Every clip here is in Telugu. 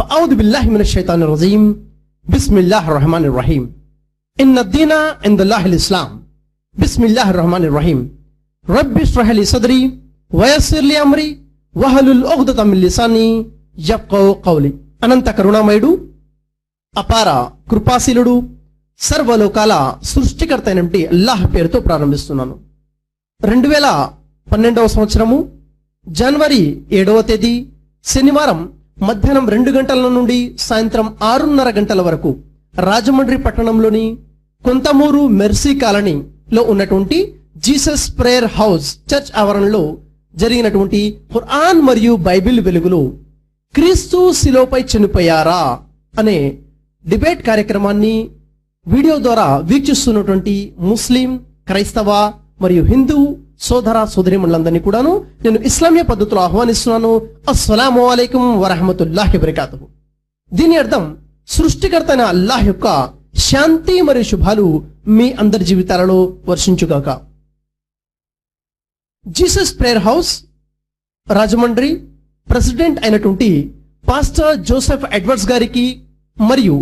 فأعوذ بالله من الشيطان الرجيم بسم الله الرحمن الرحيم إن الدين عند الله الإسلام بسم الله الرحمن الرحيم رب اشرح لي صدري ويسر لي أمري وهلل عقدة من لساني يفقهوا قولي అనంత కరుణామయుడు అపార కృపాశీలుడు సర్వలోకాల సృష్టికర్త అయినటువంటి అల్లాహ్ పేరుతో ప్రారంభిస్తున్నాను రెండు వేల పన్నెండవ సంవత్సరము జనవరి ఏడవ తేదీ శనివారం మధ్యాహ్నం రెండు గంటల నుండి సాయంత్రం ఆరున్నర గంటల వరకు రాజమండ్రి పట్టణంలోని కొంతమూరు మెర్సీ కాలనీలో ఉన్నటువంటి జీసస్ ప్రేయర్ హౌస్ చర్చ్ ఆవరణలో జరిగినటువంటి ఖురాన్ మరియు బైబిల్ వెలుగులో క్రీస్తు శిలోపై చనిపోయారా అనే డిబేట్ కార్యక్రమాన్ని వీడియో ద్వారా వీక్షిస్తున్నటువంటి ముస్లిం క్రైస్తవ మరియు హిందూ సోదర సోదరిమణులందరినీ కూడాను నేను ఇస్లామీయ పద్ధతిలో ఆహ్వానిస్తున్నాను అస్సలాము అలైకుం వరహమతుల్లాహి వబరకాతు దీని అర్థం సృష్టికర్త అయిన అల్లాహ్ యొక్క శాంతి మరియు శుభాలు మీ అందరి జీవితాలలో వర్షించుగాక Jesus prayer house Rajahmundry president అయినటువంటి పాస్టర్ జోసెఫ్ ఎడ్వర్డ్స్ గారికి మరియు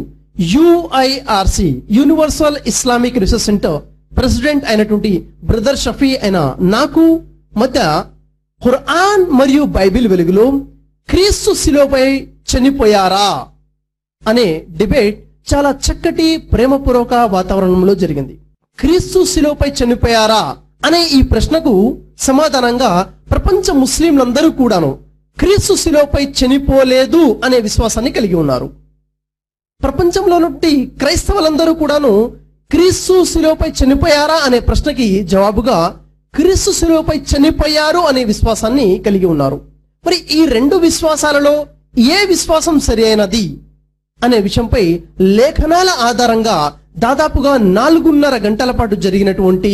UIRC universal Islamic research centre president అయినటువంటి బ్రదర్ షఫీ అయిన నాకు మధ్య ఖురాన్ మరియు బైబిల్ వెలుగులో క్రీస్తు శిలోపై చనిపోయారా అనే డిబేట్ చాలా చక్కటి ప్రేమపూర్వక వాతావరణంలో జరిగింది క్రీస్తు శిలోపై చనిపోయారా అనే ఈ ప్రశ్నకు సమాధానంగా ప్రపంచ ముస్లింలందరూ కూడాను క్రీస్తు శిలోపై చనిపోలేదు అనే విశ్వాసాన్ని కలిగి ఉన్నారు ప్రపంచంలో నుండి క్రైస్తవులందరూ కూడాను క్రీస్తు శిలువపై చనిపోయారా అనే ప్రశ్నకి జవాబుగా క్రీస్తు శిలువపై చనిపోయారు అనే విశ్వాసాన్ని కలిగి ఉన్నారు మరి ఈ రెండు విశ్వాసాలలో ఏ విశ్వాసం సరి అయినది అనే విషయంపై లేఖనాల ఆధారంగా దాదాపుగా నాలుగున్నర గంటల పాటు జరిగినటువంటి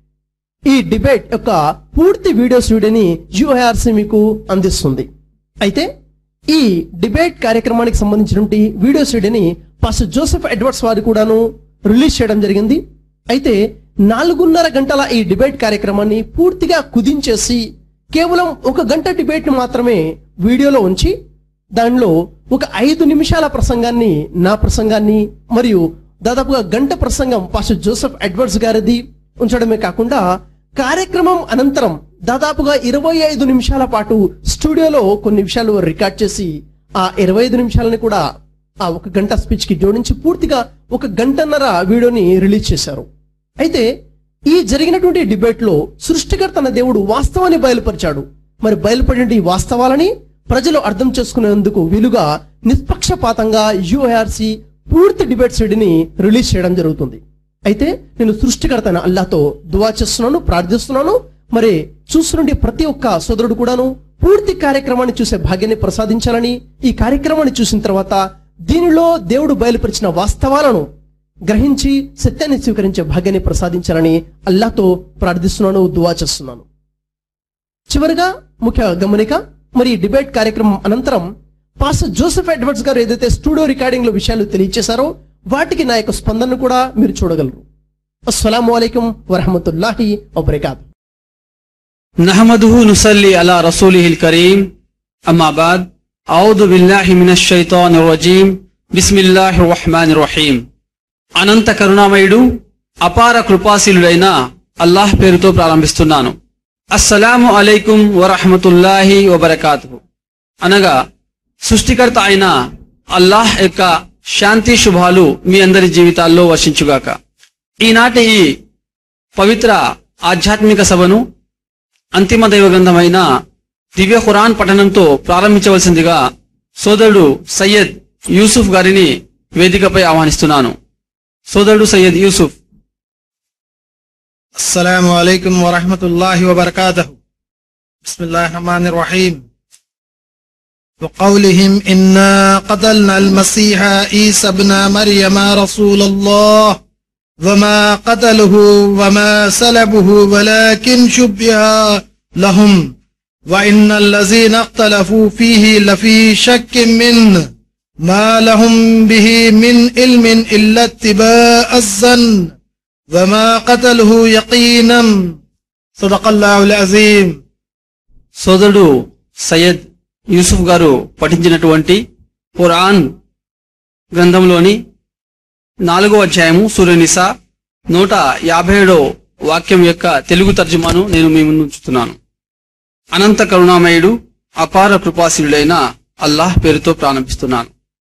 ఈ డిబేట్ యొక్క పూర్తి వీడియోస్ వీడియోని యుఐఆర్సి మీకు అందిస్తుంది అయితే ఈ డిబేట్ కార్యక్రమానికి సంబంధించినటువంటి వీడియోస్ వీడియోని పాస్టర్ జోసెఫ్ ఎడ్వర్డ్స్ వారు కూడాను రిలీజ్ చేయడం జరిగింది అయితే నాలుగున్నర గంటల ఈ డిబేట్ కార్యక్రమాన్ని పూర్తిగా కుదించేసి కేవలం ఒక గంట డిబేట్ ని మాత్రమే వీడియోలో ఉంచి దానిలో ఒక ఐదు నిమిషాల ప్రసంగాన్ని నా ప్రసంగాన్ని మరియు దాదాపుగా గంట ప్రసంగం పాస్టర్ జోసెఫ్ ఎడ్వర్డ్స్ గారిది ఉంచడమే కాకుండా కార్యక్రమం అనంతరం దాదాపుగా ఇరవై ఐదు నిమిషాల పాటు స్టూడియోలో కొన్ని విషయాలు రికార్డ్ చేసి ఆ ఇరవై ఐదు నిమిషాలని కూడా ఆ ఒక గంట స్పీచ్ కి జోడించి పూర్తిగా ఒక గంటన్నర వీడియోని రిలీజ్ చేశారు అయితే ఈ జరిగినటువంటి డిబేట్ లో సృష్టికర్త అన్న దేవుడు వాస్తవాన్ని బయలుపరిచాడు మరి బయలుపడిన ఈ వాస్తవాలని ప్రజలు అర్థం చేసుకునేందుకు వీలుగా నిష్పక్షపాతంగా యుఐఆర్సి పూర్తి డిబేట్ సిడిని రిలీజ్ చేయడం జరుగుతుంది అయితే నేను సృష్టికర్త అయిన అల్లాతో దువా చేస్తున్నాను ప్రార్థిస్తున్నాను మరి చూస్తున్న ప్రతి ఒక్క సోదరుడు కూడాను పూర్తి కార్యక్రమాన్ని చూసే భాగ్యాన్ని ప్రసాదించాలని ఈ కార్యక్రమాన్ని చూసిన తర్వాత దీనిలో దేవుడు బయలుపరిచిన వాస్తవాలను గ్రహించి సత్యాన్ని స్వీకరించే భాగ్యాన్ని ప్రసాదించాలని అల్లాతో ప్రార్థిస్తున్నాను దువా చేస్తున్నాను చివరిగా ముఖ్య గమనిక మరి ఈ డిబేట్ కార్యక్రమం అనంతరం పాస్టర్ జోసెఫ్ ఎడ్వర్డ్స్ గారు ఏదైతే స్టూడియో రికార్డింగ్ లో విషయాలు తెలియజేశారో వాటికి నా యొక్క స్పందన కూడా మీరు చూడగలరు అస్సలం అయికం వరహమతుల్లాహి వబర్కాతు نحمده نصلي على رسوله الكريم أما بعد أعوذ بالله من الشيطان الرجيم بسم الله الرحمن الرحيم అనంత కరుణామయుడు అపార కృపాశీలుడైన అల్లాహ్ పేరుతో ప్రారంభిస్తున్నాను అస్సలాము అలైకుం వరహమతుల్లాహి వబరకాతు అనగా సృష్టికర్త అయిన అల్లాహ్ యొక్క శాంతి శుభాలు మీ అందరి జీవితాల్లో వర్షించుగాక ఈనాటి ఈ పవిత్ర ఆధ్యాత్మిక సభను అంతిమ దైవ గ్రంథమైన దివ్య ఖురాన్ పఠనంతో ప్రారంభించవలసిందిగా సోదరుడు సయ్యద్ యూసుఫ్ గారిని వేదికపై ఆహ్వానిస్తున్నాను సోదరుడు సయ్యద్ యూసుఫ్ السلام عليكم ورحمة الله وبركاته بسم الله الرحمن الرحيم وقولهم إنا قتلنا المسيح عيسى ابن مريم رسول الله وما قتله وما سلبه ولكن شبه لهم وإن الذين اختلفوا فيه لفي شك منه ما لهم به من علم إلا اتباع الظن وما قتله يقينا صدق الله العظيم సోదరుడు సయ్యద్ యూసుఫ్ గారు పఠించినటువంటి ఖురాన్ గ్రంథంలోని నాలుగో అధ్యాయము సూర్యనిసా నూట యాభై ఏడో వాక్యం యొక్క తెలుగు తర్జుమాను నేను మీ ముందు ఉంచుతున్నాను అనంత కరుణామయుడు అపార కృపాశీలుడైన అల్లాహ్ పేరుతో ప్రారంభిస్తున్నాను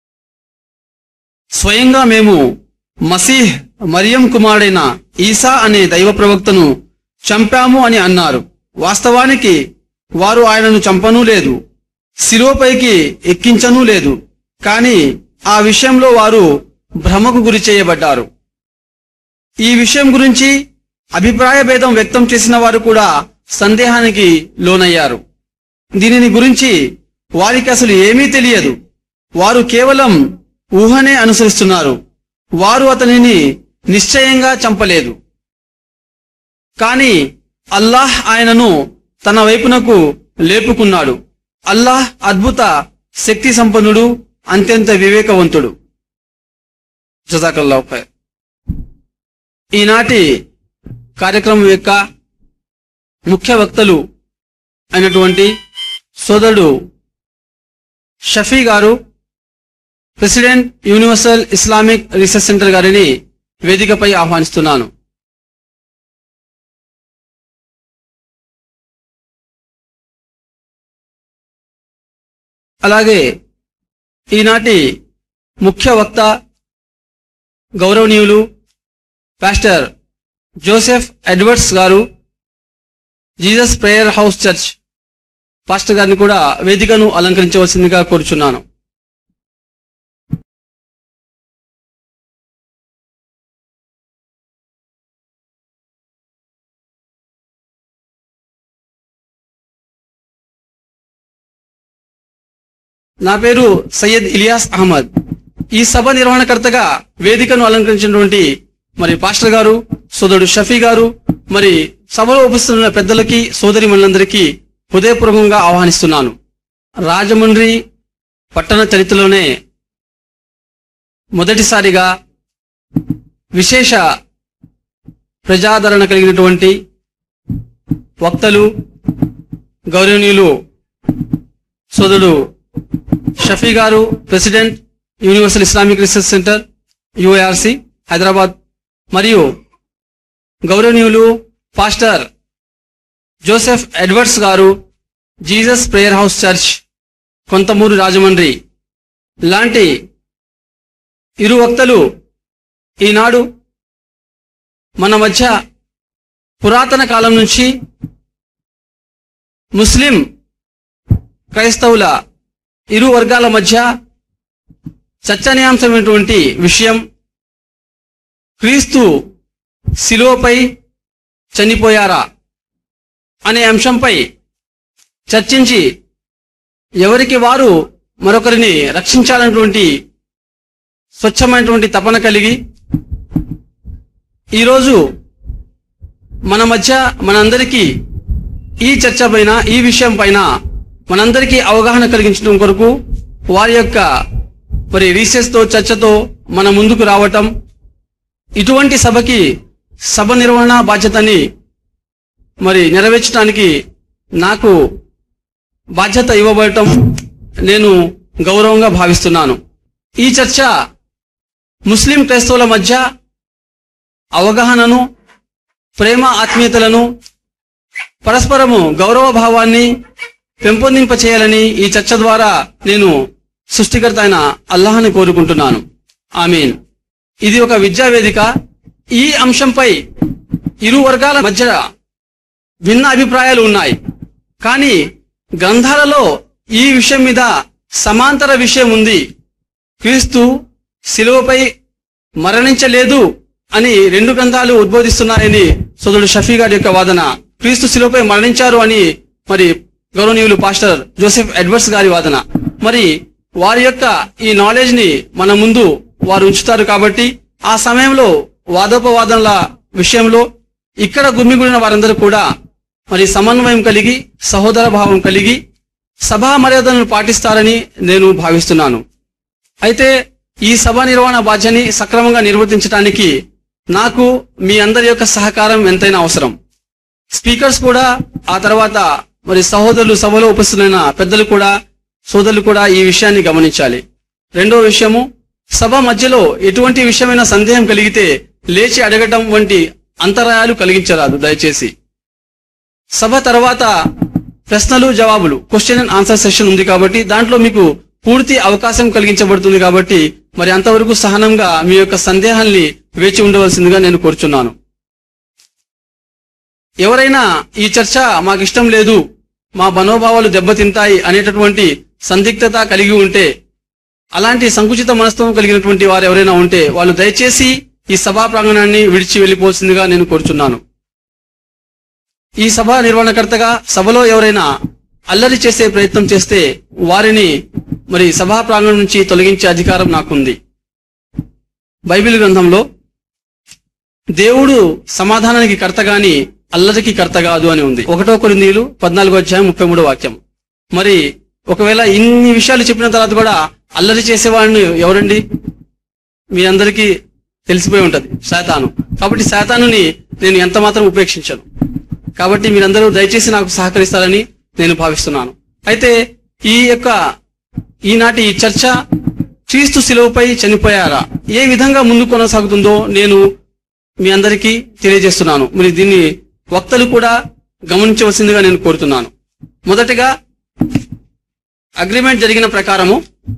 స్వయంగా మేము మసీహ్ మరియం కుమారుడైన ఈసా అనే దైవ ప్రవక్తను చంపాము అని అన్నారు వాస్తవానికి వారు ఆయనను చంపనూ లేదు శిలువపైకి ఎక్కించనూ లేదు కానీ ఆ విషయంలో వారు భ్రమకు గురి చేయబడ్డారు ఈ విషయం గురించి అభిప్రాయ భేదం వ్యక్తం చేసిన వారు కూడా సందేహానికి లోనయ్యారు దీనిని గురించి వారికి అసలు ఏమీ తెలియదు వారు కేవలం ఊహనే అనుసరిస్తున్నారు వారు అతనిని నిశ్చయంగా చంపలేదు కాని అల్లాహ్ ఆయనను తన వైపునకు లేపుకున్నాడు అల్లాహ్ అద్భుత శక్తి సంపన్నుడు అత్యంత వివేకవంతుడు జజాకల్లాహ్ ఖైర్ ఈనాటి కార్యక్రమం యొక్క ముఖ్య వక్తలు అయినటువంటి సోదరుడు షఫీ గారు president universal Islamic research centre గారిని వేదికపై ఆహ్వానిస్తున్నాను అలాగే ఈనాటి ముఖ్య వక్త గౌరవనీయులు పాస్టర్ జోసెఫ్ ఎడ్వర్డ్స్ గారు Jesus prayer house church pastor గారిని కూడా వేదికను అలంకరించవలసిందిగా కోరుచున్నాను నా పేరు సయ్యద్ ఇలియాస్ అహ్మద్ ఈ సభ నిర్వహణకర్తగా వేదికను అలంకరించినటువంటి మరి పాస్టర్ గారు సోదరుడు షఫీ గారు మరి సభలో ఉపస్థితున్న పెద్దలకి సోదరి మనులందరికీ హృదయపూర్వకంగా ఆహ్వానిస్తున్నాను రాజమండ్రి పట్టణ చరిత్రలోనే మొదటిసారిగా విశేష ప్రజాదరణ కలిగినటువంటి వక్తలు గౌరవనీయులు సోదరుడు షఫీ గారు president universal Islamic research centre UIRC Hyderabad మరియు గౌరవనీయులు పాస్టర్ జోసెఫ్ ఎడ్వర్డ్స్ గారు Jesus prayer house church Kontamuru Rajahmundry లాంటి ఇరు వక్తలు ఈనాడు మన మధ్య పురాతన కాలం నుంచి ముస్లిం క్రైస్తవుల ఇరు వర్గాల మధ్య చర్చనీయాంశమైనటువంటి విషయం క్రీస్తు శిలువపై చనిపోయారా అనే అంశంపై చర్చించి ఎవరికి వారు మరొకరిని రక్షించాలన్నటువంటి స్వచ్ఛమైనటువంటి తపన కలిగి ఈరోజు మన మధ్య మనందరికీ ఈ చర్చ పైన ఈ విషయం పైన మనందరికీ అవగాహన కలిగించడం కొరకు వారి యొక్క మరి రీసెస్ తో చర్చతో మన ముందుకు రావటం ఇటువంటి సభకి సభ నిర్వహణ బాధ్యతని మరి నెరవేర్చడానికి నాకు బాధ్యత ఇవ్వబడటం నేను గౌరవంగా భావిస్తున్నాను ఈ చర్చ ముస్లిం క్రైస్తవుల మధ్య అవగాహనను ప్రేమ ఆత్మీయతలను పరస్పరము గౌరవ భావాన్ని పెంపొందింప చేయాలని ఈ చర్చ ద్వారా నేను సృష్టికర్త అయిన అల్లాహని కోరుకుంటున్నాను ఆమీన్ ఇది ఒక విద్యా వేదిక ఈ అంశంపై ఇరు వర్గాల మధ్య భిన్న అభిప్రాయాలు ఉన్నాయి కానీ గ్రంథాలలో ఈ విషయం మీద సమాంతర విషయం ఉంది క్రీస్తు శిలువపై మరణించలేదు అని రెండు గ్రంథాలు ఉద్బోధిస్తున్నాయని సోదరుడు షఫీ గారి యొక్క వాదన క్రీస్తు శిలువపై మరణించారు అని మరి గౌరవనీయులు పాస్టర్ జోసెఫ్ ఎడ్వర్డ్స్ గారి వాదన మరి వారి యొక్క ఈ నాలెడ్జ్ ని మన ముందు వారు ఉంచుతారు కాబట్టి ఆ సమయంలో వాదోపవాదనల విషయంలో ఇక్కడ గుమ్మిగూడిన వారందరూ కూడా మరి సమన్వయం కలిగి సహోదర భావం కలిగి సభా మర్యాదలను పాటిస్తారని నేను భావిస్తున్నాను అయితే ఈ సభ నిర్వహణ బాధ్యని సక్రమంగా నిర్వర్తించడానికి నాకు మీ అందరి యొక్క సహకారం ఎంతైనా అవసరం స్పీకర్స్ కూడా ఆ తర్వాత మరి సహోదరులు సభలో ఉపస్థితులైన పెద్దలు కూడా సోదరులు కూడా ఈ విషయాన్ని గమనించాలి రెండో విషయము సభ మధ్యలో ఎటువంటి విషయమైన సందేహం కలిగితే లేచి అడగటం వంటి అంతరాయాలు కలిగించరాదు దయచేసి సభ తర్వాత ప్రశ్నలు జవాబులు క్వశ్చన్ అండ్ ఆన్సర్ సెషన్ ఉంది కాబట్టి దాంట్లో మీకు పూర్తి అవకాశం కలిగించబడుతుంది కాబట్టి మరి అంతవరకు సహనంగా మీ యొక్క సందేహాల్ని వేచి ఉండవలసిందిగా నేను కోరుచున్నాను ఎవరైనా ఈ చర్చ మాకు ఇష్టం లేదు మా మనోభావాలు దెబ్బతింటాయి అనేటటువంటి సందిగ్ధత కలిగి ఉంటే అలాంటి సంకుచిత మనస్తత్వం కలిగినటువంటి వారు ఎవరైనా ఉంటే వాళ్ళు దయచేసి ఈ సభా ప్రాంగణాన్ని విడిచి వెళ్లిపోవాల్సిందిగా నేను కోరుచున్నాను ఈ సభ నిర్వహణకర్తగా సభలో ఎవరైనా అల్లరి చేసే ప్రయత్నం చేస్తే వారిని మరి సభా ప్రాంగణం నుంచి తొలగించే అధికారం నాకుంది బైబిల్ గ్రంథంలో దేవుడు సమాధానానికి కర్త గాని అల్లరికి కర్త కాదు అని ఉంది ఒకటో కొరిందీలు పద్నాలుగో అధ్యాయం ముప్పై మూడో వాక్యం మరి ఒకవేళ ఇన్ని విషయాలు చెప్పిన తర్వాత కూడా అల్లరి చేసేవాడిని ఎవరండి మీ అందరికీ తెలిసిపోయి ఉంటది శాతాను కాబట్టి శాతానుని నేను ఎంత మాత్రం ఉపేక్షించను కాబట్టి మీరందరూ దయచేసి నాకు సహకరిస్తారని నేను భావిస్తున్నాను అయితే ఈ యొక్క ఈనాటి ఈ చర్చ క్రీస్తు శిలువపై చనిపోయారా ఏ విధంగా ముందు కొనసాగుతుందో నేను మీ అందరికీ తెలియజేస్తున్నాను మరి దీన్ని వక్తలు కూడా గమనించవలసిందిగా నేను కోరుతున్నాను మొదటగా అగ్రిమెంట్ జరిగిన ప్రకారము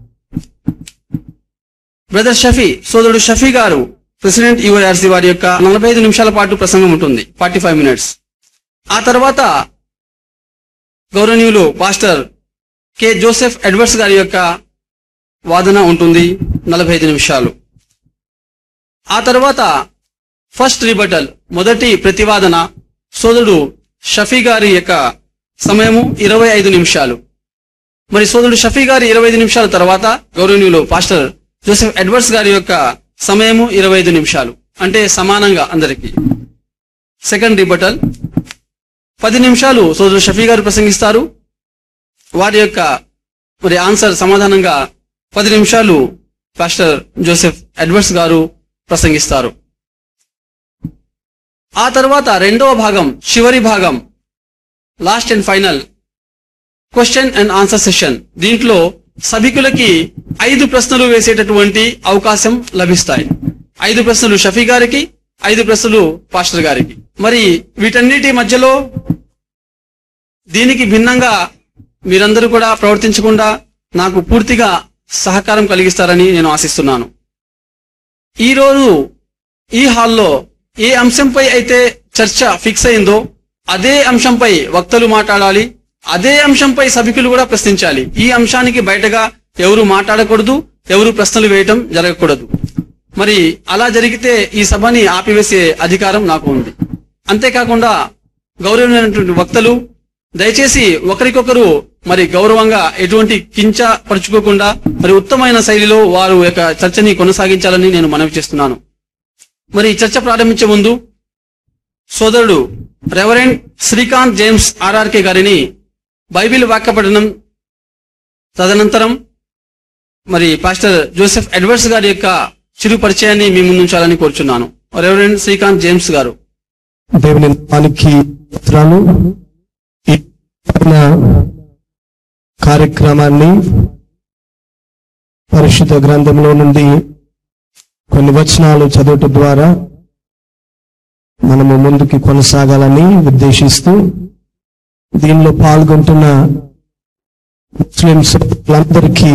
బ్రదర్ షఫీ సోదరుడు షఫీ గారు ప్రెసిడెంట్ యువఆర్సీ వారి యొక్క నలభై ఐదు నిమిషాల పాటు ప్రసంగం ఉంటుంది ఫార్టీ ఫైవ్ మినిట్స్ ఆ తర్వాత గౌరవనీయులు పాస్టర్ కె జోసెఫ్ ఎడ్వర్డ్స్ గారి యొక్క వాదన ఉంటుంది నలభై ఐదు నిమిషాలు ఆ తర్వాత ఫస్ట్ రిబటల్ మొదటి ప్రతివాదన సోదరుడు షఫీ గారి యొక్క సమయము ఇరవై ఐదు నిమిషాలు మరి సోదరుడు షఫీ గారి ఇరవై ఐదు నిమిషాల తర్వాత గౌరవనీయులు పాస్టర్ జోసెఫ్ ఎడ్వర్డ్స్ గారి యొక్క సమయము ఇరవై ఐదు నిమిషాలు అంటే సమానంగా అందరికీ సెకండ్ రిబటల్ పది నిమిషాలు సోదరుడు షఫీ గారు ప్రసంగిస్తారు వారి యొక్క మరి ఆన్సర్ సమాధానంగా పది నిమిషాలు పాస్టర్ జోసెఫ్ ఎడ్వర్డ్స్ గారు ప్రసంగిస్తారు ఆ తర్వాత రెండవ భాగం చివరి భాగం last and final question and answer session దీంట్లో సభికులకి ఐదు ప్రశ్నలు వేసేటటువంటి అవకాశం లభిస్తాయి ఐదు ప్రశ్నలు షఫీ గారికి ఐదు ప్రశ్నలు పాస్టర్ గారికి మరి వీటన్నిటి మధ్యలో దీనికి భిన్నంగా మీరందరూ కూడా ప్రవర్తించకుండా నాకు పూర్తిగా సహకారం కలిగిస్తారని నేను ఆశిస్తున్నాను ఈ రోజు ఈ హాల్లో ఏ అంశంపై అయితే చర్చ ఫిక్స్ అయిందో అదే అంశంపై వక్తలు మాట్లాడాలి అదే అంశంపై సభికులు కూడా ప్రశ్నించాలి ఈ అంశానికి బయటగా ఎవరు మాట్లాడకూడదు ఎవరు ప్రశ్నలు వేయటం జరగకూడదు మరి అలా జరిగితే ఈ సభని ఆపివేసే అధికారం నాకు ఉంది అంతేకాకుండా గౌరవమైనటువంటి వక్తలు దయచేసి ఒకరికొకరు మరి గౌరవంగా ఎటువంటి కించ పరుచుకోకుండా మరి ఉత్తమైన శైలిలో వారు యొక్క చర్చని కొనసాగించాలని నేను మనవి చేస్తున్నాను మరి ఈ చర్చ ప్రారంభించే ముందు సోదరుడు రెవరెండ్ శ్రీకాంత్ జేమ్స్ ఆర్ఆర్కే గారిని బైబిల్ వాక్య పఠనం తదనంతరం మరి పాస్టర్ జోసెఫ్ ఎడ్వర్డ్స్ గారి యొక్క చిరు పరిచయాన్ని మీ ముందుంచాలని కోరుచున్నాను రెవరెండ్ శ్రీకాంత్ జేమ్స్ గారు దేవుని నామానికి స్తోత్రాలు ఈ పైన కార్యక్రమాన్ని పరిశుద్ధ గ్రంథంలో నుండి కొన్ని వచనాలు చదువుట ద్వారా మనము ముందుకు కొనసాగాలని ఉద్దేశిస్తూ దీనిలో పాల్గొంటున్న ముస్లిం సోదరులందరికీ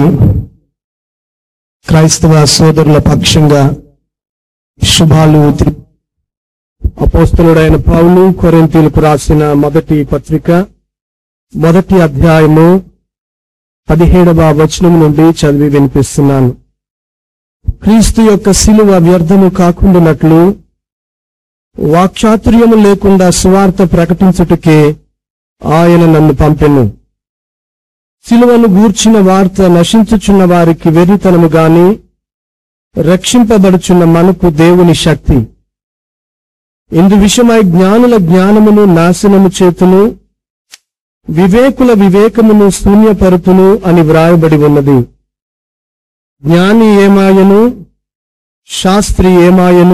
క్రైస్తవ సోదరుల పక్షంగా శుభాలు తెలి- అపోస్తలుడైన పౌలు కొరింతీలకు రాసిన మొదటి పత్రిక మొదటి అధ్యాయము పదిహేడవ వచనం నుండి చదివి వినిపిస్తున్నాను క్రీస్తు యొక్క శిలువ వ్యర్థము కాకుండానట్లు వాక్చాతుర్యము లేకుండా సువార్త ప్రకటించుటకే ఆయన నన్ను పంపెను శిలువను గూర్చిన వార్త నశించుచున్న వారికి వెర్రితనము గాని రక్షింపబడుచున్న మనకు దేవుని శక్తి ఇందు విషయమై జ్ఞానుల జ్ఞానమును నాశనము చేతును వివేకుల వివేకమును శూన్యపరుతును అని వ్రాయబడి ఉన్నది జ్ఞాని ఏమాయను శాస్త్రి ఏమాయను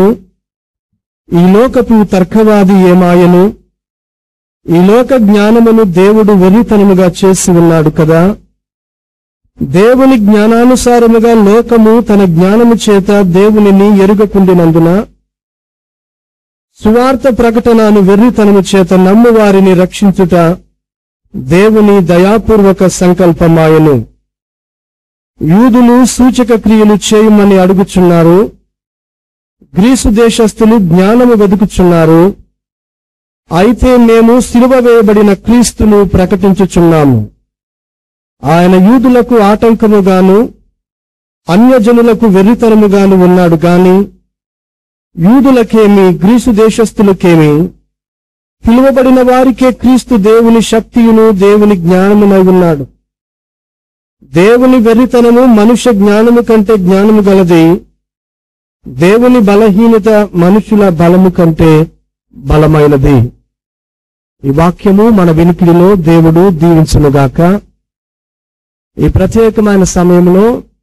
ఈ లోకపు తర్కవాది ఏమాయను ఈ లోక జ్ఞానమును దేవుడు వెర్రితనముగా చేసి ఉన్నాడు కదా దేవుని జ్ఞానానుసారముగా లోకము తన జ్ఞానము చేత దేవునిని ఎరుగకుండినందున సువార్త ప్రకటనను వెర్రితనము చేత నమ్ము వారిని రక్షించుట దేవుని దయాపూర్వక సంకల్పమాయను యూదులు సూచక క్రియలు చేయమని అడుగుచున్నారు గ్రీసు దేశస్థులు జ్ఞానము వెదుకుచున్నారు అయితే మేము సిలువ వేయబడిన క్రీస్తును ప్రకటించుచున్నాము ఆయన యూదులకు ఆటంకముగాను అన్యజనులకు వెర్రితనముగాను ఉన్నాడు గాని యూదులకేమి గ్రీసు దేశస్థులకేమి పిలువబడిన వారికే క్రీస్తు దేవుని శక్తియును దేవుని జ్ఞానమునై ఉన్నాడు దేవుని వెర్రితనము మనుష్య జ్ఞానము కంటే జ్ఞానము గలది దేవుని బలహీనత మనుషుల బలము కంటే బలమైనది ఈ వాక్యము మన వినికిడిలో దేవుడు దీవించునుగాక ఈ ప్రత్యేకమైన సమయంలో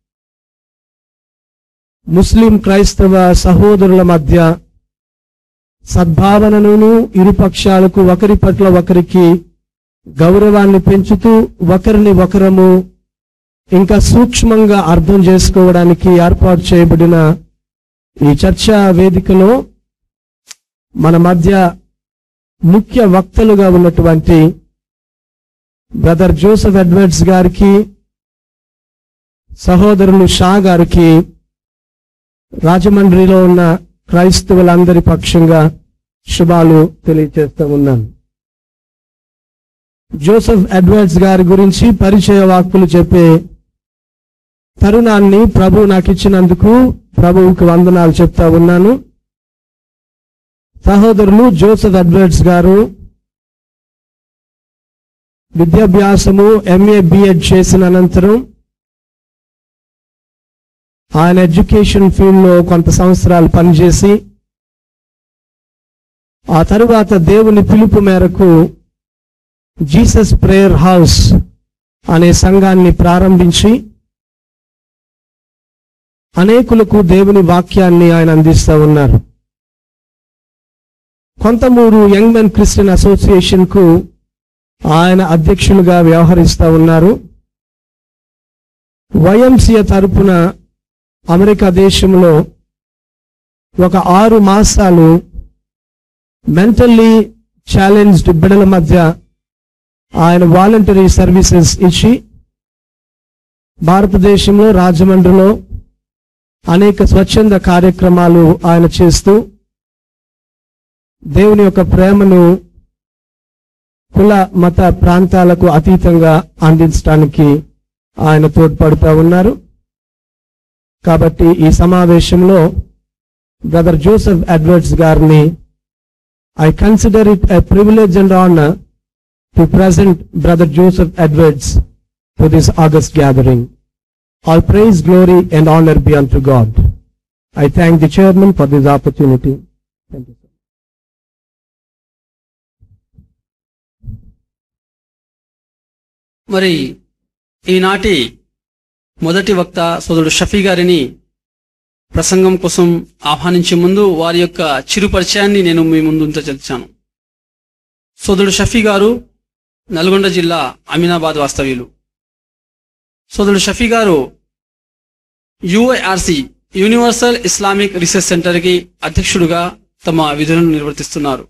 ముస్లిం క్రైస్తవ సహోదరుల మధ్య సద్భావనను ఇరుపక్షాలకు ఒకరి పట్ల ఒకరికి గౌరవాన్ని పెంచుతూ ఒకరిని ఒకరము ఇంకా సూక్ష్మంగా అర్థం చేసుకోవడానికి ఏర్పాటు చేయబడిన ఈ చర్చా వేదికలో మన మధ్య ముఖ్య వక్తలుగా ఉన్నటువంటి బ్రదర్ జోసెఫ్ ఎడ్వర్డ్స్ గారికి సహోదరులు షా గారికి రాజమండ్రిలో ఉన్న క్రైస్తవులందరి పక్షంగా శుభాలు తెలియజేస్తూ ఉన్నాను జోసెఫ్ ఎడ్వర్డ్స్ గారి గురించి పరిచయ వాక్కులు చెప్పే తరుణాన్ని ప్రభు నాకు ఇచ్చినందుకు ప్రభువుకి వందనాలు చెప్తా ఉన్నాను సహోదరులు జోసెఫ్ ఎడ్వర్డ్స్ గారు విద్యాభ్యాసము ఎంఏ బిఎడ్ చేసిన అనంతరం ఆయన ఎడ్యుకేషన్ ఫీల్డ్ లో కొంత సంవత్సరాలు పనిచేసి ఆ తరువాత దేవుని పిలుపు మేరకు జీసస్ ప్రేయర్ హౌస్ అనే సంఘాన్ని ప్రారంభించి అనేకులకు దేవుని వాక్యాన్ని ఆయన అందిస్తూ ఉన్నారు Kontamuru young men Christian association కు ఆయన అధ్యక్షులుగా వ్యవహరిస్తూ ఉన్నారు వైఎంసీఏ తరపున అమెరికా దేశంలో ఒక ఆరు మాసాలు మెంటల్లీ ఛాలెంజ్డ్ బిడల మధ్య ఆయన వాలంటరీ సర్వీసెస్ ఇచ్చి భారతదేశంలో రాజమండ్రిలో అనేక స్వచ్ఛంద కార్యక్రమాలు ఆయన చేస్తూ దేవుని యొక్క ప్రేమను కుల మత ప్రాంతాలకు అతీతంగా అందించడానికి ఆయన తోడ్పడుతూ ఉన్నారు కాబట్టి ఈ సమావేశంలో బ్రదర్ జోసెఫ్ ఎడ్వర్డ్స్ గారిని I consider it a privilege and honour to present brother Joseph Edwards to this august gathering all praise glory and honour be unto God I thank the chairman for this opportunity thank you మరి ఈనాటి మొదటి వక్త సోదరుడు షఫీ గారిని ప్రసంగం కోసం ఆహ్వానించే ముందు వారి యొక్క చిరు పరిచయాన్ని నేను మీ ముందు ఉంచచాను సోదరుడు షఫీ గారు నల్గొండ జిల్లా అమీనాబాద్ వాస్తవ్యులు సోదరుడు షఫీ గారు యుఐఆర్సి యూనివర్సల్ ఇస్లామిక్ రీసెర్చ్ సెంటర్కి అధ్యక్షుడుగా తమ విధులను నిర్వర్తిస్తున్నారు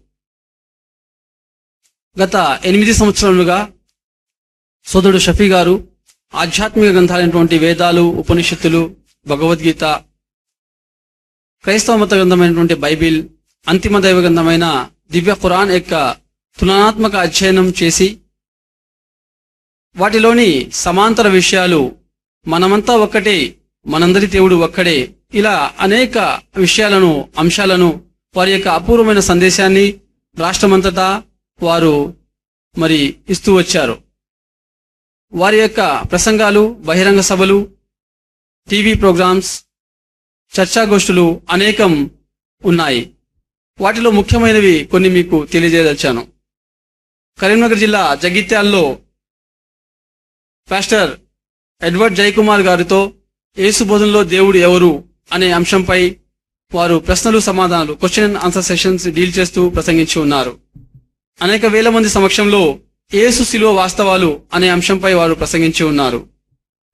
గత ఎనిమిది సంవత్సరాలుగా సోదరుడు షఫీ గారు ఆధ్యాత్మిక గ్రంథాలైనటువంటి వేదాలు ఉపనిషత్తులు భగవద్గీత క్రైస్తవ మత గ్రంథమైనటువంటి బైబిల్ అంతిమ దైవ గ్రంథమైన దివ్య ఖురాన్ యొక్క తులనాత్మక అధ్యయనం చేసి వాటిలోని సమాంతర విషయాలు మనమంతా ఒక్కటే మనందరి దేవుడు ఒక్కడే ఇలా అనేక విషయాలను అంశాలను వారి యొక్క అపూర్వమైన సందేశాన్ని రాష్ట్రమంతటా వారు మరి ఇస్తూ వచ్చారు వారి యొక్క ప్రసంగాలు బహిరంగ సభలు టీవీ ప్రోగ్రామ్స్ చర్చాగోష్ఠులు అనేకం ఉన్నాయి వాటిలో ముఖ్యమైనవి కొన్ని మీకు తెలియజేయదలిచాను కరీంనగర్ జిల్లా జగిత్యాల్లో పాస్టర్ ఎడ్వర్డ్ జయకుమార్ గారితో యేసు బోధనలో దేవుడు ఎవరు అనే అంశంపై వారు ప్రశ్నలు సమాధానాలు question and answer sessions deal చేస్తూ ప్రసంగించి ఉన్నారు అనేక వేల మంది సమక్షంలో యేసు శిలువ వాస్తవాలు అనే అంశంపై వారు ప్రసంగించి ఉన్నారు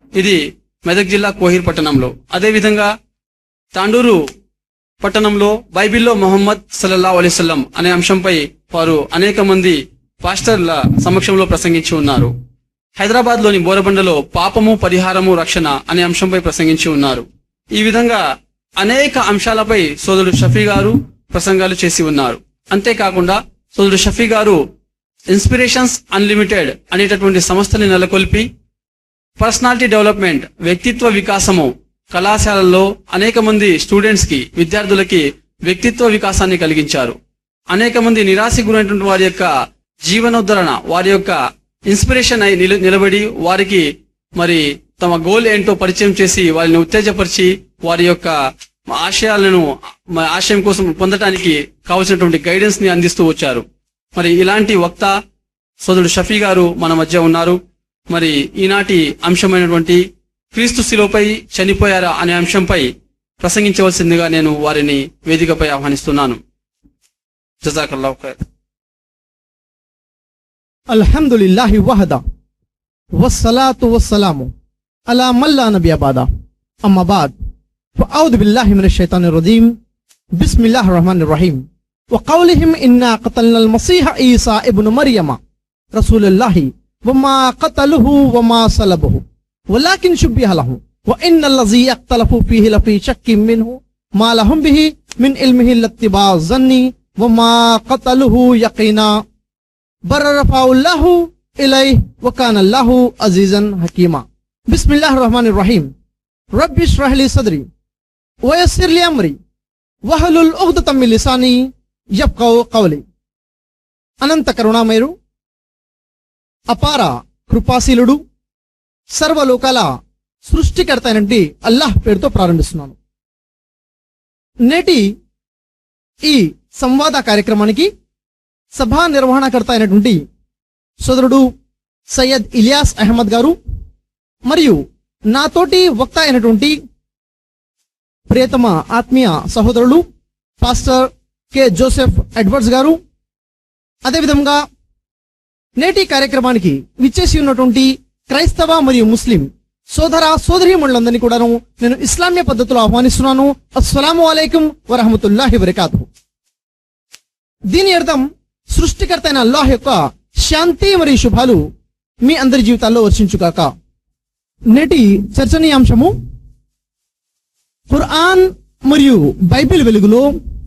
ఇది మెదక్ జిల్లా కోహిర్ పట్టణంలో అదేవిధంగా తాండూరు పట్టణంలో బైబిల్లో మొహమ్మద్ సల్లల్లాహు అలైహి వసల్లం అనే అంశంపై వారు అనేక మంది పాస్టర్ల సమక్షంలో ప్రసంగించి ఉన్నారు హైదరాబాద్ లోని బోరబండలో పాపము పరిహారము రక్షణ అనే అంశంపై ప్రసంగించి ఉన్నారు ఈ విధంగా అనేక అంశాలపై సోదరుడు షఫీ గారు ప్రసంగాలు చేసి ఉన్నారు అంతేకాకుండా సోదరుడు షఫీ గారు ఇన్స్పిరేషన్స్ అన్లిమిటెడ్ అనేటటువంటి సంస్థని నెలకొల్పి పర్సనాలిటీ డెవలప్మెంట్ వ్యక్తిత్వ వికాసము కళాశాలల్లో అనేక మంది స్టూడెంట్స్ కి విద్యార్థులకి వ్యక్తిత్వ వికాసాన్ని కలిగించారు అనేక మంది నిరాశకు గురైనటువంటి వారి యొక్క జీవనోద్ధరణ వారి యొక్క ఇన్స్పిరేషన్ అయి నిల- నిలబడి వారికి మరి తమ గోల్ ఏంటో పరిచయం చేసి వారిని ఉత్తేజపరిచి వారి యొక్క ఆశయాలను మ- ఆశయం కోసం పొందడానికి కావలసినటువంటి గైడెన్స్ ని అందిస్తూ వచ్చారు మరి ఇలాంటి వక్త సోదరుడు షఫీ గారు మన మధ్య ఉన్నారు మరి ఈనాటి అంశమైనటువంటి క్రీస్తు శిలువపై చనిపోయారా అనే అంశంపై ప్రసంగించవలసిందిగా నేను వారిని వేదికపై ఆహ్వానిస్తున్నాను జజాకల్లాహు ఖైర్ الحمد لله وحده والصلاة والسلام على من لا نبي بعده أما بعد فأعوذ بالله من الشيطان الرجيم بسم الله الرحمن الرحيم وقولهم إنا قتلنا المسيح عيسى ابن مريم رسول الله وما قتله وما صلبه ولكن شبه له وإن الذي اختلفوا فيه لفي شك منه ما لهم به من علمه الاتباع الظني وما قتله يقينا بر رفع الله إليه وكان الله عزيزا حكيما بسم الله الرحمن الرحيم رب اشرح لي صدري ويسر لي أمري وحلل عقدة من لساني يفقهوا قولي అనంత కరుణామయుడు అపార కృపాశీలుడు సర్వలోకాల సృష్టికర్త అయినటువంటి అల్లాహ్ పేరుతో ప్రారంభిస్తున్నాను నేటి ఈ సంవాద కార్యక్రమానికి సభా నిర్వహణకర్త అయినటువంటి సోదరుడు సయ్యద్ ఇలియాస్ అహ్మద్ గారు మరియు నాతోటి వక్త అయినటువంటి ప్రియతమ ఆత్మీయ సహోదరులు పాస్టర్ కె జోసెఫ్ ఎడ్వర్డ్స్ గారు అదేవిధంగా నేటి కార్యక్రమానికి విచ్చేసి ఉన్నటువంటి క్రైస్తవ మరియు ముస్లిం సోదర సోదరీమణులందరినీ కూడాను నేను ఇస్లామీయ పద్ధతిలో ఆహ్వానిస్తున్నాను అస్సలాము అలైకుం వరహమతుల్లాహి వరకాతు దీని అర్థం సృష్టికర్త అయిన అల్లాహ్ యొక్క శాంతి మరియు శుభాలు మీ అందరి జీవితాల్లో వర్షించుగాక నేటి చర్చనీయాంశము ఖుర్ఆన్ మరియు బైబిల్ వెలుగులో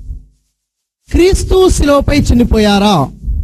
క్రీస్తు శిలువపై చనిపోయారా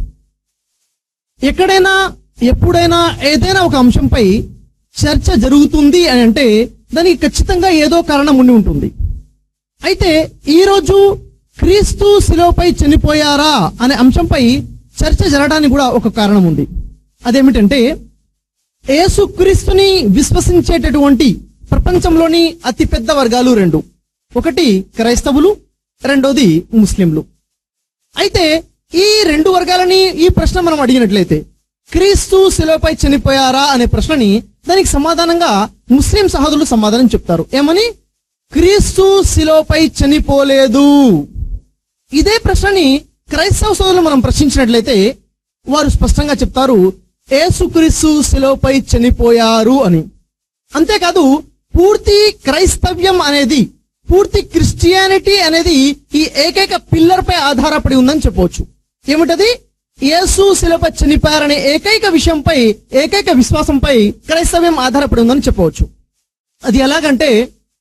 ఎక్కడైనా ఎప్పుడైనా ఏదైనా ఒక అంశంపై చర్చ జరుగుతుంది అని అంటే దానికి ఖచ్చితంగా ఏదో కారణం ఉండి ఉంటుంది అయితే ఈ రోజు క్రీస్తు శిలువపై చనిపోయారా అనే అంశంపై చర్చ జరగడానికి కూడా ఒక కారణం ఉంది అదేమిటంటే యేసుక్రీస్తుని విశ్వసించేటటువంటి ప్రపంచంలోని అతి పెద్ద వర్గాలు రెండు ఒకటి క్రైస్తవులు రెండోది ముస్లింలు అయితే ఈ రెండు వర్గాలని ఈ ప్రశ్న మనం అడిగినట్లయితే క్రీస్తు శిలువపై చనిపోయారా అనే ప్రశ్నని దానికి సమాధానంగా ముస్లిం సహోదరులు సమాధానం చెప్తారు ఏమని క్రీస్తు శిలువపై చనిపోలేదు ఇదే ప్రశ్నని క్రైస్తవ సోదరులు మనం ప్రశ్నించినట్లయితే వారు స్పష్టంగా చెప్తారు ఏసుక్రీస్తు శిలువపై చనిపోయారు అని అంతేకాదు పూర్తి క్రైస్తవ్యం అనేది పూర్తి క్రిస్టియానిటీ అనేది ఈ ఏకైక పిల్లర్ పై ఆధారపడి ఉందని చెప్పవచ్చు ఏమిటది యేసు శిలపై చనిపోయారనే ఏకైక విషయంపై ఏకైక విశ్వాసంపై క్రైస్తవ్యం ఆధారపడి ఉందని చెప్పవచ్చు అది ఎలాగంటే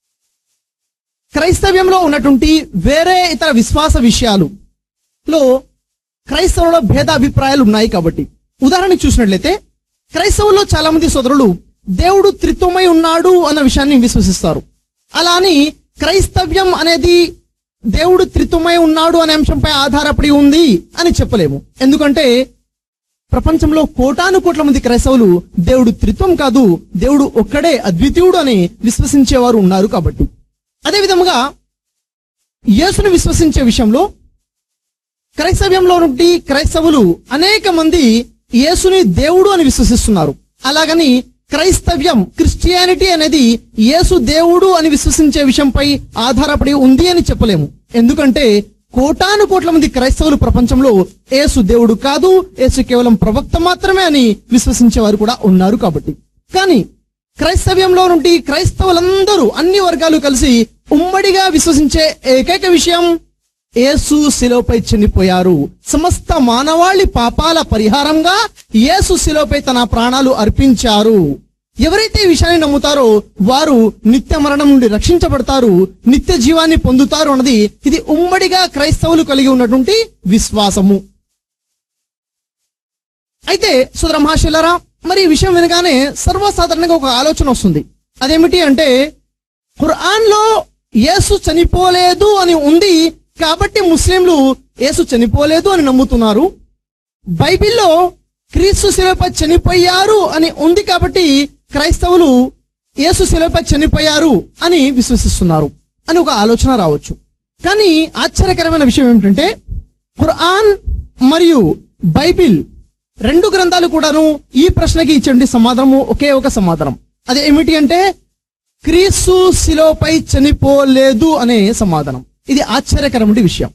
క్రైస్తవ్యంలో ఉన్నటువంటి వేరే ఇతర విశ్వాస విషయాలు లో క్రైస్తవుల భేదాభిప్రాయాలు ఉన్నాయి కాబట్టి ఉదాహరణ చూసినట్లయితే క్రైస్తవుల్లో చాలా మంది సోదరులు దేవుడు త్రిత్వమై ఉన్నాడు అన్న విషయాన్ని విశ్వసిస్తారు అలా అని క్రైస్తవ్యం అనేది దేవుడు త్రిత్వమై ఉన్నాడు అనే అంశంపై ఆధారపడి ఉంది అని చెప్పలేము ఎందుకంటే ప్రపంచంలో కోటాను కోట్ల మంది క్రైస్తవులు దేవుడు త్రిత్వం కాదు దేవుడు ఒక్కడే అద్వితీయుడు అని విశ్వసించేవారు ఉన్నారు కాబట్టి అదే విధముగా యేసును విశ్వసించే విషయంలో క్రైస్తవ్యంలో నుండి క్రైస్తవులు అనేక మంది యేసుని దేవుడు అని విశ్వసిస్తున్నారు అలాగని క్రైస్తవ్యం క్రిస్టియానిటీ అనేది యేసు దేవుడు అని విశ్వసించే విషయంపై ఆధారపడి ఉంది అని చెప్పలేము ఎందుకంటే కోటాను కోట్ల మంది క్రైస్తవులు ప్రపంచంలో యేసు దేవుడు కాదు యేసు కేవలం ప్రవక్త మాత్రమే అని విశ్వసించే వారు కూడా ఉన్నారు కాబట్టి కానీ క్రైస్తవ్యంలో నుండి క్రైస్తవులందరూ అన్ని వర్గాలు కలిసి ఉమ్మడిగా విశ్వసించే ఏకైక విషయం యేసు శిలోపై చనిపోయారు సమస్త మానవాళి పాపాల పరిహారంగా యేసు శిలోపై తన ప్రాణాలు అర్పించారు ఎవరైతే ఈ విషయాన్ని నమ్ముతారో వారు నిత్య మరణం నుండి రక్షించబడతారు నిత్య జీవాన్ని పొందుతారు అన్నది ఇది ఉమ్మడిగా క్రైస్తవులు కలిగి ఉన్నటువంటి విశ్వాసము అయితే సుదర మహాశిలరా మరి ఈ విషయం వినగానే సర్వసాధారణంగా ఒక ఆలోచన వస్తుంది అదేమిటి అంటే ఖురాన్ లో యేసు చనిపోలేదు అని ఉంది కాబట్టి ముస్లింలు యేసు చనిపోలేదు అని నమ్ముతున్నారు బైబిల్లో క్రీస్తు శిలపై చనిపోయారు అని ఉంది కాబట్టి క్రైస్తవులు యేసు శిలపై చనిపోయారు అని విశ్వసిస్తున్నారు అని ఒక ఆలోచన రావచ్చు కానీ ఆశ్చర్యకరమైన విషయం ఏమిటంటే ఖురాన్ మరియు బైబిల్ రెండు గ్రంథాలు కూడాను ఈ ప్రశ్నకి ఇచ్చండి సమాధానము ఒకే ఒక సమాధానం అది ఏమిటి అంటే క్రీస్తు శిలోపై చనిపోలేదు అనే సమాధానం ఇది ఆశ్చర్యకరమైన విషయం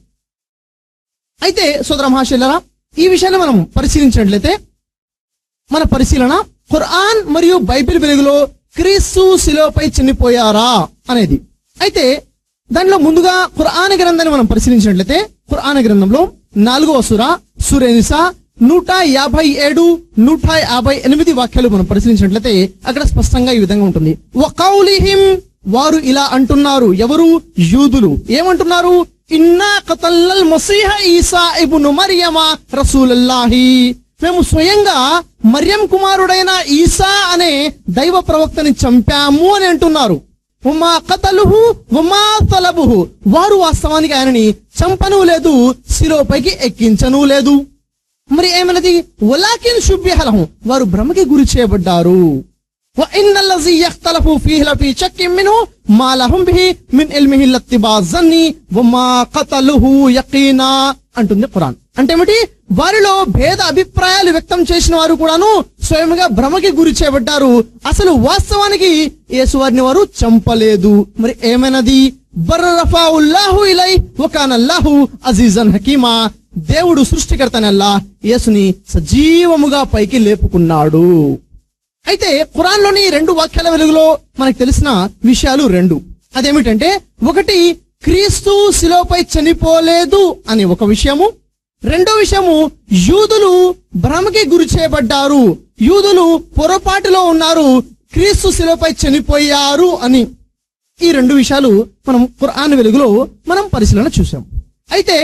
అయితే సోదర మహాశైలరా ఈ విషయాన్ని మనం పరిశీలించినట్లయితే మన పరిశీలన ఖురాన్ మరియు బైబిల్ వెలుగులో క్రీస్తు శిలోపై చనిపోయారా అనేది అయితే దానిలో ముందుగా ఖురాన్ గ్రంథాన్ని మనం పరిశీలించినట్లయితే ఖురాన్ గ్రంథంలో నాలుగవ సుర సురేనిసా నూట యాభై ఏడు నూట యాభై ఎనిమిది వాక్యాలు మనం పరిశీలించినట్లయితే అక్కడ స్పష్టంగా ఈ విధంగా ఉంటుంది వకౌలిహిం వారు ఇలా అంటున్నారు ఎవరు యూదులు ఏమంటున్నారు ఇన్నా కతల్లల్ మసీహ ఈసా ఇబ్ను మరియమ రసూలల్లాహి మేము స్వయంగా మర్యం కుమారుడైన ఈసా అనే దైవ ప్రవక్తని చంపాము అని అంటున్నారు ఉమా కతలుహు ఉమా తలబుహు వారు వాస్తవానికి ఆయనని చంపను లేదు శిలోపైకి ఎక్కించను లేదు మరి ఏమన్నది వలాకిన్ శుభ్యహలహు వారు భ్రమకి గురి చేయబడ్డారు وإن الذي يختلفوا فيه لفي شك منه ما لهم به من علمه الا اتباع الظن وما قتله يقينا అంటుంది ఖురాన్ అంటే ఏమిటి వారిలో భేద అభిప్రాయాలు వ్యక్తం చేసిన వారు కూడాను స్వయంగా భ్రమకి గురి చేయబడ్డారు అసలు వాస్తవానికి యేసు వారిని వారు చంపలేదు మరి ఏమైనది బర్రఫాఉల్లాహు ఇలై వకానల్లాహు అజీజన్ హకీమా దేవుడు సృష్టికర్తనల్లా యేసుని సజీవముగా పైకి లేపుకున్నాడు అయితే ఖురాన్ లోని రెండు వాక్యాల వెలుగులో మనకు తెలిసిన విషయాలు రెండు అదేమిటంటే ఒకటి క్రీస్తు శిలోపై చనిపోలేదు అని ఒక విషయము రెండో విషయము యూదులు భ్రమకి గురి చేయబడ్డారు యూదులు పొరపాటులో ఉన్నారు క్రీస్తు శిలోపై చనిపోయారు అని ఈ రెండు విషయాలు మనం ఖురాన్ వెలుగులో మనం పరిశీలన చూసాం అయితే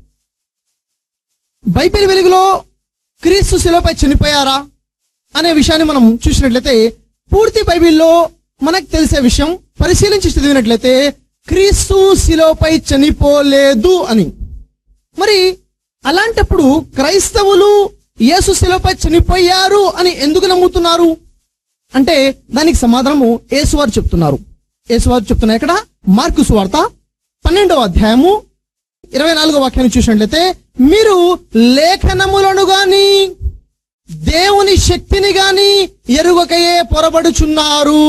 బైబిల్ వెలుగులో క్రీస్తు శిలోపై చనిపోయారా అనే విషయాన్ని మనం చూసినట్లయితే పూర్తి బైబిల్లో మనకు తెలిసే విషయం పరిశీలించి చదివినట్లయితే క్రీస్తు శిలోపై చనిపోలేదు అని మరి అలాంటప్పుడు క్రైస్తవులు యేసు శిలోపై చనిపోయారు అని ఎందుకు నమ్ముతున్నారు అంటే దానికి సమాధానము యేసువారు చెప్తున్నారు యేసువారు చెప్తున్నారు ఇక్కడ మార్కు సువార్త పన్నెండవ అధ్యాయము ఇరవై నాలుగో వాక్యాన్ని చూసినట్లయితే మీరు లేఖనములను గాని దేవుని శక్తిని గాని ఎరుగకయే పొరబడుచున్నారు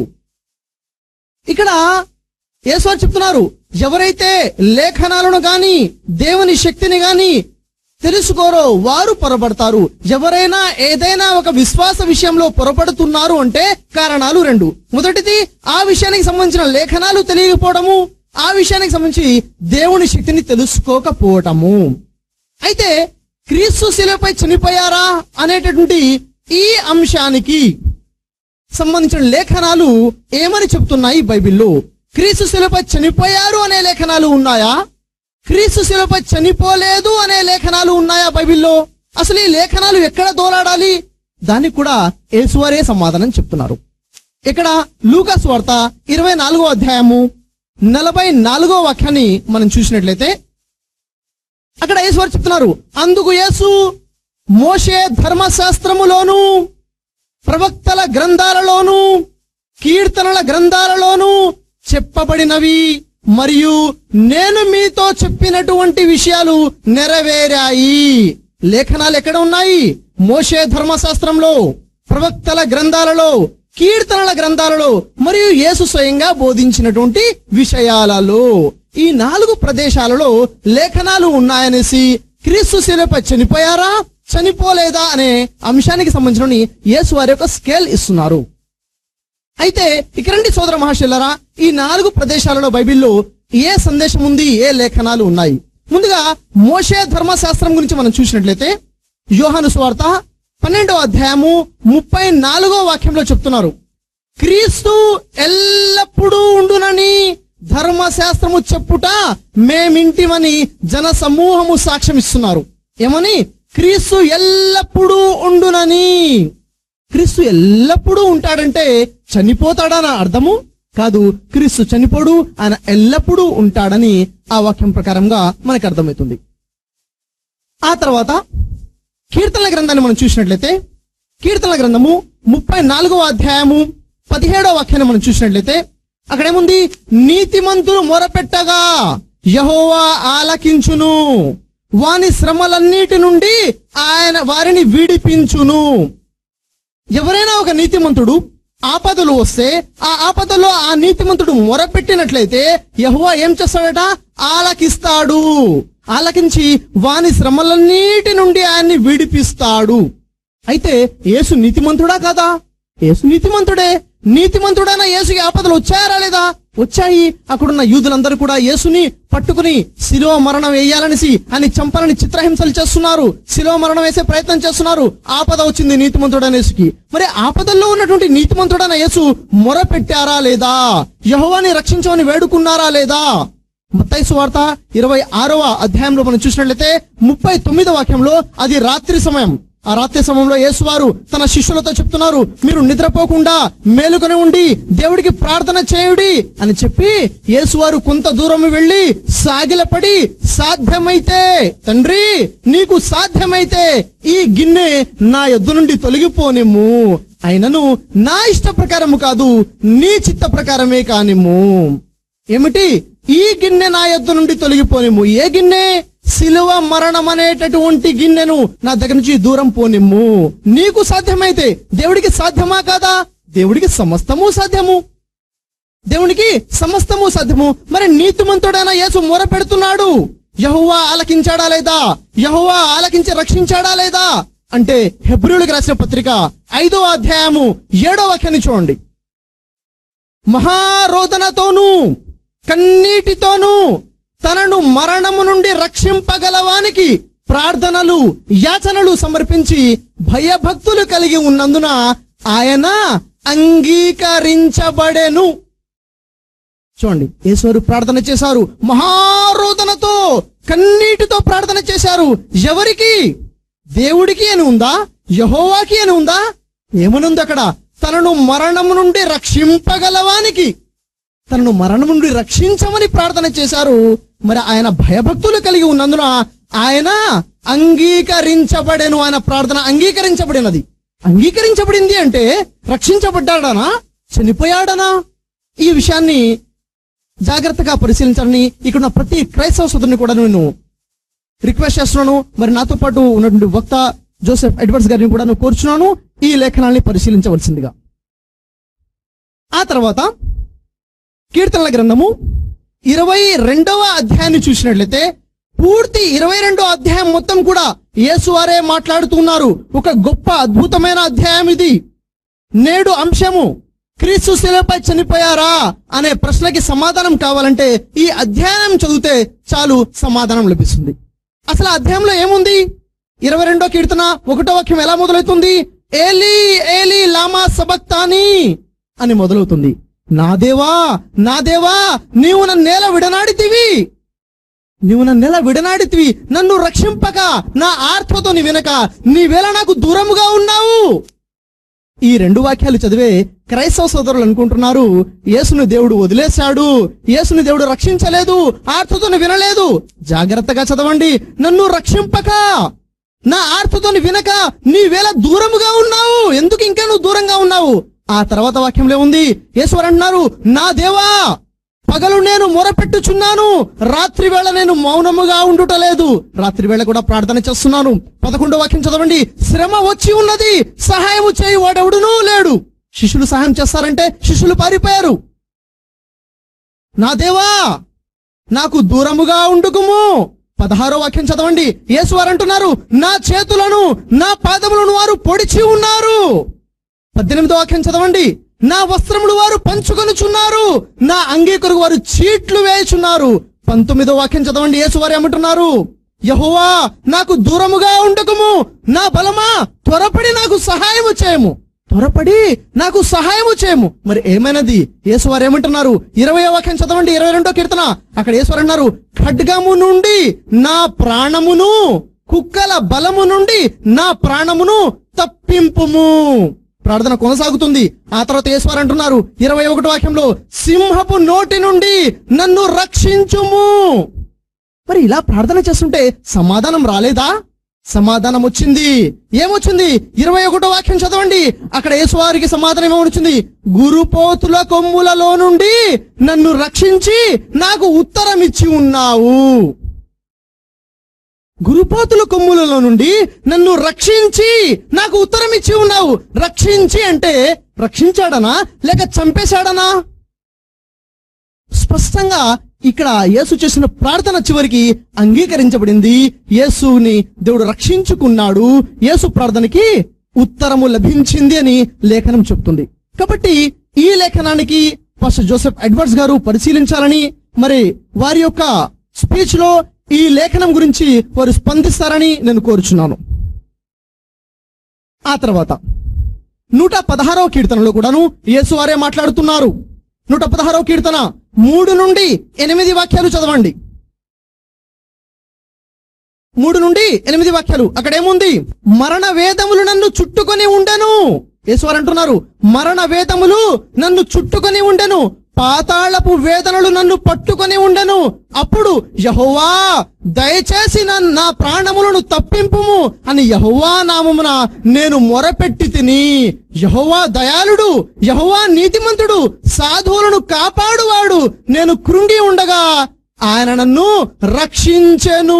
ఇక్కడ యేసువారు చెప్తున్నారు ఎవరైతే లేఖనాలను గాని దేవుని శక్తిని గాని తెలుసుకోరో వారు పొరపడతారు ఎవరైనా ఏదైనా ఒక విశ్వాస విషయంలో పొరపడుతున్నారు అంటే కారణాలు రెండు మొదటిది ఆ విషయానికి సంబంధించిన లేఖనాలు తెలియకపోవడము ఆ విషయానికి సంబంధించి దేవుని శక్తిని తెలుసుకోకపోవటము అయితే క్రీస్తు శిలపై చనిపోయారా అనేటటువంటి ఈ అంశానికి సంబంధించిన లేఖనాలు ఏమని చెప్తున్నాయి బైబిల్లో క్రీస్తు శిలపై చనిపోయారు అనే లేఖనాలు ఉన్నాయా క్రీస్తు శిలపై చనిపోలేదు అనే లేఖనాలు ఉన్నాయా బైబిల్లో అసలు ఈ లేఖనాలు ఎక్కడ దోలాడాలి దానికి కూడా యేసువారే సమాధానం చెప్తున్నారు ఇక్కడ లూకాస్ వార్త ఇరవై నాలుగో అధ్యాయము నలభై నాలుగో వాక్యాన్ని మనం చూసినట్లయితే అక్కడ యేసువారు చెప్తున్నారు అందుకు యేసు మోషే ధర్మశాస్త్రములోను ప్రవక్తల గ్రంథాలలోను కీర్తనల గ్రంథాలలోను చెప్పబడినవి మరియు నేను మీతో చెప్పినటువంటి విషయాలు నెరవేరాయి లేఖనాలు ఎక్కడ ఉన్నాయి మోషే ధర్మశాస్త్రంలో ప్రవక్తల గ్రంథాలలో కీర్తనల గ్రంథాలలో మరియు యేసు స్వయంగా బోధించినటువంటి విషయాలలో ఈ నాలుగు ప్రదేశాలలో లేఖనాలు ఉన్నాయనేసి క్రీస్తు శిలపై చనిపోయారా చనిపోలేదా అనే అంశానికి సంబంధించిన యేసు వారి యొక్క స్కేల్ ఇస్తున్నారు అయితే ఇక రండి సోదర మహాశిల్లరా ఈ నాలుగు ప్రదేశాలలో బైబిల్లో ఏ సందేశం ఉంది ఏ లేఖనాలు ఉన్నాయి ముందుగా మోషే ధర్మశాస్త్రం గురించి మనం చూసినట్లయితే యోహాను స్వార్త పన్నెండో అధ్యాయము ముప్పై నాలుగో వాక్యంలో చెప్తున్నారు క్రీస్తు ఎల్లప్పుడూ ఉండునని ధర్మశాస్త్రము చెప్పుట మేమింటిమని జన సమూహము సాక్ష్యం ఇస్తున్నారు ఏమని క్రీస్తు ఎల్లప్పుడూ ఉండునని క్రీస్తు ఎల్లప్పుడూ ఉంటాడంటే చనిపోతాడని అర్థము కాదు క్రీస్తు చనిపోడు ఆయన ఎల్లప్పుడూ ఉంటాడని ఆ వాక్యం ప్రకారంగా మనకు అర్థమవుతుంది ఆ తర్వాత కీర్తనల గ్రంథాన్ని మనం చూసినట్లయితే కీర్తనల గ్రంథము ముప్పై నాలుగవ అధ్యాయము పదిహేడవ వాక్యాన్ని మనం చూసినట్లయితే అక్కడేముంది నీతిమంతులు మొరపెట్టగా యహోవా ఆలకించును వాని శ్రమలన్నిటి నుండి ఆయన వారిని విడిపించును ఎవరైనా ఒక నీతిమంతుడు ఆపదలు వస్తే ఆ ఆపదలో ఆ నీతిమంతుడు మొరపెట్టినట్లయితే యహోవా ఏం చేస్తాడట ఆలకిస్తాడు ఆలకించి వాని శ్రమలన్నిటి నుండి ఆయన్ని విడిపిస్తాడు అయితే యేసు నీతిమంతుడా కాదా యేసు నీతిమంతుడే నీతిమంతుడైన యేసుకి ఆపదలు వచ్చాయా లేదా వచ్చాయి అక్కడున్న యూదులందరూ కూడా యేసుని పట్టుకుని శిలో మరణం వేయాలనేసి అని చంపాలని చిత్రహింసలు చేస్తున్నారు శిలో మరణం వేసే ప్రయత్నం చేస్తున్నారు ఆపద వచ్చింది నీతిమంతుడైన యేసుకి మరి ఆపదల్లో ఉన్నటువంటి నీతిమంతుడైన యేసు మొర పెట్టారా లేదా యహోవాని రక్షించమని వేడుకున్నారా లేదా మత్తయి సువార్త ఇరవై ఆరవ అధ్యాయంలో మనం చూసినట్లయితే ముప్పై తొమ్మిదో వాక్యంలో అది రాత్రి సమయం ఆ రాత్రి సమయంలో యేసువారు తన శిష్యులతో చెప్తున్నారు మీరు నిద్రపోకుండా మేలుకొని ఉండి దేవుడికి ప్రార్థన చేయుడి అని చెప్పి యేసువారు కొంత దూరం వెళ్లి సాగిలపడి సాధ్యమైతే తండ్రి నీకు సాధ్యమైతే ఈ గిన్నె నా యొద్ద నుండి తొలగిపోనిమ్ము అయినను నా ఇష్ట ప్రకారము కాదు నీ చిత్త ప్రకారమే కానిమ్ము ఏమిటి ఈ గిన్నె నా యొద్ద నుండి తొలగిపోనిమ్ము ఏ గిన్నె శిలువ మరణం అనేటటువంటి గిన్నెను నా దగ్గర నుంచి దూరం పోనిమ్ము నీకు సాధ్యమైతే దేవుడికి సాధ్యమా కాదా దేవుడికి సమస్తము సాధ్యము దేవునికి సమస్తము సాధ్యము మరి నీతిమంతుడైన యేసు మొర పెడుతున్నాడు యహోవా ఆలకించాడా లేదా యహోవా ఆలకించి రక్షించాడా లేదా అంటే హెబ్రిలకు రాసిన పత్రిక ఐదో అధ్యాయము ఏడో వాక్యాన్ని చూడండి మహారోదనతోనూ కన్నీటితోనూ తనను మరణము నుండి రక్షింపగలవానికి ప్రార్థనలు యాచనలు సమర్పించి భయభక్తులు కలిగి ఉన్నందున ఆయన అంగీకరించబడెను చూడండి ఈశ్వరు ప్రార్థన చేశారు మహారోదనతో కన్నీటితో ప్రార్థన చేశారు ఎవరికి దేవుడికి అని ఉందా యహోవాకి అని ఉందా ఏమనుంది అక్కడ తనను మరణము నుండి రక్షింపగలవానికి తనను మరణం నుండి రక్షించమని ప్రార్థన చేశారు మరి ఆయన భయభక్తులు కలిగి ఉన్నందున ఆయన అంగీకరించబడెను ఆయన ప్రార్థన అంగీకరించబడినది అంగీకరించబడింది అంటే రక్షించబడ్డాడనా చనిపోయాడనా ఈ విషయాన్ని జాగ్రత్తగా పరిశీలించాలని ఇక్కడ ఉన్న ప్రతి క్రైస్తవ సోదరుని కూడా నేను రిక్వెస్ట్ చేస్తున్నాను మరి నాతో పాటు ఉన్నటువంటి వక్త జోసెఫ్ ఎడ్వర్డ్స్ గారిని కూడా నేను కోరుచున్నాను ఈ లేఖనాల్ని పరిశీలించవలసిందిగా ఆ తర్వాత కీర్తనల గ్రంథము ఇరవై రెండవ అధ్యాయాన్ని చూసినట్లయితే పూర్తి ఇరవై రెండో అధ్యాయం మొత్తం కూడా యేసువారే మాట్లాడుతున్నారు ఒక గొప్ప అద్భుతమైన అధ్యాయం ఇది నేడు అంశము క్రీస్తు శిలపై చనిపోయారా అనే ప్రశ్నకి సమాధానం కావాలంటే ఈ అధ్యాయం చదివితే చాలు సమాధానం లభిస్తుంది అసలు ఆ అధ్యాయంలో ఏముంది ఇరవై రెండో కీర్తన ఒకటో వాక్యం ఎలా మొదలవుతుంది ఏలి ఏలి లామా సబక్తాని అని మొదలవుతుంది నా దేవా నా దేవా నీవు నన్ను నేల విడనాడితివి నీవు నన్ను నెల విడనాడితివి నన్ను రక్షింపక నా ఆర్తతో నీ వెనక నీవేళ నాకు దూరముగా ఉన్నావు ఈ రెండు వాక్యాలు చదివే క్రైస్తవ సోదరులు అనుకుంటున్నారు యేసుని దేవుడు వదిలేశాడు యేసుని దేవుడు రక్షించలేదు ఆర్తతోని వినలేదు జాగ్రత్తగా చదవండి నన్ను రక్షింపక నా ఆర్తతోని వినక నీవేళ దూరముగా ఉన్నావు ఎందుకు ఇంకా నువ్వు దూరంగా ఉన్నావు ఆ తర్వాత వాక్యంలో ఉంది యేశ్వర్ అంటున్నారు నా దేవా పగలు నేను మొరపెట్టుచున్నాను రాత్రి వేళ నేను మౌనముగా ఉండుటలేదు రాత్రి వేళ కూడా ప్రార్థన చేస్తున్నాను పదకొండో వాక్యం చదవండి శ్రమ వచ్చి ఉన్నది సహాయము చేయి వాడెవడునూ లేడు శిష్యులు సహాయం చేస్తారంటే శిష్యులు పారిపోయారు నా దేవా నాకు దూరముగా ఉండుకుము పదహారో వాక్యం చదవండి యేసు వారు అంటున్నారు నా చేతులను నా పాదములను వారు పొడిచి ఉన్నారు పద్దెనిమిదో వాక్యం చదవండి నా వస్త్రములు వారు పంచుకొనుచున్నారు నా అంగీ కొరకు వారు చీట్లు వేయుచున్నారు పంతొమ్మిదో వాక్యం చదవండి యేసు వారు ఏమంటున్నారు యహోవా నాకు దూరముగా ఉండకము నా బలమా త్వరపడి నాకు సహాయము చేయము త్వరపడి నాకు సహాయము చేయము మరి ఏమైనది యేసు వారు ఏమంటున్నారు ఇరవై వాక్యం చదవండి ఇరవై రెండో కీర్తన అక్కడ యేసు అన్నారు ఖడ్గము నుండి నా ప్రాణమును కుక్కల బలము నుండి నా ప్రాణమును తప్పింపుము ప్రార్థన కొనసాగుతుంది ఆ తర్వాత యేసువారు అంటున్నారు ఇరవై ఒకటి వాక్యంలో సింహపు నోటి నుండి నన్ను రక్షించుము మరి ఇలా ప్రార్థన చేస్తుంటే సమాధానం రాలేదా సమాధానం వచ్చింది ఏమొచ్చింది ఇరవై ఒకటో వాక్యం చదవండి అక్కడ యేసువారికి సమాధానం ఏమొచ్చింది గురుపోతుల కొమ్ములలో నుండి నన్ను రక్షించి నాకు ఉత్తరం ఇచ్చి ఉన్నావు గురుపాతుల కొమ్ములలో నుండి నన్ను రక్షించి నాకు ఉత్తరం ఇచ్చి ఉన్నావు రక్షించి అంటే రక్షించాడనా లేక చంపేశాడనా స్పష్టంగా ఇక్కడ యేసు చేసిన ప్రార్థన చివరికి అంగీకరించబడింది యేసుని దేవుడు రక్షించుకున్నాడు యేసు ప్రార్థనకి ఉత్తరము లభించింది అని లేఖనం చెప్తుంది కాబట్టి ఈ లేఖనానికి పాస్టర్ జోసెఫ్ ఎడ్వర్డ్స్ గారు పరిశీలించాలని మరి వారి యొక్క స్పీచ్ లో ఈ లేఖనం గురించి వారు స్పందిస్తారని నేను కోరుచున్నాను ఆ తర్వాత నూట పదహారవ కీర్తనలో కూడాను యేసు వారే మాట్లాడుతున్నారు నూట పదహారవ కీర్తన మూడు నుండి ఎనిమిది వాక్యాలు చదవండి మూడు నుండి ఎనిమిది వాక్యాలు అక్కడ ఏముంది మరణ వేదములు నన్ను చుట్టుకొని ఉండెను యేసువారు అంటున్నారు మరణ వేదములు నన్ను చుట్టుకొని ఉండెను పాతాళపు వేదనలు నన్ను పట్టుకొని ఉండెను అప్పుడు యహోవా దయచేసి నన్ను నా ప్రాణములను తప్పింపుము అని యహోవా నామమున నేను మొరపెట్టి తిని యహోవా దయాళుడు యహోవా నీతిమంతుడు సాధువులను కాపాడువాడు నేను కృంగి ఉండగా ఆయన నన్ను రక్షించెను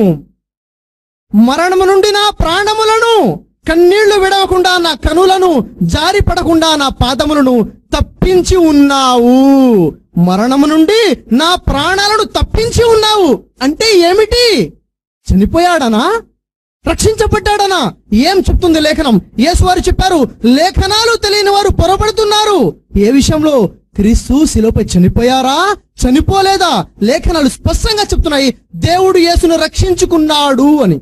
మరణము నుండి నా ప్రాణములను కన్నీళ్లు విడవకుండా నా కనులను జారి పడకుండా నా పాదములను తప్పించి ఉన్నావు మరణము నుండి నా ప్రాణాలను తప్పించి ఉన్నావు అంటే ఏమిటి చనిపోయాడనా రక్షించబడ్డాడనా ఏం చెప్తుంది లేఖనం యేసువారు చెప్పారు లేఖనాలు తెలియని వారు పొరపడుతున్నారు ఏ విషయంలో క్రీస్తు శిలోపై చనిపోయారా చనిపోలేదా లేఖనాలు స్పష్టంగా చెప్తున్నాయి దేవుడు యేసును రక్షించుకున్నాడు అని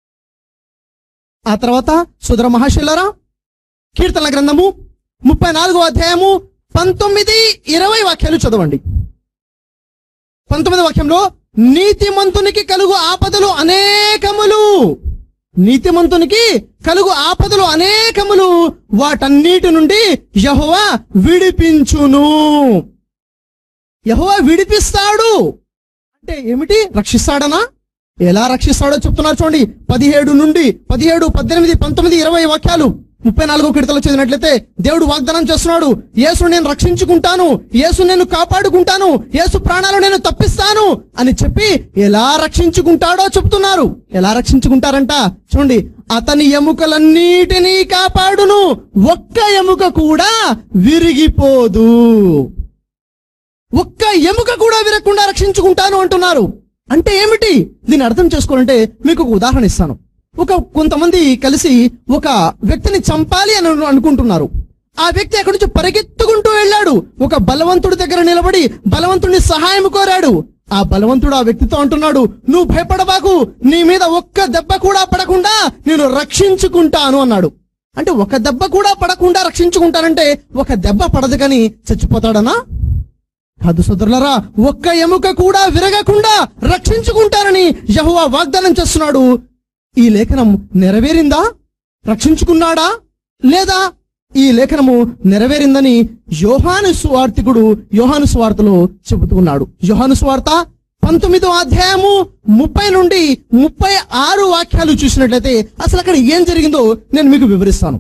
ఆ తర్వాత సుధర మహాశిల్లరా కీర్తన గ్రంథము ముప్పై నాలుగో అధ్యాయము పంతొమ్మిది ఇరవై వాక్యాలు చదవండి పంతొమ్మిది వాక్యంలో నీతిమంతునికి కలుగు ఆపదలు అనేకములు నీతిమంతునికి కలుగు ఆపదలు అనేకములు వాటన్నిటి నుండి యహోవా విడిపించును యహోవా విడిపిస్తాడు అంటే ఏమిటి రక్షిస్తాడనా ఎలా రక్షిస్తాడో చెప్తున్నారు చూడండి పదిహేడు నుండి పదిహేడు పద్దెనిమిది పంతొమ్మిది ఇరవై వాక్యాలు ముప్పై నాలుగో కిడతలు చదివినట్లయితే దేవుడు వాగ్దానం చేస్తున్నాడు యేసు నేను రక్షించుకుంటాను యేసు నేను కాపాడుకుంటాను యేసు ప్రాణాలు నేను తప్పిస్తాను అని చెప్పి ఎలా రక్షించుకుంటాడో చెప్తున్నారు ఎలా రక్షించుకుంటారంట చూడండి అతని ఎముకలన్నిటినీ కాపాడును ఒక్క ఎముక కూడా విరిగిపోదు ఒక్క ఎముక కూడా విరగకుండా రక్షించుకుంటాను అంటున్నారు అంటే ఏమిటి దీన్ని అర్థం చేసుకోవాలంటే మీకు ఒక ఉదాహరణ ఇస్తాను ఒక కొంతమంది కలిసి ఒక వ్యక్తిని చంపాలి అని అను- అనుకుంటున్నారు ఆ వ్యక్తి అక్కడి నుంచి పరిగెత్తుకుంటూ వెళ్ళాడు ఒక బలవంతుడి దగ్గర నిలబడి బలవంతుడిని సహాయం కోరాడు ఆ బలవంతుడు ఆ వ్యక్తితో అంటున్నాడు నువ్వు భయపడబాకు నీ మీద ఒక్క దెబ్బ కూడా పడకుండా నేను రక్షించుకుంటాను అన్నాడు అంటే ఒక దెబ్బ కూడా పడకుండా రక్షించుకుంటానంటే ఒక దెబ్బ పడదు కానీ చచ్చిపోతాడనా కాదు సోదరులరా ఒక్క ఎముక కూడా విరగకుండా రక్షించుకుంటారని యహోవా వాగ్దానం చేస్తున్నాడు ఈ లేఖనం నెరవేరిందా రక్షించుకున్నాడా లేదా ఈ లేఖనము నెరవేరిందని యోహాను సువార్తికుడు యోహాను సువార్తలో చెబుతున్నాడు యోహాను సువార్త పంతొమ్మిదో అధ్యాయము ముప్పై నుండి ముప్పై ఆరు వాక్యాలు చూసినట్లయితే అసలు అక్కడ ఏం జరిగిందో నేను మీకు వివరిస్తాను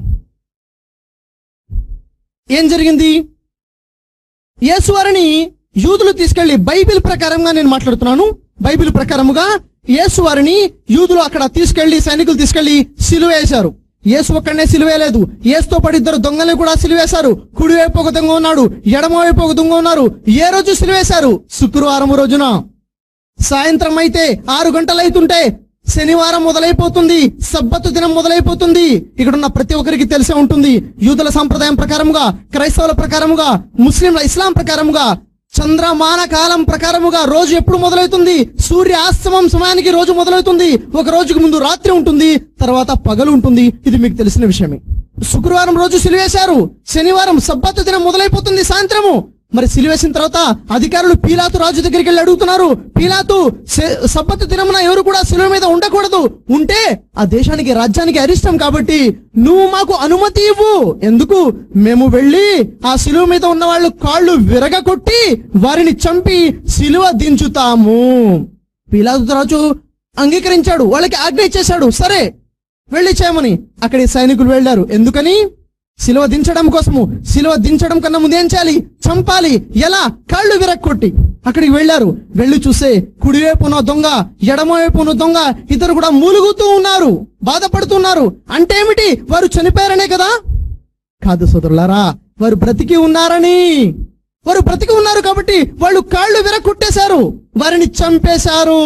ఏం జరిగింది యేసువారిని యూదులు తీసుకెళ్లి బైబిల్ ప్రకారంగా నేను మాట్లాడుతున్నాను బైబిల్ ప్రకారముగా యేసువారిని యూదులు అక్కడ తీసుకెళ్లి సైనికులు తీసుకెళ్లి సిలువేశారు యేసు ఒక్కడనే సిలువేయలేదు యేసుతో పాటు ఇద్దరు దొంగల్ని కూడా సిలువేశారు కుడి వైపు ఒక దొంగ ఉన్నాడు ఎడమ వైపు ఒక దొంగ ఉన్నారు ఏ రోజు సిలువేశారు శుక్రవారం రోజున సాయంత్రం అయితే ఆరు గంటలు అవుతుంటే శనివారం మొదలైపోతుంది సబ్బతు దినం మొదలైపోతుంది ఇక్కడ ఉన్న ప్రతి ఒక్కరికి తెలిసే ఉంటుంది యూదుల సంప్రదాయం ప్రకారముగా క్రైస్తవుల ప్రకారముగా ముస్లింల ఇస్లాం ప్రకారముగా చంద్రమాన కాలం ప్రకారముగా రోజు ఎప్పుడు మొదలవుతుంది సూర్య ఆస్తమం సమయానికి రోజు మొదలవుతుంది ఒక రోజుకు ముందు రాత్రి ఉంటుంది తర్వాత పగలు ఉంటుంది ఇది మీకు తెలిసిన విషయమే శుక్రవారం రోజు సిలివేశారు శనివారం సబ్బతు దినం మొదలైపోతుంది సాయంత్రము మరి సిలివేసిన తర్వాత అధికారులు పీలాతు రాజు దగ్గరికి వెళ్ళి అడుగుతున్నారు పీలాతు సె- సబ్బతు దినమున ఎవరు కూడా సిలువ మీద ఉండకూడదు ఉంటే ఆ దేశానికి రాజ్యానికి అరిష్టం కాబట్టి నువ్వు మాకు అనుమతి ఇవ్వు ఎందుకు మేము వెళ్ళి ఆ సిలువ మీద ఉన్న వాళ్ళు కాళ్ళు విరగకొట్టి వారిని చంపి సిలువ దించుతాము పీలాతు రాజు అంగీకరించాడు వాళ్ళకి ఆజ్ఞ ఇచ్చేశాడు సరే వెళ్ళి చేయమని అక్కడి సైనికులు వెళ్ళారు ఎందుకని సిలువ దించడం కోసము సిలువ దించడం కన్నా ముందు ఏం చేయాలి చంపాలి ఎలా కాళ్ళు విరక్కొట్టి అక్కడికి వెళ్ళారు వెళ్ళి చూస్తే కుడివైపు ఉన్న దొంగ ఎడమవైపు ఉన్న దొంగ ఇద్దరు కూడా మూలుగుతూ ఉన్నారు బాధపడుతున్నారు అంటే ఏమిటి వారు చనిపోయారనే కదా కాదు సోదరులారా వారు బ్రతికి ఉన్నారని వారు బ్రతికి ఉన్నారు కాబట్టి వాళ్ళు కాళ్ళు విరగొట్టేశారు వారిని చంపేశారు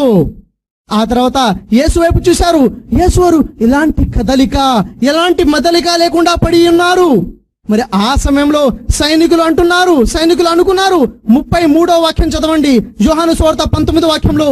ఆ తర్వాత యేసు వైపు చూశారు యేసు వారు ఇలాంటి కదలిక ఎలాంటి మదలిక లేకుండా పడి ఉన్నారు మరి ఆ సమయంలో సైనికులు అంటున్నారు సైనికులు అనుకున్నారు ముప్పై మూడో వాక్యం చదవండి యోహాను సువార్త పంతొమ్మిదో వాక్యంలో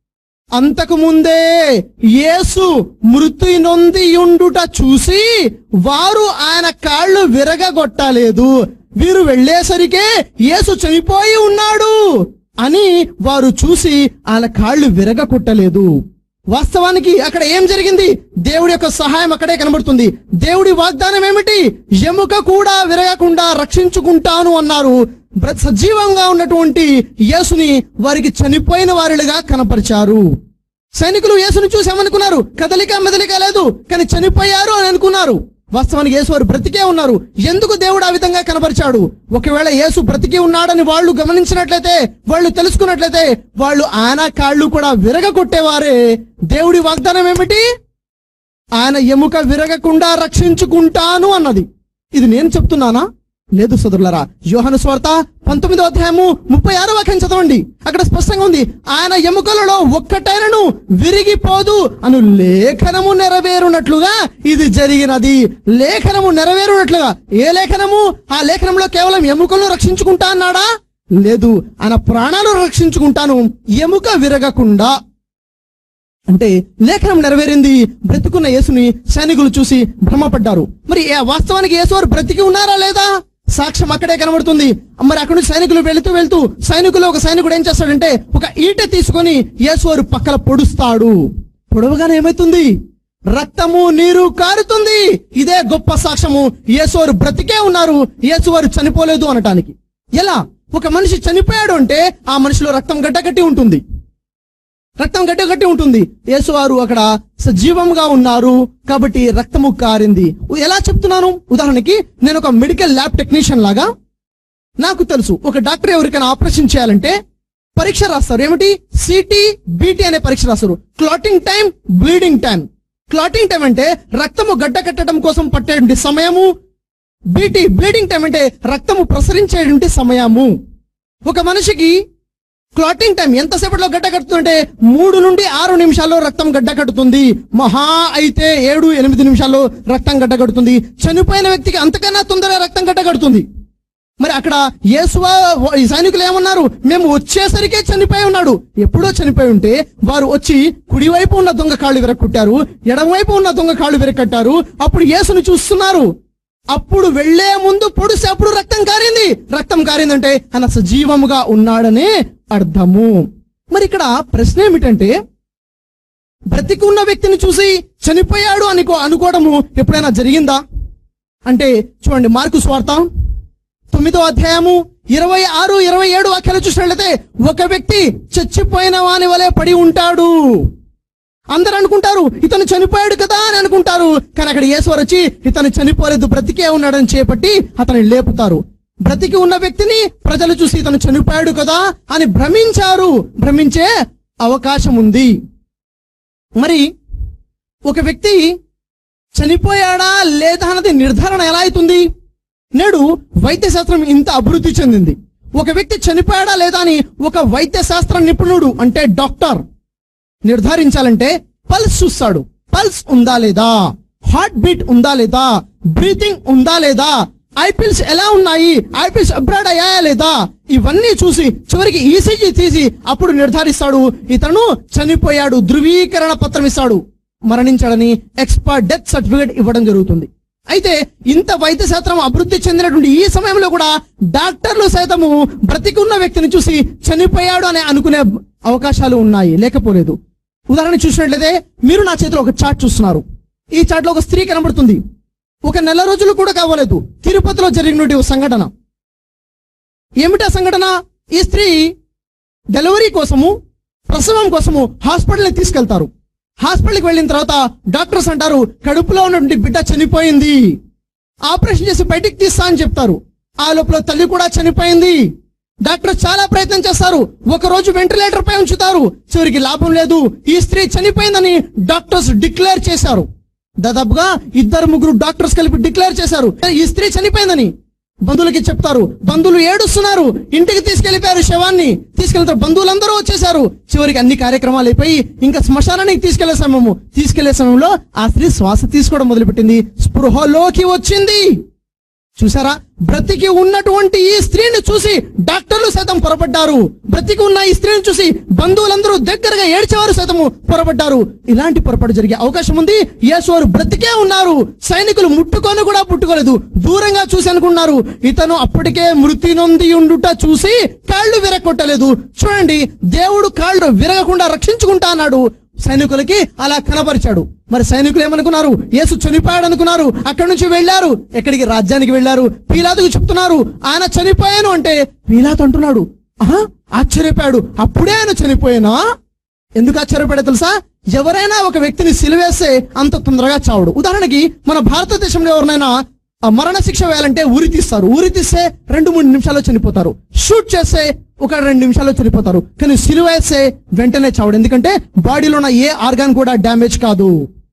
అంతకు ముందే యేసు మృతి నొంది ఉండుట చూసి వారు ఆయన కాళ్ళు విరగగొట్టలేదు వీరు వెళ్ళేసరికే యేసు చనిపోయి ఉన్నాడు అని వారు చూసి ఆయన కాళ్ళు విరగకొట్టలేదు వాస్తవానికి అక్కడ ఏం జరిగింది దేవుడి యొక్క సహాయం అక్కడే కనబడుతుంది దేవుడి వాగ్దానం ఏమిటి ఎముక కూడా విరగకుండా రక్షించుకుంటాను అన్నారు బ్ర- సజీవంగా ఉన్నటువంటి యేసుని వారికి చనిపోయిన వారిగా కనపరిచారు సైనికులు యేసుని చూసి ఏమనుకున్నారు కదలిక మెదలిక లేదు కానీ చనిపోయారు అని అనుకున్నారు వాస్తవానికి యేసు వారు బ్రతికే ఉన్నారు ఎందుకు దేవుడు ఆ విధంగా కనపరిచాడు ఒకవేళ యేసు బ్రతికి ఉన్నాడని వాళ్ళు గమనించినట్లయితే వాళ్ళు తెలుసుకున్నట్లయితే వాళ్ళు ఆయన కాళ్ళు కూడా విరగకొట్టేవారే దేవుడి వాగ్దానం ఏమిటి ఆయన ఎముక విరగకుండా రక్షించుకుంటాను అన్నది ఇది నేను చెప్తున్నానా లేదు సోదరులరా యోహను స్వార్త పంతొమ్మిదో అధ్యాయము ముప్పై ఆరో వాక్యం చదవండి అక్కడ స్పష్టంగా ఉంది ఆయన ఎముకలలో ఒక్కటైనను విరిగిపోదు అను లేఖనము నెరవేరునట్లుగా ఇది జరిగినది లేఖనము నెరవేరునట్లుగా ఏ లేఖనము ఆ లేఖనంలో కేవలం ఎముకలను రక్షించుకుంటా అన్నాడా లేదు ఆయన ప్రాణాలు రక్షించుకుంటాను ఎముక విరగకుండా అంటే లేఖనం నెరవేరింది బ్రతికున్న యేసుని సైనికులు చూసి భ్రమపడ్డారు మరి ఆ వాస్తవానికి యేసు వారు బ్రతికి ఉన్నారా లేదా సాక్ష్యం అక్కడే కనబడుతుంది మరి అక్కడి నుంచి సైనికులు వెళుతూ వెళ్తూ సైనికులు ఒక సైనికుడు ఏం చేస్తాడంటే ఒక ఈట తీసుకొని యేసు వారు పక్కల పొడుస్తాడు పొడవగానే ఏమైతుంది రక్తము నీరు కారుతుంది ఇదే గొప్ప సాక్ష్యము యేసు వారు బ్రతికే ఉన్నారు యేసు వారు చనిపోలేదు అనటానికి ఎలా ఒక మనిషి చనిపోయాడు అంటే ఆ మనిషిలో రక్తం గడ్డకట్టి ఉంటుంది రక్తం గడ్డగట్టి ఉంటుంది యేసువారు అక్కడ సజీవంగా ఉన్నారు కాబట్టి రక్తము కారింది ఎలా చెప్తున్నాను ఉదాహరణకి నేను ఒక మెడికల్ ల్యాబ్ టెక్నీషియన్ లాగా నాకు తెలుసు ఒక డాక్టర్ ఎవరికైనా ఆపరేషన్ చేయాలంటే పరీక్ష రాస్తారు ఏమిటి సిటీ బీటీ అనే పరీక్ష రాస్తారు clotting time bleeding time clotting time అంటే రక్తము గడ్డ కట్టడం కోసం పట్టేటువంటి సమయము బీటీ బ్లీడింగ్ టైం అంటే రక్తము ప్రసరించేటువంటి సమయము ఒక మనిషికి క్లాటింగ్ టైం ఎంతసేపట్లో గడ్డ కట్టుతుందంటే మూడు నుండి ఆరు నిమిషాల్లో రక్తం గడ్డ కట్టుతుంది మహా అయితే ఏడు ఎనిమిది నిమిషాల్లో రక్తం గడ్డ కడుతుంది చనిపోయిన వ్యక్తికి అంతకన్నా తొందరగా రక్తం గడ్డ కడుతుంది మరి అక్కడ యేసువా ఈ సైనికులు ఏమన్నారు మేము వచ్చేసరికే చనిపోయి ఉన్నాడు ఎప్పుడో చనిపోయి ఉంటే వారు వచ్చి కుడివైపు ఉన్న దొంగ కాళ్ళు విరక్కొట్టారు ఎడమవైపు ఉన్న దొంగ కాళ్ళు విరక్కట్టారు అప్పుడు యేసుని చూస్తున్నారు అప్పుడు వెళ్లే ముందు పొడిసి అప్పుడు రక్తం కారింది రక్తం కారిందంటే ఆయన సజీవముగా ఉన్నాడనే అర్థము మరి ఇక్కడ ప్రశ్న ఏమిటంటే బ్రతికున్న వ్యక్తిని చూసి చనిపోయాడు అనుకో అనుకోవడము ఎప్పుడైనా జరిగిందా అంటే చూడండి మార్కు స్వార్థ తొమ్మిదో అధ్యాయము ఇరవై ఆరు ఇరవై ఏడు వాక్యాలు చూసినట్లయితే ఒక వ్యక్తి చచ్చిపోయిన వాని వలె పడి ఉంటాడు అందరు అనుకుంటారు ఇతను చనిపోయాడు కదా అని అనుకుంటారు కానీ అక్కడ యేసువారు వచ్చి ఇతను చనిపోలేదు బ్రతికే ఉన్నాడని చేపట్టి అతన్ని లేపుతారు బ్రతికి ఉన్న వ్యక్తిని ప్రజలు చూసి ఇతను చనిపోయాడు కదా అని భ్రమించారు భ్రమించే అవకాశం ఉంది మరి ఒక వ్యక్తి చనిపోయాడా లేదా అన్నది నిర్ధారణ ఎలా అవుతుంది నేడు వైద్య శాస్త్రం ఇంత అభివృద్ధి చెందింది ఒక వ్యక్తి చనిపోయాడా లేదా అని ఒక వైద్య శాస్త్ర నిపుణుడు అంటే డాక్టర్ నిర్ధారించాలంటే పల్స్ చూస్తాడు పల్స్ ఉందా లేదా హార్ట్ బీట్ ఉందా లేదా బ్రీతింగ్ ఉందా లేదా ఐపిల్స్ ఎలా ఉన్నాయి ఐపిల్స్ అబ్రాడ్ అయ్యాయా లేదా ఇవన్నీ చూసి చివరికి ఈసీజీ తీసి అప్పుడు నిర్ధారిస్తాడు ఇతను చనిపోయాడు ధృవీకరణ పత్రం ఇస్తాడు మరణించాడని ఎక్స్పర్ట్ డెత్ సర్టిఫికేట్ ఇవ్వడం జరుగుతుంది అయితే ఇంత వైద్య శాస్త్రం అభివృద్ధి చెందినటువంటి ఈ సమయంలో కూడా డాక్టర్లు సైతము బ్రతికున్న వ్యక్తిని చూసి చనిపోయాడు అని అనుకునే అవకాశాలు ఉన్నాయి లేకపోలేదు ఉదాహరణ చూసినట్లయితే మీరు నా చేతిలో ఒక చార్ట్ చూస్తున్నారు ఈ చార్ట్ లో ఒక స్త్రీ కనబడుతుంది ఒక నెల రోజులు కూడా కావలేదు తిరుపతిలో జరిగినటువంటి ఒక సంఘటన ఏమిటా సంఘటన ఈ స్త్రీ డెలివరీ కోసము ప్రసవం కోసము హాస్పిటల్ని తీసుకెళ్తారు హాస్పిటల్కి వెళ్ళిన తర్వాత డాక్టర్స్ అంటారు కడుపులో ఉన్నటువంటి బిడ్డ చనిపోయింది ఆపరేషన్ చేసి బయటికి తీస్తా అని చెప్తారు ఆ లోపల తల్లి కూడా చనిపోయింది డాక్టర్ చాలా ప్రయత్నం చేస్తారు ఒక రోజు వెంటిలేటర్ పై ఉంచుతారు చివరికి లాభం లేదు ఈ స్త్రీ చనిపోయిందని డాక్టర్స్ డిక్లేర్ చేశారు దాదాపుగా ఇద్దరు ముగ్గురు డాక్టర్స్ కలిపి డిక్లేర్ చేశారు ఈ స్త్రీ చనిపోయిందని బంధువులకి చెప్తారు బంధువులు ఏడుస్తున్నారు ఇంటికి తీసుకెళ్లిపోయారు శవాన్ని తీసుకెళ్తారు బంధువులందరూ వచ్చేసారు చివరికి అన్ని కార్యక్రమాలు అయిపోయి ఇంకా శ్మశానానికి తీసుకెళ్లే సమయము తీసుకెళ్లే సమయంలో ఆ స్త్రీ శ్వాస తీసుకోవడం మొదలుపెట్టింది స్పృహలోకి వచ్చింది చూసారా బ్రతికి ఉన్నటువంటి ఈ స్త్రీని చూసి డాక్టర్లు సైతం పొరపడ్డారు బ్రతికి ఉన్న ఈ స్త్రీని చూసి బంధువులందరూ దగ్గరగా ఏడ్చేవారు సైతము పొరపడ్డారు ఇలాంటి పొరపాటు జరిగే అవకాశం ఉంది యేసు వారు బ్రతికే ఉన్నారు సైనికులు ముట్టుకొని కూడా పుట్టుకోలేదు దూరంగా చూసి అనుకున్నారు ఇతను అప్పటికే మృతి నొంది ఉండుట చూసి కాళ్ళు విరగొట్టలేదు చూడండి దేవుడు కాళ్ళు విరగకుండా రక్షించుకుంటా అన్నాడు సైనికులకి అలా కనపరిచాడు మరి సైనికులు ఏమనుకున్నారు యేసు చనిపోయాడు అనుకున్నారు అక్కడి నుంచి వెళ్ళారు ఎక్కడికి రాజ్యానికి వెళ్ళారు పీలాతుకు చెప్తున్నారు ఆయన చనిపోయాను అంటే పీలాతు అంటున్నాడు ఆహా ఆశ్చర్యపోయాడు అప్పుడే ఆయన చనిపోయానా ఎందుకు ఆశ్చర్యపడే తెలుసా ఎవరైనా ఒక వ్యక్తిని సిలివేస్తే అంత తొందరగా చావడు ఉదాహరణకి మన భారతదేశంలో ఎవరినైనా ఆ మరణ శిక్ష వేయాలంటే ఉరి తీస్తారు ఉరి తీస్తే రెండు మూడు నిమిషాల్లో చనిపోతారు షూట్ చేస్తే ఒక రెండు నిమిషాల్లో చనిపోతారు కానీ సిలువేస్తే వెంటనే చావడు ఎందుకంటే బాడీలో ఉన్న ఏ ఆర్గాన్ కూడా డ్యామేజ్ కాదు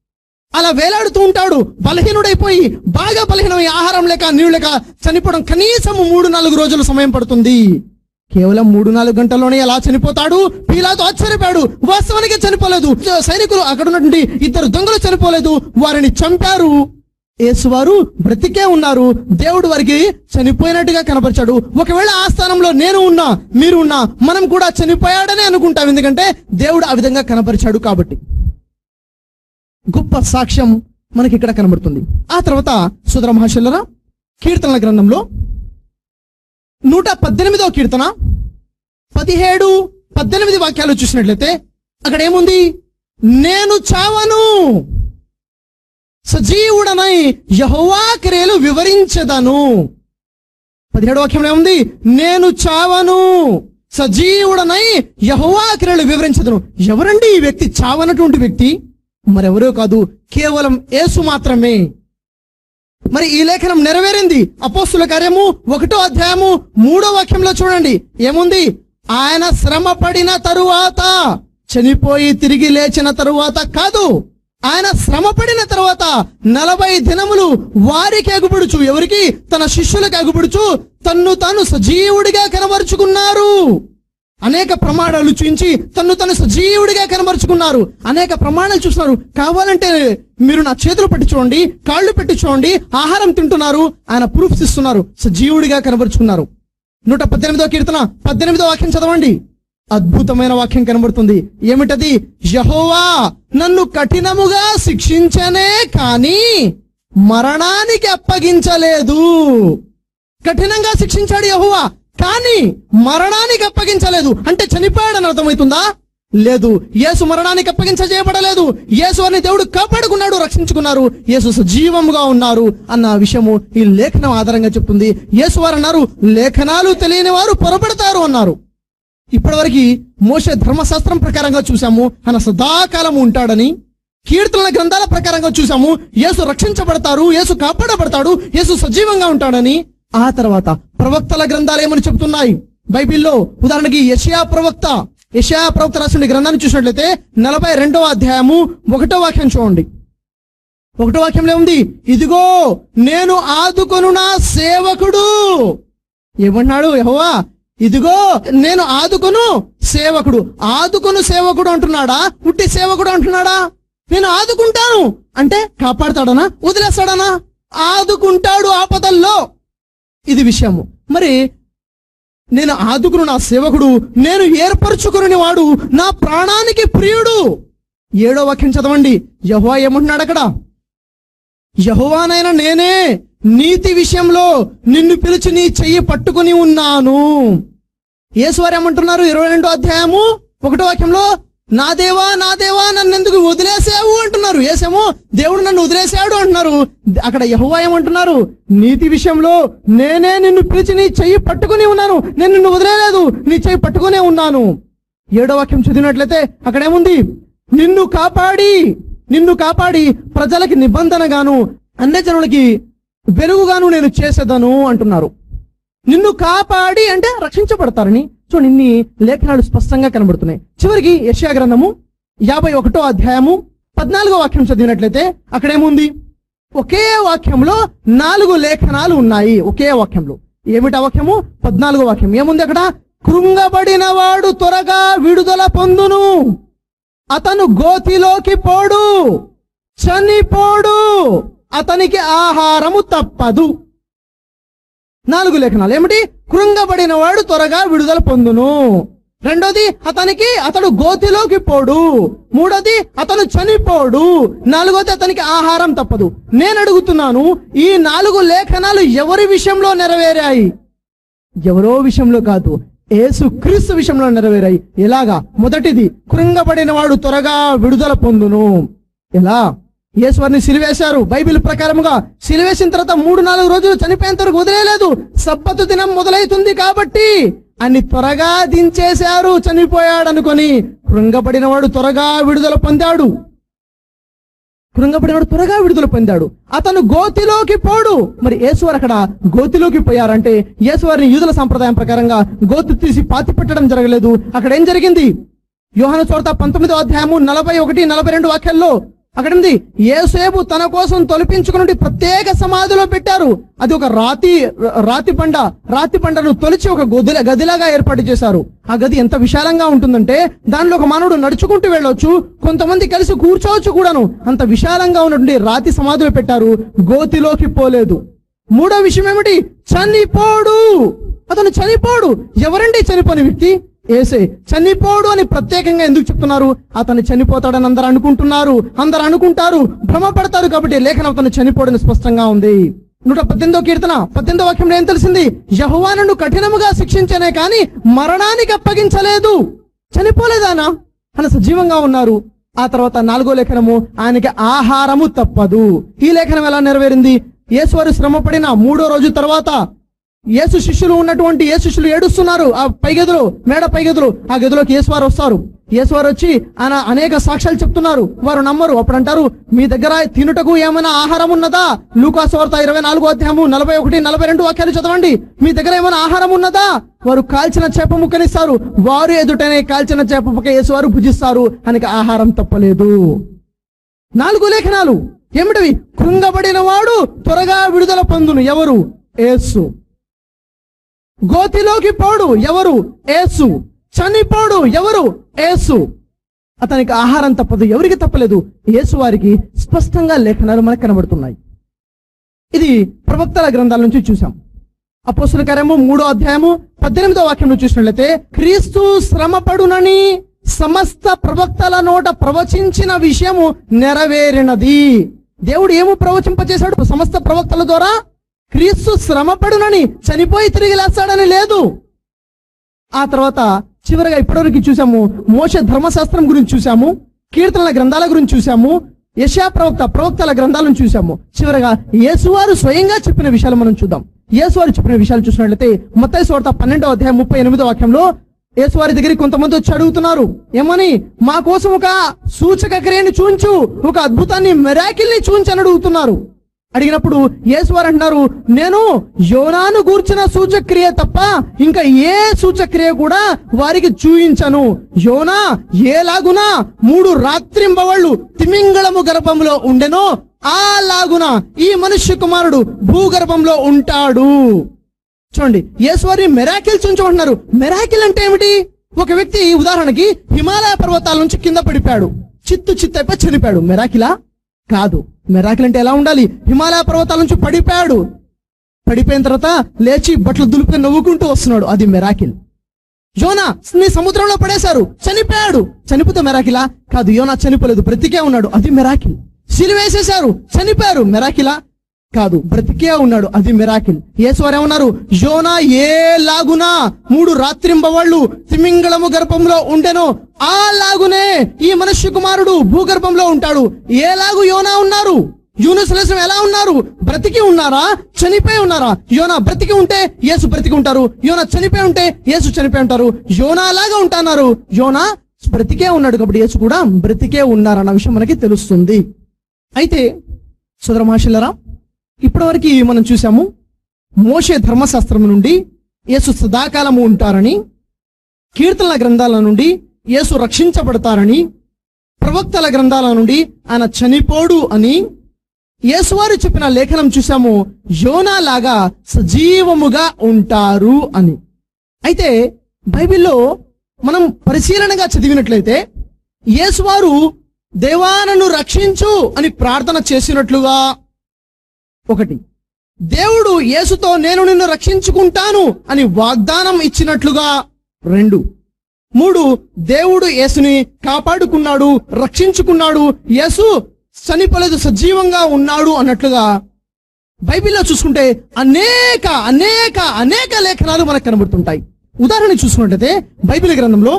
అలా వేలాడుతూ ఉంటాడు బలహీనుడైపోయి బాగా బలహీనమై ఆహారం లేక నీళ్ళు లేక చనిపోవడం కనీసం మూడు నాలుగు రోజులు సమయం పడుతుంది కేవలం మూడు నాలుగు గంటల్లోనే ఎలా చనిపోతాడు పీలాతో ఆశ్చర్యపోయాడు వాస్తవానికి చనిపోలేదు సైనికులు అక్కడ ఉన్నటువంటి ఇద్దరు దొంగలు చనిపోలేదు వారిని చంపారు యేసువారు బ్రతికే ఉన్నారు దేవుడు వారికి చనిపోయినట్టుగా కనపరిచాడు ఒకవేళ ఆ స్థానంలో నేను ఉన్నా మీరు ఉన్నా మనం కూడా చనిపోయాడని అనుకుంటాం ఎందుకంటే దేవుడు ఆ విధంగా కనపరిచాడు కాబట్టి గొప్ప సాక్ష్యం మనకి ఇక్కడ కనబడుతుంది ఆ తర్వాత సుధర మహాశులరా కీర్తనల గ్రంథంలో నూట పద్దెనిమిదవ కీర్తన పదిహేడు పద్దెనిమిది వాక్యాలు చూసినట్లయితే అక్కడ ఏముంది నేను చావను సజీవుడనై యహోవా క్రియలు వివరించదను పదిహేడు వాక్యంలో ఏముంది నేను చావను సజీవుడనై యహోవా క్రియలు వివరించదను ఎవరండి ఈ వ్యక్తి చావనటువంటి వ్యక్తి మరెవరో కాదు కేవలం యేసు మాత్రమే మరి ఈ లేఖనం నెరవేరింది అపోస్తుల కార్యము ఒకటో అధ్యాయము మూడో వాక్యంలో చూడండి ఏముంది ఆయన శ్రమ పడిన తరువాత చనిపోయి తిరిగి లేచిన తరువాత కాదు ఆయన శ్రమ పడిన తరువాత నలభై దినములు వారికి ఎగుబడుచు ఎవరికి తన శిష్యులకు ఎగుబడుచు తన్ను తాను సజీవుడిగా కనబరుచుకున్నారు అనేక ప్రమాణాలు చూపించి తను తను సజీవుడిగా కనబరుచుకున్నారు అనేక ప్రమాణాలు చూస్తున్నారు కావాలంటే మీరు నా చేతులు పెట్టి చూడండి కాళ్ళు పెట్టి చూడండి ఆహారం తింటున్నారు ఆయన ప్రూఫ్స్ ఇస్తున్నారు సజీవుడిగా కనబరుచుకున్నారు నూట పద్దెనిమిదో కీర్తన పద్దెనిమిదో వాక్యం చదవండి అద్భుతమైన వాక్యం కనబడుతుంది ఏమిటది యహోవా నన్ను కఠినముగా శిక్షించనే కాని మరణానికి అప్పగించలేదు కఠినంగా శిక్షించాడు యహోవా కానీ మరణానికి అప్పగించలేదు అంటే చనిపోయాడని అర్థమవుతుందా లేదు యేసు మరణానికి అప్పగించ చేయబడలేదు యేసు అని దేవుడు కాపాడుకున్నాడు రక్షించుకున్నారు యేసు సజీవముగా ఉన్నారు అన్న విషయము ఈ లేఖనం ఆధారంగా చెప్తుంది యేసు వారు అన్నారు లేఖనాలు తెలియని వారు పొరపడతారు అన్నారు ఇప్పటివరకు మోసే ధర్మశాస్త్రం ప్రకారంగా చూసాము ఆయన సదాకాలం ఉంటాడని కీర్తనల గ్రంథాల ప్రకారంగా చూసాము యేసు రక్షించబడతారు యేసు కాపాడబడతాడు యేసు సజీవంగా ఉంటాడని ఆ తర్వాత ప్రవక్తల గ్రంథాలు ఏమని చెప్తున్నాయి బైబిల్లో ఉదాహరణకి యషయా ప్రవక్త యషయా ప్రవక్త రాసిన గ్రంథాన్ని చూసినట్లయితే నలభై రెండవ అధ్యాయము ఒకటో వాక్యం చూడండి ఒకటో వాక్యంలో ఉంది ఇదిగో నేను ఆదుకొను నా సేవకుడు ఏమన్నాడు యహోవా ఇదిగో నేను ఆదుకొను సేవకుడు ఆదుకొను సేవకుడు అంటున్నాడా పుట్టి సేవకుడు అంటున్నాడా నేను ఆదుకుంటాను అంటే కాపాడతాడనా వదిలేస్తాడనా ఆదుకుంటాడు ఆపదల్లో ఇది విషయము మరి నేను ఆదుకును నా సేవకుడు నేను ఏర్పరచుకుని వాడు నా ప్రాణానికి ప్రియుడు ఏడో వాక్యం చదవండి యహోవా ఏమంటున్నాడు అక్కడ యహోవానైనా నేనే నీతి విషయంలో నిన్ను పిలిచి నీ చెయ్యి పట్టుకుని ఉన్నాను యేసువారు ఏమంటున్నారు ఇరవై రెండో అధ్యాయము ఒకటో వాక్యంలో నా దేవా నా దేవా నన్ను ఎందుకు వదిలేసావు అంటున్నారు ఏసేమో దేవుడు నన్ను వదిలేసాడు అంటున్నారు అక్కడ యహోవా ఏమంటున్నారు నీతి విషయంలో నేనే నిన్ను పిలిచి నీ చెయ్యి పట్టుకుని ఉన్నాను నేను నిన్ను వదిలేలేదు నీ చెయ్యి పట్టుకునే ఉన్నాను ఏడో వాక్యం చదివినట్లయితే అక్కడేముంది నిన్ను కాపాడి నిన్ను కాపాడి ప్రజలకి నిబంధనగాను అన్యజనులకి వెలుగుగాను నేను చేసేదను అంటున్నారు నిన్ను కాపాడి అంటే రక్షించబడతారని చూడండి ఇన్ని లేఖనాలు స్పష్టంగా కనబడుతున్నాయి చివరికి యెషయా గ్రంథము యాభై ఒకటో అధ్యాయము పద్నాలుగో వాక్యం చదివినట్లయితే అక్కడేముంది ఒకే వాక్యంలో నాలుగు లేఖనాలు ఉన్నాయి ఒకే వాక్యంలో ఏమిటి ఆ వాక్యము పద్నాలుగో వాక్యం ఏముంది అక్కడ కృంగబడిన వాడు త్వరగా విడుదల పొందును అతను గోతిలోకి పోడు చనిపోడు అతనికి ఆహారము తప్పదు నాలుగు లేఖనాలు ఏమిటి కృంగబడిన వాడు త్వరగా విడుదల పొందును రెండోది అతనికి అతడు గోతిలోకి పోడు మూడోది అతను చనిపోడు నాలుగోది అతనికి ఆహారం తప్పదు నేను అడుగుతున్నాను ఈ నాలుగు లేఖనాలు ఎవరి విషయంలో నెరవేరాయి ఎవరో విషయంలో కాదు యేసు క్రీస్తు విషయంలో నెరవేరాయి ఎలాగా మొదటిది కృంగబడిన వాడు త్వరగా విడుదల పొందును ఎలా యేసువారిని సిలివేశారు బైబిల్ ప్రకారముగా సిలివేసిన తర్వాత మూడు నాలుగు రోజులు చనిపోయేంత వరకు వదిలేదు సబ్బతు దినం మొదలైతుంది కాబట్టి అన్ని త్వరగా దించేశారు చనిపోయాడు అనుకొని కృంగబడిన వాడు త్వరగా విడుదల పొందాడు కృంగపడినవాడు త్వరగా విడుదల పొందాడు అతను గోతిలోకి పోడు మరి యేసువారు అక్కడ గోతిలోకి పోయారంటే యేసువారిని యూదుల సంప్రదాయం ప్రకారంగా గోతి తీసి పాతి పెట్టడం జరగలేదు అక్కడ ఏం జరిగింది యోహాను చోట పంతొమ్మిదో అధ్యాయము నలభై ఒకటి నలభై రెండు వాక్యాల్లో అక్కడ ఉంది ఏసేపు తన కోసం తొలిపించుకుని ప్రత్యేక సమాధిలో పెట్టారు అది ఒక రాతి రాతి బండ రాతి బండను తొలిచి ఒక గదిల గదిలాగా ఏర్పాటు చేశారు ఆ గది ఎంత విశాలంగా ఉంటుందంటే దానిలో ఒక మానవుడు నడుచుకుంటూ వెళ్ళొచ్చు కొంతమంది కలిసి కూర్చోవచ్చు కూడాను అంత విశాలంగా ఉన్నటువంటి రాతి సమాధిలో పెట్టారు గోతిలోకి పోలేదు మూడో విషయం ఏమిటి చనిపోడు అతను చనిపోడు ఎవరండి చనిపోని వ్యక్తి ఏసే చనిపోడు అని ప్రత్యేకంగా ఎందుకు చెప్తున్నారు అతను చనిపోతాడని అందరు అనుకుంటున్నారు అందరు అనుకుంటారు భ్రమపడతారు కాబట్టి లేఖనం అతను చనిపోడని స్పష్టంగా ఉంది నూట పద్దెనిమిదో కీర్తన పద్దెనిమిదో వాక్యంలో ఏం తెలిసింది యహోవాను కఠినముగా శిక్షించనే కానీ మరణానికి అప్పగించలేదు చనిపోలేదానా ఆయన సజీవంగా ఉన్నారు ఆ తర్వాత నాలుగో లేఖనము ఆయనకి ఆహారము తప్పదు ఈ లేఖనం ఎలా నెరవేరింది యేసువారు శ్రమపడిన మూడో రోజు తర్వాత యేసు శిష్యులు ఉన్నటువంటి ఏ శిష్యులు ఏడుస్తున్నారు ఆ పై గదులు మేడ పై గదులు ఆ గదిలోకి యేసువారు వస్తారు యేసువారు వచ్చి ఆయన అనేక సాక్ష్యాలు చెప్తున్నారు వారు నమ్మరు అప్పుడు అంటారు మీ దగ్గర తినుటకు ఏమైనా ఆహారం ఉన్నదా లూకాసు వార్త ఇరవై నాలుగో అధ్యాయము నలభై ఒకటి నలభై రెండు వాక్యాలు చదవండి మీ దగ్గర ఏమైనా ఆహారం ఉన్నదా వారు కాల్చిన చేప ముక్కనిస్తారు వారు ఎదుటనే కాల్చిన చేప ముక్క యేసువారు భుజిస్తారు ఆయనకి ఆహారం తప్పలేదు నాలుగు లేఖనాలు ఏమిటివి కృంగబడిన వాడు త్వరగా విడుదల పొందును ఎవరు ఏసు గోతిలోకి పోడు ఎవరు ఏసు చనిపోడు ఎవరు ఏసు అతనికి ఆహారం తప్పదు ఎవరికి తప్పలేదు యేసు వారికి స్పష్టంగా లేఖనాలు మనకు కనబడుతున్నాయి ఇది ప్రవక్తల గ్రంథాల నుంచి చూసాం అపోస్తుల కార్యము మూడో అధ్యాయము పద్దెనిమిదో వాక్యం చూసినట్లయితే క్రీస్తు శ్రమపడునని సమస్త ప్రవక్తల నోట ప్రవచించిన విషయము నెరవేరినది దేవుడు ఏము ప్రవచింపచేశాడు సమస్త ప్రవక్తల ద్వారా క్రీస్తు శ్రమపడునని చనిపోయి తిరిగి లేస్తాడని లేదు ఆ తర్వాత చివరిగా ఇప్పటివరకు చూసాము మోష ధర్మశాస్త్రం గురించి చూసాము కీర్తనల గ్రంథాల గురించి చూసాము యశా ప్రవక్త ప్రవక్తల గ్రంథాలను చూసాము చివరగా యేసువారు స్వయంగా చెప్పిన విషయాలు మనం చూద్దాం యేసువారు చెప్పిన విషయాలు చూసినట్లయితే మొత్తం వార్త పన్నెండో అధ్యాయం ముప్పై ఎనిమిదో వాక్యంలో యేసువారి దగ్గరికి కొంతమంది వచ్చి అడుగుతున్నారు ఏమని మా కోసం ఒక సూచక క్రియని చూంచు ఒక అద్భుతాన్ని మెరాకిల్ని చూంచని అడుగుతున్నారు అడిగినప్పుడు యేసువారు అంటున్నారు నేను యోనాను గూర్చిన సూచక్రియ తప్ప ఇంకా ఏ సూచక్రియ కూడా వారికి చూయించను యోనా ఏలాగునా మూడు రాత్రింబవళ్ళు తిమింగళము గర్భంలో ఉండెనో అలాగున ఈ మనుష్య కుమారుడు భూగర్భంలో ఉంటాడు చూడండి యేసువారి మెరాకిల్ చూంచమంటున్నారు మెరాకిల్ అంటే ఏమిటి ఒక వ్యక్తి ఉదాహరణకి హిమాలయ పర్వతాల నుంచి కింద పడిపోయాడు చిత్తు చిత్తైపోయి చనిపోయాడు మెరాకిలా కాదు మెరాకిల్ అంటే ఎలా ఉండాలి హిమాలయ పర్వతాల నుంచి పడిపోయాడు పడిపోయిన తర్వాత లేచి బట్టలు దులుపుకొని నవ్వుకుంటూ వస్తున్నాడు అది మెరాకిల్ యోనా నీ సముద్రంలో పడేశారు చనిపోయాడు చనిపోతే మెరాకిలా కాదు యోనా చనిపోలేదు బ్రతికే ఉన్నాడు అది మెరాకిల్ సిలివేసేశారు చనిపోయారు మెరాకిలా కాదు బ్రతికే ఉన్నాడు అది మెరాకిల్ యేసువారు ఏమన్నారు యోనా ఏ లాగునా మూడు రాత్రింబవళ్ళు తిమింగళము గర్భంలో ఉండెనో ఆ లాగునే ఈ మనుష్య కుమారుడు భూగర్భంలో ఉంటాడు ఏలాగు యోనా ఉన్నారు యూనుసలసం ఎలా ఉన్నారు బ్రతికి ఉన్నారా చనిపోయి ఉన్నారా యోనా బ్రతికి ఉంటే యేసు బ్రతికి ఉంటారు యోనా చనిపోయి ఉంటే యేసు చనిపోయి ఉంటారు యోనా లాగా ఉంటున్నారు యోనా బ్రతికే ఉన్నాడు కాబట్టి యేసు కూడా బ్రతికే ఉన్నారన్న విషయం మనకి తెలుస్తుంది అయితే సుధర మహాశిల్లరా ఇప్పటివరకు మనం చూసాము మోషే ధర్మశాస్త్రం నుండి యేసు సదాకాలము ఉంటారని కీర్తనల గ్రంథాల నుండి యేసు రక్షించబడతారని ప్రవక్తల గ్రంథాల నుండి ఆయన చనిపోడు అని యేసువారు చెప్పిన లేఖనం చూసాము యోనా లాగా సజీవముగా ఉంటారు అని అయితే బైబిల్లో మనం పరిశీలనగా చదివినట్లయితే యేసువారు దేవానను రక్షించు అని ప్రార్థన చేసినట్లుగా ఒకటి దేవుడు యేసుతో నేను నిన్ను రక్షించుకుంటాను అని వాగ్దానం ఇచ్చినట్లుగా రెండు మూడు దేవుడు యేసుని కాపాడుకున్నాడు రక్షించుకున్నాడు యేసు చనిపోలేదు సజీవంగా ఉన్నాడు అన్నట్లుగా బైబిల్లో చూసుకుంటే అనేక అనేక అనేక లేఖనాలు మనకు కనబడుతుంటాయి ఉదాహరణ చూసుకున్నట్లయితే బైబిల్ గ్రంథంలో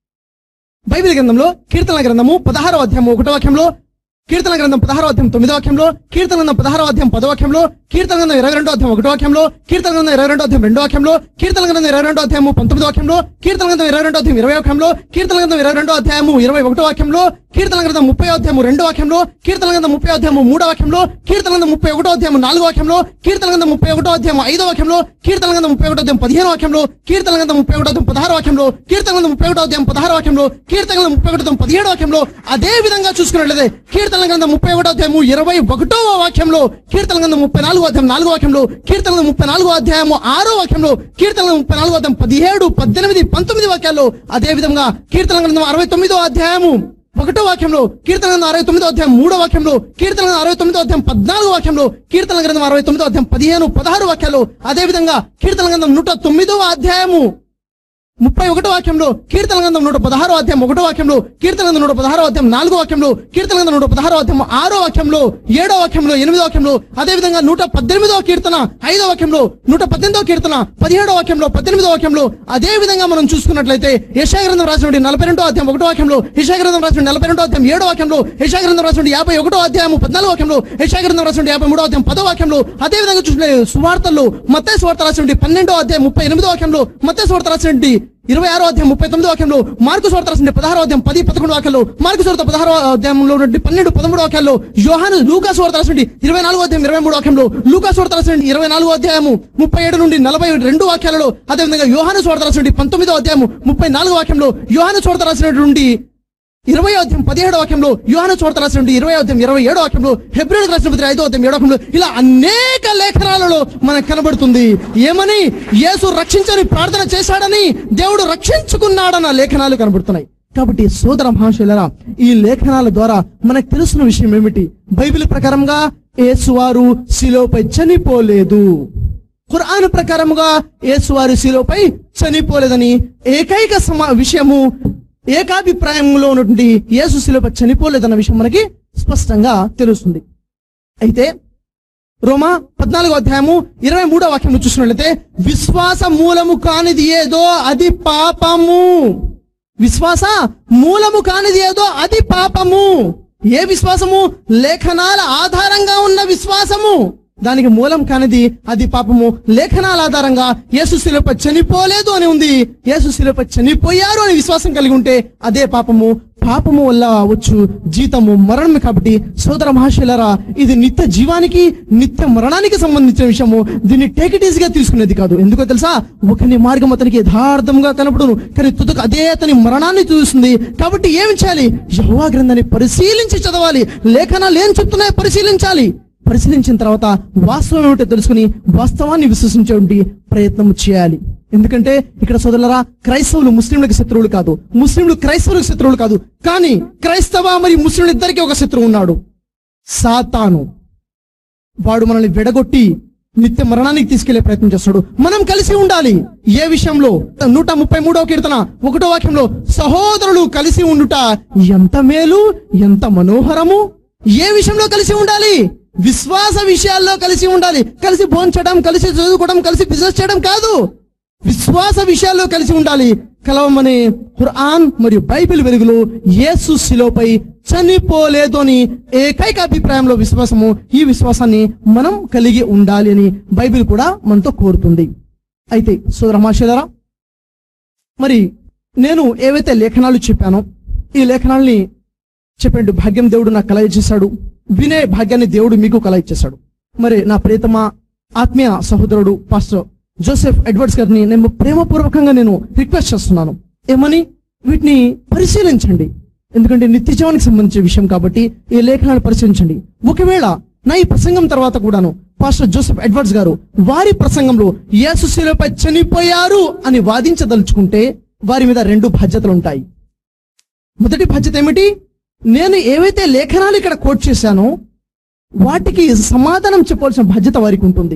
బైబిల్ గ్రంథంలో కీర్తన గ్రంథము పదహారో అధ్యాయం ఒకటో వాక్యంలో కీర్తన గ్రంథం పదహారో అధ్యాయం తొమ్మిదో వాక్యంలో కీర్తన గ్రంథం పదహారో అధ్యాయం పదో వాక్యంలో కీర్తన గ్రంథం ఇరవై రెండో అధ్యాయం ఒకటో వాక్యంలో కీర్తన గ్రంథం ఇరవై రెండో అధ్యాయం రెండో వాక్యంలో కీర్తన గ్రంథం ఇరవై రెండో అధ్యాయం పంతొమ్మిదో వాక్యంలో కీర్తన గ్రంథం ఇరవై రెండో అధ్యాయం ఇరవై వాక్యంలో కీర్తన గ్రంథం ఇరవై రెండో అధ్యాయము ఇరవై ఒకటో వాక్యంలో కీర్తన గ్రంథం ముప్పై అధ్యాయము రెండో వాక్యంలో కీర్తన గ్రంథం ముప్పై అధ్యాయము మూడో వాక్యంలో కీర్తన గ్రంథం ముప్పై ఒకటో అధ్యాయం నాలుగో వాక్యంలో కీర్తన గ్రంథం ముప్పై ఒకటో అధ్యాయం ఐదో వాక్యంలో కీర్తన గ్రంథం ముప్పై ఒకటో అధ్యాయం పదిహేను వాక్యంలో కీర్తన గ్రంథం ముప్పై ఒకటో అధ్యాయం పదహారు వాక్యంలో కీర్తన గ్రంథం ముప్పై ఒకటో అధ్యాయం పదహారు వాక్యంలో కీర్తన గ్రంథం ముప్పై ఒకటో అధ్యాయం పదిహేడు వాక్యంలో అదే విధంగా చూసుకున్నట్లయితే కీర్తన గ్రంథం ముప్పై ఒకటో అధ్యాయము ఇరవై ఒకటో వాక్యంలో కీర్తన గ్రంథం ముప్పై నాలుగో అధ్యాయం నాలుగో వాక్యంలో కీర్తన గ్రంథం ముప్పై నాలుగో అధ్యాయము ఆరో వాక్యంలో కీర్తన గ్రంథం ముప్పై నాలుగో అధ్యాయం పదిహేడు పద్దెనిమిది పంతొమ్మిది వాక్యాల్లో అదే విధంగా కీర్తన గ్రంథం అరవై తొమ్మిదో అధ్యాయము ఒకటో వాక్యంలో కీర్తన గ్రంథం అరవై తొమ్మిదో అధ్యాయం మూడో వాక్యంలో కీర్తన గ్రంథం అరవై తొమ్మిదో అధ్యాయం పద్నాలుగో వాక్యంలో కీర్తన గ్రంథం అరవై తొమ్మిదో అధ్యాయం పదిహేను పదహారు వాక్యాలు అదే విధంగా కీర్తన గ్రంథం నూట తొమ్మిదో అధ్యాయము ముప్పై ఒకటో వాక్యంలో కీర్తన గ్రంథం నూట పదహారో అధ్యాయం ఒకటో వాక్యంలో కీర్తన గ్రంథం నూట పదహారో అధ్యాయం నాలుగో వాక్యంలో కీర్తన గ్రంథం నూట పదహారో అధ్యాయం ఆరో వాక్యంలో ఏడో వాక్యంలో ఎనిమిదో వాక్యంలో అదే విధంగా నూట పద్దెనిమిదో కీర్తన ఐదో వాక్యంలో నూట పద్దెనిమిదో కీర్తన పదిహేడో వాక్యంలో పద్దెనిమిదో వాక్యంలో అదే విధంగా మనం చూసుకున్నట్లయితే యశా గ్రంథం రాసినటువంటి నలభై రెండో అధ్యాయం ఒకటో వాక్యంలో యశా గ్రంథం రాసిన నలభై రెండో అధ్యాయం ఏడో వాక్యంలో యశా గ్రంథం రాసిన యాభై ఒకటో అధ్యాయం పద్నాలుగు వాక్యంలో యశా గ్రంథం రాసిన యాభై మూడో అధ్యాయం పదో వాక్యంలో అదే విధంగా చూసిన సువార్తల్లో మత్తే సువార్త రాసినటువంటి పన్నెండో అధ్యాయం ముప్పై ఎనిమిదో వాక్యంలో మత్తే సువార్త రాసినటువంటి ఇరవై ఆరో అధ్యాయం ముప్పై తొమ్మిదో వాక్యంలో మార్కు సువార్త రాసిన పదహారో అధ్యాయం పది పదకొండు వాక్యాలు మార్కు సువార్త పదహారో అధ్యాయంలో నుండి పన్నెండు పదమూడు వాక్యాల్లో యోహాను లూకా సువార్త రాసిన ఇరవై నాలుగో అధ్యాయం ఇరవై మూడు వాక్యంలో లూకా సువార్త రాసిన ఇరవై నాలుగో అధ్యాయము ముప్పై ఏడు నుండి నలభై రెండు వాక్యాలలో అదేవిధంగా యోహాను సువార్త రాసిన పంతొమ్మిదో అధ్యాయము ముప్పై నాలుగో వాక్యంలో యోహాను సువార్త రాసినటువంటి ఇరవై అధ్యాయం పదిహేడు వాక్యంలో యోహాను చోట రాసినటువంటి ఇరవై అధ్యాయం ఇరవై ఏడో వాక్యంలో హెబ్రిల్ రాసిన పత్రిక ఐదో అధ్యాయం ఏడో వాక్యంలో ఇలా అనేక లేఖనాలలో మనకు కనబడుతుంది ఏమని యేసు రక్షించని ప్రార్థన చేశాడని దేవుడు రక్షించుకున్నాడన్న లేఖనాలు కనబడుతున్నాయి కాబట్టి సోదర మహాశైలరా ఈ లేఖనాల ద్వారా మనకు తెలుస్తున్న విషయం ఏమిటి బైబిల్ ప్రకారంగా యేసువారు శిలోపై చనిపోలేదు ఖురాన్ ప్రకారముగా యేసువారి శిలోపై చనిపోలేదని ఏకైక సమా విషయము ఏకాభిప్రాయంలో ఉన్నటువంటి యేసు శిలువ చనిపోలేదన్న విషయం మనకి స్పష్టంగా తెలుస్తుంది అయితే రోమా పద్నాలుగో అధ్యాయము ఇరవై మూడో వాక్యం చూసినట్లయితే విశ్వాస మూలము కానిది ఏదో అది పాపము విశ్వాస మూలము కానిది ఏదో అది పాపము ఏ విశ్వాసము లేఖనాల ఆధారంగా ఉన్న విశ్వాసము దానికి మూలం కానిది అది పాపము లేఖనాల ఆధారంగా యేసు శిలుప చనిపోలేదు అని ఉంది యేసు శిలుప చనిపోయారు అని విశ్వాసం కలిగి ఉంటే అదే పాపము పాపము వల్ల వచ్చు జీతము మరణమే కాబట్టి సోదర మహాశైలరా ఇది నిత్య జీవానికి నిత్య మరణానికి సంబంధించిన విషయము దీన్ని టేక్ ఇట్ ఈజీగా తీసుకునేది కాదు ఎందుకో తెలుసా ఒకని మార్గం అతనికి యథార్థంగా కనపడును కానీ తుదకు అదే అతని మరణాన్ని చూస్తుంది కాబట్టి ఏం చేయాలి యహోవా గ్రంథాన్ని పరిశీలించి చదవాలి లేఖనాలు ఏం చెప్తున్నాయో పరిశీలించాలి పరిశీలించిన తర్వాత వాస్తవం ఏమిటో తెలుసుకుని వాస్తవాన్ని విశ్వసించేటువంటి ప్రయత్నం చేయాలి ఎందుకంటే ఇక్కడ సోదరులరా క్రైస్తవులు ముస్లింలకు శత్రువులు కాదు ముస్లింలు క్రైస్తవులకు శత్రువులు కాదు కానీ క్రైస్తవ మరియు ముస్లింలు ఇద్దరికి ఒక శత్రువు ఉన్నాడు సాతాను వాడు మనల్ని విడగొట్టి నిత్య మరణానికి తీసుకెళ్లే ప్రయత్నం చేస్తాడు మనం కలిసి ఉండాలి ఏ విషయంలో నూట ముప్పై మూడవ కీర్తన ఒకటో వాక్యంలో సహోదరులు కలిసి ఉండుట ఎంత మేలు ఎంత మనోహరము ఏ విషయంలో కలిసి ఉండాలి విశ్వాస విషయాల్లో కలిసి ఉండాలి కలిసి భోంచడం కలిసి చదువుకోవడం కలిసి బిజినెస్ చేయడం కాదు విశ్వాస విషయాల్లో కలిసి ఉండాలి కలవమనే ఖురాన్ మరియు బైబిల్ వెలుగులో యేసు శిలోపై చనిపోలేదు అని ఏకైక అభిప్రాయంలో విశ్వాసము ఈ విశ్వాసాన్ని మనం కలిగి ఉండాలి అని బైబిల్ కూడా మనతో కోరుతుంది అయితే సోదరమాషేదరా మరి నేను ఏవైతే లేఖనాలు చెప్పానో ఈ లేఖనాల్ని చెప్పండి భాగ్యం దేవుడు నాకు కలగ చేశాడు వినే భాగ్యాన్ని దేవుడు మీకు కలగ చేశాడు మరి నా ప్రియతమ ఆత్మీయ సహోదరుడు పాస్టర్ జోసెఫ్ ఎడ్వర్డ్స్ గారిని నేను ప్రేమపూర్వకంగా నేను రిక్వెస్ట్ చేస్తున్నాను ఏమని వీటిని పరిశీలించండి ఎందుకంటే నిత్య జీవానికి సంబంధించిన విషయం కాబట్టి ఈ లేఖనాలు పరిశీలించండి ఒకవేళ నా ఈ ప్రసంగం తర్వాత కూడాను పాస్టర్ జోసెఫ్ ఎడ్వర్డ్స్ గారు వారి ప్రసంగంలో యేసు శిలువపై చనిపోయారు అని వాదించదలుచుకుంటే వారి మీద రెండు బాధ్యతలు ఉంటాయి మొదటి బాధ్యత ఏమిటి నేను ఏవైతే లేఖనాలు ఇక్కడ కోట్ చేశానో వాటికి సమాధానం చెప్పాల్సిన బాధ్యత వారికి ఉంటుంది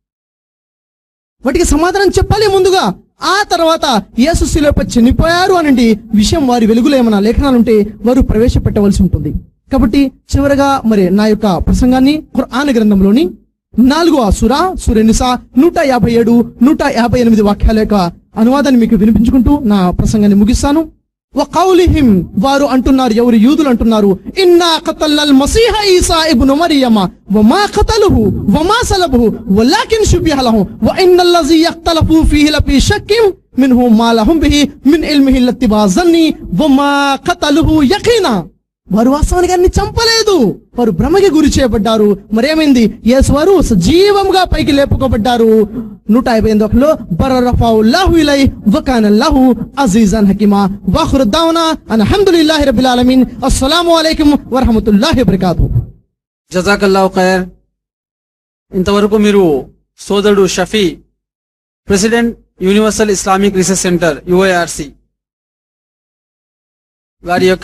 వాటికి సమాధానం చెప్పాలి ముందుగా ఆ తర్వాత యేసు శిలువపై చనిపోయారు అనండి విషయం వారి వెలుగులో ఏమైనా లేఖనాలు ఉంటే వారు ప్రవేశపెట్టవలసి ఉంటుంది కాబట్టి చివరగా మరి నా యొక్క ప్రసంగాన్ని ఖురాన్ గ్రంథంలోని నాలుగో సుర సురెనిసా నూట యాభై ఏడు నూట యాభై ఎనిమిది వాక్యాల యొక్క అనువాదాన్ని మీకు వినిపించుకుంటూ నా ప్రసంగాన్ని ముగిస్తాను వకౌలిహిం వారు అంటున్నారు ఎవరు యూదులు అంటున్నారు ఇన్నా ఖతల్లల్ మసీహ ఈసా ఇబ్ను మరియమ వమా ఖతలుహు వమా సలబుహు వలాకిన్ శుబిహ లహు వ ఇన్నల్లజీ యఖ్తలఫు ఫీహి లఫీ షక్కిం మిన్హు మా లహుం బిహి మిన్ ఇల్మిహి లత్తిబా జన్ని వమా ఖతలుహు యకీనా వారు వాస్తవానికి అన్ని చంపలేదు వారు భ్రమకి గురి చేయబడ్డారు మరేమైంది యేసు వారు సజీవంగా పైకి లేపుకోబడ్డారు నూట యాభై ఎనిమిది ఒకలో బర్రఫావుల్లాహు ఇలై వకానల్లాహు అజీజన్ హకీమా వాహురుద్దావునా అన్ అల్హమ్దులిల్లాహి రబ్బిల్ ఆలమీన్ అస్సలాము అలైకుం వరహమతుల్లాహి వబరకాతుహు జజాకల్లా ఖైర్ ఇంతవరకు మీరు సోదరుడు Shafi president universal Islamic research centre UIRC వారి యొక్క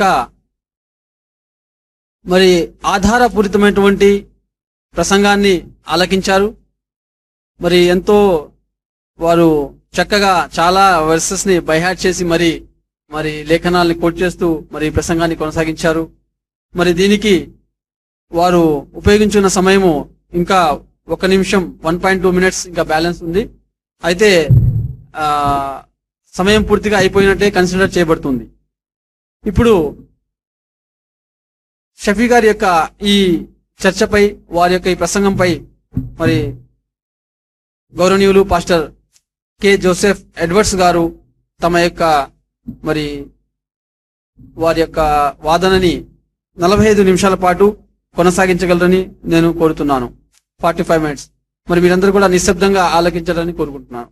మరి ఆధారపూరితమైనటువంటి ప్రసంగాన్ని ఆలకించారు మరి ఎంతో వారు చక్కగా చాలా వర్సెస్ ని బైహాట్ చేసి మరి మరి లేఖనాల్ని కోట్ చేస్తూ మరి ప్రసంగాన్ని కొనసాగించారు మరి దీనికి వారు ఉపయోగించిన సమయము ఇంకా ఒక నిమిషం వన్ పాయింట్ టూ మినిట్స్ ఇంకా బ్యాలెన్స్ ఉంది అయితే ఆ, సమయం పూర్తిగా అయిపోయినట్టే కన్సిడర్ చేయబడుతుంది ఇప్పుడు షఫీ గారి యొక్క ఈ చర్చపై వారి యొక్క ఈ ప్రసంగంపై మరి గౌరవనీయులు పాస్టర్ కె జోసెఫ్ ఎడ్వర్డ్స్ గారు తమ యొక్క మరి వారి యొక్క వాదనని నలభై ఐదు నిమిషాల పాటు కొనసాగించగలరని నేను కోరుతున్నాను ఫార్టీ ఫైవ్ మినిట్స్ మరి మీరందరూ కూడా నిశ్శబ్దంగా ఆలకించాలని కోరుకుంటున్నాను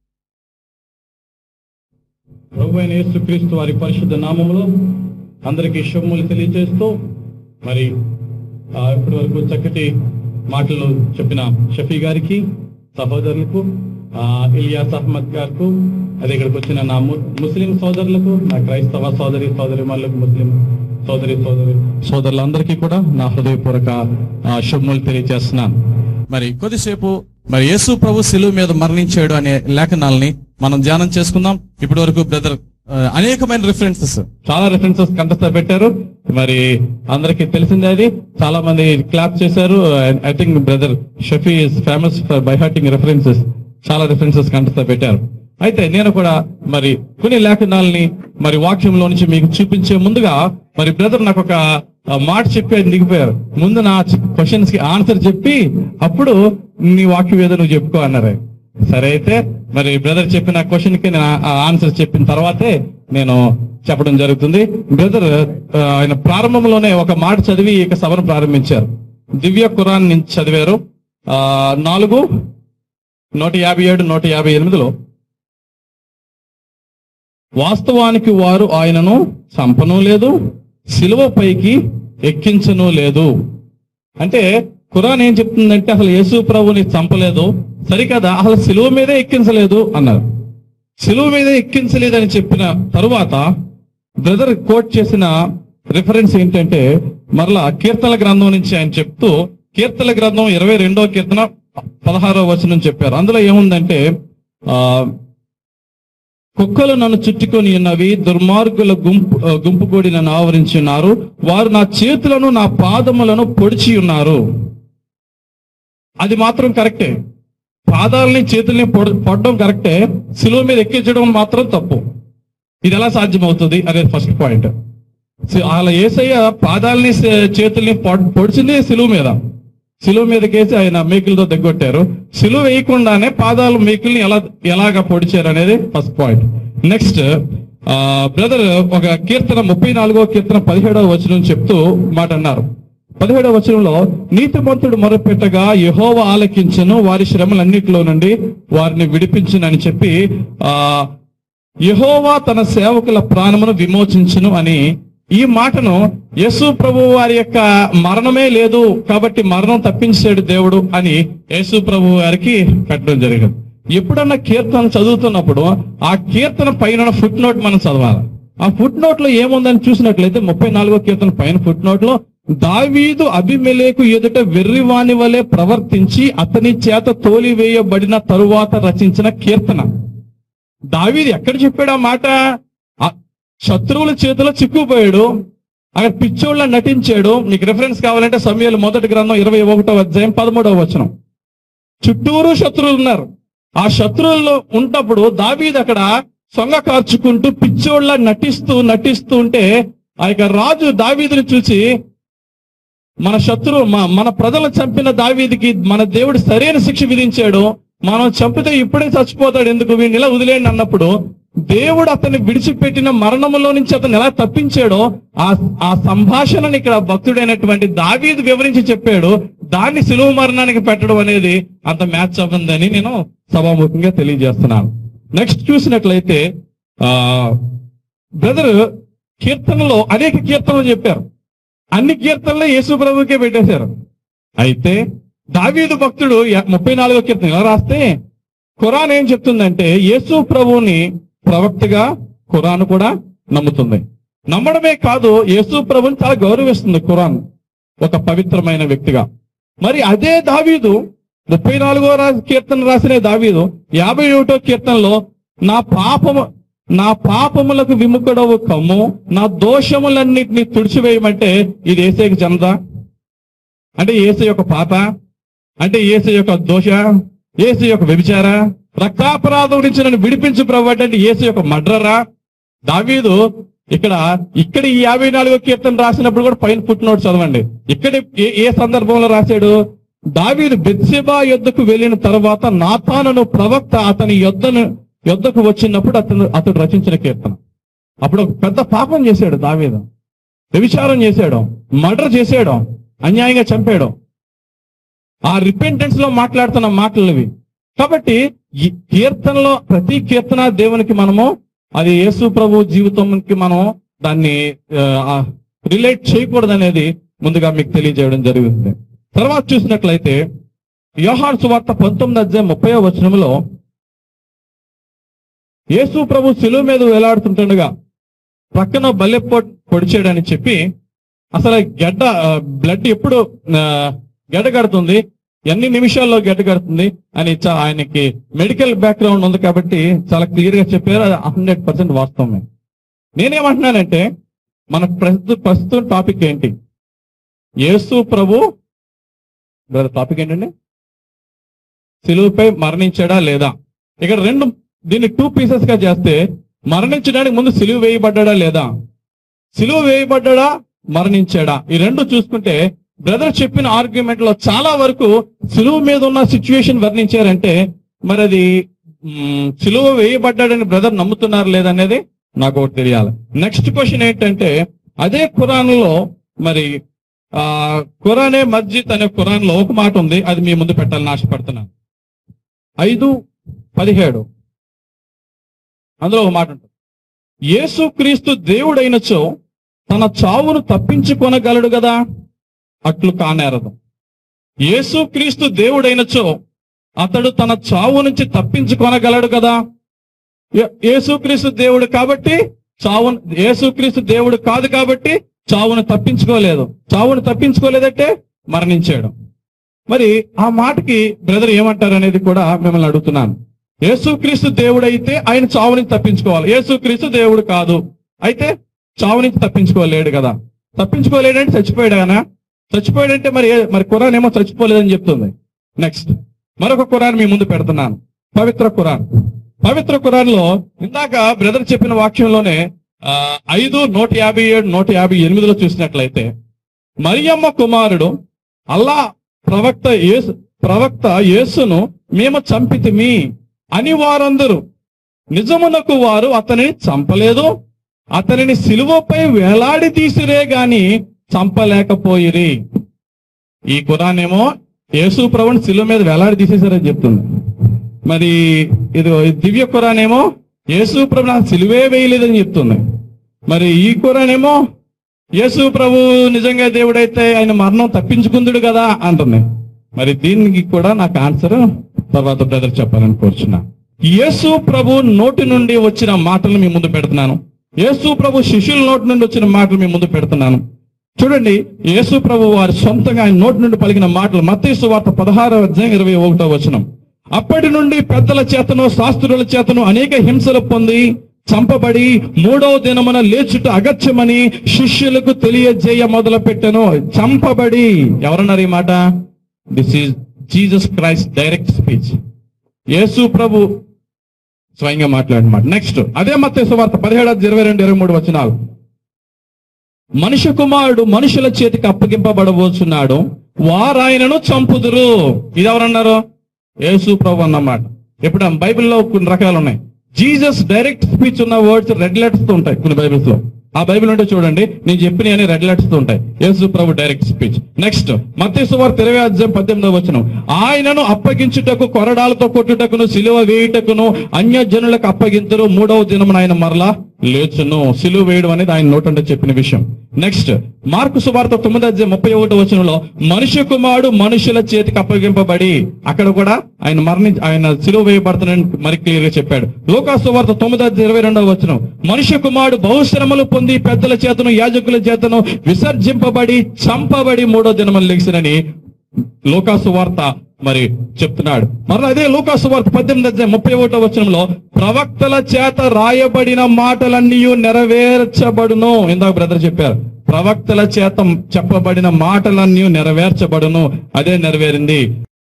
ప్రభు అయిన యేసుక్రీస్తు వారి పరిశుద్ధ నామములో అందరికీ శుభములు తెలియజేస్తూ మరి ఆ, ఇప్పటి వరకు చక్కటి మాటలు చెప్పిన షఫీ గారికి సహోదరులకు ఆ, ఇలియాస్ అహ్మద్ గారికి అదే ఇక్కడికి వచ్చిన నా ము- ముస్లిం సోదరులకు నా క్రైస్తవ సోదరి సోదరి ముస్లిం సోదరి సోదరి సోదరులందరికీ కూడా నా హృదయపూర్వక ఆ, శుభములు తెలియజేస్తున్నాను మరి కొద్దిసేపు మరి యేసు ప్రభు శిలువ మీద మరణించాడు అనే లేఖనాలని మనం ధ్యానం చేసుకుందాం ఇప్పటి వరకు బ్రదర్ అనేకమైన రిఫరెన్సెస్ చాలా రిఫరెన్సెస్ కంటస్తా పెట్టారు మరి అందరికి తెలిసిందే అది చాలా మంది క్లాప్ చేశారు I think brother Shafi is famous for by hearting references చాలా రిఫరెన్సెస్ కంటస్తా పెట్టారు అయితే నేను కూడా మరి కొన్ని లేఖనాలని మరి వాక్యంలో నుంచి మీకు చూపించే ముందుగా మరి బ్రదర్ నాకు ఒక ఆ, మాట చెప్పి ఆయన దిగిపోయారు ముందు నా క్వశ్చన్స్ కి ఆన్సర్ చెప్పి అప్పుడు నీ వాక్యం ఏదో నువ్వు చెప్పుకో అన్నారు ఆయన. సరే అయితే మరి బ్రదర్ చెప్పిన క్వశ్చన్ కి నేను ఆ ఆన్సర్ చెప్పిన తర్వాతే నేను చెప్పడం జరుగుతుంది బ్రదర్ ఆ, ఆయన ప్రారంభంలోనే ఒక మాట చదివి ఇక సభను ప్రారంభించారు దివ్య ఖురాన్ నుంచి చదివారు ఆ నాలుగు నూట యాభై ఏడు నూట యాభై ఎనిమిదిలో వాస్తవానికి వారు ఆయనను చంపను లేదు శిలువ పైకి ఎక్కించను లేదు అంటే ఖురాన్ ఏం చెప్తుందంటే అసలు యేసు ప్రభుని చంపలేదు సరికదా అసలు శిలువ మీదే ఎక్కించలేదు అన్నారు సిలువ మీద ఎక్కించలేదని చెప్పిన తరువాత బ్రదర్ కోట్ చేసిన రిఫరెన్స్ ఏంటంటే మరలా కీర్తనల గ్రంథం నుంచి ఆయన చెప్తూ కీర్తన గ్రంథం ఇరవై రెండో కీర్తన పదహారో వచనం చెప్పారు అందులో ఏముందంటే ఆ కుక్కలు నన్ను చుట్టుకొని ఉన్నవి దుర్మార్గుల గుంపు ఆ, గుంపు కూడి నన్ను ఆవరించి ఉన్నారు వారు నా చేతులను నా పాదములను పొడిచి ఉన్నారు అది మాత్రం కరెక్టే పాదాలని చేతుల్ని పొడ- పొడడం కరెక్టే సిలువ మీద ఎక్కించడం మాత్రం తప్పు ఇది ఎలా సాధ్యమవుతుంది అనేది ఫస్ట్ పాయింట్ అలా ఏసయ్య పాదాలని సే- చేతుల్ని పొడ- పొడిచింది సిలువ మీద సిలువ మీదకేసి ఆయన మేకులతో దగ్గొట్టారు సిలువ వేయకుండానే పాదాలు మేకుల్ని ఎలా ఎలాగా పొడిచారు అనేది ఫస్ట్ పాయింట్ నెక్స్ట్ బ్రదర్ ఒక కీర్తన ముప్పై నాలుగో కీర్తన పదిహేడవ వచనం చెప్తూ మాట అన్నారు పదిహేడవ వచనంలో నీతిమంతుడు మొరపెట్టగా యెహోవా ఆలకించను వారి శ్రమలన్నిటిలో నుండి వారిని విడిపించునని చెప్పి ఆ యెహోవా తన సేవకుల ప్రాణమును విమోచించును అని ఈ మాటను యేసు ప్రభు వారి యొక్క మరణమే లేదు కాబట్టి మరణం తప్పించాడు దేవుడు అని యేసు ప్రభు వారికి పెట్టడం జరిగింది ఎప్పుడన్నా కీర్తన చదువుతున్నప్పుడు ఆ కీర్తన పైన ఫుట్ నోట్ మనం చదవాలి ఆ ఫుట్ నోట్ లో ఏముందని చూసినట్లయితే ముప్పై నాలుగో కీర్తన పైన ఫుట్ నోట్ లో దావీదు అభిమెలేకు ఎదుట వెర్రివాని వలె ప్రవర్తించి అతని చేత తోలివేయబడిన తరువాత రచించిన కీర్తన దావీది ఎక్కడ చెప్పాడు ఆ మాట ఆ శత్రువుల చేతిలో చిక్కుపోయాడు అక్కడ పిచ్చోళ్ళ నటించాడు నీకు రిఫరెన్స్ కావాలంటే సమయాలు మొదటి గ్రంథం ఇరవై ఒకటో అధ్యాయం పదమూడవ వచనం చుట్టూరు శత్రువులు ఉన్నారు ఆ శత్రువుల్లో ఉన్నప్పుడు దావీది అక్కడ సొంగ కార్చుకుంటూ పిచ్చోళ్ళ నటిస్తూ నటిస్తూ ఉంటే ఆ యొక్క రాజు దావీదుని చూసి మన శత్రువు మ- మన ప్రజలను చంపిన దావీదికి మన దేవుడు సరైన శిక్ష విధించాడు మనం చంపితే ఇప్పుడే చచ్చిపోతాడు ఎందుకు వీడిని ఇలా వదిలేయండి అన్నప్పుడు దేవుడు అతన్ని విడిచిపెట్టిన మరణములో నుంచి అతను ఎలా తప్పించాడో ఆ ఆ సంభాషణని ఇక్కడ భక్తుడైనటువంటి దావీదు వివరించి చెప్పాడు దాన్ని సులువు మరణానికి పెట్టడం అనేది అంత మ్యాచ్ అవ్వదని నేను సభాముఖంగా తెలియజేస్తున్నాను నెక్స్ట్ చూసినట్లయితే ఆ బ్రదర్ కీర్తనలో అనేక కీర్తనలు చెప్పారు అన్ని కీర్తనలు యేసు ప్రభుకే పెట్టేశారు అయితే దావీదు భక్తుడు య- ముప్పై నాలుగో కీర్తన ఎలా రాస్తే ఖురాన్ ఏం చెప్తుందంటే యేసు ప్రభువుని ప్రవక్తగా ఖురాన్ కూడా నమ్ముతుంది నమ్మడమే కాదు యేసు ప్రభుని చాలా గౌరవిస్తుంది ఖురాన్ ఒక పవిత్రమైన వ్యక్తిగా మరి అదే దావీదు ముప్పై నాలుగో రా- కీర్తన రాసిన దావీదు యాభై ఒకటో కీర్తనలో నా పాపము నా పాపములకు విముఖుడవు కమ్ము నా దోషములన్నిటిని తుడిచివేయమంటే ఇది ఏసేకి జనదా అంటే ఏసు యొక్క పాప అంటే ఏసు యొక్క దోష ఏసు యొక్క వ్యభిచార రక్తాపరాధం నుంచి నన్ను విడిపించు ప్రభు అంటే ఏసు యొక్క మడ్రరా దావీదు ఇక్కడ ఇక్కడ ఈ యాభై నాలుగో కీర్తన రాసినప్పుడు కూడా పైన పుట్ నోట్ చదవండి ఇక్కడ ఏ ఏ సందర్భంలో రాశాడు దావీదు బెత్సెబా యొద్దకు వెళ్ళిన తర్వాత నాతానను ప్రవక్త అతని యొద్దను యొద్దకు వచ్చినప్పుడు అతను అతడు రచించిన కీర్తన అప్పుడు ఒక పెద్ద పాపం చేశాడు దావీదు వ్యభిచారం చేశాడు మర్డర్ చేశాడు అన్యాయంగా చంపాడు ఆ రిపెంటెన్స్ లో మాట్లాడుతున్న మాటలు ఇవి కాబట్టి ఈ కీర్తనలో ప్రతి కీర్తన దేవునికి మనము అది యేసు ప్రభు జీవితంకి మనం దాన్ని రిలేట్ చేయకూడదు అనేది ముందుగా మీకు తెలియజేయడం జరుగుతుంది తర్వాత చూసినట్లయితే యోహాన్ సువార్త పంతొమ్మిది అధ్యాయం ముప్పై వచనంలో యేసు ప్రభు శిలువ మీద వేలాడుతుంటుండగా పక్కన బల్లె పొ- పొడిచాడని చెప్పి అసలు గడ్డ బ్లడ్ ఎప్పుడు ఆ, గడ్డ కడుతుంది ఎన్ని నిమిషాల్లో గడ్డ కడుతుంది అని చా- ఆయనకి మెడికల్ బ్యాక్గ్రౌండ్ ఉంది కాబట్టి చాలా క్లియర్ గా చెప్పారు అది హండ్రెడ్ పర్సెంట్ వాస్తవమే నేనేమంటున్నానంటే మన ప్రస్తుత ప్రస్తుతం టాపిక్ ఏంటి యేసు ప్రభు టాపిక్ ఏంటండి సిలువుపై మరణించాడా లేదా ఇక్కడ రెండు దీన్ని టూ పీసెస్ గా చేస్తే మరణించడానికి ముందు సిలువ వేయబడ్డా లేదా సిలువ వేయబడ్డా మరణించాడా ఈ రెండు చూసుకుంటే బ్రదర్ చెప్పిన ఆర్గ్యుమెంట్ లో చాలా వరకు సిలువ మీద ఉన్న సిచ్యువేషన్ వర్ణించారంటే మరి అది మ్, సిలువ వేయబడ్డాడని బ్రదర్ నమ్ముతున్నారు లేదనేది నాకు ఒకటి తెలియాలి నెక్స్ట్ క్వశ్చన్ ఏంటంటే అదే ఖురాన్ లో మరి ఆ ఖురానే మస్జిద్ అనే ఖురాన్ లో ఒక మాట ఉంది అది మీ ముందు పెట్టాలని ఆశపడుతున్నాను ఐదు పదిహేడు అందులో ఒక మాట ఉంటుంది యేసు క్రీస్తు దేవుడైనచో తన చావును తప్పించుకొనగలడు కదా అట్లు కానేరదు యేసు క్రీస్తు దేవుడైనచో అతడు తన చావు నుంచి తప్పించుకొనగలడు కదా ఏ- యేసుక్రీస్తు దేవుడు కాబట్టి చావును యేసుక్రీస్తు దేవుడు కాదు కాబట్టి చావును తప్పించుకోలేదు చావును తప్పించుకోలేదంటే మరణించాడు మరి ఆ మాటకి బ్రదర్ ఏమంటారు అనేది కూడా మిమ్మల్ని అడుగుతున్నాను యేసుక్రీస్తు దేవుడు అయితే ఆయన చావు నుంచి తప్పించుకోవాలి యేసుక్రీస్తు దేవుడు కాదు అయితే చావు నుంచి తప్పించుకోలేడు కదా తప్పించుకోలేడంటే చచ్చిపోయాడు కదా చచ్చిపోయాడంటే మరి ఏ- మరి ఖురాన్ ఏమో చచ్చిపోలేదని చెప్తుంది నెక్స్ట్ మరొక ఖురాన్ మీ ముందు పెడుతున్నాను పవిత్ర ఖురాన్ పవిత్ర ఖురాన్ లో ఇందాక బ్రదర్ చెప్పిన వాక్యంలోనే ఆ, ఐదు నూట యాభై ఏడు నూట యాభై ఎనిమిదిలో చూసినట్లయితే మరియమ్మ కుమారుడు అల్లా ప్రవక్త యేసు ప్రవక్త యేసును మేము చంపితిమి అని వారందరూ నిజమునకు వారు అతనిని చంపలేదు అతనిని సిలువపై వేలాడి తీసిరే గాని చంపలేకపోయిరి ఈ ఖురాన్ ఏమో యేసు ప్రభుని సిలువ మీద వేలాడి తీసేశారని చెప్తుంది మరి ఇది దివ్య ఖురాన్ ఏమో యేసు ప్రభు నాకు సిలువే వేయలేదని చెప్తుంది మరి ఈ ఖురాన్ ఏమో యేసు ప్రభు నిజంగా దేవుడైతే ఆయన మరణం తప్పించుకుందుడు కదా అంటుంది మరి దీనికి కూడా నాకు ఆన్సర్ తర్వాత బ్రదర్ చెప్పాలని కోరుచున్నా యేసు ప్రభు నోటి నుండి వచ్చిన మాటలు మీ ముందు పెడుతున్నాను యేసు ప్రభు శిష్యుల నోటి నుండి వచ్చిన మాటలు మీ ముందు పెడుతున్నాను చూడండి యేసు ప్రభు వారి సొంతంగా ఆయన నోటి నుండి పలికిన మాటలు మత్తయి వార్త పదహారవ అధ్యాయం ఇరవై ఒకటో వచనం అప్పటి నుండి పెద్దల చేతను శాస్త్రుల చేతను అనేక హింసలు పొంది చంపబడి మూడవ దినమున లేచుట అగత్యమని శిష్యులకు తెలియజేయ మొదలు పెట్టాను చంపబడి ఎవరన్నారు ఈ మాట this is Jesus Christ direct speech యేసు ప్రభు స్వయంగా మాట్లాడినమాట నెక్స్ట్ అదే మత్తయి సువార్త పదిహేడు ఇరవై రెండు ఇరవై మూడు వచనాలు మనుష్య కుమారుడు మనుషుల చేతికి అప్పగింపబడబోచున్నాడు వారాయనను చంపుదురు ఇది ఎవరన్నారు యేసు ప్రభు అన్నమాట ఇప్పుడు బైబిల్లో కొన్ని రకాలు ఉన్నాయి జీసస్ డైరెక్ట్ స్పీచ్ ఉన్న వర్డ్స్ రెడ్ లెటర్స్ తో ఉంటాయి కొన్ని బైబిల్స్ లో ఆ బైబిల్ ఉంటే చూడండి నేను చెప్పిన అని రెడ్ లెటర్స్ తో ఉంటాయి యేసు ప్రభు డైరెక్ట్ స్పీచ్ నెక్స్ట్ మత్తయి సువార్త ఇరవై అధ్యాయం పద్దెనిమిదవ వచనం ఆయనను అప్పగించుటకు కొరడాలతో కొట్టుటకును సిలువ వేయుటకును అన్య జనులకు అప్పగించరు మూడవ దినమున ఆయన మరలా లేచును సిలువ వేయడం అనేది ఆయన నోటంటే చెప్పిన విషయం నెక్స్ట్ మార్కు సువార్త తొమ్మిది అధ్యాయం ముప్పై ఒకటి వచనంలో మనుష్య కుమారుడు మనుషుల చేతికి అప్పగింపబడి అక్కడ కూడా ఆయన మరణి ఆయన సిలువ వేయబడుతున్నాడని మరి క్లియర్ గా చెప్పాడు లోకా సువార్త తొమ్మిది అధ్యాయం ఇరవై రెండవ వచనం మనుష్య కుమారుడు బహుశ్రమలు పొంది పెద్దల చేతను యాజకుల చేతను విసర్జింపబడి చంపబడి మూడో దినమని లెగిసినని లోకాసు వార్త మరి చెప్తున్నాడు మరలా అదే లోకాసు వార్త పద్దెనిమిది అధ్యాయం ముప్పై ఒకటో వచనంలో ప్రవక్తల చేత రాయబడిన మాటలన్నీ నెరవేర్చబడును ఇందాక బ్రదర్ చెప్పారు ప్రవక్తల చేత చెప్పబడిన మాటలన్నీ నెరవేర్చబడును అదే నెరవేరింది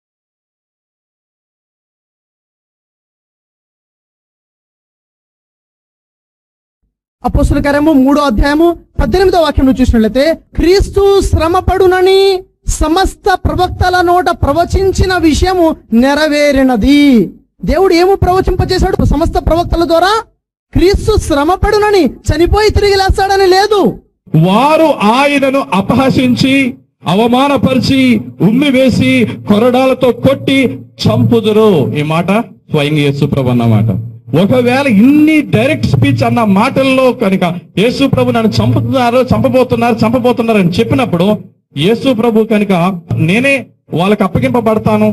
అపోస్తుల కార్యము మూడో అధ్యాయము పద్దెనిమిదో వాక్యం చూసినట్లయితే క్రీస్తు శ్రమపడునని సమస్త ప్రవక్తల నోట ప్రవచించిన విషయము నెరవేరినది దేవుడు ఏము ప్రవచింపచేశాడు సమస్త ప్రవక్తల ద్వారా క్రీస్తు శ్రమపడునని చనిపోయి తిరిగి లేస్తాడని లేదు వారు ఆయనను అపహసించి అవమానపరిచి ఉమ్మి వేసి కొరడాలతో కొట్టి చంపుదురు ఈ మాట స్వయంగా యేసుప్రభు అన్నమాట ఒకవేళ ఇన్ని డైరెక్ట్ స్పీచ్ అన్న మాటల్లో కనుక యేసు ప్రభు నన్ను చంపుతున్నారు చంపబోతున్నారు చంపబోతున్నారు అని చెప్పినప్పుడు యేసు ప్రభు కనుక నేనే వాళ్ళకి అప్పగింపబడతాను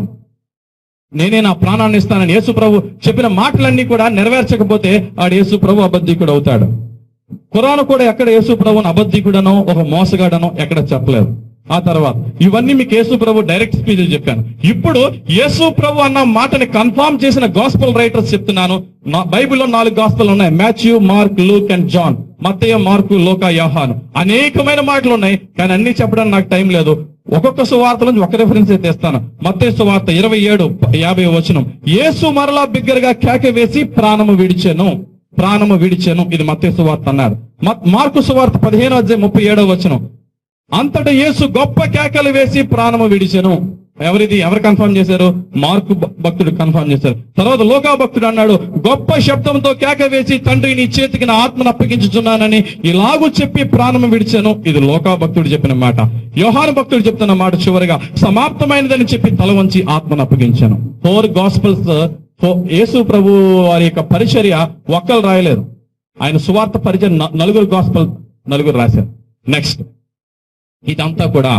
నేనే నా ప్రాణాన్ని ఇస్తానని యేసు ప్రభు చెప్పిన మాటలన్నీ కూడా నెరవేర్చకపోతే ఆడు యేసు ప్రభు అబద్ధికుడు అవుతాడు ఖురాను కూడా ఎక్కడ యేసు ప్రభుని అబద్ధికుడనో ఒక మోసగాడనో ఎక్కడ చెప్పలేదు ఆ తర్వాత ఇవన్నీ మీకు యేసు ప్రభు డైరెక్ట్ స్పీచ్ చెప్పాను ఇప్పుడు యేసు ప్రభు అన్న మాటని కన్ఫర్మ్ చేసిన గాస్పల్ రైటర్స్ చెప్తున్నాను నా- బైబిల్లో నాలుగు గాస్పల్ ఉన్నాయి Matthew Mark Luke and John మత్తయ్య మార్కు లోక యోహాను అనేకమైన మాటలు ఉన్నాయి కానీ అన్ని చెప్పడానికి నాకు టైం లేదు ఒక్కొక్క సువార్త నుంచి ఒక రెఫరెన్స్ అయితే ఇస్తాను మత్తయ్య సువార్త ఇరవై ఏడు యాభై వచనం యేసు మరలా బిగ్గరగా కేక వేసి ప్రాణము విడిచెను ప్రాణము విడిచెను ఇది మత్తయి సువార్త అన్నాడు మత్- మార్కు సువార్త పదిహేను అధ్యాయం ముప్పై ఏడవ వచనం అంతటా యేసు గొప్ప కేకలు వేసి ప్రాణము విడిచెను ఎవరిది ఎవరు కన్ఫర్మ్ చేశారు మార్కు భ- భక్తుడు కన్ఫర్మ్ చేశారు తర్వాత లోకా భక్తుడు అన్నాడు గొప్ప శబ్దంతో కేక వేసి తండ్రి నీ చేతికి నా ఆత్మను అప్పగించుచున్నానని ఇలాగూ చెప్పి ప్రాణము విడిచాను ఇది లోకా భక్తుడు చెప్పిన మాట యోహాను భక్తుడు చెప్తున్న మాట చివరిగా సమాప్తమైనదని చెప్పి తల వంచి ఆత్మను అప్పగించాను ఫోర్ గాస్పల్స్ యేసు ప్రభు వారి యొక్క పరిచర్య ఒక్కరు రాయలేరు ఆయన సువార్త పరిచయం న- నలుగురు గాస్పల్ నలుగురు రాశారు నెక్స్ట్ ఇదంతా కూడా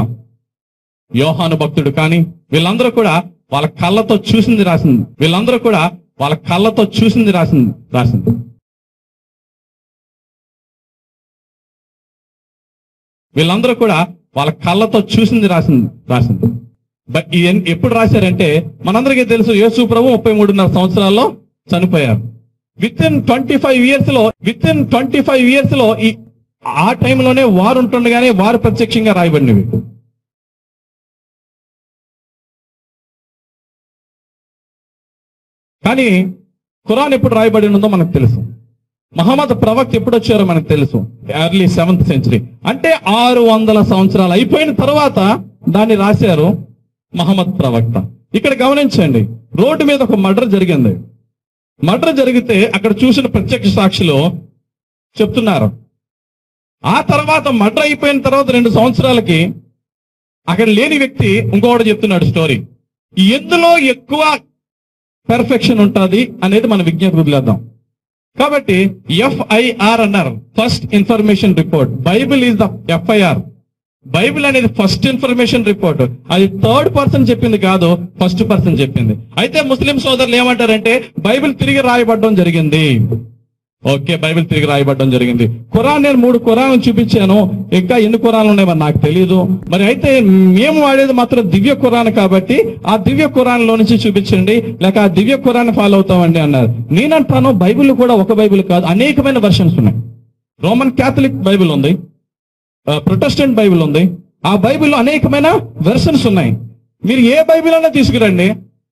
యోహాను భక్తుడు కానీ వీళ్ళందరూ కూడా వాళ్ళ కళ్ళతో చూసింది రాసింది వీళ్ళందరూ కూడా వాళ్ళ కళ్ళతో చూసింది రాసింది రాసింది వీళ్ళందరూ కూడా వాళ్ళ కళ్ళతో చూసింది రాసింది రాసింది బట్ ఇవన్నీ ఎప్పుడు రాశారంటే మనందరికీ తెలుసు యేసు ప్రభు ముప్పై మూడున్నర సంవత్సరాల్లో చనిపోయారు within twenty five years లో within twenty five years లో ఈ ఆ టైంలోనే వారు ఉంటుండగానే వారు ప్రత్యక్షంగా రాయబడినవి కానీ ఖురాన్ ఎప్పుడు రాయబడి ఉందో మనకు తెలుసు మహమ్మద్ ప్రవక్త ఎప్పుడు వచ్చారో మనకు తెలుసు ఎర్లీ సెవెంత్ సెంచరీ అంటే ఆరు వందల సంవత్సరాలు అయిపోయిన తర్వాత దాన్ని రాశారు మహమ్మద్ ప్రవక్త ఇక్కడ గమనించండి రోడ్డు మీద ఒక మర్డర్ జరిగింది మర్డర్ జరిగితే అక్కడ చూసిన ప్రత్యక్ష సాక్షులు చెప్తున్నారు ఆ తర్వాత మర్డర్ అయిపోయిన తర్వాత రెండు సంవత్సరాలకి అక్కడ లేని వ్యక్తి ఇంకొకటి చెప్తున్నాడు స్టోరీ ఎందులో ఎక్కువ పెర్ఫెక్షన్ ఉంటుంది అనేది మన విజ్ఞప్తి వదిలేద్దాం కాబట్టి ఎఫ్ఐఆర్ అన్నారు first information report Bible is the FIR Bible అనేది ఫస్ట్ ఇన్ఫర్మేషన్ రిపోర్ట్ అది థర్డ్ పర్సన్ చెప్పింది కాదు ఫస్ట్ పర్సన్ చెప్పింది అయితే ముస్లిం సోదరులు ఏమంటారంటే బైబిల్ తిరిగి రాయబడడం జరిగింది ఓకే బైబిల్ తిరిగి రాయబడడం జరిగింది ఖురాన్ నేను మూడు ఖురాన్ చూపించాను ఇంకా ఎన్ని ఖురాన్లు ఉన్నాయి మరి నాకు తెలియదు మరి అయితే మేము వాడేది మాత్రం దివ్య ఖురాన్ కాబట్టి ఆ దివ్య ఖురాన్ లో నుంచి చూపించండి లేక ఆ దివ్య ఖురాన్ ఫాలో అవుతామండి అన్నారు నేనంటాను బైబిల్ కూడా ఒక బైబిల్ కాదు అనేకమైన వర్షన్స్ ఉన్నాయి రోమన్ క్యాథలిక్ బైబిల్ ఉంది ఆ, ప్రొటెస్టెంట్ బైబిల్ ఉంది ఆ బైబిల్లో అనేకమైన వెర్షన్స్ ఉన్నాయి మీరు ఏ బైబిల్ అన్నా తీసుకురండి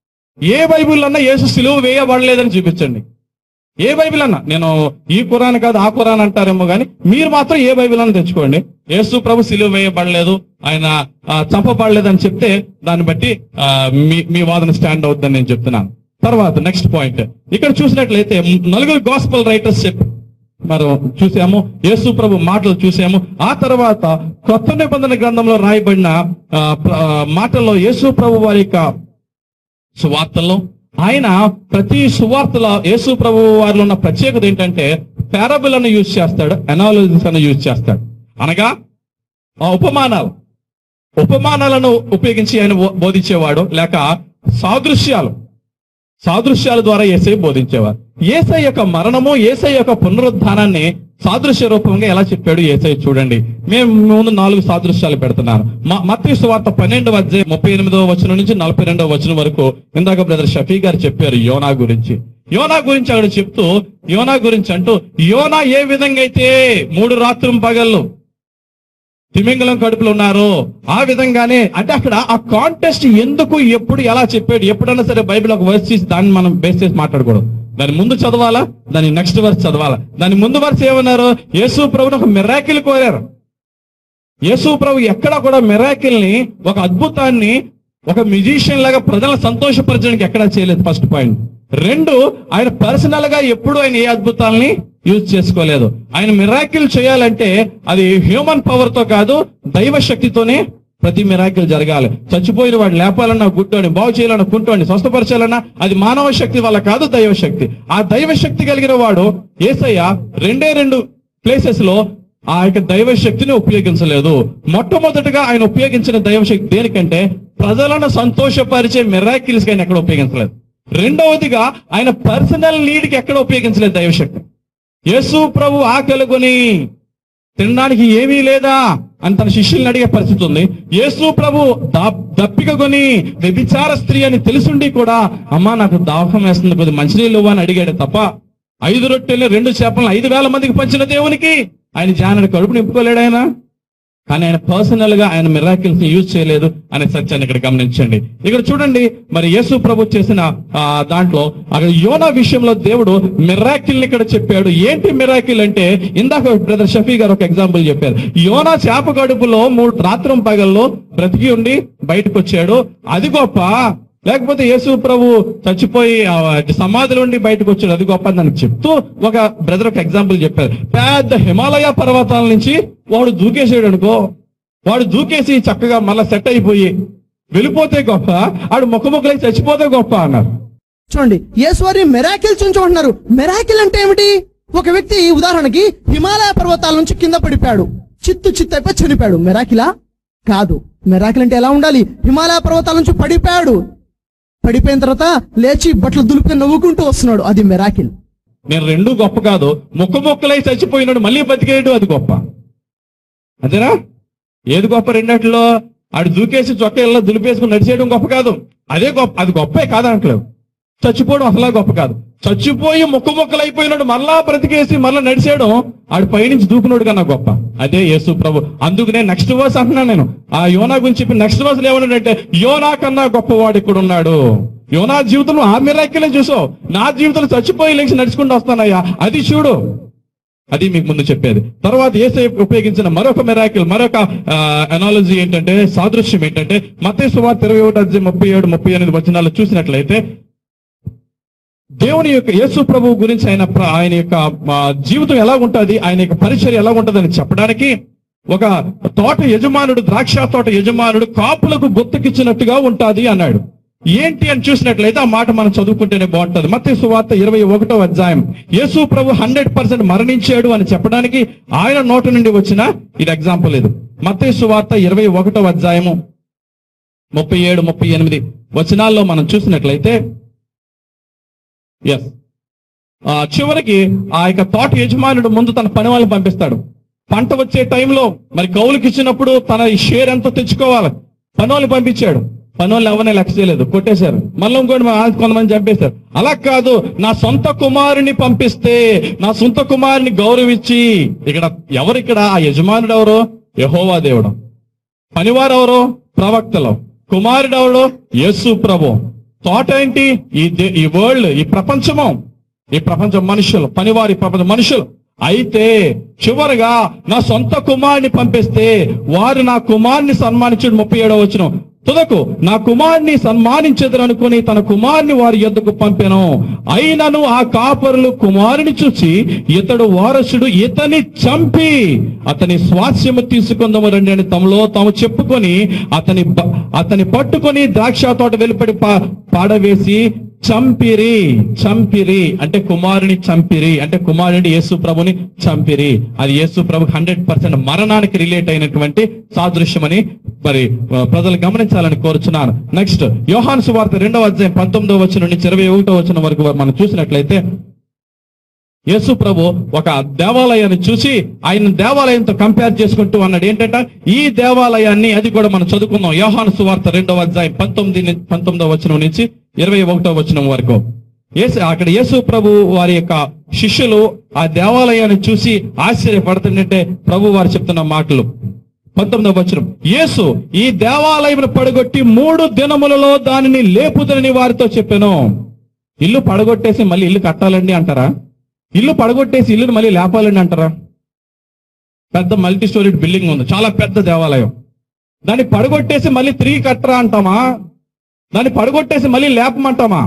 ఏ బైబిల్ అన్నా యేసు సిలువ వేయబడలేదని చూపించండి ఏ బైబిల్ అన్నా నేను ఈ ఖురాన్ కాదు ఆ ఖురాన్ అంటారేమో కానీ మీరు మాత్రం ఏ బైబిల్ అన్నా తెచ్చుకోండి యేసు ప్రభు సిలువ వేయబడలేదు ఆయన ఆ, చంపబడలేదని చెప్తే దాన్ని బట్టి ఆ, మీ మీ వాదన స్టాండ్ అవుతుందని నేను చెప్తున్నాను తర్వాత నెక్స్ట్ పాయింట్ ఇక్కడ చూసినట్లయితే నలుగురు గాస్పల్ రైటర్స్ చెప్పి మనం చూసాము యేసు ప్రభు మాటలు చూసాము ఆ తర్వాత కొత్త నిబంధన గ్రంథంలో రాయబడిన ఆ, ప్ర- ఆ, మాటల్లో యేసు ప్రభు వారి యొక్క సువార్తల్లో ఆయన ప్రతి సువార్తలో యేసు ప్రభు వారిలో ఉన్న ప్రత్యేకత ఏంటంటే పారబుల్ అని యూజ్ చేస్తాడు అనాలజిస్ అని యూజ్ చేస్తాడు అనగా ఆ ఉపమానాలు ఉపమానాలను ఉపయోగించి ఆయన బో- బోధించేవాడు లేక సాదృశ్యాలు సాదృశ్యాల ద్వారా ఏసై బోధించేవారు ఏసై యొక్క మరణము ఏసై యొక్క పునరుద్ధానాన్ని సాదృశ్య రూపంగా ఎలా చెప్పాడు ఏసై చూడండి మేము ముందు నాలుగు సాదృశ్యాలు పెడుతున్నాను మత్తి సువార్త పన్నెండు అధ్యాయం ముప్పై ఎనిమిదవ వచనం నుంచి నలభై రెండవ వచనం వరకు ఇందాక బ్రదర్ షఫీ గారు చెప్పారు యోనా గురించి యోనా గురించి అక్కడ చెప్తూ యోనా గురించి అంటూ యోనా ఏ విధంగా అయితే మూడు రాత్రులు పగళ్ళు తిమింగలం కడుపులో ఉన్నారు ఆ విధంగానే అంటే అక్కడ ఆ కాంటెస్ట్ ఎందుకు ఎప్పుడు ఎలా చెప్పాడు ఎప్పుడైనా సరే బైబిల్ ఒక వర్స్ చేసి దాన్ని మనం బేస్ చేసి మాట్లాడకూడదు దాని ముందు చదవాలా దాని నెక్స్ట్ వర్స్ చదవాలా దాని ముందు వర్స్ ఏమన్నారు యేసు ప్రభుని ఒక మిరాకిల్ కోరారు యేసు ప్రభు ఎక్కడ కూడా మిరాకిల్ ని ఒక అద్భుతాన్ని ఒక మ్యూజిషియన్ లాగా ప్రజలను సంతోషపరచడానికి ఎక్కడా చేయలేదు ఫస్ట్ పాయింట్ రెండు ఆయన పర్సనల్ గా ఎప్పుడు ఆయన ఏ అద్భుతాలని యూజ్ చేసుకోలేదు ఆయన మిరాకిల్ చేయాలంటే అది హ్యూమన్ పవర్ తో కాదు దైవ శక్తితోనే ప్రతి మిరాకిల్ జరగాలి చచ్చిపోయిన వాడు లేపాలన్నా గుడ్డోని బాగు చేయాలన్నా కుంటోని స్వస్థపరచాలన్నా అది మానవ శక్తి వల్ల కాదు దైవ శక్తి ఆ దైవ శక్తి కలిగిన వాడు ఏసయ్య రెండే రెండు ప్లేసెస్ లో ఆ యొక్క దైవ శక్తిని ఉపయోగించలేదు మొట్టమొదటిగా ఆయన ఉపయోగించిన దైవ శక్తి దేనికంటే ప్రజలను సంతోషపరిచే మిరాకిల్స్ ఆయన ఎక్కడ ఉపయోగించలేదు రెండవదిగా ఆయన పర్సనల్ నీడ్ కి ఎక్కడ ఉపయోగించలేదు దైవశక్తి యేసు ప్రభు ఆకలిగొని తినడానికి ఏమీ లేదా అని తన శిష్యుల్ని అడిగే పరిస్థితి ఉంది యేసు ప్రభు దా- దప్పిక కొని వ్యభిచార స్త్రీ అని తెలుసుండి కూడా అమ్మా నాకు దాహం వేస్తుంది కొద్ది మంచినీళ్ళు ఇవ్వు" అని అడిగాడు తప్ప ఐదు రొట్టెలు రెండు చేపలను ఐదు వేల మందికి పంచిన దేవునికి ఆయన జానడి కడుపు నింపుకోలేడు ఆయన కానీ ఆయన పర్సనల్ గా ఆయన మిరాకిల్స్ ని యూజ్ చేయలేదు అనే సత్యాన్ని ఇక్కడ గమనించండి ఇక్కడ చూడండి మరి యేసు ప్రభు చేసిన ఆ, దాంట్లో అక్కడ యోనా విషయంలో దేవుడు మిరాకిల్ ని ఇక్కడ చెప్పాడు ఏంటి మిరాకిల్ అంటే ఇందాక బ్రదర్ షఫీ గారు ఒక ఎగ్జాంపుల్ చెప్పారు యోనా చేప గడుపులో మూడు రాత్రం పగల్లో బ్రతికి ఉండి బయటకు వచ్చాడు అది గొప్ప లేకపోతే యేసు ప్రభు చచ్చిపోయి ఆ, సమాధిలో ఉండి బయటకు వచ్చాడు అది గొప్ప అని దానికి చెప్తూ ఒక బ్రదర్ ఒక ఎగ్జాంపుల్ చెప్పారు పెద్ద హిమాలయ పర్వతాల నుంచి వాడు దూకేసాడు అనుకో వాడు దూకేసి చక్కగా మళ్ళా సెట్ అయిపోయి వెళ్ళిపోతే గొప్ప ఆడు ముఖముఖలై చచ్చిపోతే గొప్ప అన్నారు చూడండి యేసువారి మెరాకిల్ చూంచమంటున్నారు మెరాకిల్ అంటే ఏమిటి ఒక వ్యక్తి ఉదాహరణకి హిమాలయ పర్వతాల నుంచి కింద పడిపోయాడు చిత్తు చిత్తు అయిపోయి చనిపోయాడు మెరాకిలా కాదు మెరాకిల్ అంటే ఎలా ఉండాలి హిమాలయ పర్వతాల నుంచి పడిపోయాడు పడిపోయిన తర్వాత లేచి బట్టలు దులుపుకొని నవ్వుకుంటూ వస్తున్నాడు అది మెరాకిల్ నేను రెండు గొప్ప కాదు ముక్క ముక్కలై చచ్చిపోయినాడు మళ్ళీ బతికేయడం అది గొప్ప అంతేనా ఏది గొప్ప రెండట్లో ఆడు దూకేసి చొక్క ఇళ్ళ దులిపేసుకుని నడిచేయడం గొప్ప కాదు అదే గొప్ప అది గొప్పే కాదంటలేవు చచ్చిపోవడం అసలా గొప్ప కాదు చచ్చిపోయి ముక్క ముక్కలు అయిపోయినాడు మరలా బ్రతికేసి మరలా నడిచేయడం ఆడు పైనుంచి దూకున్నాడు కన్నా గొప్ప అదే యేసు ప్రభు అందుకనే నెక్స్ట్ వర్స్ అంటున్నాను నేను ఆ యోనా గురించి చెప్పి నెక్స్ట్ వర్స్ ఏమన్నాడంటే యోనా కన్నా గొప్పవాడు ఇక్కడ ఉన్నాడు యోనా జీవితంలో ఆ మిరాకిలే చూసావు నా జీవితంలో చచ్చిపోయి లేచి నడుచుకుంటూ వస్తానయ్యా అది చూడు అది మీకు ముందు చెప్పేది తర్వాత ఏసై ఉపయోగించిన మరొక మెరాకిల్ మరొక అనాలజీ ఏంటంటే సాదృశ్యం ఏంటంటే మత సువార్త ఇరవై ఒకటి అధ్యాయం ముప్పై ఏడు ముప్పై ఎనిమిది వచనాలు చూసినట్లయితే దేవుని యొక్క యేసు ప్రభువు గురించి ఆయన ప్ర- ఆయన యొక్క ఆ, జీవితం ఎలా ఉంటది ఆయన యొక్క పరిచయం ఎలా ఉంటదని చెప్పడానికి ఒక తోట యజమానుడు ద్రాక్ష తోట యజమానుడు కాపులకు గుర్తుకిచ్చినట్టుగా ఉంటాది అన్నాడు ఏంటి అని చూసినట్లయితే ఆ మాట మనం చదువుకుంటేనే బాగుంటది మత్తే సువార్త ఇరవై ఒకటో అధ్యాయం యేసు ప్రభు హండ్రెడ్ పర్సెంట్ మరణించాడు అని చెప్పడానికి ఆయన నోట నుండి వచ్చిన ఇది ఎగ్జాంపుల్ ఇది మత్తే సువార్త ఇరవై ఒకటో అధ్యాయము ముప్పై ఏడు ముప్పై ఎనిమిది వచనాల్లో మనం చూసినట్లయితే ఎస్ చివరికి ఆ యొక్క తోట యజమానుడు ముందు తన పని వాళ్ళని పంపిస్తాడు పంట వచ్చే టైంలో మరి కౌలుకి ఇచ్చినప్పుడు తన ఈ షేర్ ఎంతో తెచ్చుకోవాలి పని వాళ్ళని పంపించాడు పని వాళ్ళు ఎవరిని లెక్క చేయలేదు కొట్టేశారు మళ్ళీ ఇంకోటి మా ఆళ్ళకి కొంతమంది చంపేశారు అలా కాదు నా సొంత కుమారుని పంపిస్తే నా సొంత కుమారుని గౌరవించి ఇక్కడ ఎవరు ఇక్కడ ఆ యజమానుడు ఎవరు యహోవా దేవుడు పనివారు ఎవరు ప్రవక్తలు కుమారుడు ఎవరు యేసు ప్రభు తోట ఏంటి ఈ దే- ఈ వరల్డ్ ఈ ప్రపంచము ఈ ప్రపంచం మనుషులు పనివారి ప్రపంచ మనుషులు అయితే చివరగా నా సొంత కుమారుని పంపిస్తే వారు నా కుమారుని సన్మానించడం ముప్పై ఏడవ వచ్చిన తుదకు నా కుమారుని సన్మానించదురు అనుకుని తన కుమారుని వారి యొద్దకు పంపెను అయినను ఆ కాపరులు కుమారుని చూసి ఇతడు వారసుడు ఇతని చంపి అతని స్వాస్యము తీసుకుందాము రండి అని తమలో తాము చెప్పుకొని అతని బ- అతని పట్టుకొని ద్రాక్ష తోట వెలుపడి పా- పాడవేసి చంపిరి చంపిరి అంటే కుమారుని చంపిరి అంటే కుమారుని యేసు ప్రభుని చంపిరి అది యేసు ప్రభు హండ్రెడ్ పర్సెంట్ మరణానికి రిలేట్ అయినటువంటి సాదృశ్యమని మరి ఆ, ప్రజలు గమనించాలని కోరుచున్నాను నెక్స్ట్ యోహాను సువార్త రెండవ అధ్యాయం పంతొమ్మిదవ వచ్చిన నుంచి ఇరవై ఒకటో వచ్చిన వరకు మనం చూసినట్లయితే యేసు ప్రభు ఒక దేవాలయాన్ని చూసి ఆయన దేవాలయంతో కంపేర్ చేసుకుంటూ అన్నాడు ఏంటంటే ఈ దేవాలయాన్ని అది కూడా మనం చదువుకుందాం యోహాను సువార్త రెండవ అధ్యాయం పంతొమ్మిది ని- పంతొమ్మిదవ వచనం నుంచి ఇరవై ఒకటో వచనం వరకు యేసు అక్కడ యేసు ప్రభు వారి యొక్క శిష్యులు ఆ దేవాలయాన్ని చూసి ఆశ్చర్యపడుతుందంటే ప్రభు వారు చెప్తున్న మాటలు పంతొమ్మిదవ వచనం యేసు ఈ దేవాలయం పడగొట్టి మూడు దినములలో దానిని లేపుదనని వారితో చెప్పాను ఇల్లు పడగొట్టేసి మళ్ళీ ఇల్లు కట్టాలండి అంటారా ఇల్లు పడగొట్టేసి ఇల్లుని మళ్ళీ లేపాలండి అంటారా పెద్ద మల్టీ స్టోరీ బిల్డింగ్ ఉంది చాలా పెద్ద దేవాలయం దాన్ని పడగొట్టేసి మళ్ళీ తిరిగి కట్టరా అంటామా దాన్ని పడగొట్టేసి మళ్ళీ లేపమంటామా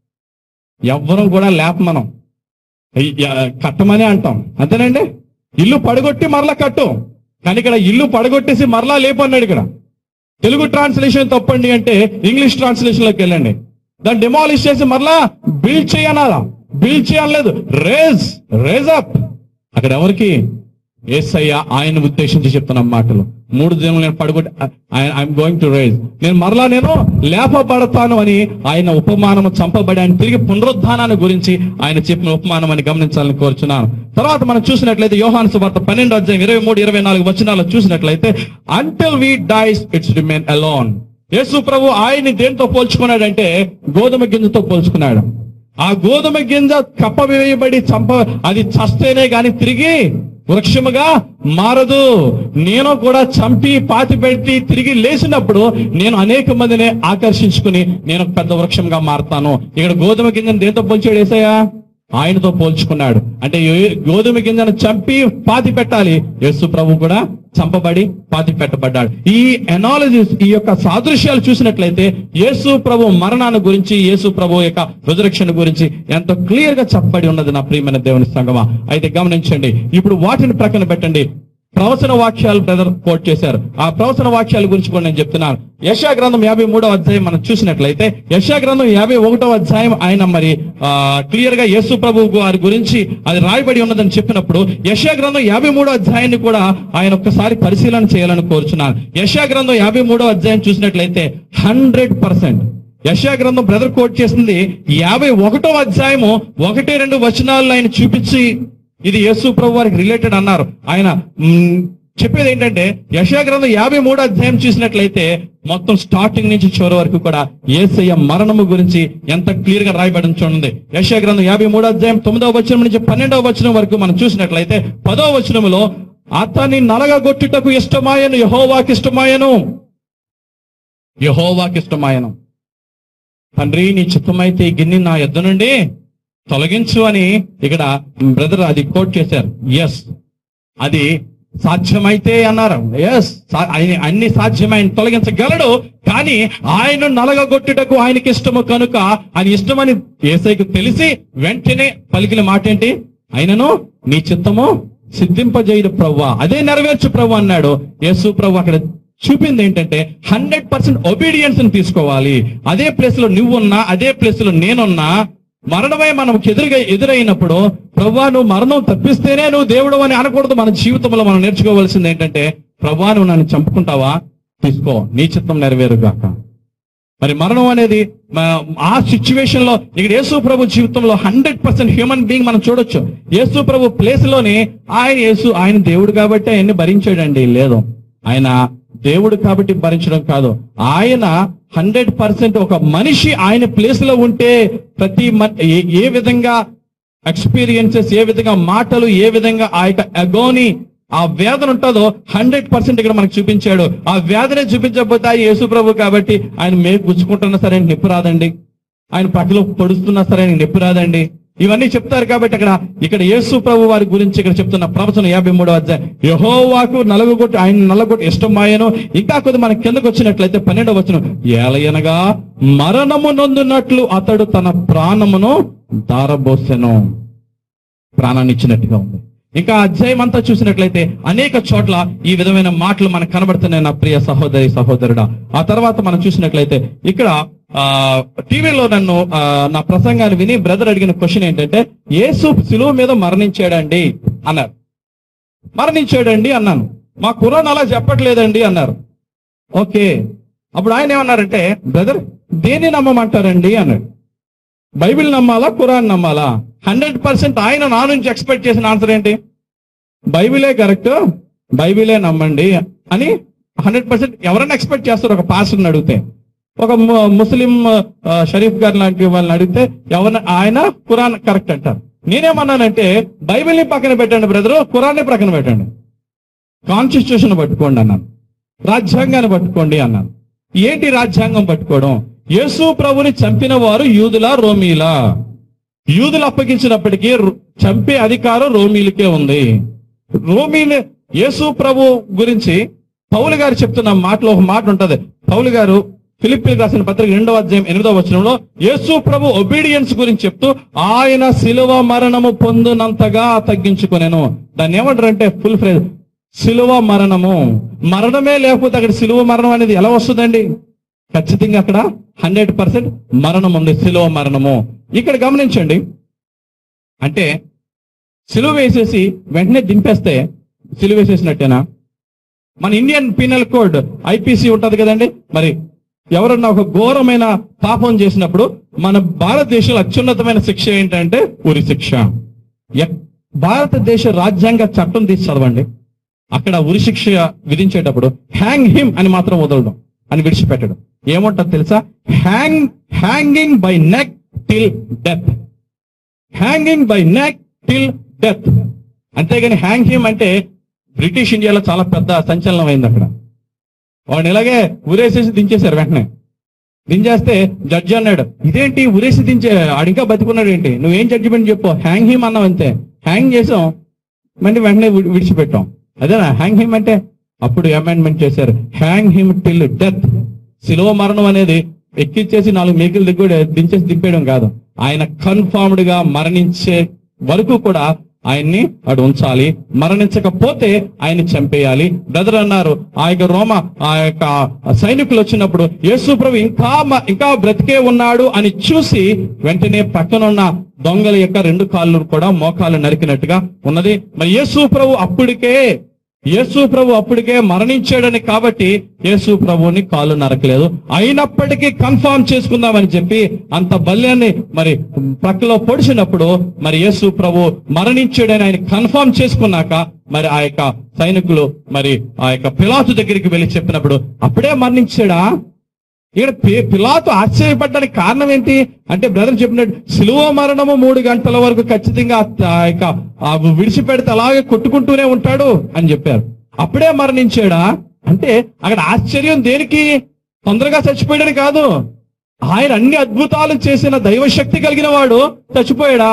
ఎవ్వరం కూడా లేపమనం అయ్- యా- కట్టమనే అంటాం అంతేనండి ఇల్లు పడగొట్టి మరలా కట్టు కానీ ఇక్కడ ఇల్లు పడగొట్టేసి మరలా లేపన్నాడు ఇక్కడ తెలుగు ట్రాన్స్లేషన్ తప్పండి అంటే ఇంగ్లీష్ ట్రాన్స్లేషన్ లోకి వెళ్ళండి దాన్ని డిమాలిష్ చేసి మరలా బిల్డ్ చేయనాలా బిల్డ్ చేయలేదు రేజ్ రేజ్ అప్ అక్కడ ఎవరికి ఏసయ్య ఆయన ఉద్దేశించి చెప్తున్న మాటలు మూడు దినములు నేను పడుకుంటే ఐఎమ్ గోయింగ్ టు రైజ్ నేను మరలా నేను లేపబడతాను అని ఆయన ఉపమానము చంపబడి ఆయన తిరిగి పునరుద్ధానాన్ని గురించి ఆయన చెప్పిన ఉపమానం అని గమనించాలని కోరుచున్నాను తర్వాత మనం చూసినట్లయితే యోహాను సువార్త పన్నెండు అధ్యాయం ఇరవై మూడు ఇరవై నాలుగు వచనాలు చూసినట్లయితే until we dies its remain alone యేసు ప్రభు ఆయన్ని దేంతో పోల్చుకున్నాడంటే గోధుమ గింజతో పోల్చుకున్నాడు ఆ గోధుమ గింజ కప్పవేయబడి చంప అది చస్తేనే గాని తిరిగి వృక్షముగా మారదు నేను కూడా చంపి పాతి పెట్టి తిరిగి లేచినప్పుడు నేను అనేక మందిని ఆకర్షించుకుని నేను ఒక పెద్ద వృక్షంగా మారతాను ఇక్కడ గోధుమ గింజను దేంతో పోల్చాడు ఏసయ్యా ఆయనతో పోల్చుకున్నాడు అంటే ఏ- గోధుమ గింజను చంపి పాతి పెట్టాలి యేసు ప్రభు కూడా చంపబడి పాతి పెట్టబడ్డాడు ఈ ఎనాలజీస్ ఈ యొక్క సాదృశ్యాలు చూసినట్లయితే యేసు ప్రభు మరణాన్ని గురించి యేసు ప్రభు యొక్క రిజరక్షన్ గురించి ఎంతో క్లియర్ గా చెప్పబడి ఉన్నది నా ప్రియమైన దేవుని సంగమా అయితే గమనించండి ఇప్పుడు వాటిని ప్రక్కన పెట్టండి ప్రవచన వాక్యాలు బ్రదర్ కోట్ చేశారు ఆ ప్రవచన వాక్యాల గురించి కూడా నేను చెప్తున్నాను యశా గ్రంథం యాభై మూడవ అధ్యాయం మనం చూసినట్లయితే యశా గ్రంథం యాభై ఒకటవ అధ్యాయం ఆయన మరి క్లియర్ గా యేసు ప్రభు వారి గురించి అది రాయబడి ఉన్నదని చెప్పినప్పుడు యశా గ్రంథం యాభై మూడో అధ్యాయాన్ని కూడా ఆయన ఒక్కసారి పరిశీలన చేయాలని కోరుచున్నాను యశా గ్రంథం యాభై మూడో అధ్యాయం చూసినట్లయితే హండ్రెడ్ పర్సెంట్ యశా గ్రంథం బ్రదర్ కోట్ చేసింది యాభై ఒకటో అధ్యాయము ఒకటి రెండు వచనాలను ఆయన చూపించి ఇది యేసు ప్రభు వారికి రిలేటెడ్ అన్నారు ఆయన మ్, చెప్పేది ఏంటంటే యశా గ్రంథం యాభై మూడో అధ్యాయం చూసినట్లయితే మొత్తం స్టార్టింగ్ నుంచి చివరి వరకు కూడా ఏసయ్య మరణము గురించి ఎంత క్లియర్ గా రాయబడి చూడండి యశా గ్రంథం యాభై మూడో అధ్యాయం తొమ్మిదవ వచనం నుంచి పన్నెండవ వచనం వరకు మనం చూసినట్లయితే పదవ వచనములో అతన్ని నలగగొట్టుటకు ఇష్టమాయను యహోవాకి ఇష్టమాయను యహోవాకి ఇష్టమాయను తండ్రి నీ చిత్తమైతే ఈ గిన్నె నా యొద్ద నుండి తొలగించు అని ఇక్కడ బ్రదర్ అది కోట్ చేశారు ఎస్ అది సాధ్యమైతే అన్నారు ఎస్ ఆయన అన్ని సాధ్యమైన తొలగించగలడు కానీ ఆయన నలగగొట్టుటకు ఆయనకి ఇష్టము కనుక ఆయన ఇష్టమని ఏసైకు తెలిసి వెంటనే పలికిన మాట ఏంటి ఆయనను నీ చిత్తము సిద్ధింపజేయడు ప్రవ్వా అదే నెరవేర్చు ప్రభు అన్నాడు యేసు ప్రభు అక్కడ చూపింది ఏంటంటే హండ్రెడ్ పర్సెంట్ ఒబీడియన్స్ తీసుకోవాలి అదే ప్లేస్ లో నువ్వున్నా అదే ప్లేస్ లో నేనున్నా మరణమే మనకు ఎదురుగా ఎదురైనప్పుడు ప్రభా నువ్వు మరణం తప్పిస్తేనే నువ్వు దేవుడు అని అనకూడదు మన జీవితంలో మనం నేర్చుకోవాల్సింది ఏంటంటే ప్రభా నువ్వు నన్ను చంపుకుంటావా తీసుకో నీ చిత్తం నెరవేరుగాక మరి మరణం అనేది మ- ఆ సిచ్యువేషన్ లో ఇక్కడ యేసు ప్రభు జీవితంలో హండ్రెడ్ పర్సెంట్ హ్యూమన్ బీయింగ్ మనం చూడొచ్చు యేసు ప్రభు ప్లేస్ లోని ఆయన యేసు ఆయన దేవుడు కాబట్టి ఆయన్ని భరించాడండి లేదు ఆయన దేవుడు కాబట్టి భరించడం కాదు ఆయన హండ్రెడ్ పర్సెంట్ ఒక మనిషి ఆయన ప్లేస్ లో ఉంటే ప్రతి మ- ఏ- ఏ విధంగా ఎక్స్పీరియన్సెస్ ఏ విధంగా మాటలు ఏ విధంగా ఆ యొక్క అగోని ఆ వేదన ఉంటుందో హండ్రెడ్ పర్సెంట్ ఇక్కడ మనకు చూపించాడు ఆ వేదనే చూపించకపోతే ఆయన యేసు ప్రభు కాబట్టి ఆయన మేకు గుచ్చుకుంటున్నా సరే ఆయనకి నొప్పి రాదండి ఆయన పక్కలో పొడుస్తున్నా సరే ఆయనకి నొప్పి రాదండి ఇవన్నీ చెప్తారు కాబట్టి అక్కడ ఇక్కడ యేసు ప్రభు వారి గురించి ఇక్కడ చెప్తున్న ప్రవచనం యాభై మూడో అధ్యాయం యహోవాకు నలుగుగొట్టు ఆయన నల్లగొట్టు ఇష్టమాయను ఇంకా కొద్ది మన కిందకు వచ్చినట్లయితే పన్నెండవ వచనం ఏలయనగా మరణము నొందునట్లు అతడు తన ప్రాణమును దారబోసెను ప్రాణాన్ని ఇచ్చినట్టుగా ఉంది ఇంకా ఆ అధ్యాయం అంతా చూసినట్లయితే అనేక చోట్ల ఈ విధమైన మాటలు మనకు కనబడుతున్నాయి నా ప్రియ సహోదరి సహోదరుడా ఆ తర్వాత మనం చూసినట్లయితే ఇక్కడ ఆ టీవీలో నన్ను ఆ, నా ప్రసంగాన్ని విని బ్రదర్ అడిగిన క్వశ్చన్ ఏంటంటే యేసు సిలువ మీద మరణించాడండి అన్నారు మరణించాడండి అన్నాను మా కురాన్ అలా చెప్పట్లేదండి అన్నారు ఓకే అప్పుడు ఆయన ఏమన్నారంటే బ్రదర్ దేన్ని నమ్మమంటారండి అన్నాడు బైబిల్ నమ్మాలా ఖురాన్ నమ్మాలా హండ్రెడ్ పర్సెంట్ ఆయన నా నుంచి ఎక్స్పెక్ట్ చేసిన ఆన్సర్ ఏంటి బైబిలే కరెక్ట్ బైబిలే నమ్మండి అని హండ్రెడ్ పర్సెంట్ ఎవరైనా ఎక్స్పెక్ట్ చేస్తారు ఒక పాస్టర్ని అడిగితే ఒక ము- ముస్లిం ఆ, షరీఫ్ గారు లాంటి వాళ్ళని అడిగితే ఎవరిని ఆయన ఖురాన్ కరెక్ట్ అంటారు నేనేమన్నానంటే బైబిల్ని పక్కన పెట్టండి బ్రదరు ఖురాన్ని పక్కన పెట్టండి కాన్స్టిట్యూషన్ పట్టుకోండి అన్నాను రాజ్యాంగాన్ని పట్టుకోండి అన్నాను ఏంటి రాజ్యాంగం పట్టుకోవడం యేసు ప్రభుని చంపిన వారు యూదులా రోమీలా యూదులు అప్పగించినప్పటికీ రు- చంపే అధికారం రోమీలకే ఉంది రోమీలు యేసు ప్రభు గురించి పౌలు గారు చెప్తున్న మాటలో ఒక మాట ఉంటది పౌలు గారు ఫిలిప్పీలకు రాసిన పత్రిక రెండవ అధ్యాయం ఎనిమిదవ వచనంలో యేసు ప్రభు ఒబీడియన్స్ గురించి చెప్తూ ఆయన శిలువ మరణము పొందునంతగా తగ్గించుకునేను దాన్ని ఏమంటారంటే ఫుల్ ఫ్రేజ్ శిలువ మరణము మరణమే లేకపోతే అక్కడ శిలువ మరణం అనేది ఎలా వస్తుందండి ఖచ్చితంగా అక్కడ హండ్రెడ్ పర్సెంట్ మరణం ఉంది శిలువ మరణము ఇక్కడ గమనించండి అంటే సిలువ వేసేసి వెంటనే దింపేస్తే సిలువ వేసేసినట్టేనా మన ఇండియన్ పీనల్ కోడ్ ఐపీసీ ఉంటది కదండి మరి ఎవరన్నా ఒక ఘోరమైన పాపం చేసినప్పుడు మన భారతదేశంలో అత్యున్నతమైన శిక్ష ఏంటంటే ఉరి శిక్ష ఎక్- భారతదేశ రాజ్యాంగ చట్టం తీసి చదవండి అక్కడ ఉరి శిక్ష విధించేటప్పుడు హ్యాంగ్ హిమ్ అని మాత్రం వదలడం అని విడిచిపెట్టడం ఏమంటారు తెలుసా hang hanging by neck till death hanging by neck till death అంతేగాని హ్యాంగ్ హిమ్ అంటే బ్రిటిష్ ఇండియాలో చాలా పెద్ద సంచలనం అయింది అక్కడ వాడిని ఇలాగే ఉరేసేసి దించేశారు వెంటనే దించేస్తే జడ్జి అన్నాడు ఇదేంటి ఉరేసి దించే ఆడింకా బతికున్నాడు ఏంటి నువ్వేం జడ్జిమెంట్ చెప్పు హ్యాంగ్ హిమ్ అన్నావు అంతే హ్యాంగ్ చేసాం మళ్ళీ వెంటనే విడి- విడిచిపెట్టాం అదేనా హ్యాంగ్ హిమ్ అంటే అప్పుడు అమెండ్మెంట్ చేశారు హ్యాంగ్ హిమ్ టిల్ డెత్ శిలువ మరణం అనేది ఎక్కిచ్చేసి నాలుగు మేకులు దిగ్గుడు దించేసి దింపేయడం కాదు ఆయన కన్ఫర్మ్డ్ గా మరణించే వరకు కూడా ఆయన్ని అటు ఉంచాలి మరణించకపోతే ఆయన్ని చంపేయాలి బ్రదర్ అన్నారు ఆ యొక్క రోమ ఆ యొక్క సైనికులు వచ్చినప్పుడు యేసు ప్రభు ఇంకా మ- ఇంకా బ్రతికే ఉన్నాడు అని చూసి వెంటనే పక్కనున్న దొంగల యొక్క రెండు కాళ్ళు కూడా మోకాలు నరికినట్టుగా ఉన్నది మరి యేసు ప్రభు అప్పటికే యేసు ప్రభు అప్పటికే మరణించాడని కాబట్టి యేసు ప్రభుని కాలు నరకలేదు అయినప్పటికీ కన్ఫామ్ చేసుకుందామని చెప్పి అంత బల్యాన్ని మరి ప్రక్కలో పొడిచినప్పుడు మరి యేసు ప్రభు మరణించాడని ఆయన కన్ఫామ్ చేసుకున్నాక మరి ఆ యొక్క సైనికులు మరి ఆ యొక్క పిలాతు దగ్గరికి వెళ్ళి చెప్పినప్పుడు అప్పుడే మరణించాడా ఇక్కడ పి- పిలాతు ఆశ్చర్యపడ్డానికి కారణం ఏంటి అంటే బ్రదర్ చెప్పినట్టు సిలువ మరణము మూడు గంటల వరకు ఖచ్చితంగా ఆ- ఆ యొక్క ఆ విడిచిపెడితే అలాగే కొట్టుకుంటూనే ఉంటాడు అని చెప్పారు అప్పుడే మరణించాడా అంటే అక్కడ ఆశ్చర్యం దేనికి తొందరగా చచ్చిపోయాడని కాదు ఆయన అన్ని అద్భుతాలు చేసిన దైవశక్తి కలిగిన వాడు చచ్చిపోయాడా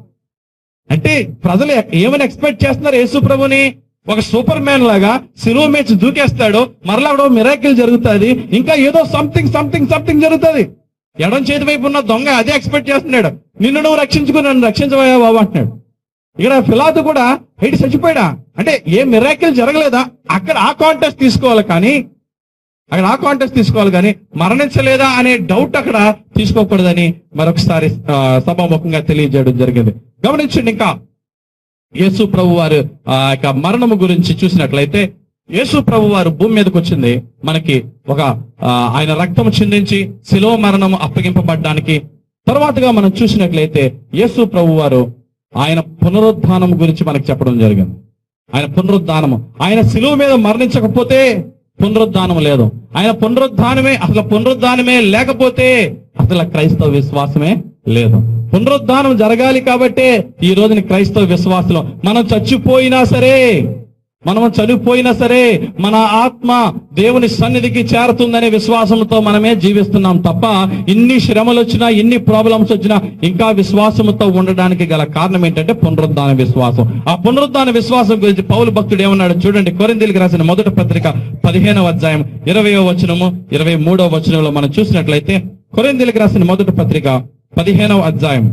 అంటే ప్రజలు ఏమని ఎక్స్పెక్ట్ చేస్తున్నారు యేసు ప్రభుని ఒక సూపర్ మ్యాన్ లాగా సిలువ మేచి దూకేస్తాడు మరలా అక్కడ మిరాకిల్ జరుగుతుంది ఇంకా ఏదో సంథింగ్ సంథింగ్ సంథింగ్ జరుగుతుంది ఎడం చేతి వైపు ఉన్న దొంగ అదే ఎక్స్పెక్ట్ చేస్తున్నాడు నిన్ను నువ్వు రక్షించుకుని నన్ను రక్షించబోయా బాబు అంటున్నాడు ఇక్కడ ఫిలాతు కూడా హైట్ చచ్చిపోయాడా అంటే ఏ మిరాకిల్ జరగలేదా అక్కడ ఆ కాంటెస్ట్ తీసుకోవాలి కానీ అక్కడ ఆ కాంటెస్ట్ తీసుకోవాలి కానీ మరణించలేదా అనే డౌట్ అక్కడ తీసుకోకూడదని మరొకసారి ఆ, సభాముఖంగా తెలియజేయడం జరిగింది గమనించండి ఇంకా యేసు ప్రభు వారు ఆ యొక్క మరణము గురించి చూసినట్లయితే యేసు ప్రభు వారు భూమి మీదకి వచ్చింది మనకి ఒక ఆ, ఆయన రక్తం చిందించి శిలో మరణము అప్పగింపబడ్డానికి తర్వాతగా మనం చూసినట్లయితే యేసు ప్రభు వారు ఆయన పునరుద్ధానం గురించి మనకి చెప్పడం జరిగింది ఆయన పునరుద్ధానము ఆయన శిలువ మీద మరణించకపోతే పునరుద్ధానం లేదు ఆయన పునరుద్ధానమే అసలు పునరుద్ధానమే లేకపోతే అసలు క్రైస్తవ విశ్వాసమే లేదు పునరుద్ధానం జరగాలి కాబట్టే ఈ రోజున క్రైస్తవ విశ్వాసంలో మనం చచ్చిపోయినా సరే మనం చనిపోయినా సరే మన ఆత్మ దేవుని సన్నిధికి చేరుతుందనే విశ్వాసంతో మనమే జీవిస్తున్నాం తప్ప ఇన్ని శ్రమలు వచ్చినా ఎన్ని ప్రాబ్లమ్స్ వచ్చినా ఇంకా విశ్వాసంతో ఉండడానికి గల కారణం ఏంటంటే పునరుద్ధాన విశ్వాసం ఆ పునరుద్ధాన విశ్వాసం గురించి పౌలు భక్తుడు ఏమన్నాడు చూడండి కొరిందీలకు రాసిన మొదటి పత్రిక పదిహేనవ అధ్యాయం ఇరవయో వచనము ఇరవై మూడవ వచనంలో మనం చూసినట్లయితే కొరిందీలకు రాసిన మొదటి పత్రిక పదిహేనవ అధ్యాయం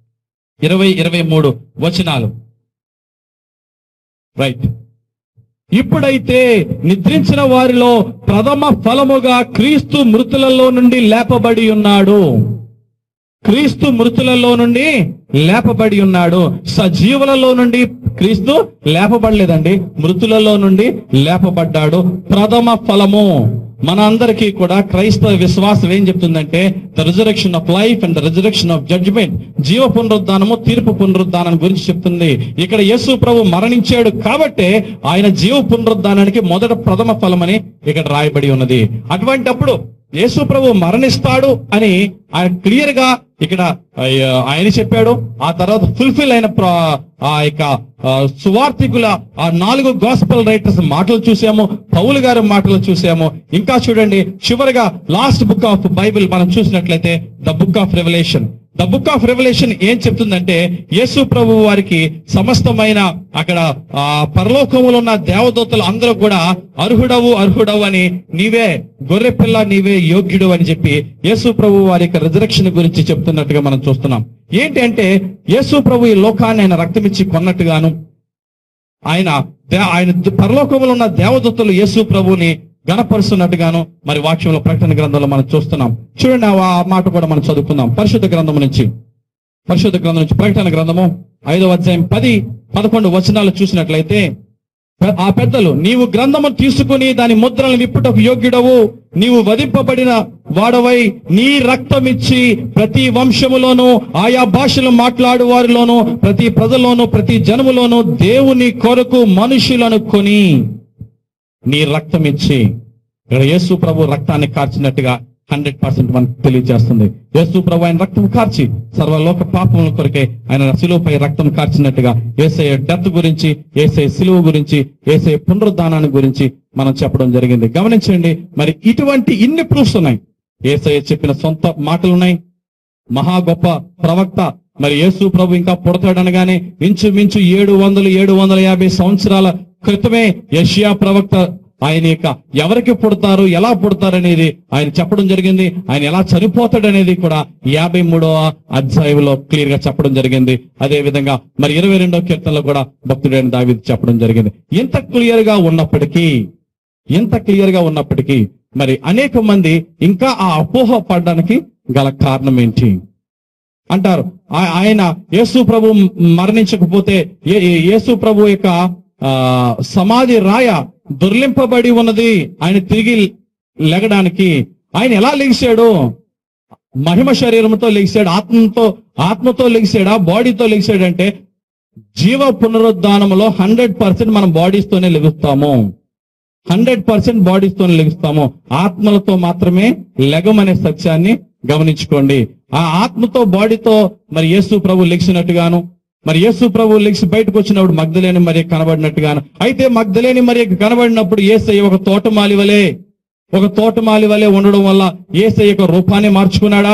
ఇరవై ఇరవై మూడు వచనాలు రైట్ ఇప్పుడైతే నిద్రించిన వారిలో ప్రథమ ఫలముగా క్రీస్తు మృతులలో నుండి లేపబడి ఉన్నాడు క్రీస్తు మృతులలో నుండి లేపబడి ఉన్నాడు సజీవులలో నుండి క్రీస్తు లేపబడలేదండి మృతులలో నుండి లేపబడ్డాడు ప్రథమ ఫలము మన అందరికీ కూడా క్రైస్తవ విశ్వాసం ఏం చెప్తుందంటే the resurrection of life and the resurrection of judgement జీవ పునరుద్ధానము తీర్పు పునరుద్ధానం గురించి చెప్తుంది ఇక్కడ యేసు ప్రభు మరణించాడు కాబట్టే ఆయన జీవ పునరుద్ధానానికి మొదట ప్రథమ ఫలమని ఇక్కడ రాయబడి ఉన్నది అటువంటప్పుడు యేసు ప్రభు మరణిస్తాడు అని ఆయన క్లియర్ గా ఇక్కడ ఆ- ఆయన చెప్పాడు ఆ తర్వాత ఫుల్ఫిల్ అయిన ప్ర- ఆ యొక్క ఆ, సువార్థికుల ఆ నాలుగు గాస్పల్ రైటర్స్ మాటలు చూసాము పౌలు గారి మాటలు చూసాము ఇంకా చూడండి చివరిగా లాస్ట్ బుక్ ఆఫ్ బైబిల్ మనం చూసినట్లయితే the book of revolution the book of revolution ఏం చెప్తుందంటే యేసు ప్రభు వారికి సమస్తమైన అక్కడ ఆ పరలోకములో ఉన్న దేవదూతలు అందరూ కూడా అర్హుడవు అర్హుడవు అని నీవే గొర్రె పిల్ల నీవే యోగ్యుడు అని చెప్పి యేసు ప్రభు వారి యొక్క రిజరక్షన్ గురించి చెప్తున్నట్టుగా మనం చూస్తున్నాం ఏంటి అంటే యేసు ప్రభు ఈ లోకాన్ని ఆయన రక్తమిచ్చి కొన్నట్టుగాను ఆయన దే- ఆయన ద- పరలోకములో ఉన్న దేవదూతలు యేసు ప్రభుని గణపరుస్తున్నట్టుగాను మరి వాక్యంలో ప్రకటన గ్రంథంలో మనం చూస్తున్నాం చూడండి ఆ ఆ మాట కూడా మనం చదువుకుందాం పరిశుద్ధ గ్రంథం నుంచి పరిశుద్ధ గ్రంథం నుంచి ప్రకటన గ్రంథము ఐదవ అధ్యాయం పది పదకొండు వచనాలు చూసినట్లయితే పె- ఆ పెద్దలు నీవు గ్రంథము తీసుకుని దాని ముద్రలను విప్పుటకు యోగ్యుడవు నీవు వధింపబడిన వాడవై నీ రక్తమిచ్చి ప్రతి వంశములోను ఆయా భాషలు మాట్లాడు వారిలోను ప్రతి ప్రజల్లోను ప్రతి జనములోను దేవుని కొరకు మనుషులను కొని నీ రక్తమిచ్చి ఇక్కడ యేసు ప్రభు రక్తాన్ని కార్చినట్టుగా హండ్రెడ్ పర్సెంట్ మనకు తెలియజేస్తుంది యేసు ప్రభు ఆయన రక్తం కార్చి సర్వలోక పాపముల కొరకే ఆయన శిలువపై రక్తం కార్చినట్టుగా ఏసయ డెత్ గురించి ఏసే సిలువ గురించి ఏసే పునరుద్ధానాన్ని గురించి మనం చెప్పడం జరిగింది గమనించండి మరి ఇటువంటి ఇన్ని ప్రూఫ్స్ ఉన్నాయి ఏసయ్య చెప్పిన సొంత మాటలు ఉన్నాయి మహా గొప్ప ప్రవక్త మరి యేసు ప్రభు ఇంకా పుడతాడనగానే ఇంచుమించు ఏడు వందలు ఏడు వందల యాభై సంవత్సరాల క్రితమే యషియా ప్రవక్త ఆయన యొక్క ఎవరికి పుడతారు ఎలా పుడతారు అనేది ఆయన చెప్పడం జరిగింది ఆయన ఎలా చనిపోతాడనేది కూడా యాభై మూడవ అధ్యాయంలో క్లియర్ గా చెప్పడం జరిగింది అదే విధంగా మరి ఇరవై రెండవ కీర్తనలో కూడా భక్తుడైన దావిది చెప్పడం జరిగింది ఇంత క్లియర్ గా ఉన్నప్పటికీ ఇంత క్లియర్ గా ఉన్నప్పటికీ మరి అనేక మంది ఇంకా ఆ అపోహ పడడానికి గల కారణం ఏంటి అంటారు ఆ- ఆయన యేసు ప్రభు మరణించకపోతే ఏ- ఏ- యేసు ప్రభు యొక్క ఆ సమాధి రాయ దుర్లింపబడి ఉన్నది ఆయన తిరిగి లెగడానికి ఆయన ఎలా లెగిశాడు మహిమ శరీరంతో లెగిశాడు ఆత్మతో ఆత్మతో లెగిశాడా బాడీతో లెగిశాడు అంటే జీవ పునరుద్ధానంలో హండ్రెడ్ పర్సెంట్ మనం బాడీస్ తోనే లెగుస్తాము హండ్రెడ్ పర్సెంట్ బాడీస్ తోనే లెగుస్తాము ఆత్మలతో మాత్రమే లెగమనే సత్యాన్ని గమనించుకోండి ఆ ఆత్మతో బాడీతో మరి యేసు ప్రభు లెగిసినట్టుగాను మరి యేసు ప్రభు లెగిసి బయటకు వచ్చినప్పుడు మగ్ధలేని మరి కనబడినట్టుగాను అయితే మగ్ధలేని మరి కనబడినప్పుడు ఏసయ్య ఒక తోటమాలి వలె ఒక తోటమాలి వలె ఉండడం వల్ల ఏసయ్య యొక్క రూపాన్ని మార్చుకున్నాడా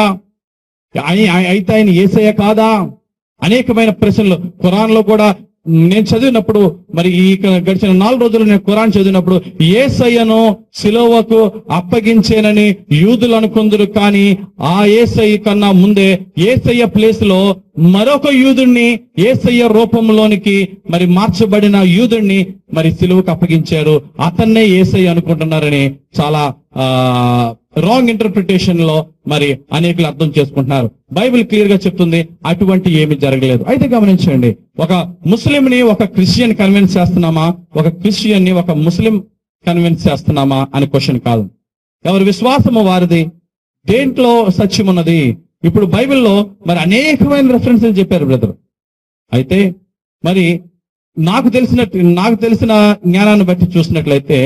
అయి- అయి- అయితే ఆయన ఏసయ్య కాదా అనేకమైన ప్రశ్నలు ఖురాన్ లో కూడా నేను చదివినప్పుడు మరి ఈ క- గడిచిన నాలుగు రోజులు నేను ఖురాన్ చదివినప్పుడు ఏసయ్యను సిలోవకు అప్పగించేనని యూదులు అనుకుందరు కానీ ఆ ఏసయ్య కన్నా ముందే ఏసయ్య ప్లేస్ లో మరొక యూదుణ్ణి ఏసయ్య రూపంలోనికి మరి మార్చబడిన యూదుణ్ణి మరి సిలువకు అప్పగించారు అతన్నే ఏసయ్య అనుకుంటున్నారని చాలా ఆ రాంగ్ ఇంటర్ప్రిటేషన్ లో మరి అనేకులు అర్థం చేసుకుంటున్నారు బైబిల్ క్లియర్ గా చెప్తుంది అటువంటి ఏమి జరగలేదు అయితే గమనించండి ఒక ముస్లిం ని ఒక క్రిస్టియన్ కన్విన్స్ చేస్తున్నామా ఒక క్రిస్టియన్ ని ఒక ముస్లిం కన్విన్స్ చేస్తున్నామా అని క్వశ్చన్ కాదు ఎవరి విశ్వాసము వారిది దేంట్లో సత్యం ఉన్నది ఇప్పుడు బైబిల్లో మరి అనేకమైన రెఫరెన్సెస్ చెప్పారు బ్రదర్ అయితే మరి నాకు తెలిసినట్టు నాకు తెలిసిన జ్ఞానాన్ని బట్టి చూసినట్లయితే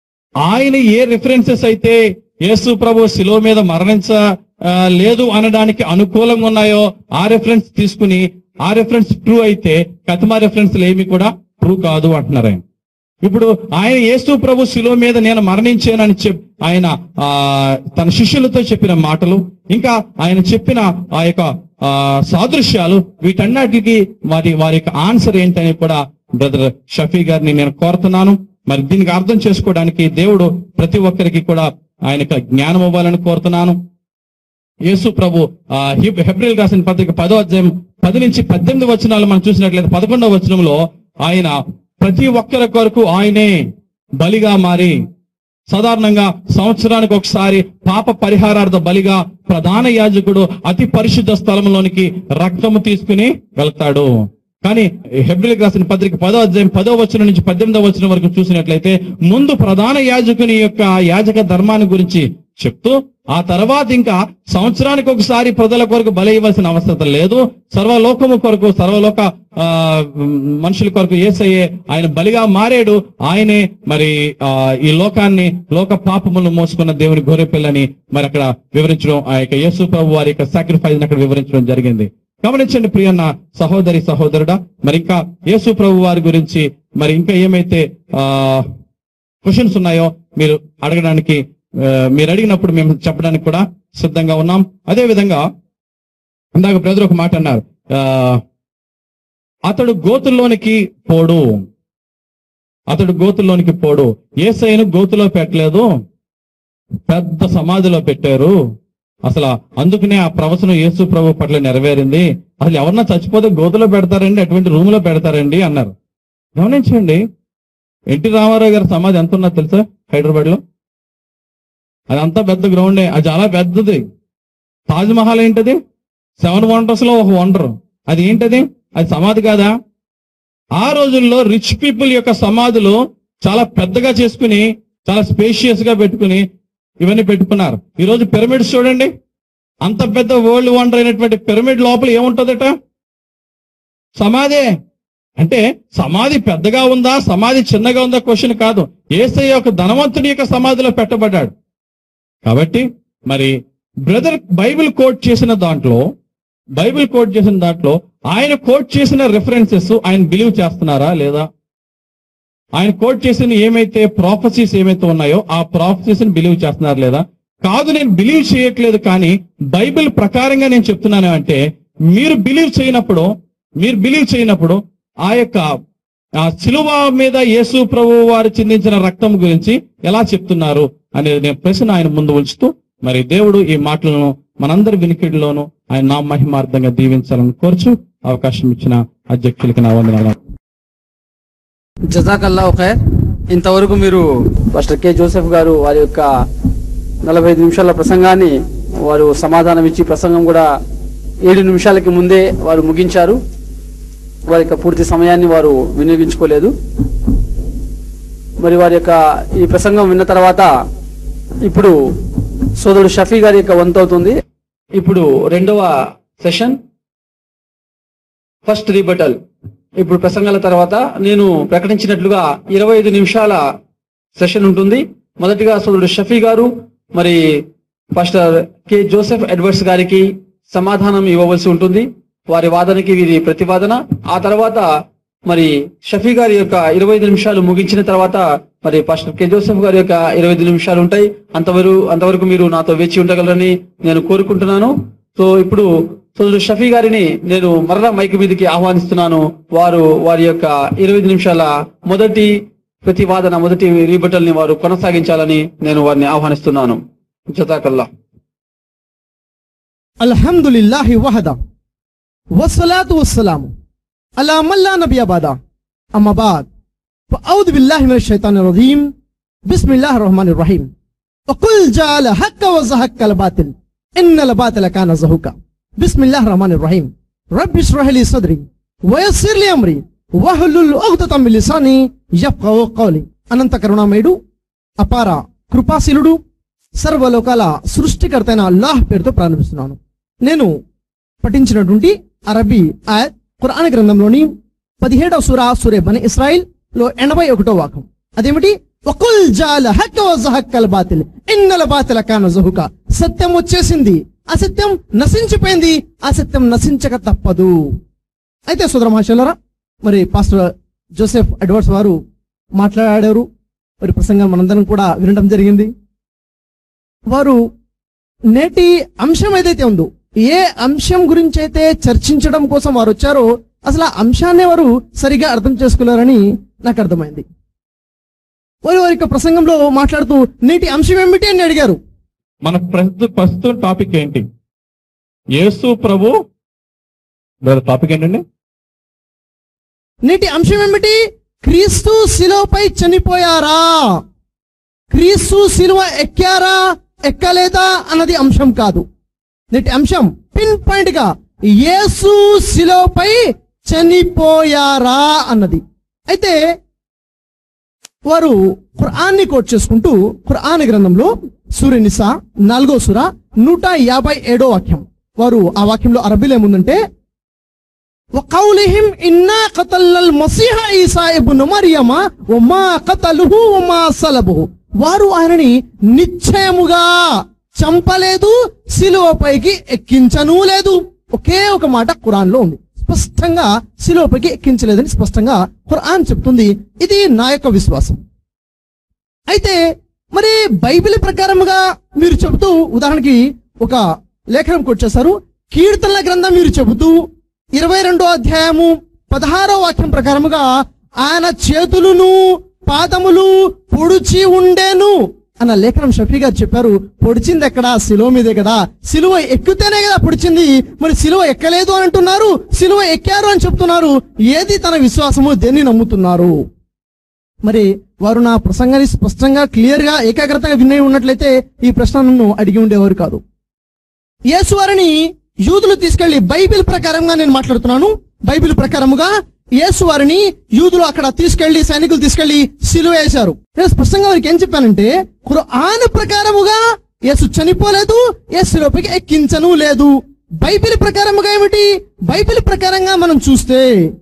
ఆయన ఏ రిఫరెన్సెస్ అయితే యేసు ప్రభు శిలో మీద మరణించ ఆ, లేదు అనడానికి అనుకూలంగా ఉన్నాయో ఆ రెఫరెన్స్ తీసుకుని ఆ రెఫరెన్స్ ట్రూ అయితే కథమా రెఫరెన్స్ ఏమి కూడా ట్రూ కాదు అంటున్నారు ఆయన ఇప్పుడు ఆయన యేసు ప్రభు శిలో మీద నేను మరణించానని చెప్ ఆయన ఆ తన శిష్యులతో చెప్పిన మాటలు ఇంకా ఆయన చెప్పిన ఆ యొక్క ఆ సాదృశ్యాలు వీటన్నిటికీ వారి వారి యొక్క ఆన్సర్ ఏంటని కూడా బ్రదర్ షఫీ గారిని నేను కోరుతున్నాను మరి దీనికి అర్థం చేసుకోవడానికి దేవుడు ప్రతి ఒక్కరికి కూడా ఆయన యొక్క జ్ఞానం ఇవ్వాలని కోరుతున్నాను యేసు ప్రభు ఆ హిబ్- హెబ్రిల్ రాసిన పత్రిక పదో అధ్యాయం పది నుంచి పద్దెనిమిది వచనాలు మనం చూసినట్లయితే పదకొండవ వచనంలో ఆయన ప్రతి ఒక్కరి కొరకు ఆయనే బలిగా మారి సాధారణంగా సంవత్సరానికి ఒకసారి పాప పరిహారార్థ బలిగా ప్రధాన యాజకుడు అతి పరిశుద్ధ స్థలంలోనికి రక్తము తీసుకుని వెళ్తాడు కానీ హెబ్రిల్ రాసిన పత్రిక పదో అధ్యాయం పదో వచనం నుంచి పద్దెనిమిదవ వచనం వరకు చూసినట్లయితే ముందు ప్రధాన యాజకుని యొక్క యాజక ధర్మాన్ని గురించి చెప్తూ ఆ తర్వాత ఇంకా సంవత్సరానికి ఒకసారి ప్రజల కొరకు బలి ఇవ్వాల్సిన అవసరం లేదు సర్వలోకము కొరకు సర్వలోక ఆ మనుషుల కొరకు ఏసయ్యే ఆయన బలిగా మారాడు ఆయనే మరి ఆ ఈ లోకాన్ని లోక పాపములను మోసుకున్న దేవుని గొర్రెపిల్లని మరి అక్కడ వివరించడం ఆ యొక్క యేసు ప్రభు వారి యొక్క సాక్రిఫైస్ అక్కడ వివరించడం జరిగింది గమనించండి ప్రియన్న సహోదరి సహోదరుడా మరి ఇంకా యేసు ప్రభు వారి గురించి మరి ఇంకా ఏమైతే ఆ క్వశ్చన్స్ ఉన్నాయో మీరు అడగడానికి ఆ, మీరు అడిగినప్పుడు మేము చెప్పడానికి కూడా సిద్ధంగా ఉన్నాం అదే విధంగా ఇందాక బ్రదర్ ఒక మాట అన్నారు ఆ, అతడు గోతుల్లోనికి పోడు అతడు గోతుల్లోనికి పోడు ఏసైను గోతులో పెట్టలేదు పెద్ద సమాధిలో పెట్టారు అసలు అందుకనే ఆ ప్రవచనం యేసు ప్రభు పట్ల నెరవేరింది అసలు ఎవరన్నా చచ్చిపోతే గోతులో పెడతారండి అటువంటి రూమ్ లో పెడతారండి అన్నారు గమనించండి ఎన్టీ రామారావు గారి సమాధి ఎంత ఉన్నది తెలుసా హైదరాబాద్ లో అదంతా పెద్ద గ్రౌండే అది చాలా పెద్దది తాజ్ మహల్ ఏంటది సెవెన్ వండర్స్ లో ఒక వండర్ అది ఏంటది అది సమాధి కాదా ఆ రోజుల్లో రిచ్ పీపుల్ యొక్క సమాధులు చాలా పెద్దగా చేసుకుని చాలా స్పేషియస్ గా పెట్టుకుని ఇవన్నీ పెట్టుకున్నారు ఈ రోజు పిరమిడ్స్ చూడండి అంత పెద్ద వరల్డ్ వండర్ అయినటువంటి పిరమిడ్ లోపల ఏముంటదట సమాధే అంటే సమాధి పెద్దగా ఉందా సమాధి చిన్నగా ఉందా క్వశ్చన్ కాదు ఏసయ్య ఒక ధనవంతుని యొక్క సమాధిలో పెట్టబడ్డాడు కాబట్టి మరి బ్రదర్ బైబిల్ కోట్ చేసిన దాంట్లో బైబిల్ కోట్ చేసిన దాంట్లో ఆయన కోట్ చేసిన రెఫరెన్సెస్ ఆయన బిలీవ్ చేస్తున్నారా లేదా ఆయన కోట్ చేసిన ఏమైతే ప్రాఫసీస్ ఏమైతే ఉన్నాయో ఆ ప్రాఫసీస్ ని బిలీవ్ చేస్తున్నారు లేదా కాదు నేను బిలీవ్ చేయట్లేదు కానీ బైబిల్ ప్రకారంగా నేను చెప్తున్నాను అంటే మీరు బిలీవ్ చేయనప్పుడు మీరు బిలీవ్ చేయనప్పుడు ఆ యొక్క ఆ శిలువ మీద యేసు ప్రభు వారు చిందించిన రక్తం గురించి ఎలా చెప్తున్నారు అనేది నేను ప్రశ్న ఆయన ముందు ఉంచుతూ మరి దేవుడు ఈ మాటలను మనందరి వినికిడిలోనూ ఆయన నా మహిమార్థంగా దీవించాలని కోరుచు అవకాశం ఇచ్చిన అధ్యక్షులకి నా వందనాలు జజాకల్లా ఖైర్ ఇంతవరకు మీరు పాస్టర్ కె జోసెఫ్ గారు వారి యొక్క నలభై ఐదు నిమిషాల ప్రసంగాన్ని వారు సమాధానం ఇచ్చి ప్రసంగం కూడా ఏడు నిమిషాలకి ముందే వారు ముగించారు వారి యొక్క పూర్తి సమయాన్ని వారు వినియోగించుకోలేదు మరి వారి యొక్క ఈ ప్రసంగం విన్న తర్వాత ఇప్పుడు సోదరుడు షఫీ గారి యొక్క వంతు అవుతుంది ఇప్పుడు రెండవ సెషన్ ఫస్ట్ రీబటల్ ఇప్పుడు ప్రసంగాల తర్వాత నేను ప్రకటించినట్లుగా ఇరవై ఐదు నిమిషాల సెషన్ ఉంటుంది మొదటిగా సోదరుడు షఫీ గారు మరి పాస్టర్ కె జోసెఫ్ ఎడ్వర్డ్స్ గారికి సమాధానం ఇవ్వవలసి ఉంటుంది వారి వాదనకి వీరి ప్రతివాదన ఆ తర్వాత మరి షఫీ గారి యొక్క ఇరవై ఐదు నిమిషాలు ముగించిన తర్వాత మరి పాస్టర్ కె జోసెఫ్ గారి యొక్క ఇరవై ఐదు నిమిషాలు ఉంటాయి అంతవరకు అంతవరకు మీరు నాతో వేచి ఉండగలరని నేను కోరుకుంటున్నాను సో ఇప్పుడు సోదరుడు షఫీ గారిని నేను మరలా మైక్ మీదకి ఆహ్వానిస్తున్నాను వారు వారి యొక్క ఇరవై ఐదు నిమిషాల మొదటి ప్రతివాదన మొదటి రీబటల్ ని వారు కొనసాగించాలని నేను వారిని ఆహ్వానిస్తున్నాను జతాకల్లా అల్హమ్దులిల్లాహి వహదా వస్సలాతు వస్సలాము అలా మల్లా నబీ అబాదా అమ్మబాద్ فأعوذ بالله من الشيطان الرجيم بسم الله الرحمن الرحيم وقل جعل حق وزهق الباطل إن الباطل كان زهوكا بسم الله الرحمن الرحيم رب اشرح لي صدري ويسر لي أمري واحلل عقدة من لساني يفقهوا قولي అనంత కరుణామయుడు అపార కృపాశీలుడు సర్వలోకాల సృష్టికర్తైన అల్లాహ్ పేరుతో ప్రారంభిస్తున్నాను నేను పఠించినటువంటి అరబీ ఆయత్ ఖురాన్ గ్రంథంలోని పదిహేడవ సూరా సూరే బని ఇస్రాయిల్ లో ఎనభై ఒకటో వాకం అదేమిటి వకుల్ జాల హక్క వజహక్కల్ బాతిల్ ఇన్నల బాతిల కాన జహుక సత్యం వచ్చేసింది అసత్యం నశించిపోయింది అసత్యం నశించక తప్పదు అయితే సోదర మహాశయులారా మరి పాస్టర్ జోసెఫ్ అడ్వర్స్ వారు మాట్లాడారు మరి ప్రసంగం మనందరం కూడా వినడం జరిగింది వారు నేటి అంశం ఏదైతే ఉందో ఏ అంశం గురించి అయితే చర్చించడం కోసం వారు వచ్చారో అసలు ఆ అంశాన్ని వారు సరిగా అర్థం చేసుకోలేరని నాకు అర్థమైంది వారు వారి యొక్క ప్రసంగంలో మాట్లాడుతూ నేటి అంశం ఏమిటి అని అడిగారు మన ప్రస్తుత ప్రస్తుతం టాపిక్ ఏంటి యేసు ప్రభు టాపిక్ ఏంటండి నేటి అంశం ఏమిటి క్రీస్తు శిలువపై చనిపోయారా క్రీస్తు శిలువ ఎక్కారా ఎక్కలేదా అన్నది అంశం కాదు నేటి అంశం పిన్ పాయింట్ గా యేసు శిలువపై చనిపోయారా అన్నది అయితే వారు ఖురాన్ని కోట్ చేసుకుంటూ ఖురాన్ గ్రంథంలో సూర్యనిసా నాలుగో సుర నూట యాభై ఏడో వాక్యం వారు ఆ వాక్యంలో అరబీలో ఏముందంటే وقولهم إنا قتلنا المسيح عيسى ابن مريم وما قتله وما صلبه వారు ఆయనని నిశ్చయముగా చంపలేదు శిలువపైకి ఎక్కించను లేదు ఒకే ఒక మాట ఖురాన్ లో ఉంది స్పష్టంగా శిలువపైకి ఎక్కించలేదని స్పష్టంగా ఖురాన్ చెప్తుంది ఇది నా యొక్క విశ్వాసం అయితే మరి బైబిల్ ప్రకారముగా మీరు చెబుతూ ఉదాహరణకి ఒక లేఖనం కొట్టేశారు కీర్తనల గ్రంథం మీరు చెబుతూ ఇరవై రెండో అధ్యాయము పదహారో వాక్యం ప్రకారముగా ఆయన చేతులను పాదములు పొడిచి ఉండేను అన్న లేఖనం షఫీ గారు చెప్పారు పొడిచింది ఎక్కడ శిలువ మీదే కదా శిలువ ఎక్కితేనే కదా పొడిచింది మరి శిలువ ఎక్కలేదు అని అంటున్నారు శిలువ ఎక్కారు అని చెప్తున్నారు ఏది తన విశ్వాసము దేన్ని నమ్ముతున్నారు మరి వారు నా ప్రసంగాన్ని స్పష్టంగా క్లియర్ గా ఏకాగ్రతగా వినే ఉన్నట్లయితే ఈ ప్రశ్న నన్ను అడిగి ఉండేవారు కాదు యేసు వారిని యూదులు తీసుకెళ్లి బైబిల్ ప్రకారంగా నేను మాట్లాడుతున్నాను బైబిల్ ప్రకారముగా యేసు వారిని యూదులు అక్కడ తీసుకెళ్లి సైనికులు తీసుకెళ్లి సిలువ వేశారు నేను స్పష్టంగా వారికి ఏం చెప్పానంటే ఖురాన్ ప్రకారముగా యేసు చనిపోలేదు యేసు లోపలికి ఎక్కించను లేదు బైబిల్ ప్రకారముగా ఏమిటి బైబిల్ ప్రకారంగా మనం చూస్తే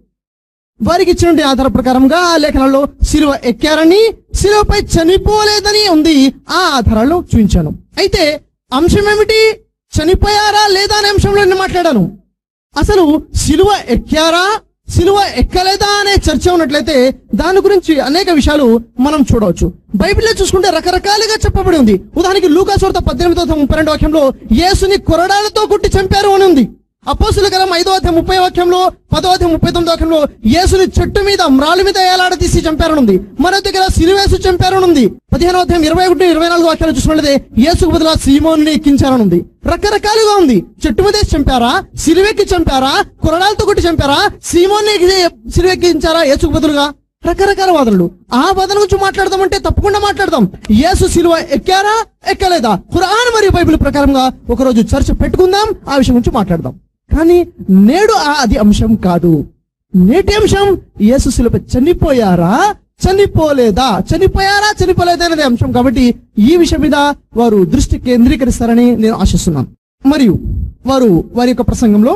వారికి ఇచ్చినటువంటి ఆధార ప్రకారంగా ఆ లేఖనాల్లో శిలువ ఎక్కారని శిలువపై చనిపోలేదని ఉంది ఆ ఆధారాలు చూపించాను అయితే అంశం ఏమిటి చనిపోయారా లేదా అనే అంశంలో నేను మాట్లాడాను అసలు శిలువ ఎక్కారా శిలువ ఎక్కలేదా అనే చర్చ ఉన్నట్లయితే దాని గురించి అనేక విషయాలు మనం చూడవచ్చు బైబిల్లో చూసుకుంటే రకరకాలుగా చెప్పబడి ఉంది ఉదాహరణకి లూకాసువార్త పద్దెనిమిదో ముప్పై రెండు వాక్యంలో యేసుని కొరడాలతో కొట్టి చంపారు అని ఉంది అపోసుల కరం ఐదో అధ్యాయం ముప్పై వాక్యంలో పదో అధ్యాయం ముప్పై తొమ్మిది వాక్యంలో యేసుని చెట్టు మీద మ్రాళ్ళ మీద ఏలాడదీసి చంపారనుంది మరో దగ్గర సిలువేసు చంపారనుంది పదిహేనో అధ్యాయం ఇరవై ఒకటి ఇరవై నాలుగు వాక్యాలు చూసినట్లయితే యేసుకు బదులా సీమోని ఎక్కించారనుంది రకరకాలుగా ఉంది చెట్టు మీద వేసి చంపారా సిలువెక్కి చంపారా కొరడాలతో కొట్టి చంపారా సీమోని సిలువెక్కించారా యేసుకు బదులుగా రకరకాల వాదనలు ఆ వాదన గురించి మాట్లాడదామంటే తప్పకుండా మాట్లాడదాం యేసు సిలువ ఎక్కారా ఎక్కలేదా ఖురాన్ మరియు బైబిల్ ప్రకారంగా ఒకరోజు చర్చ పెట్టుకుందాం ఆ విషయం గురించి మాట్లాడదాం కానీ నేడు ఆ అది అంశం కాదు నేటి అంశం యేసు శిలువ చనిపోయారా చనిపోలేదా చనిపోయారా చనిపోలేదా అనేది అంశం కాబట్టి ఈ విషయం మీద వారు దృష్టి కేంద్రీకరిస్తారని నేను ఆశిస్తున్నాను మరియు వారు వారి యొక్క ప్రసంగంలో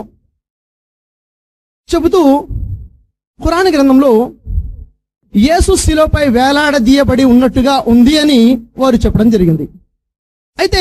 చెబుతూ ఖురాన్ గ్రంథంలో యేసు శిలోపై వేలాడదీయబడి ఉన్నట్టుగా ఉంది అని వారు చెప్పడం జరిగింది అయితే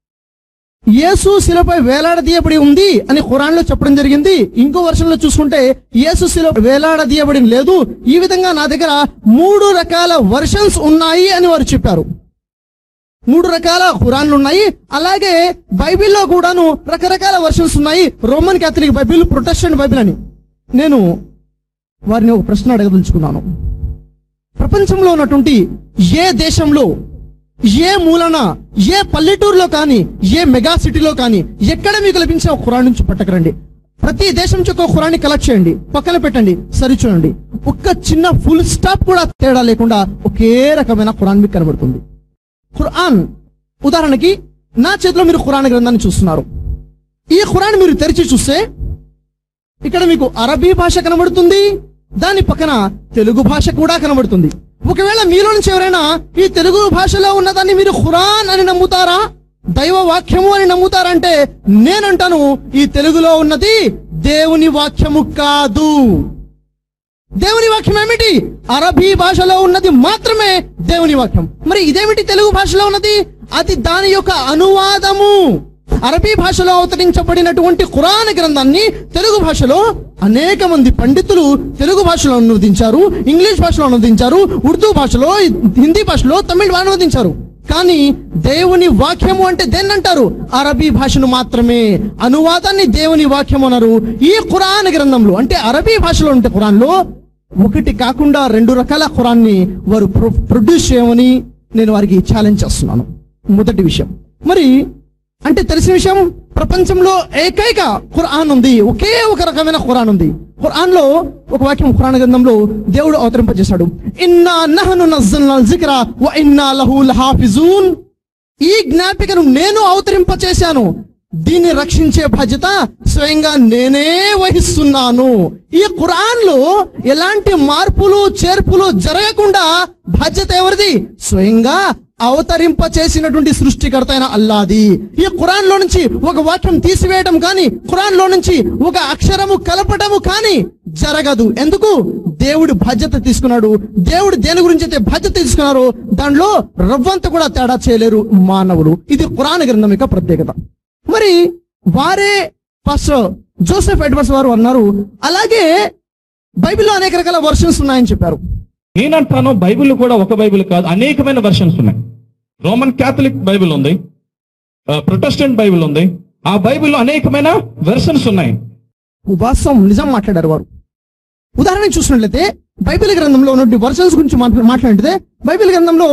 యేసు శిలపై వేలాడదీయబడి ఉంది అని ఖురాన్లో చెప్పడం జరిగింది ఇంకో వర్షంలో చూసుకుంటే యేసు శిల వేలాడదీయబడి లేదు ఈ విధంగా నా దగ్గర మూడు రకాల వర్షన్స్ ఉన్నాయి అని వారు చెప్పారు మూడు రకాల ఖురాన్లు ఉన్నాయి అలాగే బైబిల్లో కూడాను రకరకాల వర్షన్స్ ఉన్నాయి Roman Catholic Bible Protestant Bible అని నేను వారిని ఒక ప్రశ్న అడగదలుచుకున్నాను ప్రపంచంలో ఉన్నటువంటి ఏ దేశంలో ఏ మూలన ఏ పల్లెటూరులో కానీ ఏ మెగా సిటీలో కానీ ఎక్కడ మీకు లభించే ఒక ఖురాన్ నుంచి పట్టకరండి ప్రతి దేశం నుంచి ఒక ఖురాన్ని కలెక్ట్ చేయండి పక్కన పెట్టండి సరి చూడండి ఒక్క చిన్న ఫుల్ స్టాప్ కూడా తేడా లేకుండా ఒకే రకమైన ఖురాన్ మీకు కనబడుతుంది ఖురాన్ ఉదాహరణకి నా చేతిలో మీరు ఖురాన్ గ్రంథాన్ని చూస్తున్నారు ఈ ఖురాన్ మీరు తెరిచి చూస్తే ఇక్కడ మీకు అరబీ భాష కనబడుతుంది దాని పక్కన తెలుగు భాష కూడా కనబడుతుంది ఒకవేళ మీలో నుంచి ఎవరైనా ఈ తెలుగు భాషలో ఉన్నదాన్ని మీరు ఖురాన్ అని నమ్ముతారా దైవ వాక్యము అని నమ్ముతారంటే నేనంటాను ఈ తెలుగులో ఉన్నది దేవుని వాక్యము కాదు దేవుని వాక్యం ఏమిటి అరబీ భాషలో ఉన్నది మాత్రమే దేవుని వాక్యం మరి ఇదేమిటి తెలుగు భాషలో ఉన్నది అది దాని యొక్క అనువాదము అరబీ భాషలో అవతరించబడినటువంటి ఖురాన్ గ్రంథాన్ని తెలుగు భాషలో అనేక మంది పండితులు తెలుగు భాషలో అనువదించారు ఇంగ్లీష్ భాషలో అనువదించారు ఉర్దూ భాషలో హిందీ భాషలో తమిళ్ అనువదించారు కానీ దేవుని వాక్యము అంటే దేన్ని అంటారు అరబీ భాషను మాత్రమే అనువాదాన్ని దేవుని వాక్యం అన్నారు ఈ ఖురాన్ గ్రంథంలో అంటే అరబీ భాషలో ఉంటే ఖురాన్లో ఒకటి కాకుండా రెండు రకాల ఖురాన్ని వారు ప్రొ- ప్రొడ్యూస్ చేయమని నేను వారికి ఛాలెంజ్ చేస్తున్నాను మొదటి విషయం మరి అంటే తెలిసిన విషయం ప్రపంచంలో ఏకైక ఖురాన్ ఉంది ఒకే ఒక రకమైన ఖురాన్ ఉంది ఖురాన్ లో ఒక వాక్యం ఖురాన్ గ్రంథంలో దేవుడు అవతరింపజేశాడు ఇన్నా నహను నజ్జల్నా జిక్ర వ ఇన్నా లహు లహాఫిజూన్ ఈ జ్ఞాపికను నేను అవతరింపచేశాను దీన్ని రక్షించే బాధ్యత స్వయంగా నేనే వహిస్తున్నాను ఈ ఖురాన్ లో ఎలాంటి మార్పులు చేర్పులు జరగకుండా బాధ్యత ఎవరిది స్వయంగా అవతరింప చేసినటువంటి సృష్టికర్త అయిన అల్లాది ఈ ఖురాన్ లో నుంచి ఒక వాక్యం తీసివేయడం కానీ ఖురాన్ లో నుంచి ఒక అక్షరము కలపటము కానీ జరగదు ఎందుకు దేవుడు బాధ్యత తీసుకున్నాడు దేవుడు దేని గురించి అయితే బాధ్యత తీసుకున్నారో దానిలో రవ్వంత కూడా తేడా చేయలేరు మానవులు ఇది ఖురాన్ గ్రంథం యొక్క ప్రత్యేకత మరి వారే పాస్టర్ జోసెఫ్ ఎడ్వర్డ్స్ వారు అన్నారు అలాగే బైబిల్లో అనేక రకాల వర్షన్స్ ఉన్నాయని చెప్పారు నేనంటాను బైబిల్ కూడా ఒక బైబిల్ కాదు అనేకమైన వెర్షన్స్ ఉన్నాయి రోమన్ క్యాథలిక్ బైబిల్ ఉంది ఆ, ప్రొటెస్టెంట్ బైబిల్ ఉంది ఆ బైబిల్లో అనేకమైన వెర్షన్స్ ఉన్నాయి వాస్తవం నిజం మాట్లాడారు వారు ఉదాహరణ చూసినట్లయితే బైబిల్ గ్రంథంలో ఉన్నటువంటి వర్షన్స్ గురించి మాట్లా- మాట్లాడితే బైబిల్ గ్రంథంలో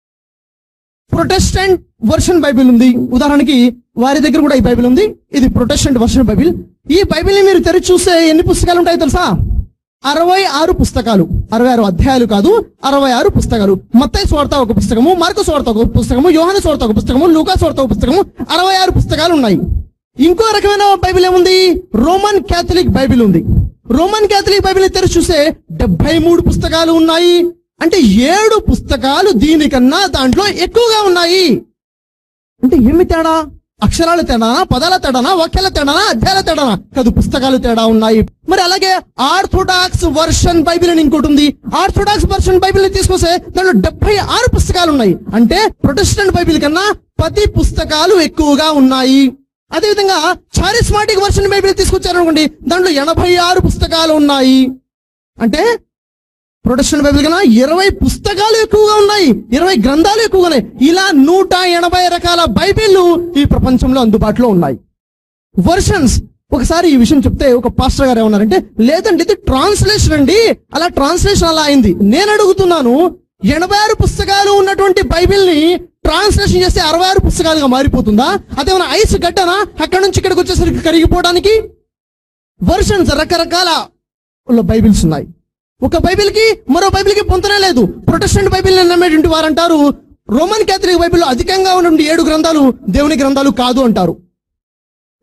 ప్రొటెస్టెంట్ వర్షన్ బైబిల్ ఉంది ఉదాహరణకి వారి దగ్గర కూడా ఈ బైబిల్ ఉంది ఇది ప్రొటెస్టెంట్ వర్షన్ బైబిల్ ఈ బైబిల్ ని మీరు తెరిచి చూస్తే ఎన్ని పుస్తకాలు ఉంటాయో తెలుసా అరవై ఆరు పుస్తకాలు అరవై ఆరు అధ్యాయాలు కాదు అరవై ఆరు పుస్తకాలు మత్తయి స్వార్త ఒక పుస్తకము మార్కు స్వార్త ఒక పుస్తకము యోహాను స్వార్త ఒక పుస్తకము లూకా స్వార్త ఒక పుస్తకము అరవై ఆరు పుస్తకాలు ఉన్నాయి ఇంకో రకమైన బైబిల్ ఏముంది రోమన్ క్యాథలిక్ బైబిల్ ఉంది రోమన్ క్యాథలిక్ బైబిల్ తెరిచి చూస్తే డెబ్బై మూడు పుస్తకాలు ఉన్నాయి అంటే ఏడు పుస్తకాలు దీనికన్నా దాంట్లో ఎక్కువగా ఉన్నాయి అంటే ఏమి తేడా అక్షరాలు తేడానా పదాల తేడానా వాక్యాల తేడానా అధ్యాయాల తేడానా కాదు పుస్తకాలు తేడా ఉన్నాయి మరి అలాగే ఆర్థోడాక్స్ వర్షన్ బైబిల్ అని ఇంకోటి ఉంది ఆర్థోడాక్స్ వర్షన్ బైబిల్ ని తీసుకొస్తే దాంట్లో డెబ్బై ఆరు పుస్తకాలు ఉన్నాయి అంటే ప్రొటెస్టెంట్ బైబిల్ కన్నా పది పుస్తకాలు ఎక్కువగా ఉన్నాయి అదేవిధంగా చారిస్మాటిక్ వర్షన్ బైబిల్ తీసుకొచ్చారనుకోండి దాంట్లో ఎనభై ఆరు పుస్తకాలు ఉన్నాయి అంటే ప్రొటెస్టెంట్ బైబిల్ కన్నా ఇరవై పుస్తకాలు ఎక్కువగా ఉన్నాయి ఇరవై గ్రంథాలు ఎక్కువగా ఉన్నాయి ఇలా నూట ఎనభై రకాల బైబిళ్ళు ఈ ప్రపంచంలో అందుబాటులో ఉన్నాయి వర్షన్స్ ఒకసారి ఈ విషయం చెప్తే ఒక పాస్టర్ గారు ఏమన్నారంటే లేదండి ఇది ట్రాన్స్లేషన్ అండి అలా ట్రాన్స్లేషన్ అలా అయింది నేను అడుగుతున్నాను ఎనభై ఆరు పుస్తకాలు ఉన్నటువంటి బైబిల్ ని ట్రాన్స్లేషన్ చేస్తే అరవై ఆరు పుస్తకాలుగా మారిపోతుందా అదేమన్నా ఐస్ గడ్డనా అక్కడ నుంచి ఇక్కడికి వచ్చేసరికి కరిగిపోవడానికి వర్షన్స్ రకరకాల బైబిల్స్ ఉన్నాయి ఒక బైబిల్ కి మరో బైబిల్ కి పొంతనే లేదు ప్రొటెస్టెంట్ బైబిల్ నమ్మేటువంటి వారు అంటారు రోమన్ క్యాథలిక్ బైబిల్లో అధికంగా ఉన్నటువంటి ఏడు గ్రంథాలు దేవుని గ్రంథాలు కాదు అంటారు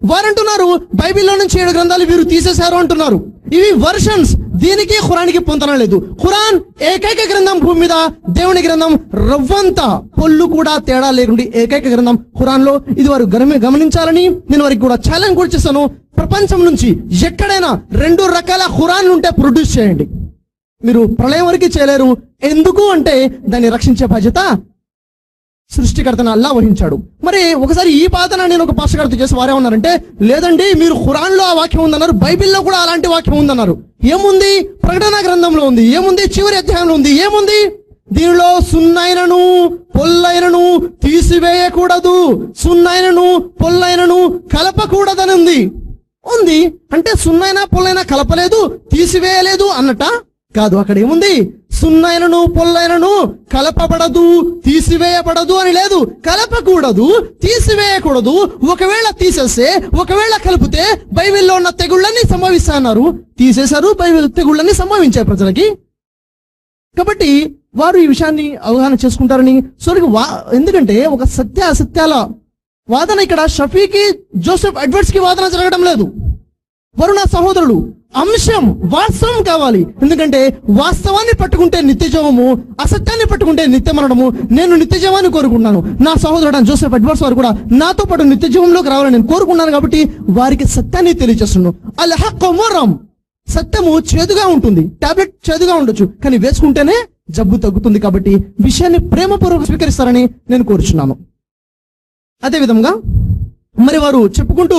వారంటున్నారు బైబిల్లో నుంచి ఏడు గ్రంథాలు వీరు తీసేశారు అంటున్నారు ఇవి వర్షన్స్ దీనికి ఖురానికి పొంతన లేదు ఖురాన్ ఏకైక గ్రంథం భూమి మీద దేవుని గ్రంథం రవ్వంత పొల్లు కూడా తేడా లేకుండా ఏకైక గ్రంథం ఖురాన్ లో ఇది వారు గమని- గమనించాలని నేను వారికి కూడా ఛాలెంజ్ కూడా చేస్తాను ప్రపంచం నుంచి ఎక్కడైనా రెండు రకాల ఖురాన్లు ఉంటే ప్రొడ్యూస్ చేయండి మీరు ప్రళయం వరకు చేయలేరు ఎందుకు అంటే దాన్ని రక్షించే బాధ్యత సృష్టికర్తను అల్లా వహించాడు మరి ఒకసారి ఈ బాధన నేను ఒక పాస్టర్ గారితో చేసి వారేమన్నారంటే లేదండి మీరు ఖురాన్ లో ఆ వాక్యం ఉందన్నారు బైబిల్లో కూడా అలాంటి వాక్యం ఉందన్నారు ఏముంది ప్రకటన గ్రంథంలో ఉంది ఏముంది చివరి అధ్యాయంలో ఉంది ఏముంది దీనిలో సున్నైనను పొల్లైనను తీసివేయకూడదు సున్నైనను పొల్లైనను కలపకూడదని ఉంది ఉంది అంటే సున్నైనా పొల్లైనా కలపలేదు తీసివేయలేదు అన్నట కాదు అక్కడ ఏముంది సున్నైనను పొల్లైనను కలపబడదు తీసివేయబడదు అని లేదు కలపకూడదు తీసివేయకూడదు ఒకవేళ తీసేస్తే ఒకవేళ కలిపితే బైబిల్లో ఉన్న తెగుళ్ళని సంభవిస్తాయన్నారు తీసేశారు బైబిల్ తెగుళ్ళని సంభవించాయి ప్రజలకి కాబట్టి వారు ఈ విషయాన్ని అవగాహన చేసుకుంటారని సోరికి వా ఎందుకంటే ఒక సత్య అసత్యాల వాదన ఇక్కడ షఫీకి జోసెఫ్ ఎడ్వర్డ్స్ కి వాదన జరగడం లేదు వారు నా సహోదరుడు అంశం వాస్తవం కావాలి ఎందుకంటే వాస్తవాన్ని పట్టుకుంటే నిత్యజీవము అసత్యాన్ని పట్టుకుంటే నిత్య మరణము నేను నిత్యజీవాన్ని కోరుకుంటున్నాను నా సహోదరుడు అయిన జోసెఫ్ అడ్వర్స్ వారు కూడా నాతో పాటు నిత్యజీవంలోకి రావాలని నేను కోరుకున్నాను కాబట్టి వారికి సత్యాన్ని తెలియజేస్తున్నాను అల్హ కొమరం సత్యము చేదుగా ఉంటుంది టాబ్లెట్ చేదుగా ఉండొచ్చు కానీ వేసుకుంటేనే జబ్బు తగ్గుతుంది కాబట్టి విషయాన్ని ప్రేమపూర్వక స్వీకరిస్తారని నేను కోరుచున్నాను అదే విధంగా మరి వారు చెప్పుకుంటూ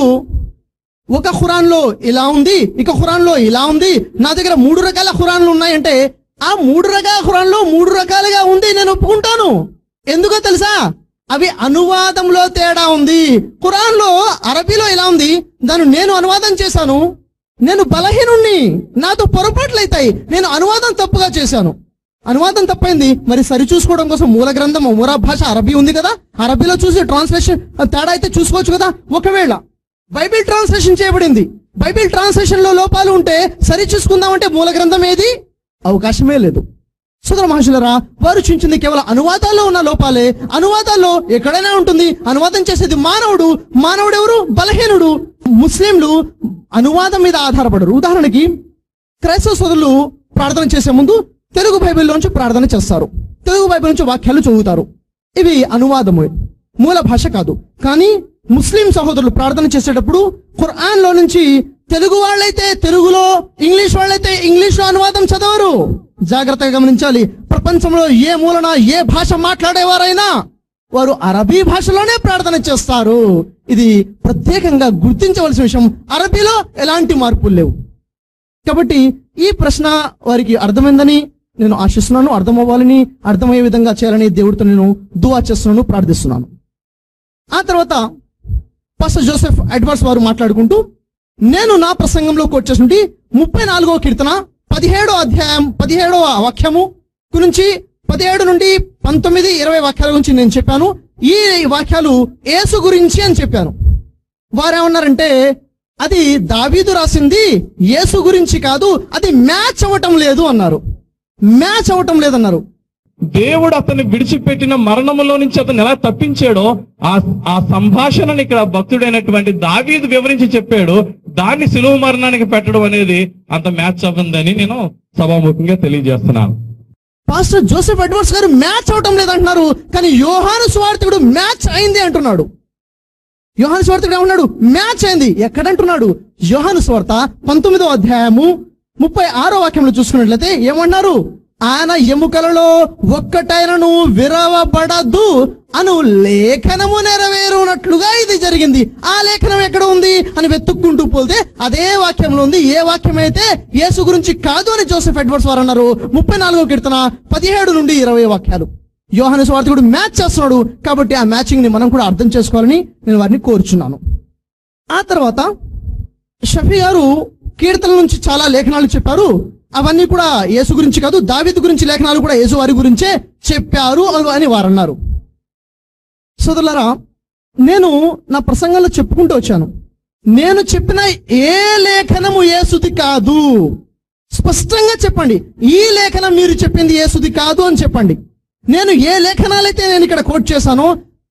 ఒక ఖురాన్లో ఇలా ఉంది ఇక ఖురాన్లో ఇలా ఉంది నా దగ్గర మూడు రకాల ఖురాన్లు ఉన్నాయంటే ఆ మూడు రకాల ఖురాన్లో మూడు రకాలుగా ఉంది నేను ఒప్పుకుంటాను ఎందుకో తెలుసా అవి అనువాదంలో తేడా ఉంది ఖురాన్లో అరబీలో ఇలా ఉంది దాన్ని నేను అనువాదం చేశాను నేను బలహీనుణ్ణి నాతో పొరపాట్లు అవుతాయి నేను అనువాదం తప్పుగా చేశాను అనువాదం తప్పైంది మరి సరి చూసుకోవడం కోసం మూల గ్రంథం మూల భాష అరబీ ఉంది కదా అరబీలో చూసి ట్రాన్స్లేషన్ తేడా అయితే చూసుకోవచ్చు కదా ఒకవేళ బైబిల్ ట్రాన్స్లేషన్ చేయబడింది బైబిల్ ట్రాన్స్లేషన్ లో లోపాలు ఉంటే సరి చూసుకుందామంటే మూల గ్రంథం ఏది అవకాశమే లేదు సుధర మహర్షులరా వారు చించింది కేవలం అనువాదాల్లో ఉన్న లోపాలే అనువాదాల్లో ఎక్కడైనా ఉంటుంది అనువాదం చేసేది మానవుడు మానవుడు ఎవరు బలహీనుడు ముస్లింలు అనువాదం మీద ఆధారపడరు ఉదాహరణకి క్రైస్తవ సోదరులు ప్రార్థన చేసే ముందు తెలుగు బైబిల్లోంచి ప్రార్థన చేస్తారు తెలుగు బైబిల్ నుంచి వాక్యాలు చదువుతారు ఇవి అనువాదము మూల భాష కాదు కానీ ముస్లిం సహోదరులు ప్రార్థన చేసేటప్పుడు ఖురాన్ లో నుంచి తెలుగు వాళ్ళైతే తెలుగులో ఇంగ్లీష్ వాళ్ళైతే ఇంగ్లీష్ లో అనువాదం చదవరు జాగ్రత్తగా గమనించాలి ప్రపంచంలో ఏ మూలన ఏ భాష మాట్లాడేవారైనా వారు అరబీ భాషలోనే ప్రార్థన చేస్తారు ఇది ప్రత్యేకంగా గుర్తించవలసిన విషయం అరబీలో ఎలాంటి మార్పులు లేవు కాబట్టి ఈ ప్రశ్న వారికి అర్థమైందని నేను ఆశిస్తున్నాను అర్థమవ్వాలని అర్థమయ్యే విధంగా చేయాలని దేవుడితో నేను దువా చేస్తున్నాను ప్రార్థిస్తున్నాను ఆ తర్వాత పాస్టర్ జోసెఫ్ అడ్వాన్స్ వారు మాట్లాడుకుంటూ నేను నా ప్రసంగంలో కోట్ చేసినటువంటి ముప్పై నాలుగో కీర్తన పదిహేడో అధ్యాయం పదిహేడో వాక్యము గురించి పదిహేడు నుండి పంతొమ్మిది ఇరవై వాక్యాల గురించి నేను చెప్పాను ఈ వాక్యాలు యేసు గురించి అని చెప్పాను వారేమన్నారంటే అది దావీదు రాసింది యేసు గురించి కాదు అది మ్యాచ్ అవ్వటం లేదు అన్నారు మ్యాచ్ అవ్వటం లేదన్నారు దేవుడు అతన్ని విడిచిపెట్టిన మరణములో నుంచి అతను ఎలా తప్పించాడో ఆ ఆ సంభాషణని ఇక్కడ భక్తుడైనటువంటి దావీదు వివరించి చెప్పాడు దాన్ని సులువు మరణానికి పెట్టడం అనేది అంత మ్యాచ్ అవ్వందని నేను సభాముఖంగా తెలియజేస్తున్నాను pastor Joseph Edwards garu match అవటం లేదంటున్నారు కానీ యోహాను స్వార్థకుడు మ్యాచ్ అయింది అంటున్నాడు యోహాను స్వార్థకుడు ఏమన్నాడు మ్యాచ్ అయింది ఎక్కడంటున్నాడు యోహాను స్వార్థ పంతొమ్మిదో అధ్యాయము ముప్పై ఆరో వాక్యంలో చూసుకున్నట్లయితే ఏమన్నారు ఆయన ఎముకలలో ఒక్కటైనను విరవబడదు అను లేఖనము నెరవేరునట్లుగా ఇది జరిగింది ఆ లేఖనం ఎక్కడ ఉంది అని వెతుక్కుంటూ పోతే అదే వాక్యంలో ఉంది ఏ వాక్యం అయితే యేసు గురించి కాదు అని జోసెఫ్ ఎడ్వర్డ్స్ వారు అన్నారు ముప్పై నాలుగో కీర్తన పదిహేడు నుండి ఇరవై వాక్యాలు యోహాను స్వార్థకుడు మ్యాచ్ చేస్తున్నాడు కాబట్టి ఆ మ్యాచింగ్ ని మనం కూడా అర్థం చేసుకోవాలని నేను వారిని కోరుచున్నాను ఆ తర్వాత షఫీ గారు కీర్తనల నుంచి చాలా లేఖనాలు చెప్పారు అవన్నీ కూడా యేసు గురించి కాదు దావీదు గురించి లేఖనాలు కూడా యేసు వారి గురించే చెప్పారు అని వారు అన్నారు సోదరులారా నేను నా ప్రసంగంలో చెప్పుకుంటూ వచ్చాను నేను చెప్పిన ఏ లేఖనము యేసుది కాదు స్పష్టంగా చెప్పండి ఈ లేఖనం మీరు చెప్పింది యేసుది కాదు అని చెప్పండి నేను ఏ లేఖనాలైతే నేను ఇక్కడ కోట్ చేశానో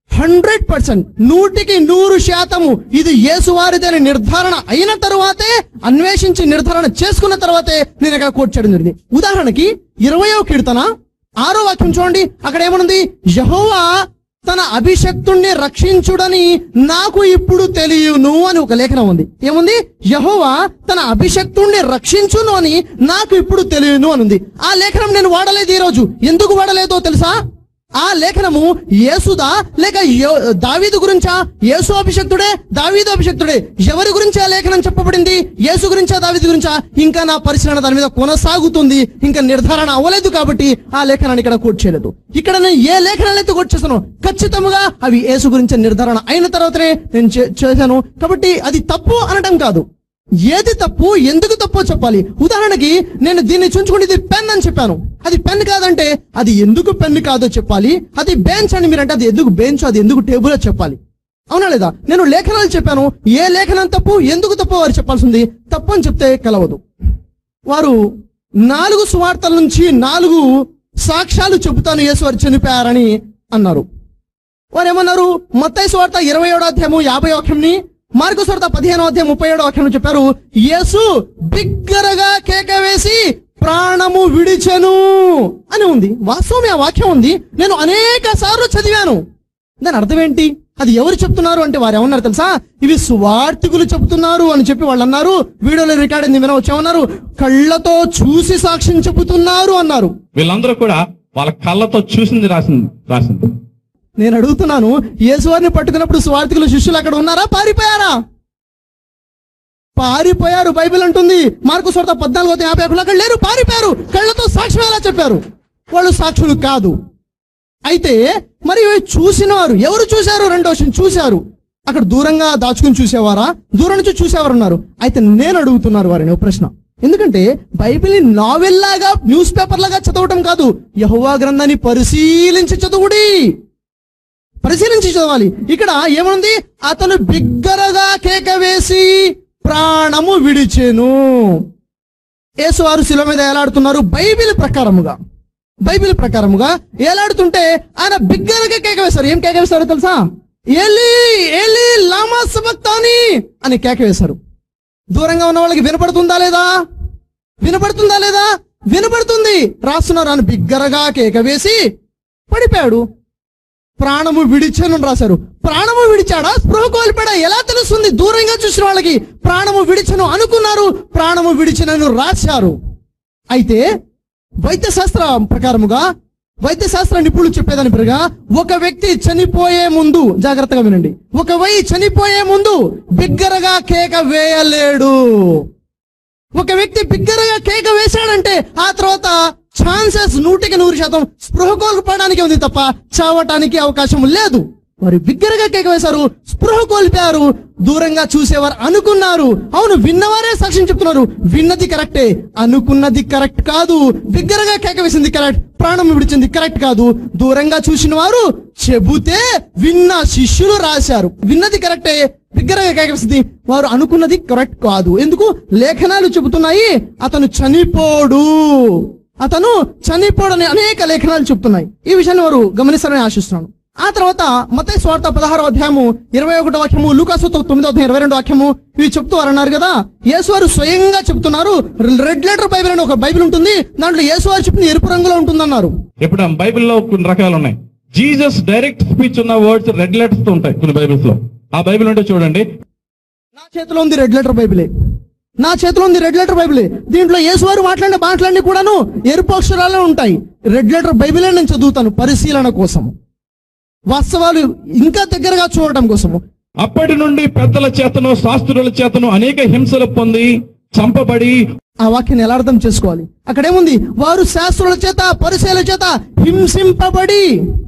హండ్రెడ్ పర్సెంట్ నూటికి నూరు శాతము ఇది యేసువారిదని నిర్ధారణ అయిన తరువాతే అన్వేషించి నిర్ధారణ చేసుకున్న తర్వాతే నేను ఇక్కడ కోట్ చేయడం జరిగింది ఉదాహరణకి ఇరవయో కీర్తన ఆరో వాక్యం చూడండి అక్కడ ఏమనుంది యహోవా తన అభిషక్తుణ్ణి రక్షించుడని నాకు ఇప్పుడు తెలియను అని ఒక లేఖనం ఉంది ఏముంది యహోవా తన అభిషక్తుణ్ణి రక్షించును అని నాకు ఇప్పుడు తెలియను అని ఉంది ఆ లేఖనం నేను వాడలేదు ఈ రోజు ఎందుకు వాడలేదో తెలుసా ఆ లేఖనము యేసుదా లేక యో- దావీదు గురించా యేసు అభిషక్తుడే దావీదు అభిషక్తుడే ఎవరి గురించి ఆ లేఖనం చెప్పబడింది యేసు గురించా దావీదు గురించా ఇంకా నా పరిశీలన దాని మీద కొనసాగుతుంది ఇంకా నిర్ధారణ అవ్వలేదు కాబట్టి ఆ లేఖనాన్ని ఇక్కడ కోట్ చేయలేదు ఇక్కడ నేను ఏ లేఖనాలు అయితే కోట్ చేస్తానో ఖచ్చితంగా అవి యేసు గురించి నిర్ధారణ అయిన తర్వాతనే నేను చే- చేశాను కాబట్టి అది తప్పు అనడం కాదు ఏది తప్పు ఎందుకు తప్పో చెప్పాలి ఉదాహరణకి నేను దీన్ని చుంచుకుని ఇది పెన్ అని చెప్పాను అది పెన్ కాదంటే అది ఎందుకు పెన్ కాదో చెప్పాలి అది బెంచ్ అని మీరంటే అది ఎందుకు బెంచ్ అది ఎందుకు టేబుల్ చెప్పాలి అవునా లేదా నేను లేఖనాలు చెప్పాను ఏ లేఖనం తప్పు ఎందుకు తప్పు వారు చెప్పాల్సింది తప్పు అని చెప్తే కలవదు వారు నాలుగు సువార్తల నుంచి నాలుగు సాక్ష్యాలు చెబుతాను యేసు వారు చనిపోయారని అన్నారు వారు ఏమన్నారు మత్తయి సువార్త ఇరవై ఏడో అధ్యాయము యాభై వాక్యంని మార్కు సువార్త పదిహేనో అధ్యాయం ముప్పై ఏడో వాక్యం చెప్పారు యేసు బిగ్గరగా కేక వేసి ప్రాణము విడిచెను అని ఉంది వాస్తవమే ఆ వాక్యం ఉంది నేను అనేక సార్లు చదివాను దాని అర్థం ఏంటి అది ఎవరు చెప్తున్నారు అంటే వారు ఏమన్నారు తెలుసా ఇవి సువార్థికులు చెప్తున్నారు అని చెప్పి వాళ్ళు అన్నారు వీడియోలో రికార్డ్ అయింది వినవచ్చు ఏమన్నారు కళ్ళతో చూసి సాక్ష్యం చెబుతున్నారు అన్నారు వీళ్ళందరూ కూడా వాళ్ళ కళ్ళతో చూసింది రాసింది రాసింది నేను అడుగుతున్నాను యేసువారిని పట్టుకున్నప్పుడు స్వార్థికులు శిష్యులు అక్కడ ఉన్నారా పారిపోయారా పారిపోయారు బైబిల్ అంటుంది మార్కు సొంత పద్నాలుగు వందల యాభై ఒకటిలో అక్కడ లేరు పారిపోయారు కళ్ళతో సాక్ష్యం ఎలా చెప్పారు వాళ్ళు సాక్షులు కాదు అయితే మరి ఇవి చూసిన వారు ఎవరు చూశారు రెండో విషయం చూశారు అక్కడ దూరంగా దాచుకుని చూసేవారా దూరం నుంచి చూసేవారు ఉన్నారు అయితే నేను అడుగుతున్నారు వారిని ఒక ప్రశ్న ఎందుకంటే బైబిల్ నావెల్ లాగా న్యూస్ పేపర్ లాగా చదవటం కాదు యహోవా గ్రంథాన్ని పరిశీలించి చదువుడి పరిశీలించి చదవాలి ఇక్కడ ఏముంది అతను బిగ్గరగా కేక వేసి ప్రాణము విడిచెను యేసువారు శిల మీద ఎలాడుతున్నారు బైబిల్ ప్రకారముగా బైబిల్ ప్రకారముగా ఏలాడుతుంటే ఆయన బిగ్గరగా కేక వేశారు ఏం కేక వేశారు తెలుసా ఎలి ఎలి లామా సబక్తాని అని కేక వేశారు దూరంగా ఉన్న వాళ్ళకి వినపడుతుందా లేదా వినపడుతుందా లేదా వినపడుతుంది రాస్తున్నారు ఆయన బిగ్గరగా కేక వేసి పడిపోయాడు ప్రాణము విడిచాను అని రాశారు ప్రాణము విడిచాడా స్పృహ కోల్పోయాడా ఎలా తెలుస్తుంది దూరంగా చూసిన వాళ్ళకి ప్రాణము విడిచను అనుకున్నారు ప్రాణము విడిచనను రాశారు అయితే వైద్య శాస్త్ర ప్రకారముగా వైద్య శాస్త్ర నిపుణులు చెప్పేదాని ప్రగా ఒక వ్యక్తి చనిపోయే ముందు జాగ్రత్తగా వినండి ఒక వై చనిపోయే ముందు బిగ్గరగా కేక వేయలేడు ఒక వ్యక్తి బిగ్గరగా కేక వేశాడంటే ఆ తర్వాత ఛాన్సెస్ నూటికి నూరు శాతం స్పృహ కోల్పోవడానికి ఉంది తప్ప చావటానికి అవకాశం లేదు వారు బిగ్గరగా కేక వేశారు స్పృహ కోల్పోయారు దూరంగా చూసేవారు అనుకున్నారు అవును విన్నవారే సాక్ష్యం చెప్తున్నారు విన్నది కరెక్టే అనుకున్నది కరెక్ట్ కాదు బిగ్గరగా కేక వేసింది కరెక్ట్ ప్రాణం విడిచింది కరెక్ట్ కాదు దూరంగా చూసిన వారు చెబుతే విన్న శిష్యులు రాశారు విన్నది కరెక్టే బిగ్గరగా కేకవేసింది వారు అనుకున్నది కరెక్ట్ కాదు ఎందుకు లేఖనాలు చెబుతున్నాయి అతను చనిపోడు అతను చనిపోడని అనేక లేఖనాలు చెప్తున్నాయి ఈ విషయాన్ని వారు గమనిస్తారని ఆశిస్తున్నాను ఆ తర్వాత మత స్వార్థ పదహారో అధ్యాయము ఇరవై ఒకటో వాక్యము లూకాసు తొమ్మిదో అధ్యాయం ఇరవై రెండో వాక్యము ఇవి చెప్తూ వారు అన్నారు కదా యేసువారు స్వయంగా చెప్తున్నారు రెడ్ లెటర్ బైబిల్ అని ఒక బైబిల్ ఉంటుంది దాంట్లో యేసువారు చెప్పింది ఎరుపు రంగులో ఉంటుందన్నారు ఇప్పుడు ఆ బైబిల్లో కొన్ని రకాలు ఉన్నాయి జీసస్ డైరెక్ట్ స్పీచ్ ఉన్న వర్డ్స్ రెడ్ లెటర్స్ తో ఉంటాయి కొన్ని బైబిల్స్ లో ఆ బైబిల్ ఉంటే చూడండి నా చేతిలో ఉంది రెడ్ లెటర్ బైబిలే నా చేతిలో ఉంది రెడ్ లెటర్ బైబిలే దీంట్లో యేసువారు మాట్లాడిన మాటలన్నీ కూడాను ఎరుపు అక్షరాలే ఉంటాయి రెడ్ లెటర్ బైబిలే నేను చదువుతాను పరిశీలన కోసం వాస్తవాలు ఇంకా దగ్గరగా చూడటం కోసము అప్పటి నుండి పెద్దల చేతను శాస్త్రుల చేతను అనేక హింసలు పొంది చంపబడి ఆ వాక్యాన్ని ఎలా అర్థం చేసుకోవాలి అక్కడేముంది వారు శాస్త్రుల చేత పరిశీల చేత హింసింపబడి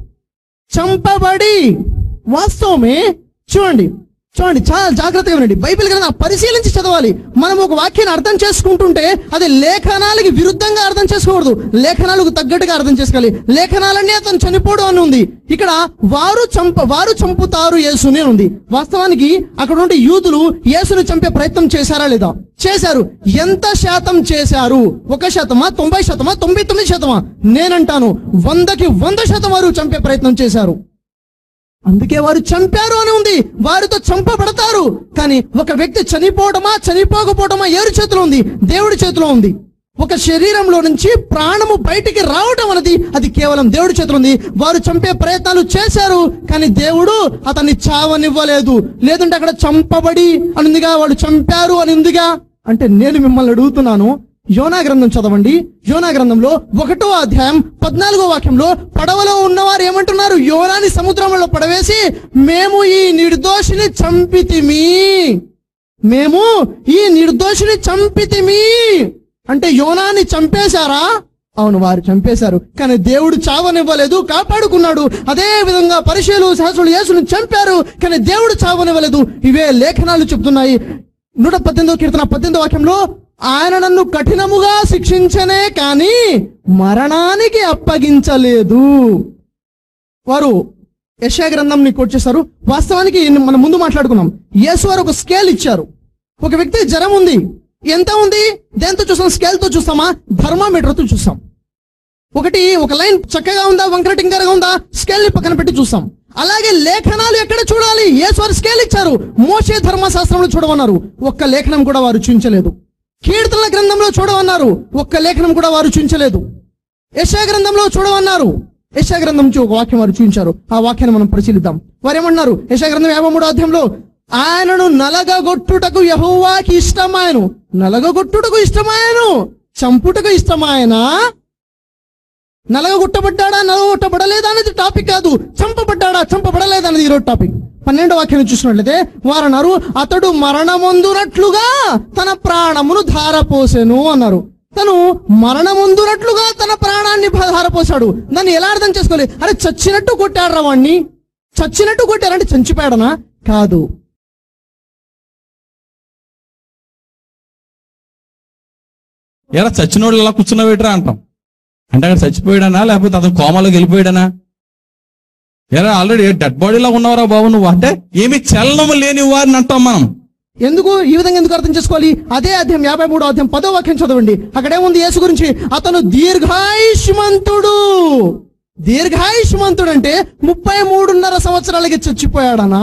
చంపబడి వాస్తవమే చూడండి చూడండి చాలా జాగ్రత్తగా వినండి బైబిల్ గ్రంథం పరిశీలించి చదవాలి మనం ఒక వాక్యాన్ని అర్థం చేసుకుంటుంటే అది లేఖనాలకి విరుద్ధంగా అర్థం చేసుకోకూడదు లేఖనాలకు తగ్గట్టుగా అర్థం చేసుకోవాలి లేఖనాలన్నీ అతను చనిపోడు అని ఉంది ఇక్కడ వారు చంప వారు చంపుతారు యేసుని అని ఉంది వాస్తవానికి అక్కడ ఉండే యూదులు యేసుని చంపే ప్రయత్నం చేశారా లేదా చేశారు ఎంత శాతం చేశారు ఒక శాతమా తొంభై శాతమా తొంభై తొమ్మిది శాతమా నేనంటాను వందకి వంద శాతం వారు చంపే ప్రయత్నం చేశారు అందుకే వారు చంపారు అని ఉంది వారితో చంపబడతారు కానీ ఒక వ్యక్తి చనిపోవడమా చనిపోకపోవడమా ఎవరి చేతిలో ఉంది దేవుడి చేతిలో ఉంది ఒక శరీరంలో నుంచి ప్రాణము బయటికి రావటం అనేది అది కేవలం దేవుడి చేతిలో ఉంది వారు చంపే ప్రయత్నాలు చేశారు కానీ దేవుడు అతన్ని చావనివ్వలేదు లేదంటే అక్కడ చంపబడి అని ఉందిగా వాడు చంపారు అని ఉందిగా అంటే నేను మిమ్మల్ని అడుగుతున్నాను యోనా గ్రంథం చదవండి యోనా గ్రంథంలో ఒకటో అధ్యాయం పద్నాలుగో వాక్యంలో పడవలో ఉన్నవారు ఏమంటున్నారు యోనాని సముద్రంలో పడవేసి మేము ఈ నిర్దోషిని చంపితిమి మేము ఈ నిర్దోషిని చంపితిమి అంటే యోనాని చంపేశారా అవును వారు చంపేశారు కానీ దేవుడు చావనివ్వలేదు కాపాడుకున్నాడు అదే విధంగా పరిశీలు సహసులు యేసుని చంపారు కానీ దేవుడు చావనివ్వలేదు ఇవే లేఖనాలు చెప్తున్నాయి నూట పద్దెనిమిదో కీర్తన పద్దెనిమిదో వాక్యంలో ఆయన నన్ను కఠినముగా శిక్షించనే కానీ మరణానికి అప్పగించలేదు వారు యశా గ్రంథంని కోట్ చేశారు వాస్తవానికి మనం ముందు మాట్లాడుకున్నాం యేసు వారు ఒక స్కేల్ ఇచ్చారు ఒక వ్యక్తి జ్వరం ఉంది ఎంత ఉంది దేంతో చూస్తాం స్కేల్ తో చూస్తామా థర్మామీటర్ తో చూస్తాం ఒకటి ఒక లైన్ చక్కగా ఉందా వంకర టింకరగా ఉందా స్కేల్ ని పక్కన పెట్టి చూస్తాం అలాగే లేఖనాలు ఎక్కడ చూడాలి యేసు వారు స్కేల్ ఇచ్చారు మోషే ధర్మశాస్త్రంలో చూడమన్నారు ఒక్క లేఖనం కూడా వారు చూపించలేదు కీర్తనల గ్రంథంలో చూడమన్నారు ఒక్క లేఖనం కూడా వారు చూపించలేదు యశా గ్రంథంలో చూడమన్నారు యశా గ్రంథం నుంచి ఒక వాక్యం వారు చూపించారు ఆ వాక్యాన్ని మనం పరిశీలిద్దాం వారు ఏమన్నారు యశా గ్రంథం యాభై మూడో అధ్యాయంలో ఆయనను నలగగొట్టుటకు యహోవాకి ఇష్టమాయను నలగగొట్టుటకు ఇష్టమాయను చంపుటకు ఇష్టమాయనా నలగొట్టబడ్డాడా నలగొట్టబడలేదా అనేది టాపిక్ కాదు చంపబడ్డాడా చంపబడలేదా అనేది ఈరోజు టాపిక్ పన్నెండో వాక్యం చూసినట్లయితే వారన్నారు అతడు మరణమొందునట్లుగా తన ప్రాణమును ధారపోసెను అన్నారు తను మరణమొందునట్లుగా తన ప్రాణాన్ని భ- ధారపోశాడు దాన్ని ఎలా అర్థం చేసుకోవాలి అరే చచ్చినట్టు కొట్టాడు వాణ్ణి చచ్చినట్టు కొట్టారంటే చంచిపోయాడనా కాదు ఎరా చచ్చినోడు ఇలా కూర్చున్నవేట్రా అంటాం అంటే అక్కడ చచ్చిపోయాడనా లేకపోతే అతను కోమాలోకి వెళ్ళిపోయాడనా ఎరా ఆల్రెడీ డెడ్ బాడీలా ఉన్నవరా బాబు నువ్వు అంటే ఏమి చలనము లేని వారిని అంటాం మనం ఎందుకు ఈ విధంగా ఎందుకు అర్థం చేసుకోవాలి అదే అధ్యాయం యాభై మూడో అధ్యాయం పదో వాక్యం చదవండి అక్కడేముంది యేసు గురించి అతను దీర్ఘాయుష్మంతుడు దీర్ఘాయుష్మంతుడు అంటే ముప్పై మూడున్నర సంవత్సరాలకి చచ్చిపోయాడనా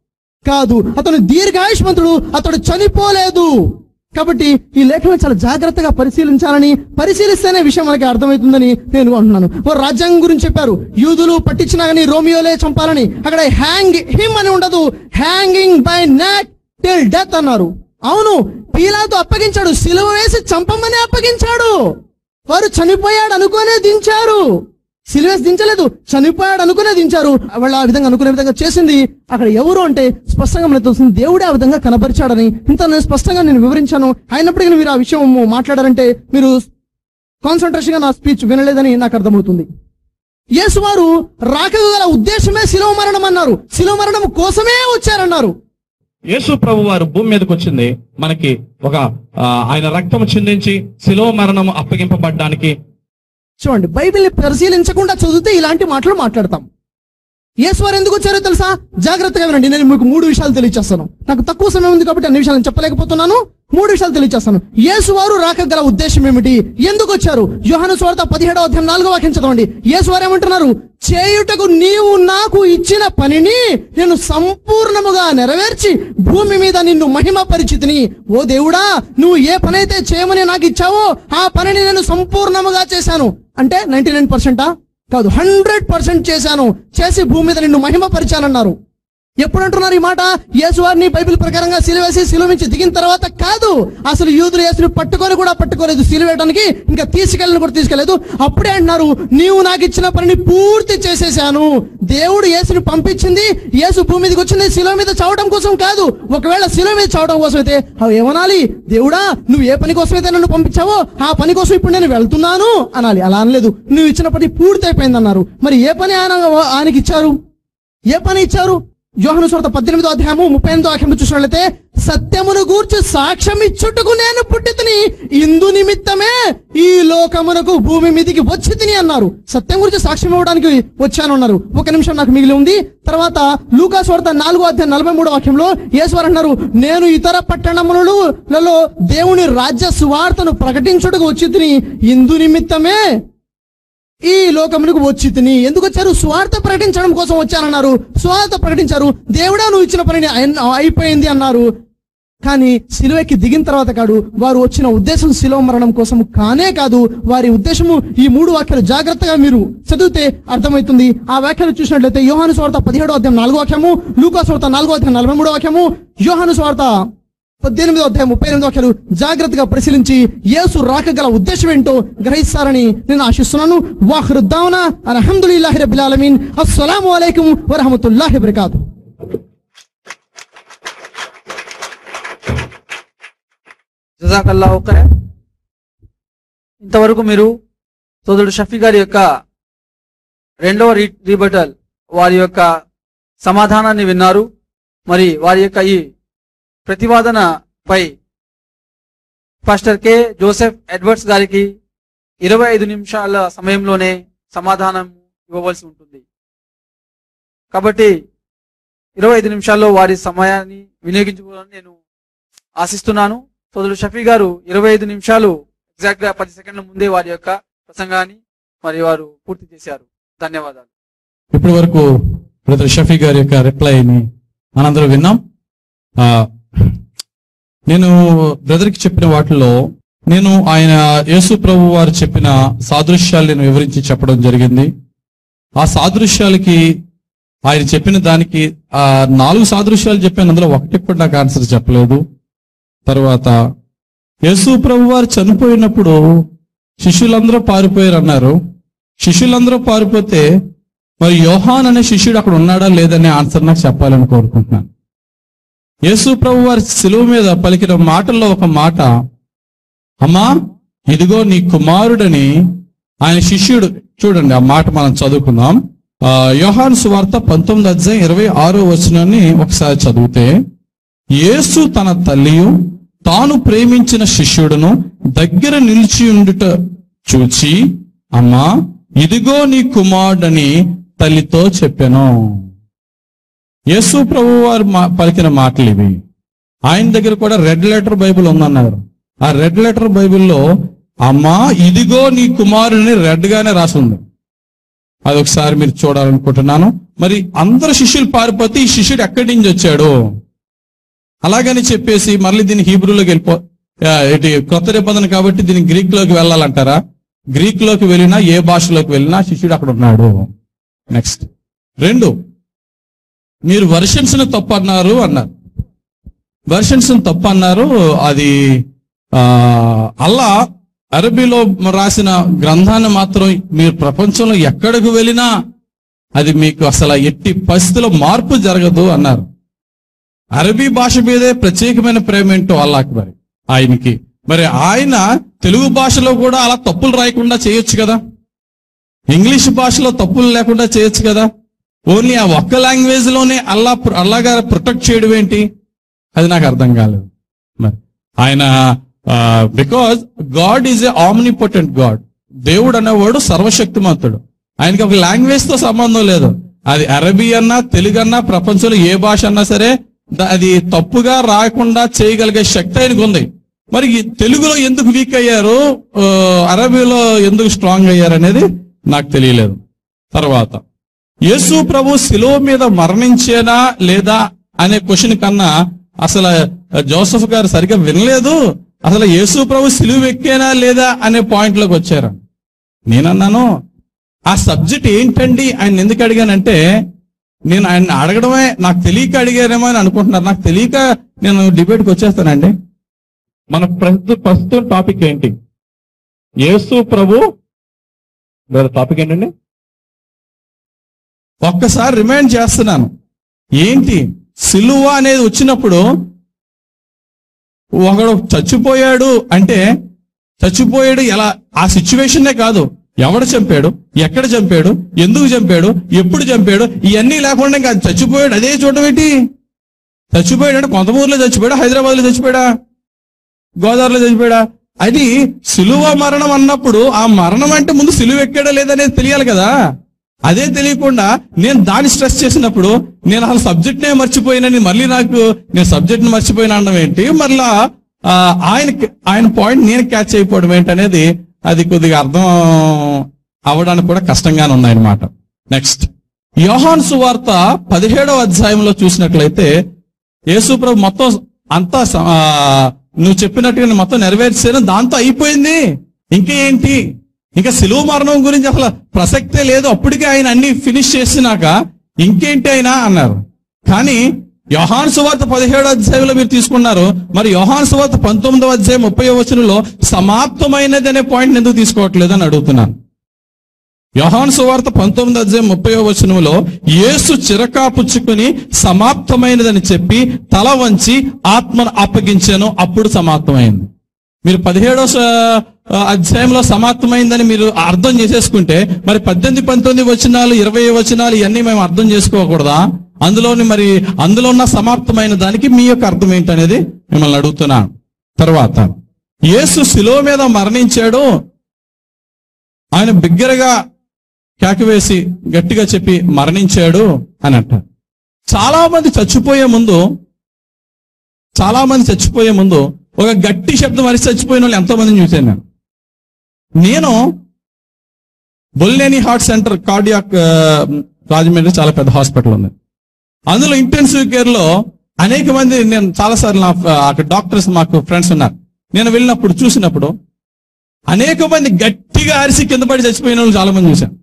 కాదు అతను దీర్ఘాయుష్మంతుడు అతడు చనిపోలేదు కాబట్టి ఈ లేఖనం చాలా జాగ్రత్తగా పరిశీలించాలని పరిశీలిస్తేనే విషయం మనకి అర్థమవుతుందని నేను అంటున్నాను ఓ రాజ్యాంగం గురించి చెప్పారు యూదులు పట్టించినా కానీ రోమియోలే చంపాలని అక్కడ హ్యాంగ్ హిమ్ అని ఉండదు hanging by neck till death అన్నారు అవును పీలాతో అప్పగించాడు సిలువ వేసి చంపమని అప్పగించాడు వారు చనిపోయాడు అనుకునే దించారు సిలువేసి దించలేదు చనిపోయాడు అనుకునే దించారు వాళ్ళు ఆ విధంగా అనుకునే విధంగా చేసింది అక్కడ ఎవరు అంటే స్పష్టంగా మనకు తెలుస్తుంది దేవుడే ఆ విధంగా కనపరిచాడని ఇంత నేను స్పష్టంగా నేను వివరించాను అయినప్పటికీ మీరు ఆ విషయం మాట్లాడారంటే మీరు కాన్సన్ట్రేషన్ గా నా స్పీచ్ వినలేదని నాకు అర్థమవుతుంది యేసు వారు రాకకు గల ఉద్దేశమే శిలువ మరణం అన్నారు శిలువ మరణం కోసమే వచ్చారన్నారు యేసు ప్రభు వారు భూమి మీదకి వచ్చింది మనకి ఒక ఆ, ఆయన రక్తము చిందించి శిలువ మరణం అప్పగింపబడ్డానికి చూడండి బైబిల్ని పరిశీలించకుండా చదివితే ఇలాంటి మాటలు మాట్లాడతాం యేసు వారు ఎందుకు వచ్చారో తెలుసా జాగ్రత్తగా వినండి నేను మీకు మూడు విషయాలు తెలియచేస్తాను నాకు తక్కువ సమయం ఉంది కాబట్టి అన్ని విషయాలు నేను చెప్పలేకపోతున్నాను మూడు విషయాలు తెలియచేస్తాను యేసు వారు రాక గల ఉద్దేశం ఏమిటి ఎందుకు వచ్చారు యోహాను స్వార్థ పదిహేడవ అధ్యాయం నాలుగో వాక్యం చదవండి యేసు వారు ఏమంటున్నారు చేయుటకు నీవు నాకు ఇచ్చిన పనిని నేను సంపూర్ణముగా నెరవేర్చి భూమి మీద నిన్ను మహిమ పరిచితిని ఓ దేవుడా నువ్వు ఏ పని అయితే చేయమని నాకు ఇచ్చావో ఆ పనిని నేను సంపూర్ణముగా చేశాను అంటే నైన్టీ నైన్ పర్సెంటా కాదు హండ్రెడ్ పర్సెంట్ చేశాను చేసి భూమి మీద నిన్ను మహిమ పరిచానన్నారు ఎప్పుడు అంటున్నారు ఈ మాట యేసు వారిని బైబిల్ ప్రకారంగా సిలువేసి సిలువ నుంచి దిగిన తర్వాత కాదు అసలు యూదులు యేసుని పట్టుకొని కూడా పట్టుకోలేదు సిలువేయడానికి ఇంకా తీసుకెళ్ళని కూడా తీసుకెళ్లేదు అప్పుడే అంటున్నారు నీవు నాకు ఇచ్చిన పనిని పూర్తి చేసేసాను దేవుడు యేసుని పంపించింది యేసు భూమి మీదకి వచ్చింది శిలువ మీద చావడం కోసం కాదు ఒకవేళ శిలువ మీద చావడం కోసం అయితే అవి ఏమనాలి దేవుడా నువ్వు ఏ పని కోసం అయితే నన్ను పంపించావో ఆ పని కోసం ఇప్పుడు నేను వెళ్తున్నాను అనాలి అలా అనలేదు నువ్వు ఇచ్చిన పని పూర్తి అయిపోయింది అన్నారు మరి ఏ పని ఆయన ఆయనకి ఇచ్చారు ఏ పని ఇచ్చారు యోహను సువార్త పద్దెనిమిదో అధ్యాయము ముప్పై ఎనిమిదో అధ్యాయం చూసినట్లయితే సత్యమును గూర్చి సాక్ష్యం ఇచ్చుటకు నేను పుట్టి ఇందు నిమిత్తమే ఈ లోకమునకు భూమి మీదికి వచ్చి తిని అన్నారు సత్యం గురించి సాక్ష్యం ఇవ్వడానికి వచ్చాను అన్నారు ఒక నిమిషం నాకు మిగిలి ఉంది తర్వాత లూకా స్వార్త నాలుగో అధ్యాయం నలభై మూడో వాక్యంలో యేసువారు అన్నారు నేను ఇతర పట్టణములలో దేవుని రాజ్య సువార్తను ప్రకటించుటకు వచ్చి తిని ఇందు నిమిత్తమే ఈ లోకమునకు వచ్చి తిని ఎందుకు వచ్చారు స్వార్థ ప్రకటించడం కోసం వచ్చానన్నారు స్వార్థ ప్రకటించారు దేవుడా నువ్వు ఇచ్చిన పని అయి- అయిపోయింది అన్నారు కానీ సిలువకి దిగిన తర్వాత కాదు వారు వచ్చిన ఉద్దేశం శిలువ మరణం కోసం కానే కాదు వారి ఉద్దేశము ఈ మూడు వాక్యాలు జాగ్రత్తగా మీరు చదివితే అర్థమవుతుంది ఆ వాక్యాలు చూసినట్లయితే యోహాను స్వార్థ పదిహేడో అధ్యాయం నాలుగో వాక్యము లూకా స్వార్థ నాలుగో అధ్యాయం నలభై మూడో వాక్యము యోహాను స్వార్థ పద్దెనిమిదో అధ్యాయం ముప్పై ఎనిమిదో వాక్యాలు జాగ్రత్తగా పరిశీలించి యేసు రాక గల ఉద్దేశం ఏంటో గ్రహిస్తారని నేను ఆశిస్తున్నాను వాహృద్దావన అల్హమ్దులిల్లాహి రబ్బిల్ ఆలమీన్ అస్సలాము అలైకుం వరహమతుల్లాహి వబరకాతు జజాకల్లా ఖైర్ ఇంతవరకు మీరు సోదరుడు షఫీ గారి యొక్క రెండవ రీ రీబటల్ వారి యొక్క సమాధానాన్ని విన్నారు మరి వారి యొక్క ఈ ప్రతివాదనపై పాస్టర్ కె జోసెఫ్ ఎడ్వర్డ్స్ గారికి ఇరవై ఐదు నిమిషాల సమయంలోనే సమాధానం ఇవ్వవలసి ఉంటుంది కాబట్టి ఇరవై ఐదు నిమిషాల్లో వారి సమయాన్ని వినియోగించుకోవాలని నేను ఆశిస్తున్నాను సోదరుడు షఫీ గారు ఇరవై ఐదు నిమిషాలు ఎగ్జాక్ట్ గా పది సెకండ్ల ముందే వారి యొక్క ప్రసంగాన్ని మరి వారు పూర్తి చేశారు ధన్యవాదాలు ఇప్పటి వరకు బ్రదర్ షఫీ గారి యొక్క రిప్లైని మనందరం విన్నాం ఆ, నేను బ్రదర్ కి చెప్పిన వాటిలో నేను ఆయన యేసు ప్రభు వారు చెప్పిన సాదృశ్యాలు నేను వివరించి చెప్పడం జరిగింది ఆ సాదృశ్యాలకి ఆయన చెప్పిన దానికి ఆ నాలుగు సాదృశ్యాలు చెప్పాను అందులో ఒకటి కూడా నాకు ఆన్సర్ చెప్పలేదు తర్వాత యేసు ప్రభు వారు చనిపోయినప్పుడు శిష్యులందరూ పారిపోయారు అన్నారు శిష్యులందరూ పారిపోతే మరి యోహాన్ అనే శిష్యుడు అక్కడ ఉన్నాడా లేదనే ఆన్సర్ నాకు చెప్పాలని కోరుకుంటున్నాను యేసు ప్రభు వారి శిలువ మీద పలికిన మాటల్లో ఒక మాట అమ్మా ఇదిగో నీ కుమారుడని ఆయన శిష్యుడు చూడండి ఆ మాట మనం చదువుకుందాం ఆ, యోహాను సువార్త పంతొమ్మిది అధ్యాయం ఇరవై ఆరో వచనాన్ని ఒకసారి చదివితే యేసు తన తల్లియు తాను ప్రేమించిన శిష్యుడును దగ్గర నిలిచి ఉండుట చూచి అమ్మా ఇదిగో నీ కుమారుడని తల్లితో చెప్పాను యేసు ప్రభు వారు మా- పలికిన మాటలు ఇవి ఆయన దగ్గర కూడా రెడ్ లెటర్ బైబిల్ ఉందన్నారు ఆ రెడ్ లెటర్ బైబిల్లో అమ్మా ఇదిగో నీ కుమారుని రెడ్ గానే రాసింది అది ఒకసారి మీరు చూడాలనుకుంటున్నాను మరి అందరు శిష్యులు పారిపోతే ఈ శిష్యుడు ఎక్కడి నుంచి వచ్చాడు అలాగని చెప్పేసి మళ్ళీ దీన్ని హీబ్రూలోకి వెళ్ళిపో ఆ, ఇటు కొత్త నిబంధన కాబట్టి దీన్ని గ్రీక్ లోకి వెళ్ళాలంటారా గ్రీక్ లోకి వెళ్ళినా ఏ భాషలోకి వెళ్ళినా శిష్యుడు అక్కడ ఉన్నాడు నెక్స్ట్ రెండు మీరు వర్షన్స్ ని తప్పు అన్నారు అన్నారు వర్షన్స్ ని తప్పు అన్నారు అది ఆ, అల్లా అరబీలో రాసిన గ్రంథాన్ని మాత్రం మీరు ప్రపంచంలో ఎక్కడికి వెళ్ళినా అది మీకు అసలు ఎట్టి పరిస్థితిలో మార్పు జరగదు అన్నారు అరబీ భాష మీదే ప్రత్యేకమైన ప్రేమ ఏంటో అల్లాకి మరి ఆయనకి మరి ఆయన తెలుగు భాషలో కూడా అలా తప్పులు రాయకుండా చేయొచ్చు కదా ఇంగ్లీష్ భాషలో తప్పులు లేకుండా చేయొచ్చు కదా ఓన్లీ ఆ ఒక్క లాంగ్వేజ్ లోనే అల్లా అల్లాగా ప్రొటెక్ట్ చేయడం ఏంటి అది నాకు అర్థం కాలేదు మరి ఆయన because God is a omnipotent God దేవుడు అనేవాడు సర్వశక్తిమంతుడు ఆయనకి ఒక లాంగ్వేజ్ తో సంబంధం లేదు అది అరబీ అన్నా తెలుగు అన్నా ప్రపంచంలో ఏ భాష అన్నా సరే ద- అది తప్పుగా రాకుండా చేయగలిగే శక్తి ఆయనకు ఉంది మరి ఈ తెలుగులో ఎందుకు వీక్ అయ్యారు ఆ, అరబీలో ఎందుకు స్ట్రాంగ్ అయ్యారు అనేది నాకు తెలియలేదు తర్వాత యేసు ప్రభు శిలువ మీద మరణించేనా లేదా అనే క్వశ్చన్ కన్నా అసలు జోసఫ్ గారు సరిగ్గా వినలేదు అసలు యేసు ప్రభు సిలువ ఎక్కేనా లేదా అనే పాయింట్ లోకి వచ్చారు నేనన్నాను ఆ సబ్జెక్ట్ ఏంటండి ఆయన ఎందుకు అడిగానంటే నేను ఆయన అడగడమే నాకు తెలియక అడిగారేమో అని అనుకుంటున్నారు నాకు తెలియక నేను డిబేట్కి వచ్చేస్తానండి మన ప్రస్తుత ప్రస్తుతం టాపిక్ ఏంటి యేసు ప్రభు టాపిక్ ఏంటండి ఒక్కసారి రిమైండ్ చేస్తున్నాను ఏంటి సిలువ అనేది వచ్చినప్పుడు ఒకడు చచ్చిపోయాడు అంటే చచ్చిపోయాడు ఎలా ఆ సిచ్యువేషన్నే కాదు ఎవడు చంపాడు ఎక్కడ చంపాడు ఎందుకు చంపాడు ఎప్పుడు చంపాడు ఇవన్నీ లేకుండా ఇంకా చచ్చిపోయాడు అదే చూడటం ఏంటి చచ్చిపోయాడు అంటే కొంత ఊర్లో చచ్చిపోయాడా హైదరాబాద్ లో చచ్చిపోయాడా గోదావరిలో చచ్చిపోయాడా అది సిలువ మరణం అన్నప్పుడు ఆ మరణం అంటే ముందు సిలువ ఎక్కాడా లేదనేది తెలియాలి కదా అదే తెలియకుండా నేను దాన్ని స్ట్రెస్ చేసినప్పుడు నేను అసలు సబ్జెక్ట్ నే మర్చిపోయినని మళ్ళీ నాకు నేను సబ్జెక్ట్ ని మర్చిపోయిన అనడం ఏంటి మరలా ఆ, ఆయన ఆయన పాయింట్ నేను క్యాచ్ అయిపోవడం ఏంటి అనేది అది కొద్దిగా అర్థం అవ్వడానికి కూడా కష్టంగానే ఉన్నాయన్నమాట నెక్స్ట్ యోహాన్ సువార్త పదిహేడవ అధ్యాయంలో చూసినట్లయితే యేసుప్రభు మొత్తం అంతా స- ఆ, నువ్వు చెప్పినట్టుగా నేను మొత్తం నెరవేర్చాను దాంతో అయిపోయింది ఇంకా ఏంటి ఇంకా సిలువ మరణం గురించి అసలు ప్రసక్తే లేదు అప్పటికే ఆయన అన్ని ఫినిష్ చేసినాక ఇంకేంటి అయినా అన్నారు కానీ యోహాన్ సువార్త పదిహేడో అధ్యాయంలో మీరు తీసుకున్నారు మరి యోహాన్ సువార్త పంతొమ్మిదవ అధ్యాయం ముప్పై వచనంలో సమాప్తమైనది అనే పాయింట్ ఎందుకు తీసుకోవట్లేదు అని అడుగుతున్నాను యోహాన్ సువార్త పంతొమ్మిది అధ్యాయం ముప్పై వచనంలో యేసు చిరకా పుచ్చుకుని సమాప్తమైనదని చెప్పి తల వంచి ఆత్మను అప్పగించాను అప్పుడు సమాప్తమైంది మీరు పదిహేడో స- అధ్యాయంలో సమాప్తమైందని మీరు అర్థం చేసేసుకుంటే మరి పద్దెనిమిది పంతొమ్మిది వచనాలు ఇరవై వచనాలు ఇవన్నీ మేము అర్థం చేసుకోకూడదా అందులోని మరి అందులో ఉన్న సమాప్తమైన దానికి మీ యొక్క అర్థం ఏంటనేది మిమ్మల్ని అడుగుతున్నాను తర్వాత యేసు శిలువ మీద మరణించాడు ఆయన బిగ్గరగా కేకవేసి గట్టిగా చెప్పి మరణించాడు అని అంటారు చాలా మంది చచ్చిపోయే ముందు చాలా మంది చచ్చిపోయే ముందు ఒక గట్టి శబ్దం అరిచి చచ్చిపోయిన వాళ్ళు ఎంతో మందిని చూశాను నేను నేను Bolleni heart centre cardiac Rajahmundry చాలా పెద్ద హాస్పిటల్ ఉంది అందులో ఇంటెన్సివ్ కేర్ లో అనేక మంది నేను చాలా సార్లు నా అక్కడ డాక్టర్స్ మాకు ఫ్రెండ్స్ ఉన్నారు నేను వెళ్ళినప్పుడు చూసినప్పుడు అనేక మంది గట్టిగా అరిసి కింద పడి చచ్చిపోయిన వాళ్ళు చాలా మంది చూశాను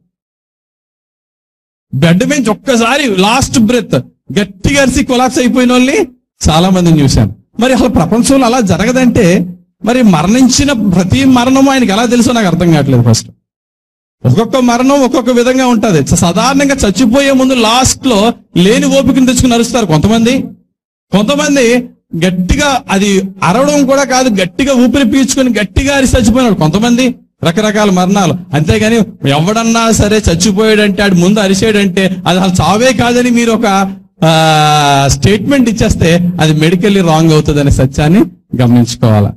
బెడ్ మీద ఒక్కసారి లాస్ట్ బ్రెత్ గట్టిగా అరిసి కొలాప్స్ అయిపోయిన వాళ్ళని చాలా మందిని చూశాను మరి అసలు ప్రపంచంలో అలా జరగదంటే మరి మరణించిన ప్రతి మరణం ఆయనకి ఎలా తెలుసో నాకు అర్థం కావట్లేదు ఫస్ట్ ఒక్కొక్క మరణం ఒక్కొక్క విధంగా ఉంటది సాధారణంగా చచ్చిపోయే ముందు లాస్ట్ లో లేని ఓపికను తెచ్చుకుని అరుస్తారు కొంతమంది కొంతమంది గట్టిగా అది అరవడం కూడా కాదు గట్టిగా ఊపిరి పీల్చుకొని గట్టిగా అరిసి చచ్చిపోయినాడు కొంతమంది రకరకాల మరణాలు అంతేగాని ఎవడన్నా సరే చచ్చిపోయాడంటే ఆడు ముందు అరిసాడంటే అది అసలు చావే కాదని మీరు ఒక స్టేట్మెంట్ ఇచ్చేస్తే అది మెడికల్లీ రాంగ్ అవుతుంది అనే సత్యాన్ని గమనించుకోవాలి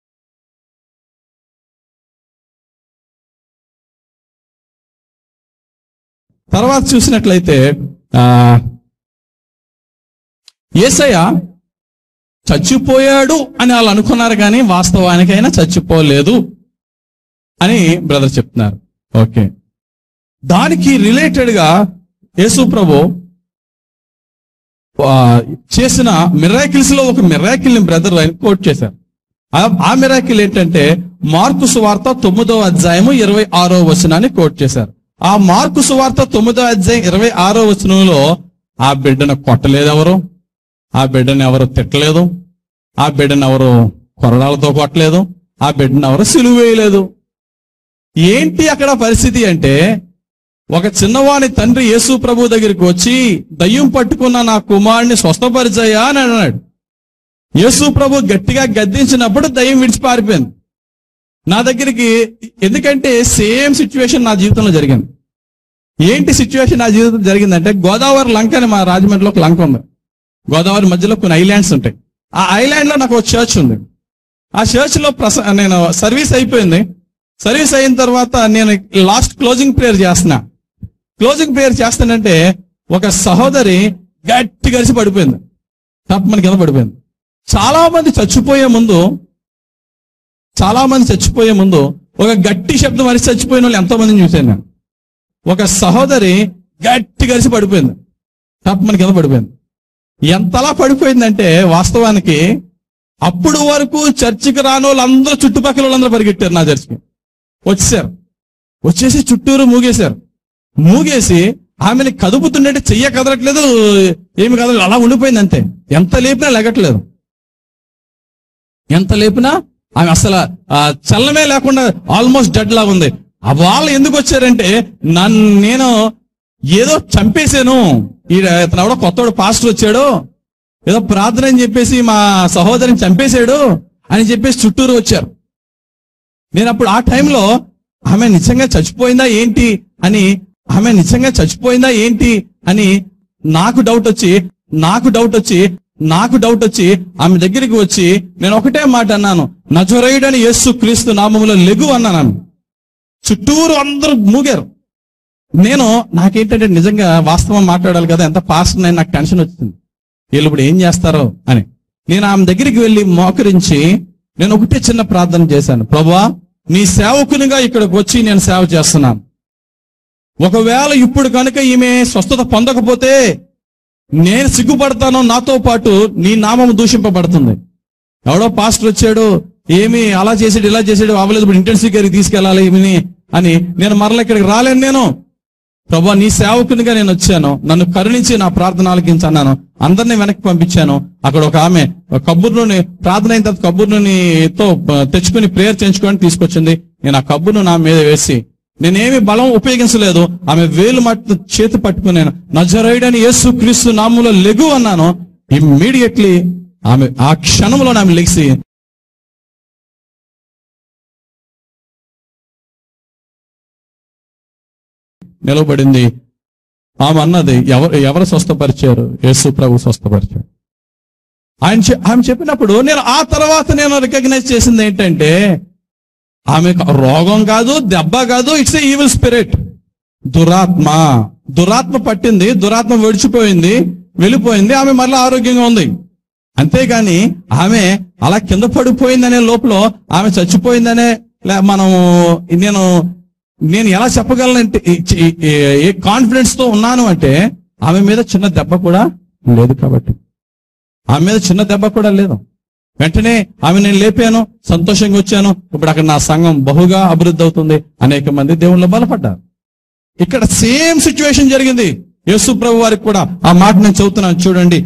తర్వాత చూసినట్లయితే ఆ ఏసయ్య చచ్చిపోయాడు అని వాళ్ళు అనుకున్నారు కానీ వాస్తవానికైనా చచ్చిపోలేదు అని బ్రదర్ చెప్తున్నారు ఓకే దానికి రిలేటెడ్ గా యేసు ప్రభు ఆ, చేసిన మిరాకిల్స్ లో ఒక మిరాకిల్ ని బ్రదర్ ఆయన కోట్ చేశారు ఆ- ఆ మిరాకిల్ ఏంటంటే మార్కు సువార్త తొమ్మిదో అధ్యాయము ఇరవై ఆరో వచనాన్ని కోట్ చేశారు ఆ మార్కు సువార్త తొమ్మిదో అధ్యాయం ఇరవై ఆరో వచనంలో ఆ బిడ్డను కొట్టలేదు ఎవరు ఆ బిడ్డను ఎవరు తిట్టలేదు ఆ బిడ్డను ఎవరు కొరడాలతో కొట్టలేదు ఆ బిడ్డను ఎవరు సిలువ వేయలేదు ఏంటి అక్కడ పరిస్థితి అంటే ఒక చిన్నవాని తండ్రి యేసు ప్రభు దగ్గరికి వచ్చి దయ్యం పట్టుకున్న నా కుమారుని స్వస్థపరిచయ్యా అని అన్నాడు యేసు ప్రభు గట్టిగా గద్దించినప్పుడు దయ్యం విడిచి పారిపోయింది నా దగ్గరికి ఎందుకంటే సేమ్ సిచ్యువేషన్ నా జీవితంలో జరిగింది ఏంటి సిచ్యువేషన్ నా జీవితంలో జరిగిందంటే గోదావరి లంక అని మా రాజమండ్రిలో ఒక లంక ఉంది గోదావరి మధ్యలో కొన్ని ఐలాండ్స్ ఉంటాయి ఆ ఐలాండ్ లో నాకు ఒక చర్చ్ ఉంది ఆ చర్చ్ లో ప్రస నేను సర్వీస్ అయిపోయింది సర్వీస్ అయిన తర్వాత నేను లాస్ట్ క్లోజింగ్ ప్రేయర్ చేస్తున్నా క్లోజింగ్ ప్రేయర్ చేస్తానంటే ఒక సహోదరి గట్టి కలిసి పడిపోయింది తప్ప కింద పడిపోయింది చాలా మంది చచ్చిపోయే ముందు చాలా మంది చచ్చిపోయే ముందు ఒక గట్టి శబ్దం అరిచి చచ్చిపోయిన వాళ్ళు ఎంతో మందిని చూశాను నేను ఒక సహోదరి గట్టి కలిసి పడిపోయింది తప్ప కింద పడిపోయింది ఎంతలా పడిపోయిందంటే వాస్తవానికి అప్పుడు వరకు చర్చికి రాని వాళ్ళందరూ చుట్టుపక్కల వాళ్ళందరూ పరిగెట్టారు నా చర్చికి వచ్చేసారు వచ్చేసి చుట్టూరు మూగేశారు మూగేసి ఆమెని కదుపుతుండే చెయ్య కదలట్లేదు ఏమి కదలలేదు అలా ఉండిపోయింది అంతే ఎంత లేపినా లెగట్లేదు ఎంత లేపినా ఆమె అసలు ఆ, చల్లమే లేకుండా ఆల్మోస్ట్ డెడ్ లా ఉంది ఆ వాళ్ళు ఎందుకు వచ్చారంటే నన్ను నేను ఏదో చంపేశాను ఈ ఇతను ఎవడో కొత్తవాడు పాస్టర్ వచ్చాడు ఏదో ప్రార్థన అని చెప్పేసి మా సహోదరిని చంపేశాడు అని చెప్పేసి చుట్టూరు వచ్చారు నేను అప్పుడు ఆ టైంలో ఆమె నిజంగా చచ్చిపోయిందా ఏంటి అని ఆమె నిజంగా చచ్చిపోయిందా ఏంటి అని నాకు డౌట్ వచ్చి నాకు డౌట్ వచ్చి నాకు డౌట్ వచ్చి ఆమె దగ్గరికి వచ్చి నేను ఒకటే మాట అన్నాను నజరేయుడని యేసు క్రీస్తు నామములో లెగు అన్నాను చుట్టూరు అందరూ మూగారు నేను నాకేంటంటే నిజంగా వాస్తవం మాట్లాడాలి కదా ఎంత పాస్ట్ నేను నాకు టెన్షన్ వచ్చింది వీళ్ళు ఇప్పుడు ఏం చేస్తారో అని నేను ఆమె దగ్గరికి వెళ్ళి మోకరించి నేను ఒకటే చిన్న ప్రార్థన చేశాను ప్రభా నీ సేవకునిగా ఇక్కడికి వచ్చి నేను సేవ చేస్తున్నాను ఒకవేళ ఇప్పుడు కనుక ఈమె స్వస్థత పొందకపోతే నేను సిగ్గుపడతాను నాతో పాటు నీ నామం దూషింపబడుతుంది ఎవడో పాస్టర్ వచ్చాడు ఏమి అలా చేసాడు ఇలా చేసాడు అవ్వలేదు ఇప్పుడు ఇంటెన్సివ్ కేర్కి తీసుకెళ్ళాలి ఈమెని అని నేను మరల ఇక్కడికి రాలేను నేను ప్రభా నీ సేవకునిగా నేను వచ్చాను నన్ను కరుణించి నా ప్రార్థన ఆలకించన్నాను అందరినీ వెనక్కి పంపించాను అక్కడ ఒక ఆమె కబ్బుర్లోని ప్రార్థన అయిన తర్వాత కబ్బుర్లోనితో తెచ్చుకుని ప్రేయర్ చేయించుకొని తీసుకొచ్చింది నేను ఆ కబ్బును నా మీద వేసి నేనేమి బలం ఉపయోగించలేదు ఆమె వేలు మట్టు చేతి పట్టుకున్నాను నజరైడని యేసు క్రీస్తు నామంలో లెగు అన్నాను ఇమ్మీడియట్లీ ఆమె ఆ క్షణంలో ఆమె లెగిసి నిలబడింది ఆమె అన్నది ఎవరు ఎవరు స్వస్థపరిచారు యేసు ప్రభు స్వస్థపరిచారు ఆయన చె- ఆమె చెప్పినప్పుడు నేను ఆ తర్వాత నేను రికగ్నైజ్ చేసింది ఏంటంటే ఆమె రోగం కాదు దెబ్బ కాదు ఇట్స్ ఈవిల్ స్పిరిట్ దురాత్మ దురాత్మ పట్టింది దురాత్మ విడిచిపోయింది వెళ్ళిపోయింది ఆమె మళ్ళీ ఆరోగ్యంగా ఉంది అంతేగాని ఆమె అలా కింద పడిపోయిందనే లోపల ఆమె చచ్చిపోయిందనే లే మనం నేను నేను ఎలా చెప్పగలనంటే ఈ- ఈ- ఈ- ఏ కాన్ఫిడెన్స్ తో ఉన్నాను అంటే ఆమె మీద చిన్న దెబ్బ కూడా లేదు కాబట్టి ఆమె మీద చిన్న దెబ్బ కూడా లేదు వెంటనే ఆమె నేను లేపాను సంతోషంగా వచ్చాను ఇప్పుడు అక్కడ నా సంఘం బహుగా అభివృద్ధి అవుతుంది అనేక మంది దేవుళ్ళు బలపడ్డారు ఇక్కడ సేమ్ సిచ్యువేషన్ జరిగింది యేసు ప్రభు వారికి కూడా ఆ మాట నేను చెబుతున్నాను చూడండి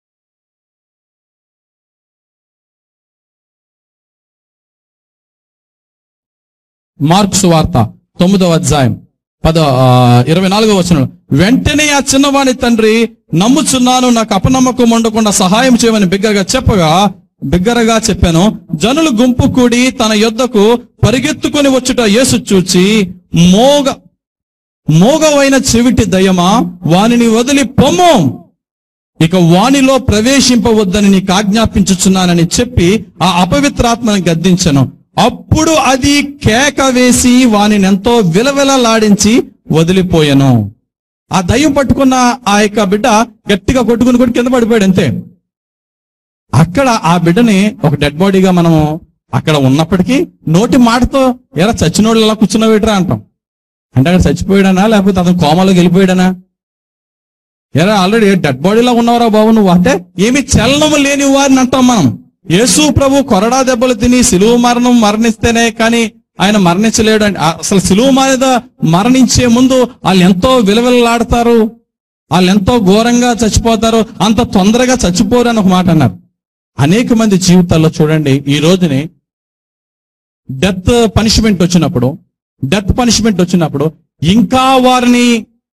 మార్క్స్ వార్త తొమ్మిదవ అధ్యాయం పద ఆ, ఇరవై నాలుగో వచనం వెంటనే ఆ చిన్నవాని తండ్రి నమ్ముచున్నాను నాకు అపనమ్మకం ఉండకుండా సహాయం చేయమని బిగ్గరగా చెప్పగా బిగ్గరగా చెప్పాను జనులు గుంపు కూడి తన యొద్దకు పరిగెత్తుకొని వచ్చుట యేసు చూచి మోగ మోగవైన చెవిటి దయమా వానిని వదిలి పొమ్ము ఇక వానిలో ప్రవేశింపవద్దని నీకు ఆజ్ఞాపించుచున్నానని చెప్పి ఆ అపవిత్రాత్మని గద్దించను అప్పుడు అది కేక వేసి వానిని ఎంతో విలవిలలాడించి వదిలిపోయాను ఆ దయ్యం పట్టుకున్న ఆ యొక్క బిడ్డ గట్టిగా కొట్టుకుని కొట్టి కింద పడిపోయాడు అంతే అక్కడ ఆ బిడ్డని ఒక డెడ్ బాడీగా మనం అక్కడ ఉన్నప్పటికీ నోటి మాటతో ఎరా చచ్చినోళ్ళు ఇలా కూర్చున్నవేట్రా అంటాం అంటే అక్కడ చచ్చిపోయాడనా లేకపోతే అతను కోమలోకి వెళ్ళిపోయాడనా ఎరా ఆల్రెడీ డెడ్ బాడీలో ఉన్నవరా బాబు నువ్వు అంటే ఏమి చలనము లేని వారిని అంటాం మనం యేసు ప్రభు కొరడా దెబ్బలు తిని సిలువు మరణం మరణిస్తేనే కానీ ఆయన మరణించలేడు అంటే ఆ- అసలు సిలువు మీద మరణించే ముందు వాళ్ళు ఎంతో విలువలాడతారు వాళ్ళు ఎంతో ఘోరంగా చచ్చిపోతారు అంత తొందరగా చచ్చిపోరు అని ఒక మాట అన్నారు అనేక మంది జీవితాల్లో చూడండి ఈ రోజుని డెత్ పనిష్మెంట్ వచ్చినప్పుడు డెత్ పనిష్మెంట్ వచ్చినప్పుడు ఇంకా వారిని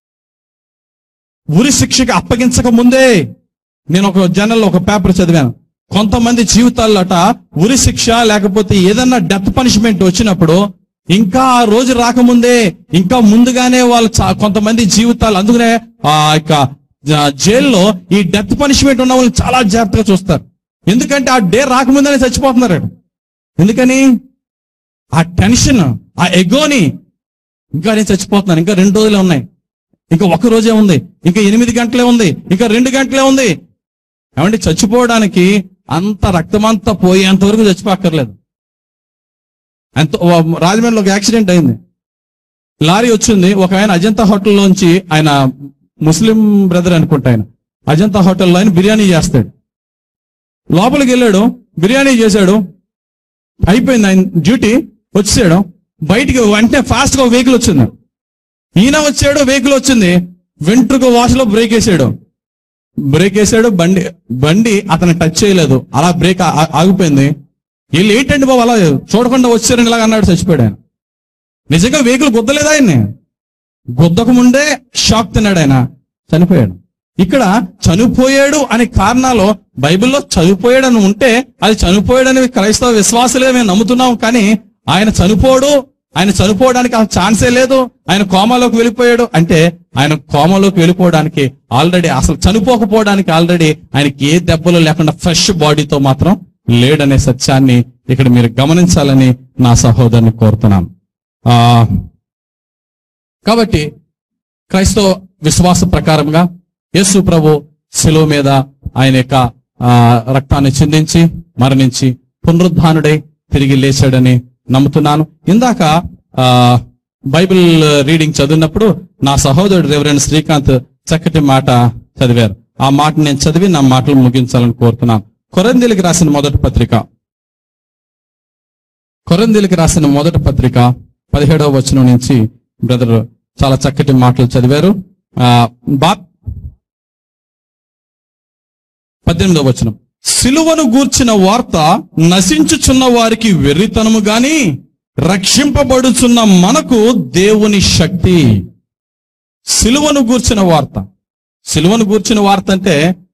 ఉరి శిక్షకి అప్పగించక ముందే నేను ఒక జర్నల్ ఒక పేపర్ చదివాను కొంతమంది జీవితాల్లోట ఉరి శిక్ష లేకపోతే ఏదన్నా డెత్ పనిష్మెంట్ వచ్చినప్పుడు ఇంకా ఆ రోజు రాకముందే ఇంకా ముందుగానే వాళ్ళు చా- కొంతమంది జీవితాలు అందుకనే ఆ యొక్క జ- జైల్లో ఈ డెత్ పనిష్మెంట్ ఉన్న వాళ్ళని చాలా జాగ్రత్తగా చూస్తారు ఎందుకంటే ఆ డే రాకముందనే చచ్చిపోతున్నారు ఎందుకని ఆ టెన్షన్ ఆ ఎగోని ఇంకా నేను చచ్చిపోతున్నాను ఇంకా రెండు రోజులే ఉన్నాయి ఇంకా ఒక రోజే ఉంది ఇంకా ఎనిమిది గంటలే ఉంది ఇంకా రెండు గంటలే ఉంది ఏమంటే చచ్చిపోవడానికి అంత రక్తమంతా పోయేంత వరకు చచ్చిపోక్కర్లేదు ఎంత ఓ- రాజమండ్రిలో ఒక యాక్సిడెంట్ అయింది లారీ వచ్చింది ఒక ఆయన అజంతా హోటల్లోంచి ఆయన ముస్లిం బ్రదర్ అనుకుంటా ఆయన అజంతా హోటల్లో ఆయన బిర్యానీ చేస్తాడు లోపలికి వెళ్ళాడు బిర్యానీ చేశాడు అయిపోయింది ఆయన డ్యూటీ వచ్చాడు బయటికి వెంటనే ఫాస్ట్ గా వెహికల్ వచ్చింది ఈయన వచ్చాడు వెహికల్ వచ్చింది వెంట్రుక వాష్ లో బ్రేక్ వేసాడు బ్రేక్ వేసాడు బండి బండి అతను టచ్ చేయలేదు అలా బ్రేక్ ఆ- ఆ- ఆగిపోయింది వీళ్ళు ఏంటండి బాబు అలా చూడకుండా వచ్చారని ఇలాగ అన్నాడు చచ్చిపోయాడు ఆయన నిజంగా వెహికల్ గుద్దలేదు ఆయన్ని గుద్దక ముందే షాక్ తిన్నాడు ఆయన చనిపోయాడు ఇక్కడ చనిపోయాడు అనే కారణాలు బైబిల్లో చనిపోయాడని ఉంటే అది చనిపోయాడని క్రైస్తవ విశ్వాసులే మేము నమ్ముతున్నాం కానీ ఆయన చనిపోడు ఆయన చనిపోవడానికి ఆ ఛాన్సే లేదు ఆయన కోమాలోకి వెళ్ళిపోయాడు అంటే ఆయన కోమాలోకి వెళ్ళిపోవడానికి ఆల్రెడీ అసలు చనిపోకపోవడానికి ఆల్రెడీ ఆయనకి ఏ దెబ్బలు లేకుండా ఫ్రెష్ బాడీతో మాత్రం లేడనే సత్యాన్ని ఇక్కడ మీరు గమనించాలని నా సహోదరుని కోరుతున్నాను ఆ కాబట్టి క్రైస్తవ విశ్వాస ప్రకారంగా యేసు ప్రభు శిలువ మీద ఆయన యొక్క ఆ, రక్తాన్ని చిందించి మరణించి పునరుద్ధానుడై తిరిగి లేచాడని నమ్ముతున్నాను ఇందాక ఆ బైబిల్ రీడింగ్ చదివినప్పుడు నా సహోదరుడు రెవరెండ్ శ్రీకాంత్ చక్కటి మాట చదివారు ఆ మాట నేను చదివి నా మాటలు ముగించాలని కోరుతున్నాను కొరందీలకు రాసిన మొదటి పత్రిక కొరందీలకు రాసిన మొదటి పత్రిక పదిహేడవ వచనం నుంచి బ్రదర్ చాలా చక్కటి మాటలు చదివారు ఆ బా పద్దెనిమిదవ వచనం సిలువను గూర్చిన వార్త నశించుచున్న వారికి వెర్రితనము గాని రక్షింపబడుచున్న మనకు దేవుని శక్తి సిలువను గూర్చిన వార్త సిలువను గూర్చిన వార్త అంటే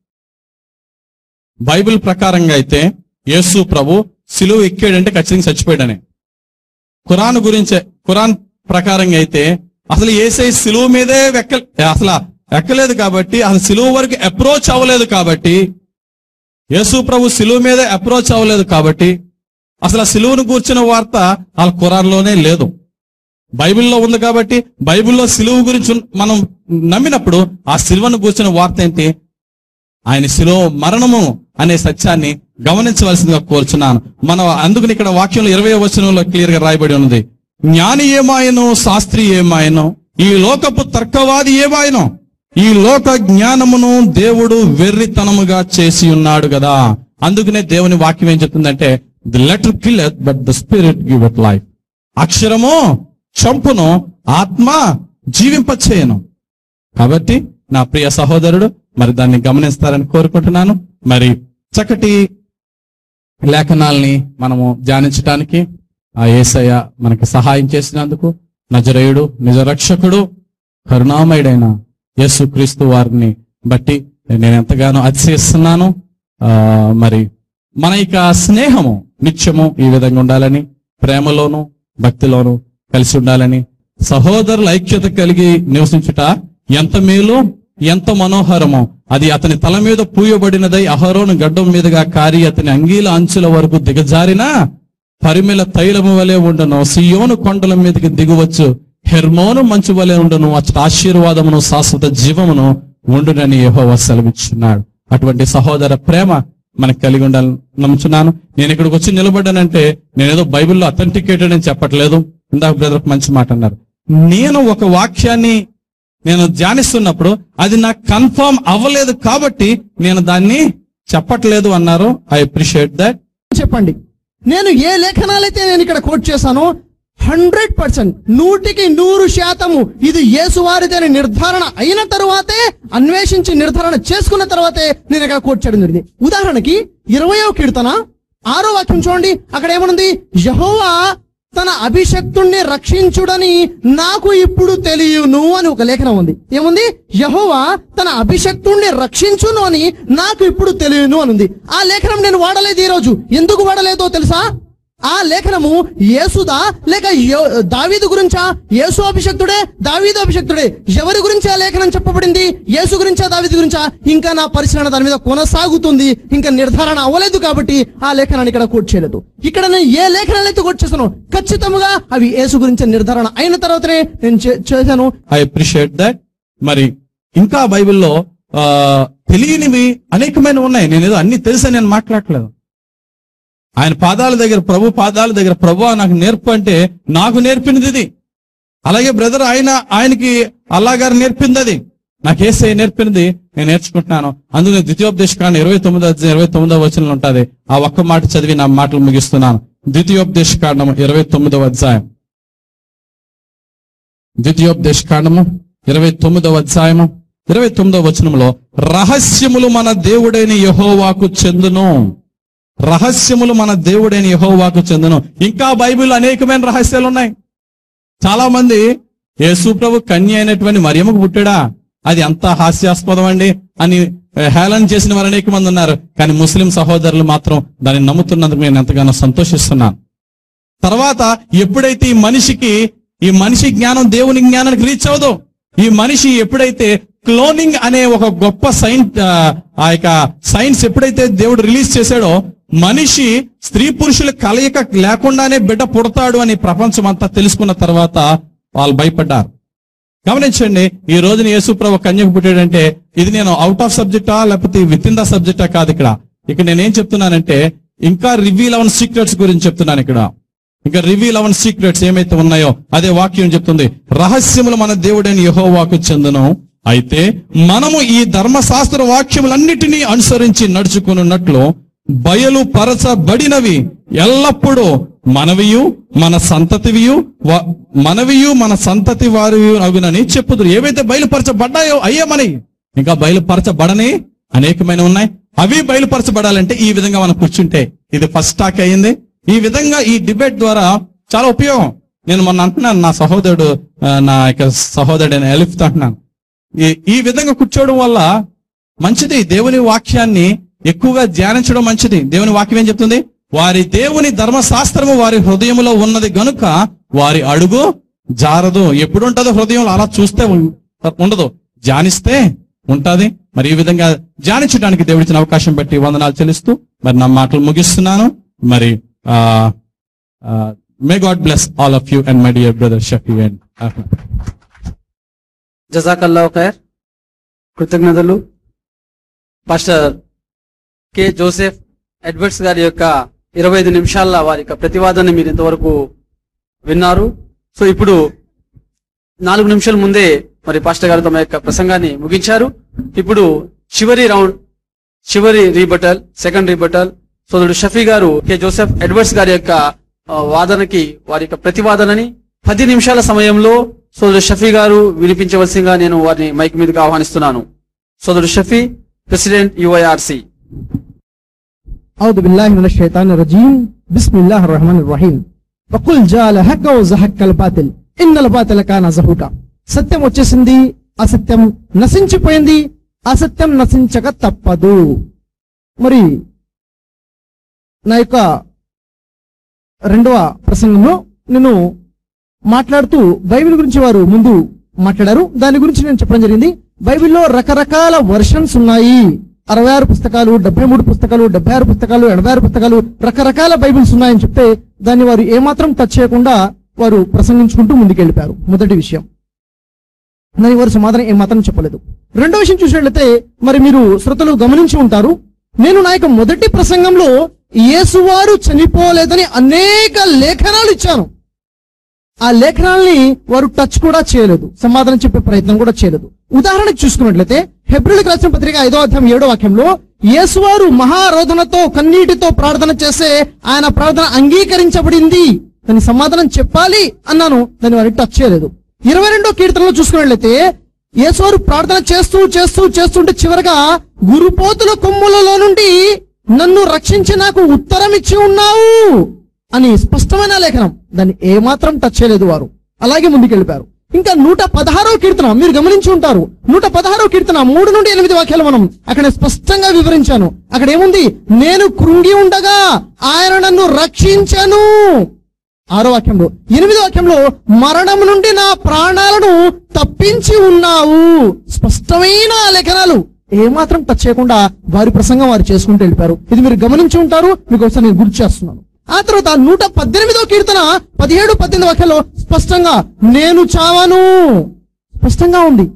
బైబిల్ ప్రకారంగా అయితే యేసు ప్రభు సిలువ ఎక్కాడంటే ఖచ్చితంగా చచ్చిపోయాడని ఖురాన్ గురించే ఖురాన్ ప్రకారంగా అయితే అసలు ఏసై సిలువ మీదే ఎక్క అసలు ఎక్కలేదు కాబట్టి అసలు సిలువ వరకు అప్రోచ్ అవ్వలేదు కాబట్టి యేసు ప్రభు సిలువ మీద అప్రోచ్ అవ్వలేదు కాబట్టి అసలు ఆ సిలువను కూర్చున్న వార్త వాళ్ళ ఖురాన్లోనే లేదు బైబిల్లో ఉంది కాబట్టి బైబిల్లో సిలువ గురించి ఉన్- మనం నమ్మినప్పుడు ఆ సిలువను కూర్చున్న వార్త ఏంటి ఆయన శిలో మరణము అనే సత్యాన్ని గమనించవలసిందిగా కోరుచున్నాను మనం అందుకని ఇక్కడ వాక్యంలో ఇరవై వచనంలో క్లియర్ గా రాయబడి ఉన్నది జ్ఞాని ఏమాయనో శాస్త్రి ఏమాయనో ఈ లోకపు తర్కవాది ఏమాయనో ఈ లోక జ్ఞానమును దేవుడు వెర్రితనముగా చేసి ఉన్నాడు కదా అందుకనే దేవుని వాక్యం ఏం చెప్తుందంటే the letter kill but the spirit give it life అక్షరము చంపును ఆత్మ జీవింపచేయను కాబట్టి నా ప్రియ సహోదరుడు మరి దాన్ని గమనిస్తారని కోరుకుంటున్నాను మరి చక్కటి లేఖనాల్ని మనము ధ్యానించటానికి ఆ యేసయ్య మనకి సహాయం చేసినందుకు నజరేయుడు నిజ రక్షకుడు కరుణామయుడైన యేసుక్రీస్తు వారిని బట్టి నేను ఎంతగానో అతిశయిస్తున్నాను ఆ మరి మన ఇక స్నేహము నిత్యము ఈ విధంగా ఉండాలని ప్రేమలోను భక్తిలోను కలిసి ఉండాలని సహోదరుల ఐక్యత కలిగి నివసించుట ఎంత మేలు ఎంత మనోహరమో అది అతని తల మీద పూయబడినదై అహరోను గడ్డం మీదుగా కారి అతని అంగీల అంచుల వరకు దిగజారిన పరిమిళ తైలము వలె ఉండను సియోను కొండల మీదకి దిగువచ్చు హెర్మోను మంచు వలె ఉండను అచ్చట ఆశీర్వాదమును శాశ్వత జీవమును ఉండునని యెహోవా సెలవిచ్చున్నాడు అటువంటి సహోదర ప్రేమ మనకు కలిగి ఉండాలని నమ్ముచున్నాను నేను ఇక్కడికి వచ్చి నిలబడ్డానంటే నేనేదో బైబిల్లో అథెంటికేటెడ్ అని చెప్పట్లేదు ఇందాక బ్రదర్ ఒక మంచి మాట అన్నారు నేను ఒక వాక్యాన్ని నేను ధ్యానిస్తున్నప్పుడు అది నాకు కన్ఫర్మ్ అవ్వలేదు కాబట్టి నేను దాన్ని చెప్పట్లేదు అన్నారు ఐ అప్రిషియేట్ దట్ చెప్పండి నేను ఏ లేఖనాలైతే నేను ఇక్కడ కోట్ చేశానో హండ్రెడ్ పర్సెంట్ నూటికి నూరు శాతము ఇది యేసువారిదని నిర్ధారణ అయిన తరువాతే అన్వేషించి నిర్ధారణ చేసుకున్న తర్వాతే నేను ఇక్కడ కోట్ చేయడం జరిగింది ఉదాహరణకి ఇరవయో కీర్తన ఆరో వాక్యం చూడండి అక్కడ ఏమనుంది యహోవా తన అభిషక్తుణ్ణి రక్షించుడని నాకు ఇప్పుడు తెలియను అని ఒక లేఖనం ఉంది ఏముంది యహోవా తన అభిషక్తుణ్ణి రక్షించును అని నాకు ఇప్పుడు తెలియను అని ఉంది ఆ లేఖనం నేను వాడలేదు ఈ రోజు ఎందుకు వాడలేదో తెలుసా ఆ లేఖనము యేసుదా లేక యో- దావీదు గురించా యేసు అభిషక్తుడే దావీదు అభిషక్తుడే ఎవరి గురించి ఆ లేఖనం చెప్పబడింది యేసు గురించా దావీదు గురించా ఇంకా నా పరిశీలన దాని మీద కొనసాగుతుంది ఇంకా నిర్ధారణ అవ్వలేదు కాబట్టి ఆ లేఖనాన్ని ఇక్కడ కోట్ చేయలేదు ఇక్కడ నేను ఏ లేఖనాలు అయితే కోట్ చేశానో ఖచ్చితంగా అవి యేసు గురించి నిర్ధారణ అయిన తర్వాతనే నేను చే- చేశాను ఐ అప్రిషియేట్ దట్ మరి ఇంకా బైబిల్లో ఆ, తెలియనివి అనేకమైన ఉన్నాయి నేను ఏదో అన్ని తెలిసని నేను మాట్లాడట్లేదు ఆయన పాదాల దగ్గర ప్రభు పాదాల దగ్గర ప్రభు నాకు నేర్పు అంటే నాకు నేర్పినది ఇది అలాగే బ్రదర్ ఆయన ఆయనకి అల్లా గారు నేర్పింది అది నాకు ఏసై నేర్పినది నేను నేర్చుకుంటున్నాను అందులో ద్వితీయోపదేశకాండ ఇరవై తొమ్మిదో ఇరవై తొమ్మిదో వచనంలో ఉంటుంది ఆ ఒక్క మాట చదివి నా మాటలు ముగిస్తున్నాను ద్వితీయోపదేశకాండం ఇరవై తొమ్మిదవ అధ్యాయం ద్వితీయోపదేశకాండము ఇరవై తొమ్మిదవ అధ్యాయము ఇరవై తొమ్మిదవ వచనంలో రహస్యములు మన దేవుడైన యహోవాకు చెందును రహస్యములు మన దేవుడైన యహోవాకు చెందును ఇంకా బైబిల్ అనేకమైన రహస్యాలు ఉన్నాయి చాలా మంది యేసు ప్రభు కన్య అయినటువంటి మరియమ్మకు పుట్టాడా అది అంత హాస్యాస్పదం అండి అని హేళన చేసిన వారు అనేక మంది ఉన్నారు కానీ ముస్లిం సహోదరులు మాత్రం దాన్ని నమ్ముతున్నందుకు నేను ఎంతగానో సంతోషిస్తున్నాను తర్వాత ఎప్పుడైతే ఈ మనిషికి ఈ మనిషి జ్ఞానం దేవుని జ్ఞానానికి రీచ్ అవ్వదు ఈ మనిషి ఎప్పుడైతే క్లోనింగ్ అనే ఒక గొప్ప సైన్స్ ఆ యొక్క సైన్స్ ఎప్పుడైతే దేవుడు రిలీజ్ చేశాడో మనిషి స్త్రీ పురుషుల కలయిక లేకుండానే బిడ్డ పుడతాడు అని ప్రపంచం అంతా తెలుసుకున్న తర్వాత వాళ్ళు భయపడ్డారు గమనించండి ఈ రోజున యేసుప్రభు కన్యకు పుట్టాడంటే ఇది నేను అవుట్ ఆఫ్ సబ్జెక్టా లేకపోతే విత్ ఇన్ ద సబ్జెక్టా కాదు ఇక్కడ ఇక్కడ నేనేం చెప్తున్నానంటే ఇంకా రివీల్ అవన్ సీక్రెట్స్ గురించి చెప్తున్నాను ఇక్కడ ఇంకా రివీల్ అవన్ సీక్రెట్స్ ఏమైతే ఉన్నాయో అదే వాక్యం చెప్తుంది రహస్యములు మన దేవుడైన యెహోవాకు చెందును అయితే మనము ఈ ధర్మశాస్త్ర వాక్యములన్నిటినీ అనుసరించి నడుచుకున్నట్లు బయలు పరచబడినవి ఎల్లప్పుడూ మనవియు మన సంతతివియు వ- మనవియు మన సంతతి వారి అగునని చెప్పుదురు ఏవైతే బయలుపరచబడ్డాయో అయ్యే మనవి ఇంకా బయలుపరచబడని అనేకమైన ఉన్నాయి అవి బయలుపరచబడాలంటే ఈ విధంగా మనం కూర్చుంటే ఇది ఫస్ట్ టాక్ అయ్యింది ఈ విధంగా ఈ డిబేట్ ద్వారా చాలా ఉపయోగం నేను మొన్న అంటున్నాను నా సహోదరుడు ఆ, నా యొక్క సహోదరుడైన ఎలిఫ్తో అంటున్నాను ఈ ఈ విధంగా కూర్చోవడం వల్ల మంచిది దేవుని వాక్యాన్ని ఎక్కువగా ధ్యానించడం మంచిది దేవుని వాక్యం ఏం చెప్తుంది వారి దేవుని ధర్మశాస్త్రము వారి హృదయములో ఉన్నది గనుక వారి అడుగు జారదు ఎప్పుడు ఉంటుందో హృదయంలో అలా చూస్తే ఉం- ఉండదు ధ్యానిస్తే ఉంటది మరి ఈ విధంగా ధ్యానించడానికి దేవుడిచ్చిన అవకాశం బట్టి వందనాలు చెల్లిస్తూ మరి నా మాటలు ముగిస్తున్నాను మరి may God bless all of you and my dear brother Shafi and జజాకల్లా ఖైర్ కృతజ్ఞతలు పాస్టర్ కె జోసెఫ్ ఎడ్వర్డ్స్ గారి యొక్క ఇరవై ఐదు నిమిషాల వారి యొక్క ప్రతివాదాన్ని మీరు ఇంతవరకు విన్నారు సో ఇప్పుడు నాలుగు నిమిషాల ముందే మరి పాస్టర్ గారు తమ యొక్క ప్రసంగాన్ని ముగించారు ఇప్పుడు చివరి రౌండ్ చివరి రీబటల్ సెకండ్ రీబటల్ సోదరుడు షఫీ గారు కె జోసెఫ్ ఎడ్వర్డ్స్ గారి యొక్క ఆ, వాదనకి వారి యొక్క ప్రతివాదనని పది నిమిషాల సమయంలో సోదరుడు షఫీ గారు వినిపించవలసిందిగా నేను వారిని మైక్ మీదకి ఆహ్వానిస్తున్నాను సోదరుడు షఫీ ప్రెసిడెంట్ యుఐఆర్సి أعوذ بالله من الشيطان الرجيم بسم الله الرحمن الرحيم وقل جاء الحق وزهق الباطل إن الباطل كان زهوقا సత్యం వచ్చేసింది అసత్యం నశించిపోయింది అసత్యం నశించక తప్పదు మరి నా యొక్క రెండవ ప్రసంగంలో నేను మాట్లాడుతూ బైబిల్ గురించి వారు ముందు మాట్లాడారు దాని గురించి నేను చెప్పడం జరిగింది బైబిల్లో రకరకాల వర్షన్స్ ఉన్నాయి అరవై ఆరు పుస్తకాలు డెబ్బై మూడు పుస్తకాలు డెబ్బై ఆరు పుస్తకాలు ఎనభై ఆరు పుస్తకాలు రకరకాల బైబిల్స్ ఉన్నాయని చెప్తే దాన్ని వారు ఏమాత్రం టచ్ చేయకుండా వారు ప్రసంగించుకుంటూ ముందుకెళ్ళిపారు మొదటి విషయం దానికి వారు సమాధానం ఏమాత్రం చెప్పలేదు రెండో విషయం చూసినట్లయితే మరి మీరు శ్రోతలు గమనించి ఉంటారు నేను నా యొక్క మొదటి ప్రసంగంలో యేసువారు చనిపోలేదని అనేక లేఖనాలు ఇచ్చాను ఆ లేఖనాల్ని వారు టచ్ కూడా చేయలేదు సమాధానం చెప్పే ప్రయత్నం కూడా చేయలేదు ఉదాహరణకు చూసుకున్నట్లయితే హెబ్రిల్కి రాసిన పత్రిక ఐదో అధ్యాయం ఏడో వాక్యంలో యేసువారు మహారోధనతో కన్నీటితో ప్రార్థన చేసే ఆయన ప్రార్థన అంగీకరించబడింది దాని సమాధానం చెప్పాలి అన్నాను దాన్ని వారికి టచ్ చేయలేదు ఇరవై రెండో కీర్తనలో చూసుకున్నట్లయితే యేసువారు ప్రార్థన చేస్తూ చేస్తూ చేస్తుంటే చివరగా గురుపోతుల కొమ్ములలో నుండి నన్ను రక్షించి నాకు ఉత్తరం ఇచ్చి ఉన్నావు అని స్పష్టమైన లేఖనం దాన్ని ఏమాత్రం టచ్ చేయలేదు వారు అలాగే ముందుకెళ్ళిపారు ఇంకా నూట పదహారో కీర్తన మీరు గమనించి ఉంటారు నూట పదహారో కీర్తన మూడు నుండి ఎనిమిది వాక్యాలు మనం అక్కడ స్పష్టంగా వివరించాను అక్కడ ఏముంది నేను కృంగి ఉండగా ఆయన నన్ను రక్షించను ఆరో వాక్యంలో ఎనిమిదో వాక్యంలో మరణం నుండి నా ప్రాణాలను తప్పించి ఉన్నావు స్పష్టమైన లేఖనాలు ఏమాత్రం టచ్ చేయకుండా వారి ప్రసంగం వారు చేసుకుంటూ వెళ్ళిపారు ఇది మీరు గమనించి ఉంటారు మీకు ఒకసారి నేను గుర్తు చేస్తున్నాను ఆ తర్వాత నూట పద్దెనిమిదో కీర్తన పదిహేడు పద్దెనిమిది వాక్యాల్లో స్పష్టంగా నేను చావను స్పష్టంగా ఉంది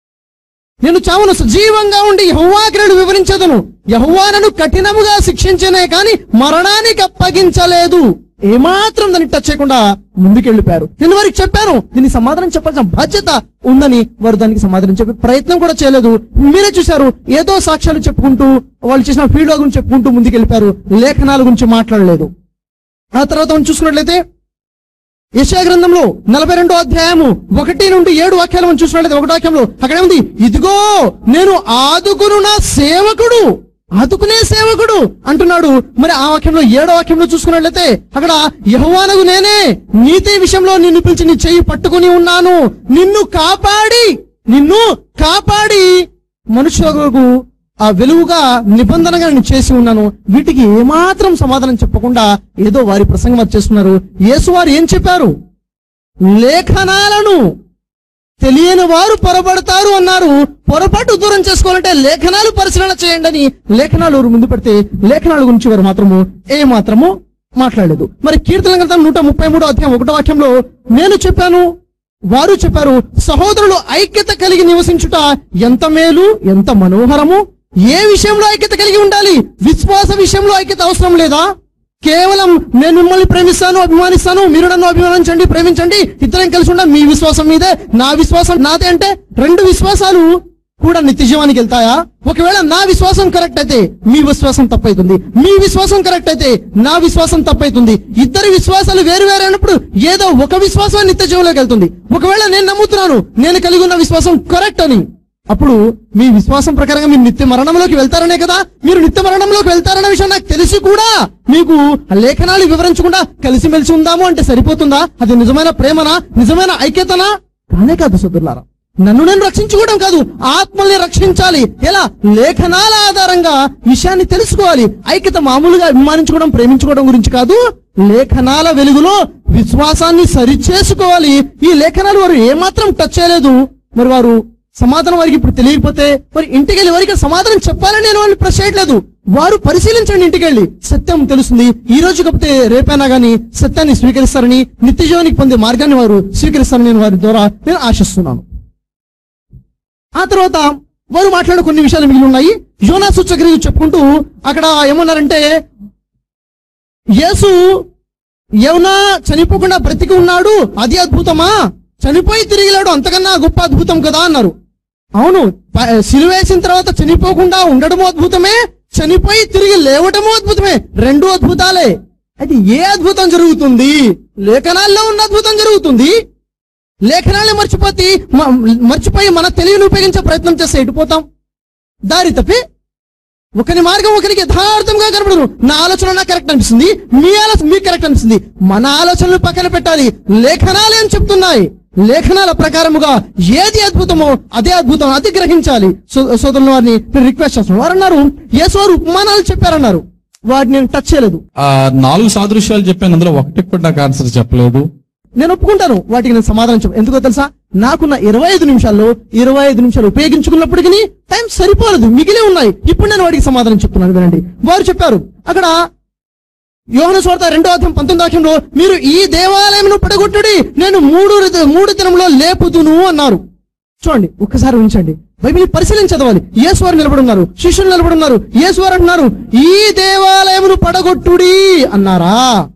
నేను చావును సజీవంగా ఉండి యహోవాగ్రడు వివరించదను యహోవానను కఠినముగా శిక్షించనే కాని మరణానికి అప్పగించలేదు ఏమాత్రం దాన్ని టచ్ చేయకుండా ముందుకెళ్ళిపోయారు నేను వారికి చెప్పాను దీనికి సమాధానం చెప్పాల్సిన బాధ్యత ఉందని వారు దానికి సమాధానం చెప్పే ప్రయత్నం కూడా చేయలేదు మీరే చూశారు ఏదో సాక్ష్యాలు చెప్పుకుంటూ వాళ్ళు చేసిన ఫీల్డ్ గురించి చెప్పుకుంటూ ముందుకెళ్ళిపోయారు లేఖనాల గురించి మాట్లాడలేదు ఆ తర్వాత మనం చూసుకున్నట్లయితే యశా గ్రంథంలో నలభై రెండో అధ్యాయము ఒకటి నుండి ఏడు వాక్యాలు మనం చూసినట్లయితే ఒకటో వాక్యంలో అక్కడ ఉంది ఇదిగో నేను ఆదుకును నా సేవకుడు ఆదుకునే సేవకుడు అంటున్నాడు మరి ఆ వాక్యంలో ఏడో వాక్యంలో చూసుకున్నట్లయితే అక్కడ యహోవానగు నేనే నీతి విషయంలో నిన్ను పిలిచి నీ చెయ్యి పట్టుకుని ఉన్నాను నిన్ను కాపాడి నిన్ను కాపాడి మనుషులకు ఆ వెలుగుగా నిబంధనగా నేను చేసి ఉన్నాను వీటికి ఏమాత్రం సమాధానం చెప్పకుండా ఏదో వారి ప్రసంగం వారు చేస్తున్నారు యేసు వారు ఏం చెప్పారు లేఖనాలను తెలియని వారు పొరపడతారు అన్నారు పొరపాటు దూరం చేసుకోవాలంటే లేఖనాలు పరిశీలన చేయండి అని లేఖనాలు వారు ముందు పెడితే లేఖనాల గురించి వారు మాత్రము ఏ మాత్రము మాట్లాడలేదు మరి కీర్తన గ్రంథం నూట ముప్పై మూడో అధ్యాయం ఒకటో వాక్యంలో నేను చెప్పాను వారు చెప్పారు సహోదరులు ఐక్యత కలిగి నివసించుట ఎంత మేలు ఎంత మనోహరము ఏ విషయంలో ఐక్యత కలిగి ఉండాలి విశ్వాస విషయంలో ఐక్యత అవసరం లేదా కేవలం నేను మిమ్మల్ని ప్రేమిస్తాను అభిమానిస్తాను మీరు నన్ను అభిమానించండి ప్రేమించండి ఇద్దరం కలిసి ఉండ మీ విశ్వాసం మీదే నా విశ్వాసం నాదే అంటే రెండు విశ్వాసాలు కూడా నిత్య జీవానికి వెళ్తాయా ఒకవేళ నా విశ్వాసం కరెక్ట్ అయితే మీ విశ్వాసం తప్పైతుంది మీ విశ్వాసం కరెక్ట్ అయితే నా విశ్వాసం తప్పైతుంది ఇద్దరి విశ్వాసాలు వేరు వేరు అయినప్పుడు ఏదో ఒక విశ్వాసం నిత్య జీవంలోకి వెళ్తుంది ఒకవేళ నేను నమ్ముతున్నాను నేను కలిగి ఉన్న విశ్వాసం కరెక్ట్ అని అప్పుడు మీ విశ్వాసం ప్రకారంగా మీరు నిత్య మరణంలోకి వెళ్తారనే కదా మీరు నిత్య మరణంలోకి వెళ్తారనే విషయం నాకు తెలిసి కూడా మీకు ఆ లేఖనాలు వివరించకుండా కలిసిమెలిసి ఉందాము అంటే సరిపోతుందా అది నిజమైన ప్రేమనా నిజమైన ఐక్యతనా కానే కాదు సోదరులారా నన్ను నేను రక్షించుకోవడం కాదు ఆత్మల్ని రక్షించాలి ఎలా లేఖనాల ఆధారంగా విషయాన్ని తెలుసుకోవాలి ఐక్యత మామూలుగా అభిమానించుకోవడం ప్రేమించుకోవడం గురించి కాదు లేఖనాల వెలుగులో విశ్వాసాన్ని సరిచేసుకోవాలి ఈ లేఖనాలు వారు ఏమాత్రం టచ్ చేయలేదు మరి వారు సమాధానం వారికి ఇప్పుడు తెలియకపోతే మరి ఇంటికి వెళ్ళి వారికి సమాధానం చెప్పాలని నేను వాళ్ళని ప్రెస్ చేయట్లేదు వారు పరిశీలించండి ఇంటికి వెళ్ళి సత్యం తెలుస్తుంది ఈ రోజు కాకపోతే రేపైనా గానీ సత్యాన్ని స్వీకరిస్తారని నిత్య జీవానికి పొందే మార్గాన్ని వారు స్వీకరిస్తారని నేను వారి ద్వారా నేను ఆశిస్తున్నాను ఆ తర్వాత వారు మాట్లాడే కొన్ని విషయాలు మిగిలి ఉన్నాయి యోనా సూచక్రియ చెప్పుకుంటూ అక్కడ ఏమన్నారంటే యేసు యోనా చనిపోకుండా బ్రతికి ఉన్నాడు అది అద్భుతమా చనిపోయి తిరిగిలాడు అంతకన్నా గొప్ప అద్భుతం కదా అన్నారు అవును ప- సిలువేసిన తర్వాత చనిపోకుండా ఉండడము అద్భుతమే చనిపోయి తిరిగి లేవటము అద్భుతమే రెండు అద్భుతాలే అది ఏ అద్భుతం జరుగుతుంది లేఖనాల్లో ఉన్న అద్భుతం జరుగుతుంది లేఖనాలే మర్చిపోతే మ- మర్చిపోయి మన తెలివిని ఉపయోగించే ప్రయత్నం చేస్తే ఎటుపోతాం దారి తప్పి ఒకరి మార్గం ఒకరికి యథార్థంగా కనబడదు నా ఆలోచన నాకు కరెక్ట్ అనిపిస్తుంది మీ ఆలోచన మీకు కరెక్ట్ అనిపిస్తుంది మన ఆలోచనలు పక్కన పెట్టాలి లేఖనాలు ఏం చెప్తున్నాయి లేఖనాల ప్రకారముగా ఏది అద్భుతమో అదే అద్భుతం అది గ్రహించాలి సో- సోదరుల వారిని నేను రిక్వెస్ట్ చేస్తున్నాను వారు అన్నారు యేసు వారు ఉపమానాలు చెప్పారన్నారు వాటిని నేను టచ్ చేయలేదు ఆ నాలుగు సాదృశ్యాలు చెప్పాను అందులో ఒకటి కూడా నాకు ఆన్సర్ చెప్పలేదు నేను ఒప్పుకుంటాను వాటికి నేను సమాధానం చెప్పు ఎందుకో తెలుసా నాకున్న ఇరవై ఐదు నిమిషాల్లో ఇరవై ఐదు నిమిషాలు ఉపయోగించుకున్నప్పటికీ టైం సరిపోలేదు మిగిలి ఉన్నాయి ఇప్పుడు నేను వాటికి సమాధానం చెప్తున్నాను వినండి వారు చెప్పారు అక్కడ యోహన స్వార్థ రెండో అధ్యాయం పంతొమ్మిది వాక్యంలో మీరు ఈ దేవాలయమును పడగొట్టుడి నేను మూడు రి- మూడు దినంలో లేపుదును అన్నారు చూడండి ఒక్కసారి ఉంచండి బైబిల్ పరిశీలించి చదవాలి యేసువారు నిలబడి ఉన్నారు శిష్యులు నిలబడి ఉన్నారు యేసువారు అంటున్నారు ఈ దేవాలయమును పడగొట్టుడి అన్నారా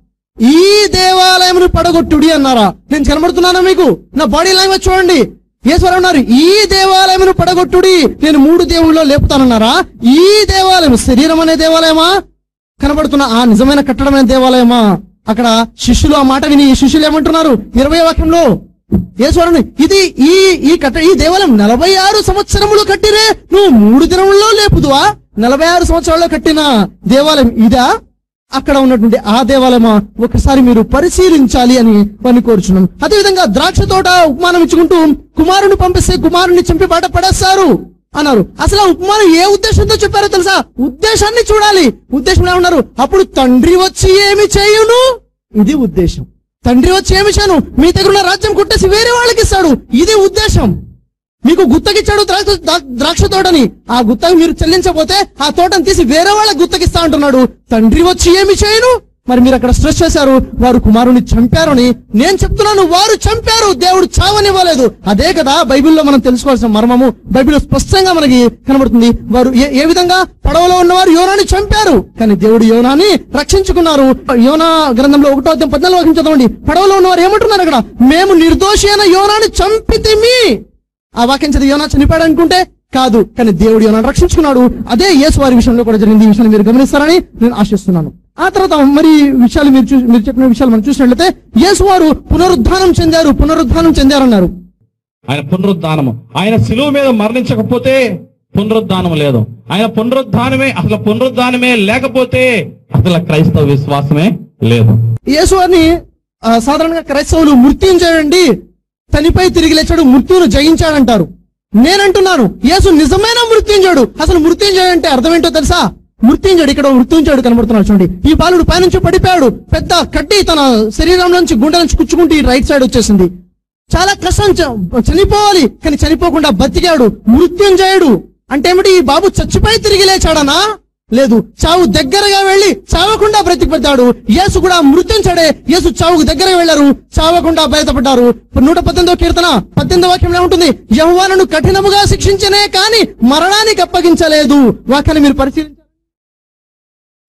ఈ దేవాలయమును పడగొట్టుడి అన్నారా నేను కనబడుతున్నానా మీకు నా బాడీ లాంగ్వేజ్ చూడండి యేసువారు అన్నారు ఈ దేవాలయమును పడగొట్టుడి నేను మూడు దేవుళ్ళలో లేపుతానన్నారా ఈ దేవాలయం శరీరం అనే దేవాలయమా కనబడుతున్న ఆ నిజమైన కట్టడమైన దేవాలయమా అక్కడ శిష్యులు ఆ మాట విని ఈ శిష్యులు ఏమంటున్నారు ఇరవై వాక్యంలో యేసువారు ఇది ఈ ఈ కట్ట ఈ దేవాలయం నలభై ఆరు సంవత్సరములు కట్టిరే నువ్వు మూడు దినముల్లో లేపుదువా నలభై ఆరు సంవత్సరాల్లో కట్టిన దేవాలయం ఇదా అక్కడ ఉన్నటువంటి ఆ దేవాలయమా ఒకసారి మీరు పరిశీలించాలి అని వారిని కోరుచున్నాను అదేవిధంగా ద్రాక్ష తోట ఉపమానం ఇచ్చుకుంటూ కుమారుని పంపిస్తే కుమారుని చంపి బాట పడేస్తారు అన్నారు అసలు ఆ ఉపమానం ఏ ఉద్దేశంతో చెప్పారో తెలుసా ఉద్దేశాన్ని చూడాలి ఉద్దేశం ఏమన్నారు అప్పుడు తండ్రి వచ్చి ఏమి చేయును ఇది ఉద్దేశం తండ్రి వచ్చి ఏమి చేయను మీ దగ్గర ఉన్న రాజ్యం కొట్టేసి వేరే వాళ్ళకి ఇస్తాడు ఇది ఉద్దేశం మీకు గుత్తకిచ్చాడు ద్రాక్ష దా- ద్రాక్ష తోటని ఆ గుత్తకి మీరు చెల్లించకపోతే ఆ తోటను తీసి వేరే వాళ్ళకి గుత్తకిస్తా అంటున్నాడు తండ్రి వచ్చి ఏమి చేయను మరి మీరు అక్కడ స్ట్రెస్ చేశారు వారు కుమారుని చంపారని నేను చెప్తున్నాను వారు చంపారు దేవుడు చావనివ్వలేదు అదే కదా బైబిల్లో మనం తెలుసుకోవాల్సిన మర్మము బైబిల్లో స్పష్టంగా మనకి కనబడుతుంది వారు ఏ ఏ విధంగా పడవలో ఉన్నవారు యోనాని చంపారు కానీ దేవుడు యోనాని రక్షించుకున్నారు యోనా గ్రంథంలో ఒకటో అధ్యాయం పద్నాలుగు వాక్యం చదవండి పడవలో ఉన్నవారు ఏమంటున్నారు అక్కడ మేము నిర్దోషి అయిన యోనాని చంపితిమి ఆ వాక్యం చదివి యోనా చనిపోయాడు అనుకుంటే కాదు కానీ దేవుడు యోనాను రక్షించుకున్నాడు అదే యేసు వారి విషయంలో కూడా జరిగింది ఈ విషయాన్ని మీరు గమనిస్తారని నేను ఆశిస్తున్నాను ఆ తర్వాత మరి విషయాలు మీరు చూ- మీరు చెప్పిన విషయాలు మనం చూసినట్లయితే యేసు వారు పునరుద్ధానం చెందారు పునరుద్ధానం చెందారన్నారు ఆయన పునరుద్ధానము ఆయన శిలువ మీద మరణించకపోతే పునరుద్ధానం లేదు ఆయన పునరుద్ధానమే అసలు పునరుద్ధానమే లేకపోతే అసలు క్రైస్తవ విశ్వాసమే లేదు యేసు వారిని ఆ, సాధారణంగా క్రైస్తవులు మృత్యుంజయండి తనిపై తిరిగి లేచాడు మృత్యువును జయించాడంటారు నేనంటున్నాను యేసు నిజమైన మృత్యుంజయుడు అసలు మృత్యుంజయుడు అంటే అర్థం ఏంటో తెలుసా మృత్యుంజయుడు ఇక్కడ మృత్యుంజయుడు కనబడుతున్నాడు చూడండి ఈ బాలుడు పైనుంచి పడిపోయాడు పెద్ద కట్టి తన శరీరం నుంచి గుండె నుంచి కుచ్చుకుంటూ ఈ రైట్ సైడ్ వచ్చేసింది చాలా కష్టం చ- చనిపోవాలి కానీ చనిపోకుండా బతికాడు మృత్యుంజయుడు అంటే ఏమిటి ఈ బాబు చచ్చిపోయి తిరిగి లేచాడనా లేదు చావు దగ్గరగా వెళ్లి చావకుండా బ్రతికిపెట్టాడు యేసు కూడా మృత్యుంచాడే యేసు చావుకు దగ్గరగా వెళ్లారు చావకుండా బయటపడ్డారు నూట పద్దెనిమిదో కీర్తన పద్దెనిమిదో వాక్యంలో ఉంటుంది యహోవాను కఠినముగా శిక్షించనే కాని మరణానికి అప్పగించలేదు వాక్యాన్ని మీరు పరిశీలించారు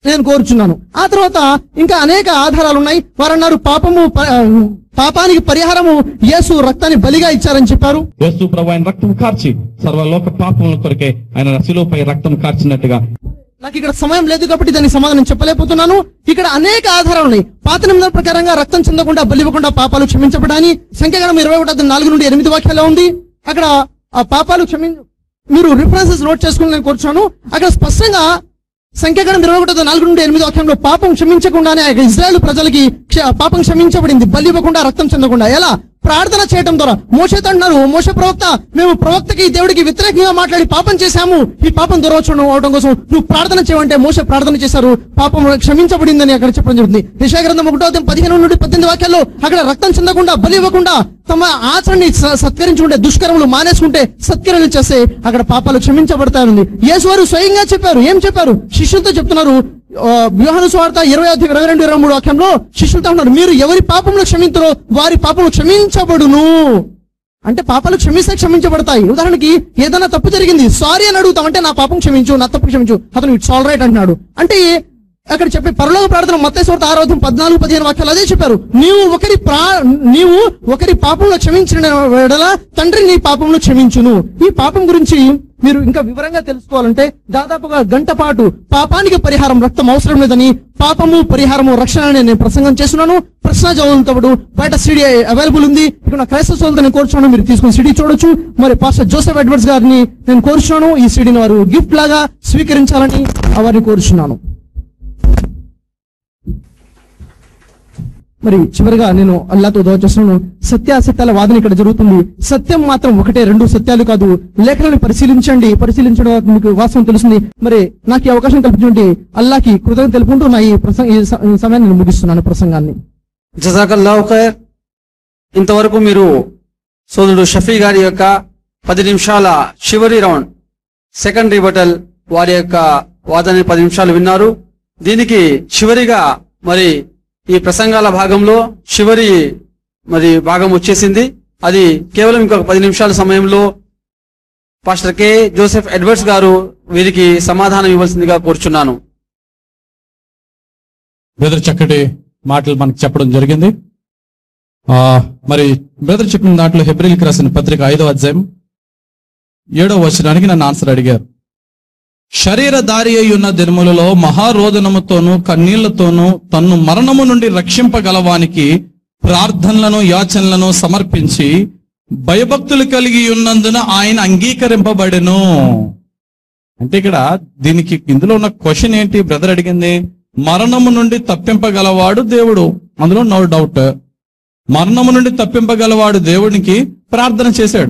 నేను కోరుచున్నాను ఆ తర్వాత ఇంకా అనేక ఆధారాలు ఉన్నాయి వారు అన్నారు పాపము ప- ఆ, పాపానికి పరిహారము యేసు రక్తాన్ని బలిగా ఇచ్చారని చెప్పారు యేసు ప్రభు ఆయన రక్తం కార్చి సర్వలోక పాపముల కొరకే ఆయన శిలువపై రక్తం కార్చినట్టుగా నాకు ఇక్కడ సమయం లేదు కాబట్టి దానికి సమాధానం చెప్పలేకపోతున్నాను ఇక్కడ అనేక ఆధారాలు ఉన్నాయి పాత నిబంధన ప్రకారంగా రక్తం చెందకుండా బలివ్వకుండా పాపాలు క్షమించబడాని సంఖ్యాగణం ఇరవై ఒకటి నాలుగు నుండి ఎనిమిది వాక్యాల్లో ఉంది అక్కడ ఆ పాపాలు క్షమి మీరు రిఫరెన్సెస్ నోట్ చేసుకుని నేను కూర్చున్నాను అక్కడ స్పష్టంగా సంఖ్యాగణం ఇరవై ఒకటో నాలుగు నుండి ఎనిమిది వాక్యంలో పాపం క్షమించకుండానే ఆ యొక్క ఇజ్రాయెల్ ప్రజలకి క్ష- పాపం క్షమించబడింది బలి ఇవ్వకుండా రక్తం చెందకుండా ఎలా ప్రార్థన చేయడం ద్వారా మోషతో అంటున్నారు మోష ప్రవక్త మేము ప్రవక్తకి దేవుడికి వ్యతిరేకంగా మాట్లాడి పాపం చేశాము ఈ పాపం దూరవచ్చును అవడం కోసం నువ్వు ప్రార్థన చేయమంటే మోస ప్రార్థన చేశారు పాపం క్షమించబడిందని అక్కడ చెప్పడం జరుగుతుంది నిశాగ్రంథం ఒకటో అధ్యాయం పదిహేను నుండి పద్దెనిమిది వాక్యాల్లో అక్కడ రక్తం చెందకుండా బలి ఇవ్వకుండా తమ ఆచరణని స- సత్కరించుకుంటే దుష్కరములు మానేసుకుంటే సత్కరములు చేస్తే అక్కడ పాపాలు క్షమించబడతాయని యేసు వారు స్వయంగా చెప్పారు ఏం చెప్పారు శిష్యులతో చెప్తున్నారు ఆ, యోహాను స్వార్థ ఇరవై అధ్యాయం ఇరవై రెండు ఇరవై మూడు వాక్యంలో శిష్యులతో ఉన్నారు మీరు ఎవరి పాపములు క్షమించరో వారి పాపములు క్షమించబడును అంటే పాపాలు క్షమిస్తే క్షమించబడతాయి ఉదాహరణకి ఏదైనా తప్పు జరిగింది సారీ అని అడుగుతాం అంటే నా పాపం క్షమించు నా తప్పు క్షమించు అతను ఇట్స్ ఆల్ రైట్ అంటున్నాడు అంటే అక్కడ చెప్పే పరలోక ప్రార్థన మత్తేశ్వర ఆరోగ్యం పద్నాలుగు పదిహేను వాక్యాలు అదే చెప్పారు నీవు ఒకరి ప్రా నీవు ఒకరి పాపంలో క్షమించిన వెడల తండ్రి నీ పాపంలో క్షమించును ఈ పాపం గురించి మీరు ఇంకా వివరంగా తెలుసుకోవాలంటే దాదాపుగా గంట పాటు పాపానికి పరిహారం రక్తం అవసరం లేదని పాపము పరిహారము రక్షణ అని నేను ప్రసంగం చేస్తున్నాను ప్రశ్న జవాబులతో బయట సిడి అవైలబుల్ ఉంది ఇక్కడ నా క్రైస్తవ సోదరులను నేను కోరుచున్నాను మీరు తీసుకుని సిడి చూడొచ్చు మరి పాస్టర్ జోసెఫ్ ఎడ్వర్డ్స్ గారిని నేను కోరుచున్నాను ఈ సిడిని వారు గిఫ్ట్ లాగా స్వీకరించాలని వారిని కోరుచున్నాను మరి చివరిగా నేను అల్లాతో దోవ చేస్తున్నాను సత్యాసత్యాల వాదన ఇక్కడ జరుగుతుంది సత్యం మాత్రం ఒకటే రెండు సత్యాలు కాదు లేఖలను పరిశీలించండి పరిశీలించడం ద్వారా మీకు వాస్తవం తెలుస్తుంది మరి నాకు ఈ అవకాశం కల్పించండి అల్లాకి కృతజ్ఞత తెలుపుకుంటూ నా ఈ ప్రసంగ ఈ స- ఈ సమయాన్ని నేను ముగిస్తున్నాను ప్రసంగాన్ని జజాకల్లాహు ఖైర్ ఇంతవరకు మీరు సోదరుడు షఫీ గారి యొక్క పది నిమిషాల చివరి రౌండ్ సెకండ్ రిబటల్ వారి యొక్క వాదాన్ని పది నిమిషాలు విన్నారు దీనికి చివరిగా మరి ఈ ప్రసంగాల భాగంలో చివరి మరి భాగం వచ్చేసింది అది కేవలం ఇంకొక పది నిమిషాల సమయంలో పాస్టర్ కె జోసెఫ్ ఎడ్వర్డ్స్ గారు వీరికి సమాధానం ఇవ్వాల్సిందిగా కోరుచున్నాను బ్రదర్ చక్కటి మాటలు మనకు చెప్పడం జరిగింది ఆ మరి బ్రదర్ చెప్పిన దాంట్లో హెబ్రిల్కి రాసిన పత్రిక ఐదో అధ్యాయం ఏడో వచనానికి నన్ను ఆన్సర్ అడిగారు శరీర దారి అయి ఉన్న దినములలో మహారోదనముతోనూ కన్నీళ్లతోనూ తన్ను మరణము నుండి రక్షింపగలవానికి ప్రార్థనలను యాచనలను సమర్పించి భయభక్తులు కలిగి ఉన్నందున ఆయన అంగీకరింపబడెను అంటే ఇక్కడ దీనికి ఇందులో ఉన్న క్వశ్చన్ ఏంటి బ్రదర్ అడిగింది మరణము నుండి తప్పింపగలవాడు దేవుడు అందులో నో డౌట్ మరణము నుండి తప్పింపగలవాడు దేవునికి ప్రార్థన చేశాడు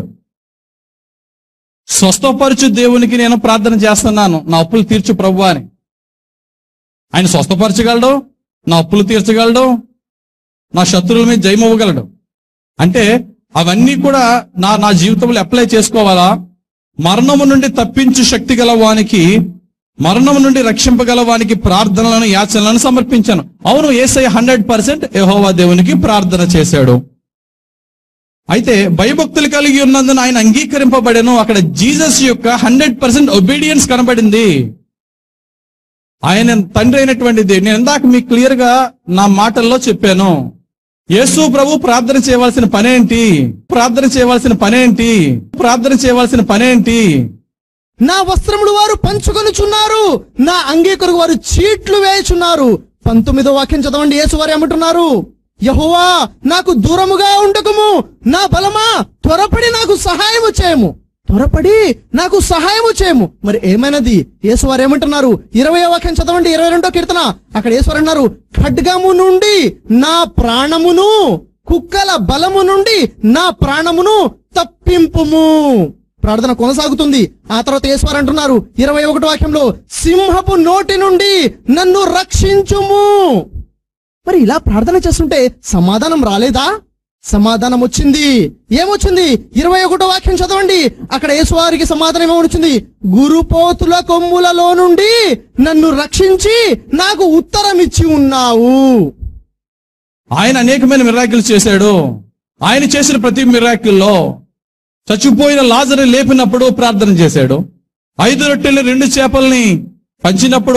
స్వస్థపరచు దేవునికి నేను ప్రార్థన చేస్తున్నాను నా అప్పులు తీర్చు ప్రభు అని ఆయన స్వస్థపరచగలడు నా అప్పులు తీర్చగలడు నా శత్రువుల మీద జయమివ్వగలడు అంటే అవన్నీ కూడా నా నా జీవితంలో అప్లై చేసుకోవాలా మరణము నుండి తప్పించు శక్తి గల వానికి మరణము నుండి రక్షింపగల వానికి ప్రార్థనలను యాచనలను సమర్పించాను అవును ఏసై హండ్రెడ్ పర్సెంట్ యహోవా దేవునికి ప్రార్థన చేశాడు అయితే భయభక్తులు కలిగి ఉన్నందున ఆయన అంగీకరింపబడెను అక్కడ జీసస్ యొక్క హండ్రెడ్ పర్సెంట్ ఒబీడియన్స్ కనబడింది ఆయన తండ్రి అయినటువంటిది నేను ఇందాక మీకు క్లియర్ గా నా మాటల్లో చెప్పాను యేసు ప్రభు ప్రార్థన చేయవలసిన పనేంటి ప్రార్థన చేయవలసిన పనేంటి ప్రార్థన చేయవలసిన పనేంటి నా వస్త్రములు వారు పంచుకొనుచున్నారు నా అంగీకరకు వారు చీట్లు వేయుచున్నారు పంతొమ్మిదో వాక్యం చదవండి యేసు వారు ఏమంటున్నారు యహోవా నాకు దూరముగా ఉండకము నా బలమా త్వరపడి నాకు సహాయము చేయము త్వరపడి నాకు సహాయము చేయము మరి ఏమైనది యేసు వారు ఏమంటున్నారు ఇరవై వాక్యం చదవండి ఇరవై రెండో కీర్తన అక్కడ యేసు అన్నారు ఖడ్గము నుండి నా ప్రాణమును కుక్కల బలము నుండి నా ప్రాణమును తప్పింపుము ప్రార్థన కొనసాగుతుంది ఆ తర్వాత ఈశ్వర్ అంటున్నారు ఇరవై ఒకటి వాక్యంలో సింహపు నోటి నుండి నన్ను రక్షించుము మరి ఇలా ప్రార్థన చేస్తుంటే సమాధానం రాలేదా సమాధానం వచ్చింది ఏమొచ్చింది ఇరవై ఒకటో వాక్యం చదవండి అక్కడ యేసువారికి సమాధానం ఏమొచ్చింది గురుపోతుల కొమ్ములలో నుండి నన్ను రక్షించి నాకు ఉత్తరం ఇచ్చి ఉన్నావు ఆయన అనేకమైన మిరాకిల్స్ చేశాడు ఆయన చేసిన ప్రతి మిరాకిల్లో చచ్చిపోయిన లాజరు లేపినప్పుడు ప్రార్థన చేశాడు ఐదు రొట్టెలు రెండు చేపల్ని పంచినప్పుడు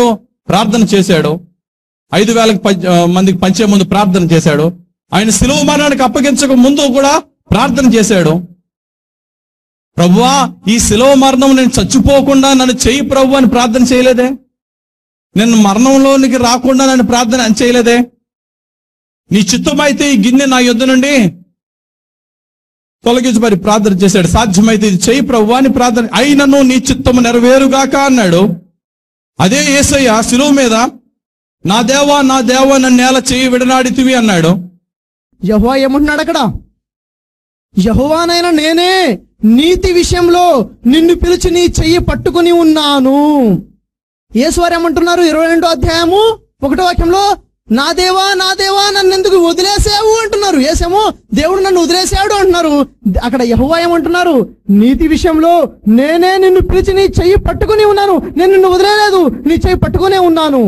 ప్రార్థన చేశాడు ఐదు వేలకు పంచ- ఆ, మందికి పంచే ముందు ప్రార్థన చేశాడు ఆయన సిలువ మరణానికి అప్పగించక ముందు కూడా ప్రార్థన చేశాడు ప్రభువా ఈ సిలువ మరణం నేను చచ్చిపోకుండా నన్ను చెయ్యి ప్రభు అని ప్రార్థన చేయలేదే నేను మరణంలోనికి రాకుండా నన్ను ప్రార్థన చేయలేదే నీ చిత్తమైతే ఈ గిన్నె నా యొద్ద నుండి తొలగించి మరి ప్రార్థన చేశాడు సాధ్యమైతే ఇది చెయ్యి ప్రభు అని ప్రార్థన అయినను నీ చిత్తము నెరవేరుగాక అన్నాడు అదే యేసయ్య శిలువ మీద నా దేవా నా దేవా నన్ను నేల చెయ్యి విడనాడితివి అన్నాడు యహోవా ఏమంటున్నాడు అక్కడ యహోవానైనా నేనే నీతి విషయంలో నిన్ను పిలిచి నీ చెయ్యి పట్టుకుని ఉన్నాను యేసువారు ఏమంటున్నారు ఇరవై రెండో అధ్యాయము ఒకటో వాక్యంలో నా దేవా నా దేవా నన్ను ఎందుకు వదిలేసావు అంటున్నారు ఏసేమో దేవుడు నన్ను వదిలేసాడు అంటున్నారు అక్కడ యహోవా ఏమంటున్నారు నీతి విషయంలో నేనే నిన్ను పిలిచి నీ చెయ్యి పట్టుకుని ఉన్నాను నేను నిన్ను వదిలేలేదు నీ చెయ్యి పట్టుకునే ఉన్నాను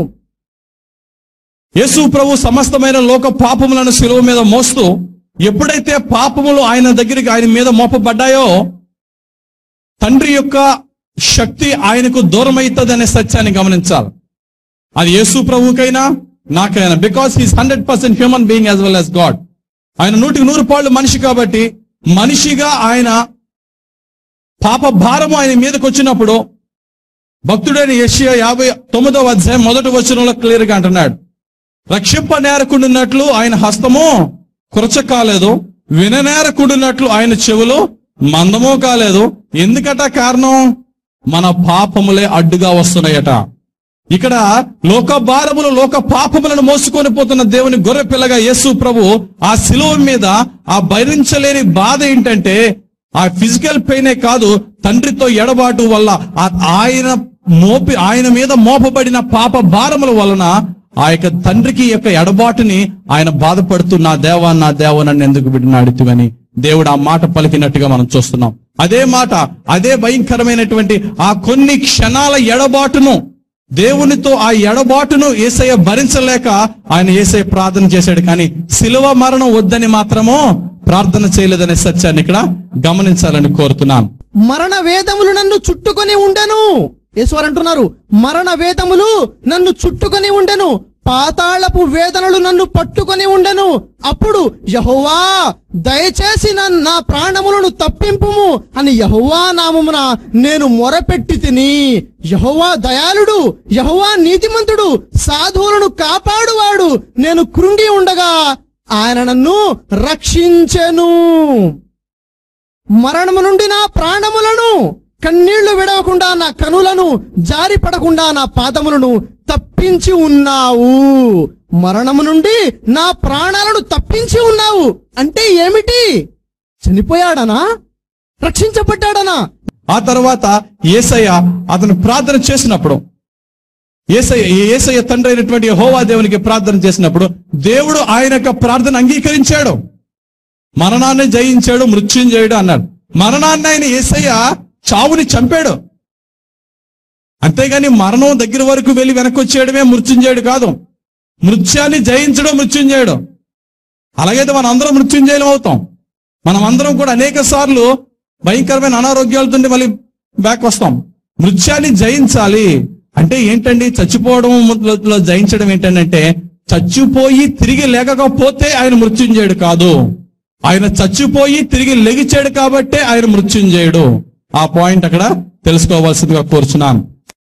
యేసు ప్రభు సమస్తమైన లోక పాపములను శిలువ మీద మోస్తూ ఎప్పుడైతే పాపములు ఆయన దగ్గరికి ఆయన మీద మోపబడ్డాయో తండ్రి యొక్క శక్తి ఆయనకు దూరం అనే సత్యాన్ని గమనించాలి అది యేసు ప్రభుకైనా నాకైనా because he's hundred percent human being as well as God ఆయన నూటికి నూరు పాళ్ళు మనిషి కాబట్టి మనిషిగా ఆయన పాప భారము ఆయన మీదకి వచ్చినప్పుడు భక్తుడైన యెషయా యాభై తొమ్మిదవ అధ్యాయం మొదటి వచనంలో క్లియర్ గా అంటున్నాడు రక్షింప నేరకుండినట్లు ఆయన హస్తము కురచ కాలేదు విననేరకుండినట్లు ఆయన చెవులు మందమో కాలేదు ఎందుకట కారణం మన పాపములే అడ్డుగా వస్తున్నాయట ఇక్కడ లోక భారములు లోక పాపములను మోసుకొని పోతున్న దేవుని గొర్రె పిల్లగా యేసు ప్రభు ఆ శిలువ మీద ఆ భరించలేని బాధ ఏంటంటే ఆ ఫిజికల్ పెయినే కాదు తండ్రితో ఎడబాటు వల్ల ఆ- ఆయన మోపి ఆయన మీద మోపబడిన పాప భారముల వలన ఆ యొక్క తండ్రికి యొక్క ఎడబాటుని ఆయన బాధపడుతూ నా దేవా నా దేవా నన్ను ఎందుకు విడినాడితివని దేవుడు ఆ మాట పలికినట్టుగా మనం చూస్తున్నాం అదే మాట అదే భయంకరమైనటువంటి ఆ కొన్ని క్షణాల ఎడబాటును దేవునితో ఆ ఎడబాటును ఏసయ్య భరించలేక ఆయన ఏసయ్య ప్రార్థన చేశాడు కానీ శిలువ మరణం వద్దని మాత్రము ప్రార్థన చేయలేదనే సత్యాన్ని ఇక్కడ గమనించాలని కోరుతున్నాను మరణ వేదములు నన్ను చుట్టుకొని ఉండెను ఈశ్వర్ అంటున్నారు మరణ వేదములు నన్ను చుట్టుకొని ఉండెను పాతాళపు వేదనలు నన్ను పట్టుకొని ఉండెను అప్పుడు యహోవా దయచేసి నన్ను నా ప్రాణములను తప్పింపుము అని యహోవా నామమున నేను మొరపెట్టి తిని యహోవా దయాళుడు యహోవా నీతిమంతుడు సాధువులను కాపాడువాడు నేను కృంగి ఉండగా ఆయన నన్ను రక్షించెను మరణము నుండి నా ప్రాణములను కన్నీళ్లు విడవకుండా నా కనులను జారి పడకుండా నా పాదములను తప్పించి ఉన్నావు మరణము నుండి నా ప్రాణాలను తప్పించి ఉన్నావు అంటే ఏమిటి చనిపోయాడనా రక్షించబడ్డాడనా ఆ తర్వాత ఏసయ్య అతను ప్రార్థన చేసినప్పుడు ఏసయ్య ఏసయ్య తండ్రి అయినటువంటి హోవా దేవునికి ప్రార్థన చేసినప్పుడు దేవుడు ఆయన యొక్క ప్రార్థన అంగీకరించాడు మరణాన్ని జయించాడు మృత్యుంజయుడు అన్నాడు మరణాన్ని ఆయన ఏసయ్య చావుని చంపాడు అంతేగాని మరణం దగ్గర వరకు వెళ్ళి వెనక్కి వచ్చేయడమే మృత్యుంజయుడు కాదు మృత్యాన్ని జయించడం మృత్యుంజయుడు అలాగైతే మనం అందరం మృత్యుంజయులం అవుతాం మనం అందరం కూడా అనేక సార్లు భయంకరమైన అనారోగ్యాలతో మళ్ళీ బ్యాక్ వస్తాం మృత్యాన్ని జయించాలి అంటే ఏంటండి చచ్చిపోవడం లో జయించడం ఏంటంటే చచ్చిపోయి తిరిగి లేకపోతే ఆయన మృత్యుంజయుడు కాదు ఆయన చచ్చిపోయి తిరిగి లెగిచాడు కాబట్టే ఆయన మృత్యుంజయుడు ఆ పాయింట్ అక్కడ తెలుసుకోవాల్సిందిగా కోరుచున్నాను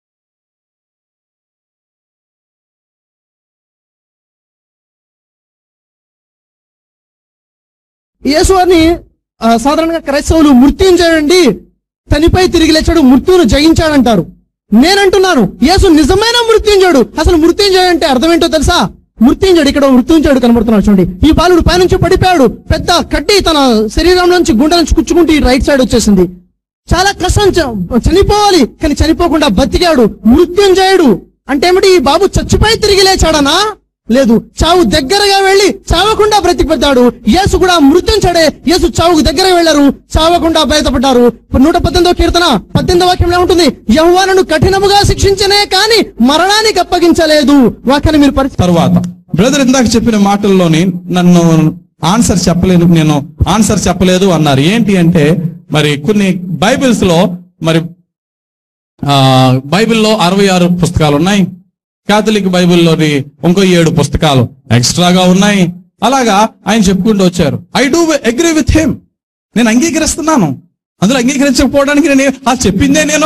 యేసు అని ఆ, సాధారణంగా క్రైస్తవులు మృత్యుంజయండి తనిపై తిరిగి లేచాడు మృత్యువును జయించాడంటారు నేనంటున్నాను యేసు నిజమైన మృత్యుంజయుడు అసలు మృత్యుంజయుడు అంటే అర్థం ఏంటో తెలుసా మృత్యుంజయుడు ఇక్కడ మృత్యుంజయుడు కనబడుతున్నాడు చూడండి ఈ బాలుడు పైనుంచి పడిపోయాడు పెద్ద కడ్డి తన శరీరం నుంచి గుండె నుంచి కుచ్చుకుంటూ ఈ రైట్ సైడ్ వచ్చేసింది చాలా కష్టం చ- చనిపోవాలి కానీ చనిపోకుండా బతికాడు మృత్యుంజయుడు అంటే ఏమిటి ఈ బాబు చచ్చిపోయి తిరిగి లేచాడనా లేదు చావు దగ్గరగా వెళ్ళి చావకుండా బ్రతికిపెట్టాడు యేసు కూడా మృత్యుంచాడే యేసు చావుకు దగ్గరగా వెళ్ళారు చావకుండా బయటపడ్డారు ఇప్పుడు నూట పద్దెనిమిదో కీర్తన పద్దెనిమిదో వాక్యంలో ఉంటుంది యహోవాను కఠినముగా శిక్షించనే కానీ మరణానికి అప్పగించలేదు వాక్యాన్ని మీరు పరిస్థితి తరువాత బ్రదర్ ఇందాక చెప్పిన మాటల్లోని నన్ను ఆన్సర్ చెప్పలేదు నేను ఆన్సర్ చెప్పలేదు అన్నారు ఏంటి అంటే మరి కొన్ని బైబిల్స్ లో మరి ఆ, బైబిల్లో అరవై ఆరు పుస్తకాలు ఉన్నాయి కాథలిక్ బైబిల్లోని ఇంకో ఏడు పుస్తకాలు ఎక్స్ట్రాగా ఉన్నాయి అలాగా ఆయన చెప్పుకుంటూ వచ్చారు I do agree with him నేను అంగీకరిస్తున్నాను అందులో అంగీకరించకపోవడానికి నేను ఏ- ఆ చెప్పిందే నేను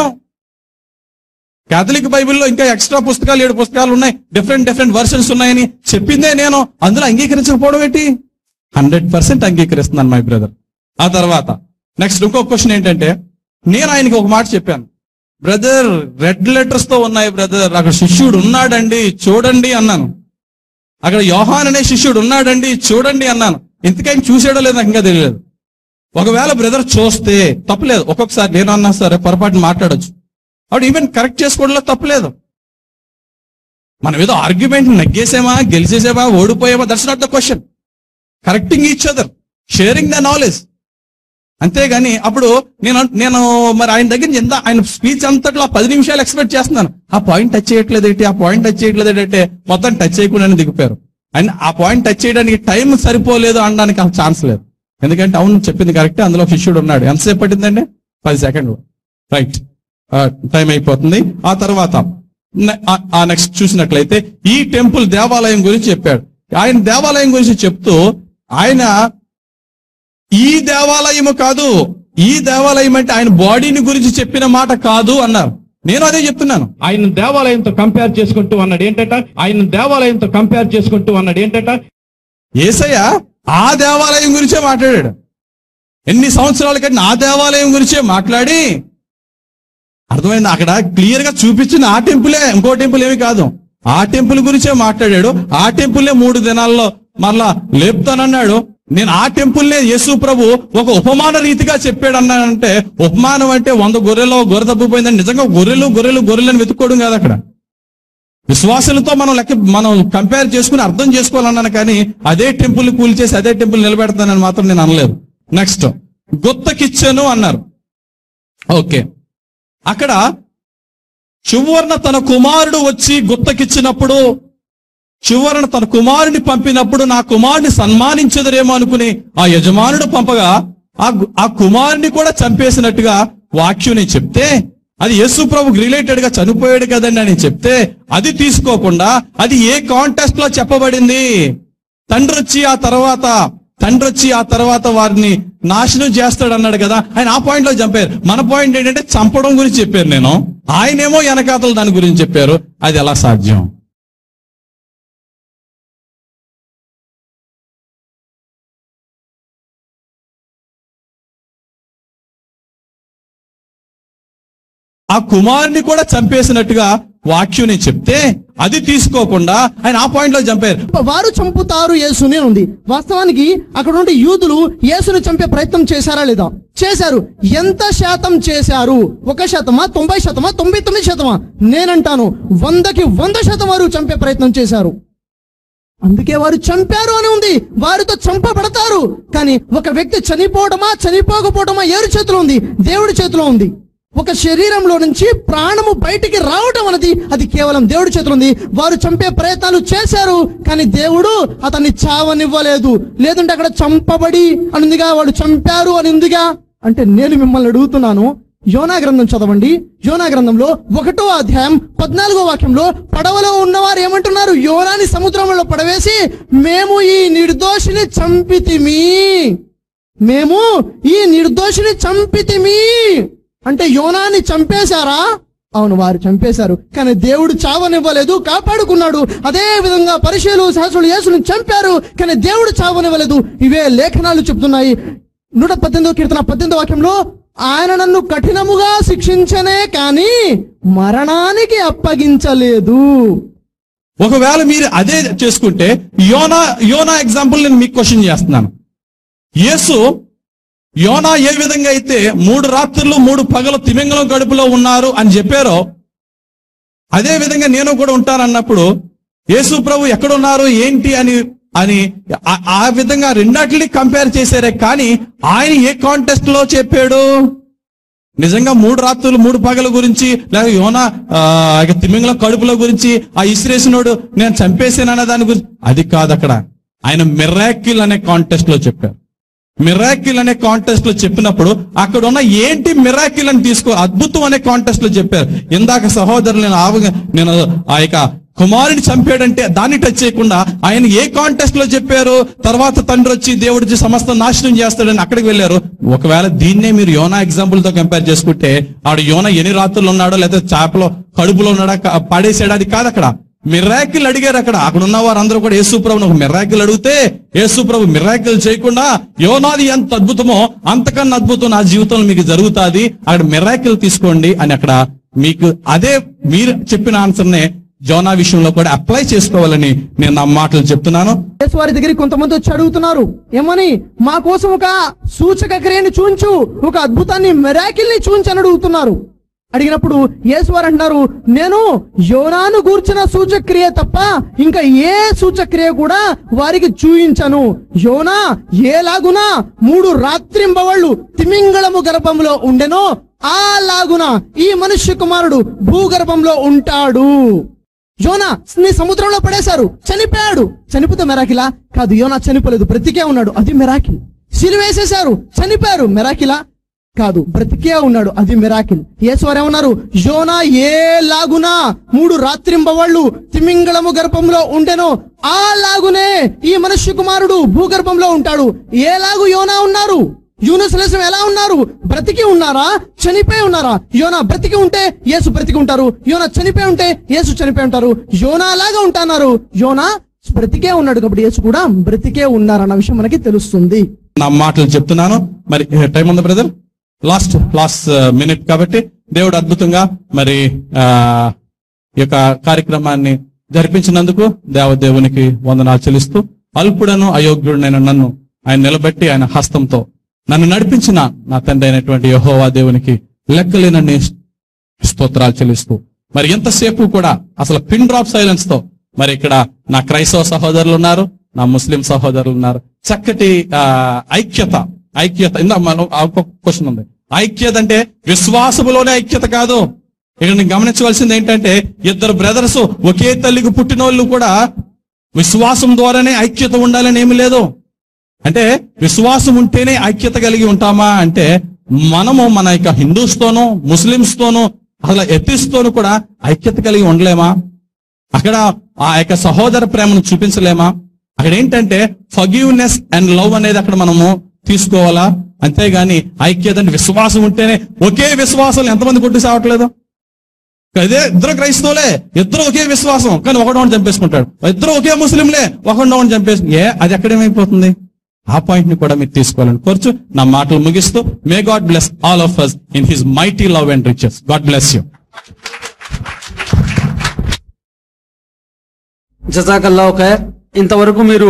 కేథలిక్ బైబిల్లో ఇంకా ఎక్స్ట్రా పుస్తకాలు ఏడు పుస్తకాలు ఉన్నాయి డిఫరెంట్ డిఫరెంట్ వర్షన్స్ ఉన్నాయని చెప్పిందే నేను అందులో అంగీకరించకపోవడం ఏంటి హండ్రెడ్ పర్సెంట్ అంగీకరిస్తున్నాను మై బ్రదర్ ఆ తర్వాత నెక్స్ట్ ఇంకో క్వశ్చన్ ఏంటంటే నేను ఆయనకి ఒక మాట చెప్పాను బ్రదర్ రెడ్ లెటర్స్ తో ఉన్నాయి బ్రదర్ అక్కడ శిష్యుడు ఉన్నాడండి చూడండి అన్నాను అక్కడ యోహాన్ అనే శిష్యుడు ఉన్నాడండి చూడండి అన్నాను ఇంతకైనా చూసాడో లేదో నాకు ఇంకా తెలియలేదు ఒకవేళ బ్రదర్ చూస్తే తప్పలేదు ఒక్కొక్కసారి నేను అన్నా సరే పొరపాటు మాట్లాడొచ్చు అప్పుడు ఈవెన్ కరెక్ట్ చేసుకోవడంలో తప్పలేదు మనం ఏదో ఆర్గ్యుమెంట్ నగ్గేసామా గెలిచేసామా ఓడిపోయామా that's not the question correcting each other sharing the knowledge అంతేగాని అప్పుడు నేను నేను మరి ఆయన దగ్గర నుంచి ఎంత ఆయన స్పీచ్ అంతట్లో ఆ పది నిమిషాలు ఎక్స్పెక్ట్ చేస్తున్నాను ఆ పాయింట్ టచ్ చేయట్లేదు ఏంటి ఆ పాయింట్ టచ్ చేయట్లేదు ఏంటంటే మొత్తం టచ్ చేయకుండానే దిగిపోయారు అండ్ ఆ పాయింట్ టచ్ చేయడానికి టైం సరిపోలేదు అనడానికి ఆ ఛాన్స్ లేదు ఎందుకంటే అవును చెప్పింది కరెక్ట్ అందులో శిష్యుడు ఉన్నాడు ఎంతసేపు పట్టిందండి పది సెకండ్లు రైట్ టైం అయిపోతుంది ఆ తర్వాత నె- ఆ- ఆ నెక్స్ట్ చూసినట్లయితే ఈ టెంపుల్ దేవాలయం గురించి చెప్పాడు ఆయన దేవాలయం గురించి చెప్తూ ఆయన ఈ దేవాలయము కాదు ఈ దేవాలయం అంటే ఆయన బాడీని గురించి చెప్పిన మాట కాదు అన్నారు నేను అదే చెప్తున్నాను ఆయన దేవాలయంతో కంపేర్ చేసుకుంటూ అన్నాడు ఏంటట ఆయన దేవాలయంతో కంపేర్ చేసుకుంటూ అన్నాడు ఏంటట ఏసయ్య ఆ దేవాలయం గురించే మాట్లాడాడు ఎన్ని సంవత్సరాల కంటే ఆ దేవాలయం గురించే మాట్లాడి అర్థమైంది అక్కడ క్లియర్ గా చూపించిన ఆ టెంపులే ఇంకో టెంపుల్ ఏమి కాదు ఆ టెంపుల్ గురించే మాట్లాడాడు ఆ టెంపుల్నే మూడు దినాల్లో మరలా లేపుతానన్నాడు నేను ఆ టెంపుల్నే యేసు ప్రభు ఒక ఉపమాన రీతిగా చెప్పాడు అన్నానంటే ఉపమానం అంటే వంద గొర్రెలో గొర్రె తప్పిపోయిందని నిజంగా గొర్రెలు గొర్రెలు గొర్రెలను వెతుక్కోవడం కాదు అక్కడ విశ్వాసులతో మనం లెక్క మనం కంపేర్ చేసుకుని అర్థం చేసుకోవాలన్నాను కానీ అదే టెంపుల్ కూల్చేసి అదే టెంపుల్ నిలబెడతానని మాత్రం నేను అనలేదు నెక్స్ట్ గుత్తకిచ్చాను అన్నారు ఓకే అక్కడ చివరన తన కుమారుడు వచ్చి గుత్తకిచ్చినప్పుడు చివరన తన కుమారుని పంపినప్పుడు నా కుమారుని సన్మానించదురేమో అనుకుని ఆ యజమానుడు పంపగా ఆ గు- ఆ కుమారుని కూడా చంపేసినట్టుగా వాక్యం నేను చెప్తే అది యేసు ప్రభుకి రిలేటెడ్ గా చనిపోయాడు కదండి అని చెప్తే అది తీసుకోకుండా అది ఏ కాంటెస్ట్ లో చెప్పబడింది తండ్రి వచ్చి ఆ తర్వాత తండ్రి వచ్చి ఆ తర్వాత వారిని నాశనం చేస్తాడు అన్నాడు కదా ఆయన ఆ పాయింట్ లో చంపారు మన పాయింట్ ఏంటంటే చంపడం గురించి చెప్పారు నేను ఆయనేమో వెనకాతలు దాని గురించి చెప్పారు అది ఎలా సాధ్యం ఆ కుమారుని కూడా చంపేసినట్టుగా వాక్యం నేను చెప్తే అది తీసుకోకుండా ఆయన ఆ పాయింట్ లో చంపారు వారు చంపుతారు యేసుని అని ఉంది వాస్తవానికి అక్కడ ఉండే యూదులు యేసుని చంపే ప్రయత్నం చేశారా లేదా చేశారు ఎంత శాతం చేశారు ఒక శాతమా తొంభై శాతమా తొంభై తొమ్మిది శాతమా నేనంటాను వందకి వంద శాతం వారు చంపే ప్రయత్నం చేశారు అందుకే వారు చంపారు అని ఉంది వారితో చంపబడతారు కానీ ఒక వ్యక్తి చనిపోవడమా చనిపోకపోవడమా ఎవరి చేతిలో ఉంది దేవుడి చేతిలో ఉంది ఒక శరీరంలో నుంచి ప్రాణము బయటికి రావడం అనేది అది కేవలం దేవుడి చేతిలో ఉంది వారు చంపే ప్రయత్నాలు చేశారు కానీ దేవుడు అతన్ని చావనివ్వలేదు లేదంటే అక్కడ చంపబడి అని ఉందిగా వాడు చంపారు అని ఉందిగా అంటే నేను మిమ్మల్ని అడుగుతున్నాను యోనా గ్రంథం చదవండి యోనా గ్రంథంలో ఒకటో అధ్యాయం పద్నాలుగో వాక్యంలో పడవలో ఉన్నవారు ఏమంటున్నారు యోనాని సముద్రంలో పడవేసి మేము ఈ నిర్దోషిని చంపితిమి మేము ఈ నిర్దోషిని చంపితిమి అంటే యోనాని చంపేశారా అవును వారు చంపేశారు కానీ దేవుడు చావనివ్వలేదు కాపాడుకున్నాడు అదే విధంగా పరిశీలు సహసులు యేసుని చంపారు కానీ దేవుడు చావనివ్వలేదు ఇవే లేఖనాలు చెప్తున్నాయి నూట పద్దెనిమిదో కీర్తన పద్దెనిమిదో వాక్యంలో ఆయన నన్ను కఠినముగా శిక్షించనే కానీ మరణానికి అప్పగించలేదు ఒకవేళ మీరు అదే చేసుకుంటే యోనా యోనా ఎగ్జాంపుల్ నేను మీకు క్వశ్చన్ చేస్తున్నాను యేసు యోనా ఏ విధంగా అయితే మూడు రాత్రులు మూడు పగలు తిమింగలం గడుపులో ఉన్నారు అని చెప్పారో అదే విధంగా నేను కూడా ఉంటానన్నప్పుడు యేసు ప్రభు ఎక్కడున్నారు ఏంటి అని అని ఆ- ఆ విధంగా రెండాటిని కంపేర్ చేశారే కానీ ఆయన ఏ కాంటెస్ట్ లో చెప్పాడు నిజంగా మూడు రాత్రులు మూడు పగల గురించి లేక యోనా ఆ, ఇక తిమింగలం కడుపుల గురించి ఆ ఇసిరేసినోడు నేను చంపేసాను అనే దాని గురించి అది కాదు అక్కడ ఆయన మిరాకిల్ అనే కాంటెస్ట్ లో చెప్పారు మిరాకిల్ అనే కాంటెస్ట్ లో చెప్పినప్పుడు అక్కడ ఉన్న ఏంటి మిరాకిల్ అని తీసుకో అద్భుతం అనే కాంటెస్ట్ లో చెప్పారు ఇందాక సహోదరులు నేను ఆవగా నేను ఆ యొక్క కుమారుని చంపాడంటే దాన్ని టచ్ చేయకుండా ఆయన ఏ కాంటెస్ట్ లో చెప్పారు తర్వాత తండ్రి వచ్చి దేవుడి సమస్త నాశనం చేస్తాడని అక్కడికి వెళ్ళారు ఒకవేళ దీన్నే మీరు యోనా ఎగ్జాంపుల్ తో కంపేర్ చేసుకుంటే ఆడు యోనా ఎన్ని రాత్రులు ఉన్నాడో లేదా చేపలో కడుపులో ఉన్నాడా క- పడేసాడా అది కాదు అక్కడ మిరాకిల్ అడిగారు అక్కడ అక్కడ ఉన్న వారందరూ కూడా యేసు ప్రభుని ఒక మిరాకిల్ అడిగితే యేసు ప్రభు మిరాకిల్ చేయకుండా యోనాది ఎంత అద్భుతమో అంతకన్నా అద్భుతం నా జీవితంలో మీకు జరుగుతాది అక్కడ మిరాకిల్ తీసుకోండి అని అక్కడ మీకు అదే మీరు చెప్పిన ఆన్సర్ నే జోనా విషయంలో కూడా అప్లై చేసుకోవాలని నేను నా మాటలు చెప్తున్నాను యేసు వారి దగ్గరికి కొంతమంది వచ్చి అడుగుతున్నారు ఏమని మా కోసం ఒక సూచక క్రియని చూంచు ఒక అద్భుతాన్ని మెరాకిల్ ని చూంచు అని అడుగుతున్నారు అడిగినప్పుడు యేసు వారు అంటున్నారు నేను యోనాను గూర్చిన సూచక్రియ తప్ప ఇంకా ఏ సూచక్రియ కూడా వారికి చూయించను యోనా ఏలాగునా మూడు రాత్రింబవళ్ళు తిమింగళము గర్భంలో ఉండెనో ఆ లాగున ఈ మనుష్య కుమారుడు భూగర్భంలో ఉంటాడు యోనా ని సముద్రంలో పడేశారు చనిపోయాడు చనిపోతే మెరాకిలా కాదు యోనా చనిపోలేదు బ్రతికే ఉన్నాడు అది మెరాకిల్ సిలువేసేశారు చనిపోయారు మెరాకిలా కాదు బ్రతికే ఉన్నాడు అది మెరాకిల్ యేసువారు ఏమన్నారు యోనా ఏ లాగునా మూడు రాత్రింబవళ్ళు తిమింగళము గర్భంలో ఉండెనో ఆ లాగునే ఈ మనుష్య కుమారుడు భూగర్భంలో ఉంటాడు ఏలాగు యోనా ఉన్నారు యూనుస్ అలైహిస్సలాం ఎలా ఉన్నారు బ్రతికి ఉన్నారా చనిపోయి ఉన్నారా యోనా బ్రతికి ఉంటే యేసు బ్రతికి ఉంటారు యోనా చనిపోయి ఉంటే యేసు చనిపోయి ఉంటారు యోనా లాగా ఉంటున్నారు యోనా బ్రతికే ఉన్నాడు కాబట్టి యేసు కూడా బ్రతికే ఉన్నారన్న విషయం మనకి తెలుస్తుంది నా మాటలు చెప్తున్నాను మరి టైం ఉంది బ్రదర్ లాస్ట్ లాస్ట్ మినిట్ కాబట్టి దేవుడు అద్భుతంగా మరి ఆ ఈ యొక్క కార్యక్రమాన్ని జరిపించినందుకు దేవదేవునికి వందనాలు చెల్లిస్తూ అల్పుడను అయోగ్యుడనైన నన్ను ఆయన నిలబెట్టి ఆయన హస్తంతో నన్ను నడిపించిన నా తండ్రి అయినటువంటి యహోవా దేవునికి లెక్కలేనన్ని స్తోత్రాలు చెల్లిస్తూ మరి ఎంతసేపు కూడా అసలు పిన్ డ్రాప్ సైలెన్స్ తో మరి ఇక్కడ నా క్రైస్తవ సహోదరులు ఉన్నారు నా ముస్లిం సహోదరులు ఉన్నారు చక్కటి ఆ, ఐక్యత ఐక్యత ఇందా మనం క్వశ్చన్ ఉంది ఐక్యత అంటే విశ్వాసములోనే ఐక్యత కాదు ఇక్కడ నేను గమనించవలసింది ఏంటంటే ఇద్దరు బ్రదర్స్ ఒకే తల్లికి పుట్టిన వాళ్ళు కూడా విశ్వాసం ద్వారానే ఐక్యత ఉండాలని ఏమి లేదు అంటే విశ్వాసం ఉంటేనే ఐక్యత కలిగి ఉంటామా అంటే మనము మన యొక్క హిందూస్ తోనూ ముస్లిమ్స్ తోనూ అసలు ఎథిస్ తోనూ కూడా ఐక్యత కలిగి ఉండలేమా అక్కడ ఆ యొక్క సహోదర ప్రేమను చూపించలేమా అక్కడ ఏంటంటే ఫగివ్నెస్ అండ్ లవ్ అనేది అక్కడ మనము తీసుకోవాలా అంతేగాని ఐక్యత అంటే విశ్వాసం ఉంటేనే ఒకే విశ్వాసం ఎంతమంది కొట్టి సావట్లేదు అదే ఇద్దరు క్రైస్తవులే ఇద్దరు ఒకే విశ్వాసం కానీ ఒకడోని చంపేసుకుంటాడు ఇద్దరు ఒకే ముస్లింలే ఒకడోని చంపేసు ఏ అది ఎక్కడేమైపోతుంది ఆ పాయింట్ ని కూడా మీరు తీసుకోవాలని కోరుచు నా మాటలు ముగిస్తూ may God bless all of us in his mighty love and riches God bless you జజాకల్లా ఖైర్ ఇంతవరకు మీరు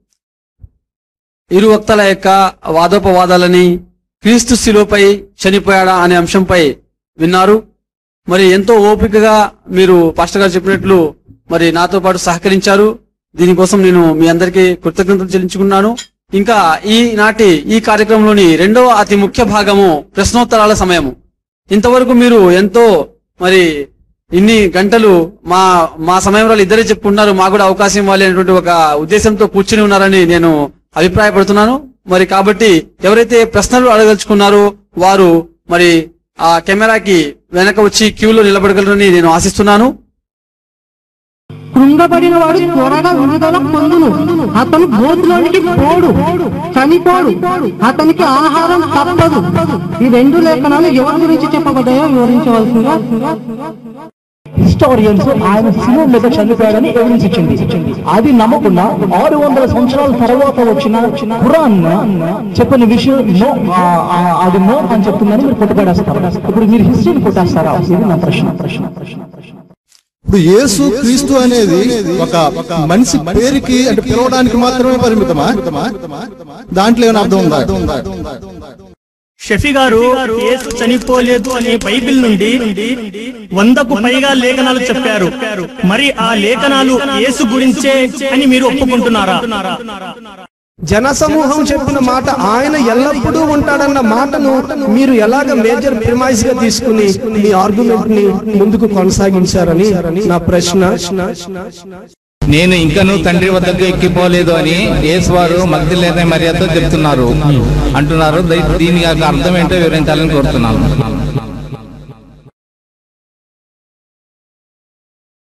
ఇరు వక్తల యొక్క వాదోపవాదాలని క్రీస్తు శిలువపై చనిపోయాడా అనే అంశంపై విన్నారు మరి ఎంతో ఓపికగా మీరు పాస్టర్ గారు చెప్పినట్లు మరి నాతో పాటు సహకరించారు దీనికోసం నేను మీ అందరికీ కృతజ్ఞతలు చెల్లించుకున్నాను ఇంకా ఈనాటి ఈ కార్యక్రమంలోని రెండవ అతి ముఖ్య భాగము ప్రశ్నోత్తరాల సమయము ఇంతవరకు మీరు ఎంతో మరి ఇన్ని గంటలు మా మా సమయంలో ఇద్దరే చెప్పుకున్నారు మాకు కూడా అవకాశం ఇవ్వాలి అనేటువంటి ఒక ఉద్దేశంతో కూర్చుని ఉన్నారని నేను అభిప్రాయపడుతున్నాను మరి కాబట్టి ఎవరైతే ప్రశ్నలు అడగదలుచుకున్నారో వారు మరి ఆ కెమెరాకి వెనక వచ్చి క్యూలో నిలబడగలరని నేను ఆశిస్తున్నాను కృంగబడిన వాడు త్వరగా విడుదల పొందును అతను గోతులోనికి పోడు చనిపోడు అతనికి ఆహారం తప్పదు ఈ రెండు లేఖనాలు ఎవరి గురించి చెప్పబడ్డాయో వివరించవలసిందిగా హిస్టారియన్స్ ఆయన శిలువ మీద చనిపోయాడని ఎవిడెన్స్ ఇచ్చింది అది నమ్మకుండా ఆరు వందల సంవత్సరాల తర్వాత వచ్చిన ఖురాన్ చెప్పిన విషయం నో ఆ, ఆ, అది నో అని చెప్తుందని మీరు కొట్టుపడేస్తారు ఇప్పుడు మీరు హిస్టరీని కొట్టేస్తారా ఇది నా ప్రశ్న ప్రశ్న ప్రశ్న ప్రశ్న ఇప్పుడు యేసు క్రీస్తు అనేది ఒక మనిషి పేరుకి అంటే పిలవడానికి మాత్రమే పరిమితమా దాంట్లో ఏమైనా అర్థం ఉందా షఫీ గారు యేసు చనిపోలేదు అనే బైబిల్ నుండి వందకు పైగా లేఖనాలు చెప్పారు మరి ఆ లేఖనాలు యేసు గురించే అని మీరు ఒప్పుకుంటున్నారా జనసమూహం చెప్పిన మాట ఆయన ఎల్లప్పుడూ ఉంటాడన్న మాటను మీరు ఎలాగ మేజర్ ప్రిమైజ్ గా తీసుకుని మీ ఆర్గ్యుమెంట్ ని ముందుకు కొనసాగించారని నా ప్రశ్న నేను ఇంకనూ తండ్రి వద్దకు ఎక్కిపోలేదు అని యేసువారు మగ్ధులేనే మర్యాదతో చెప్తున్నారు అంటున్నారు దీ- దీని యొక్క అర్థం ఏంటో వివరించాలని కోరుతున్నాను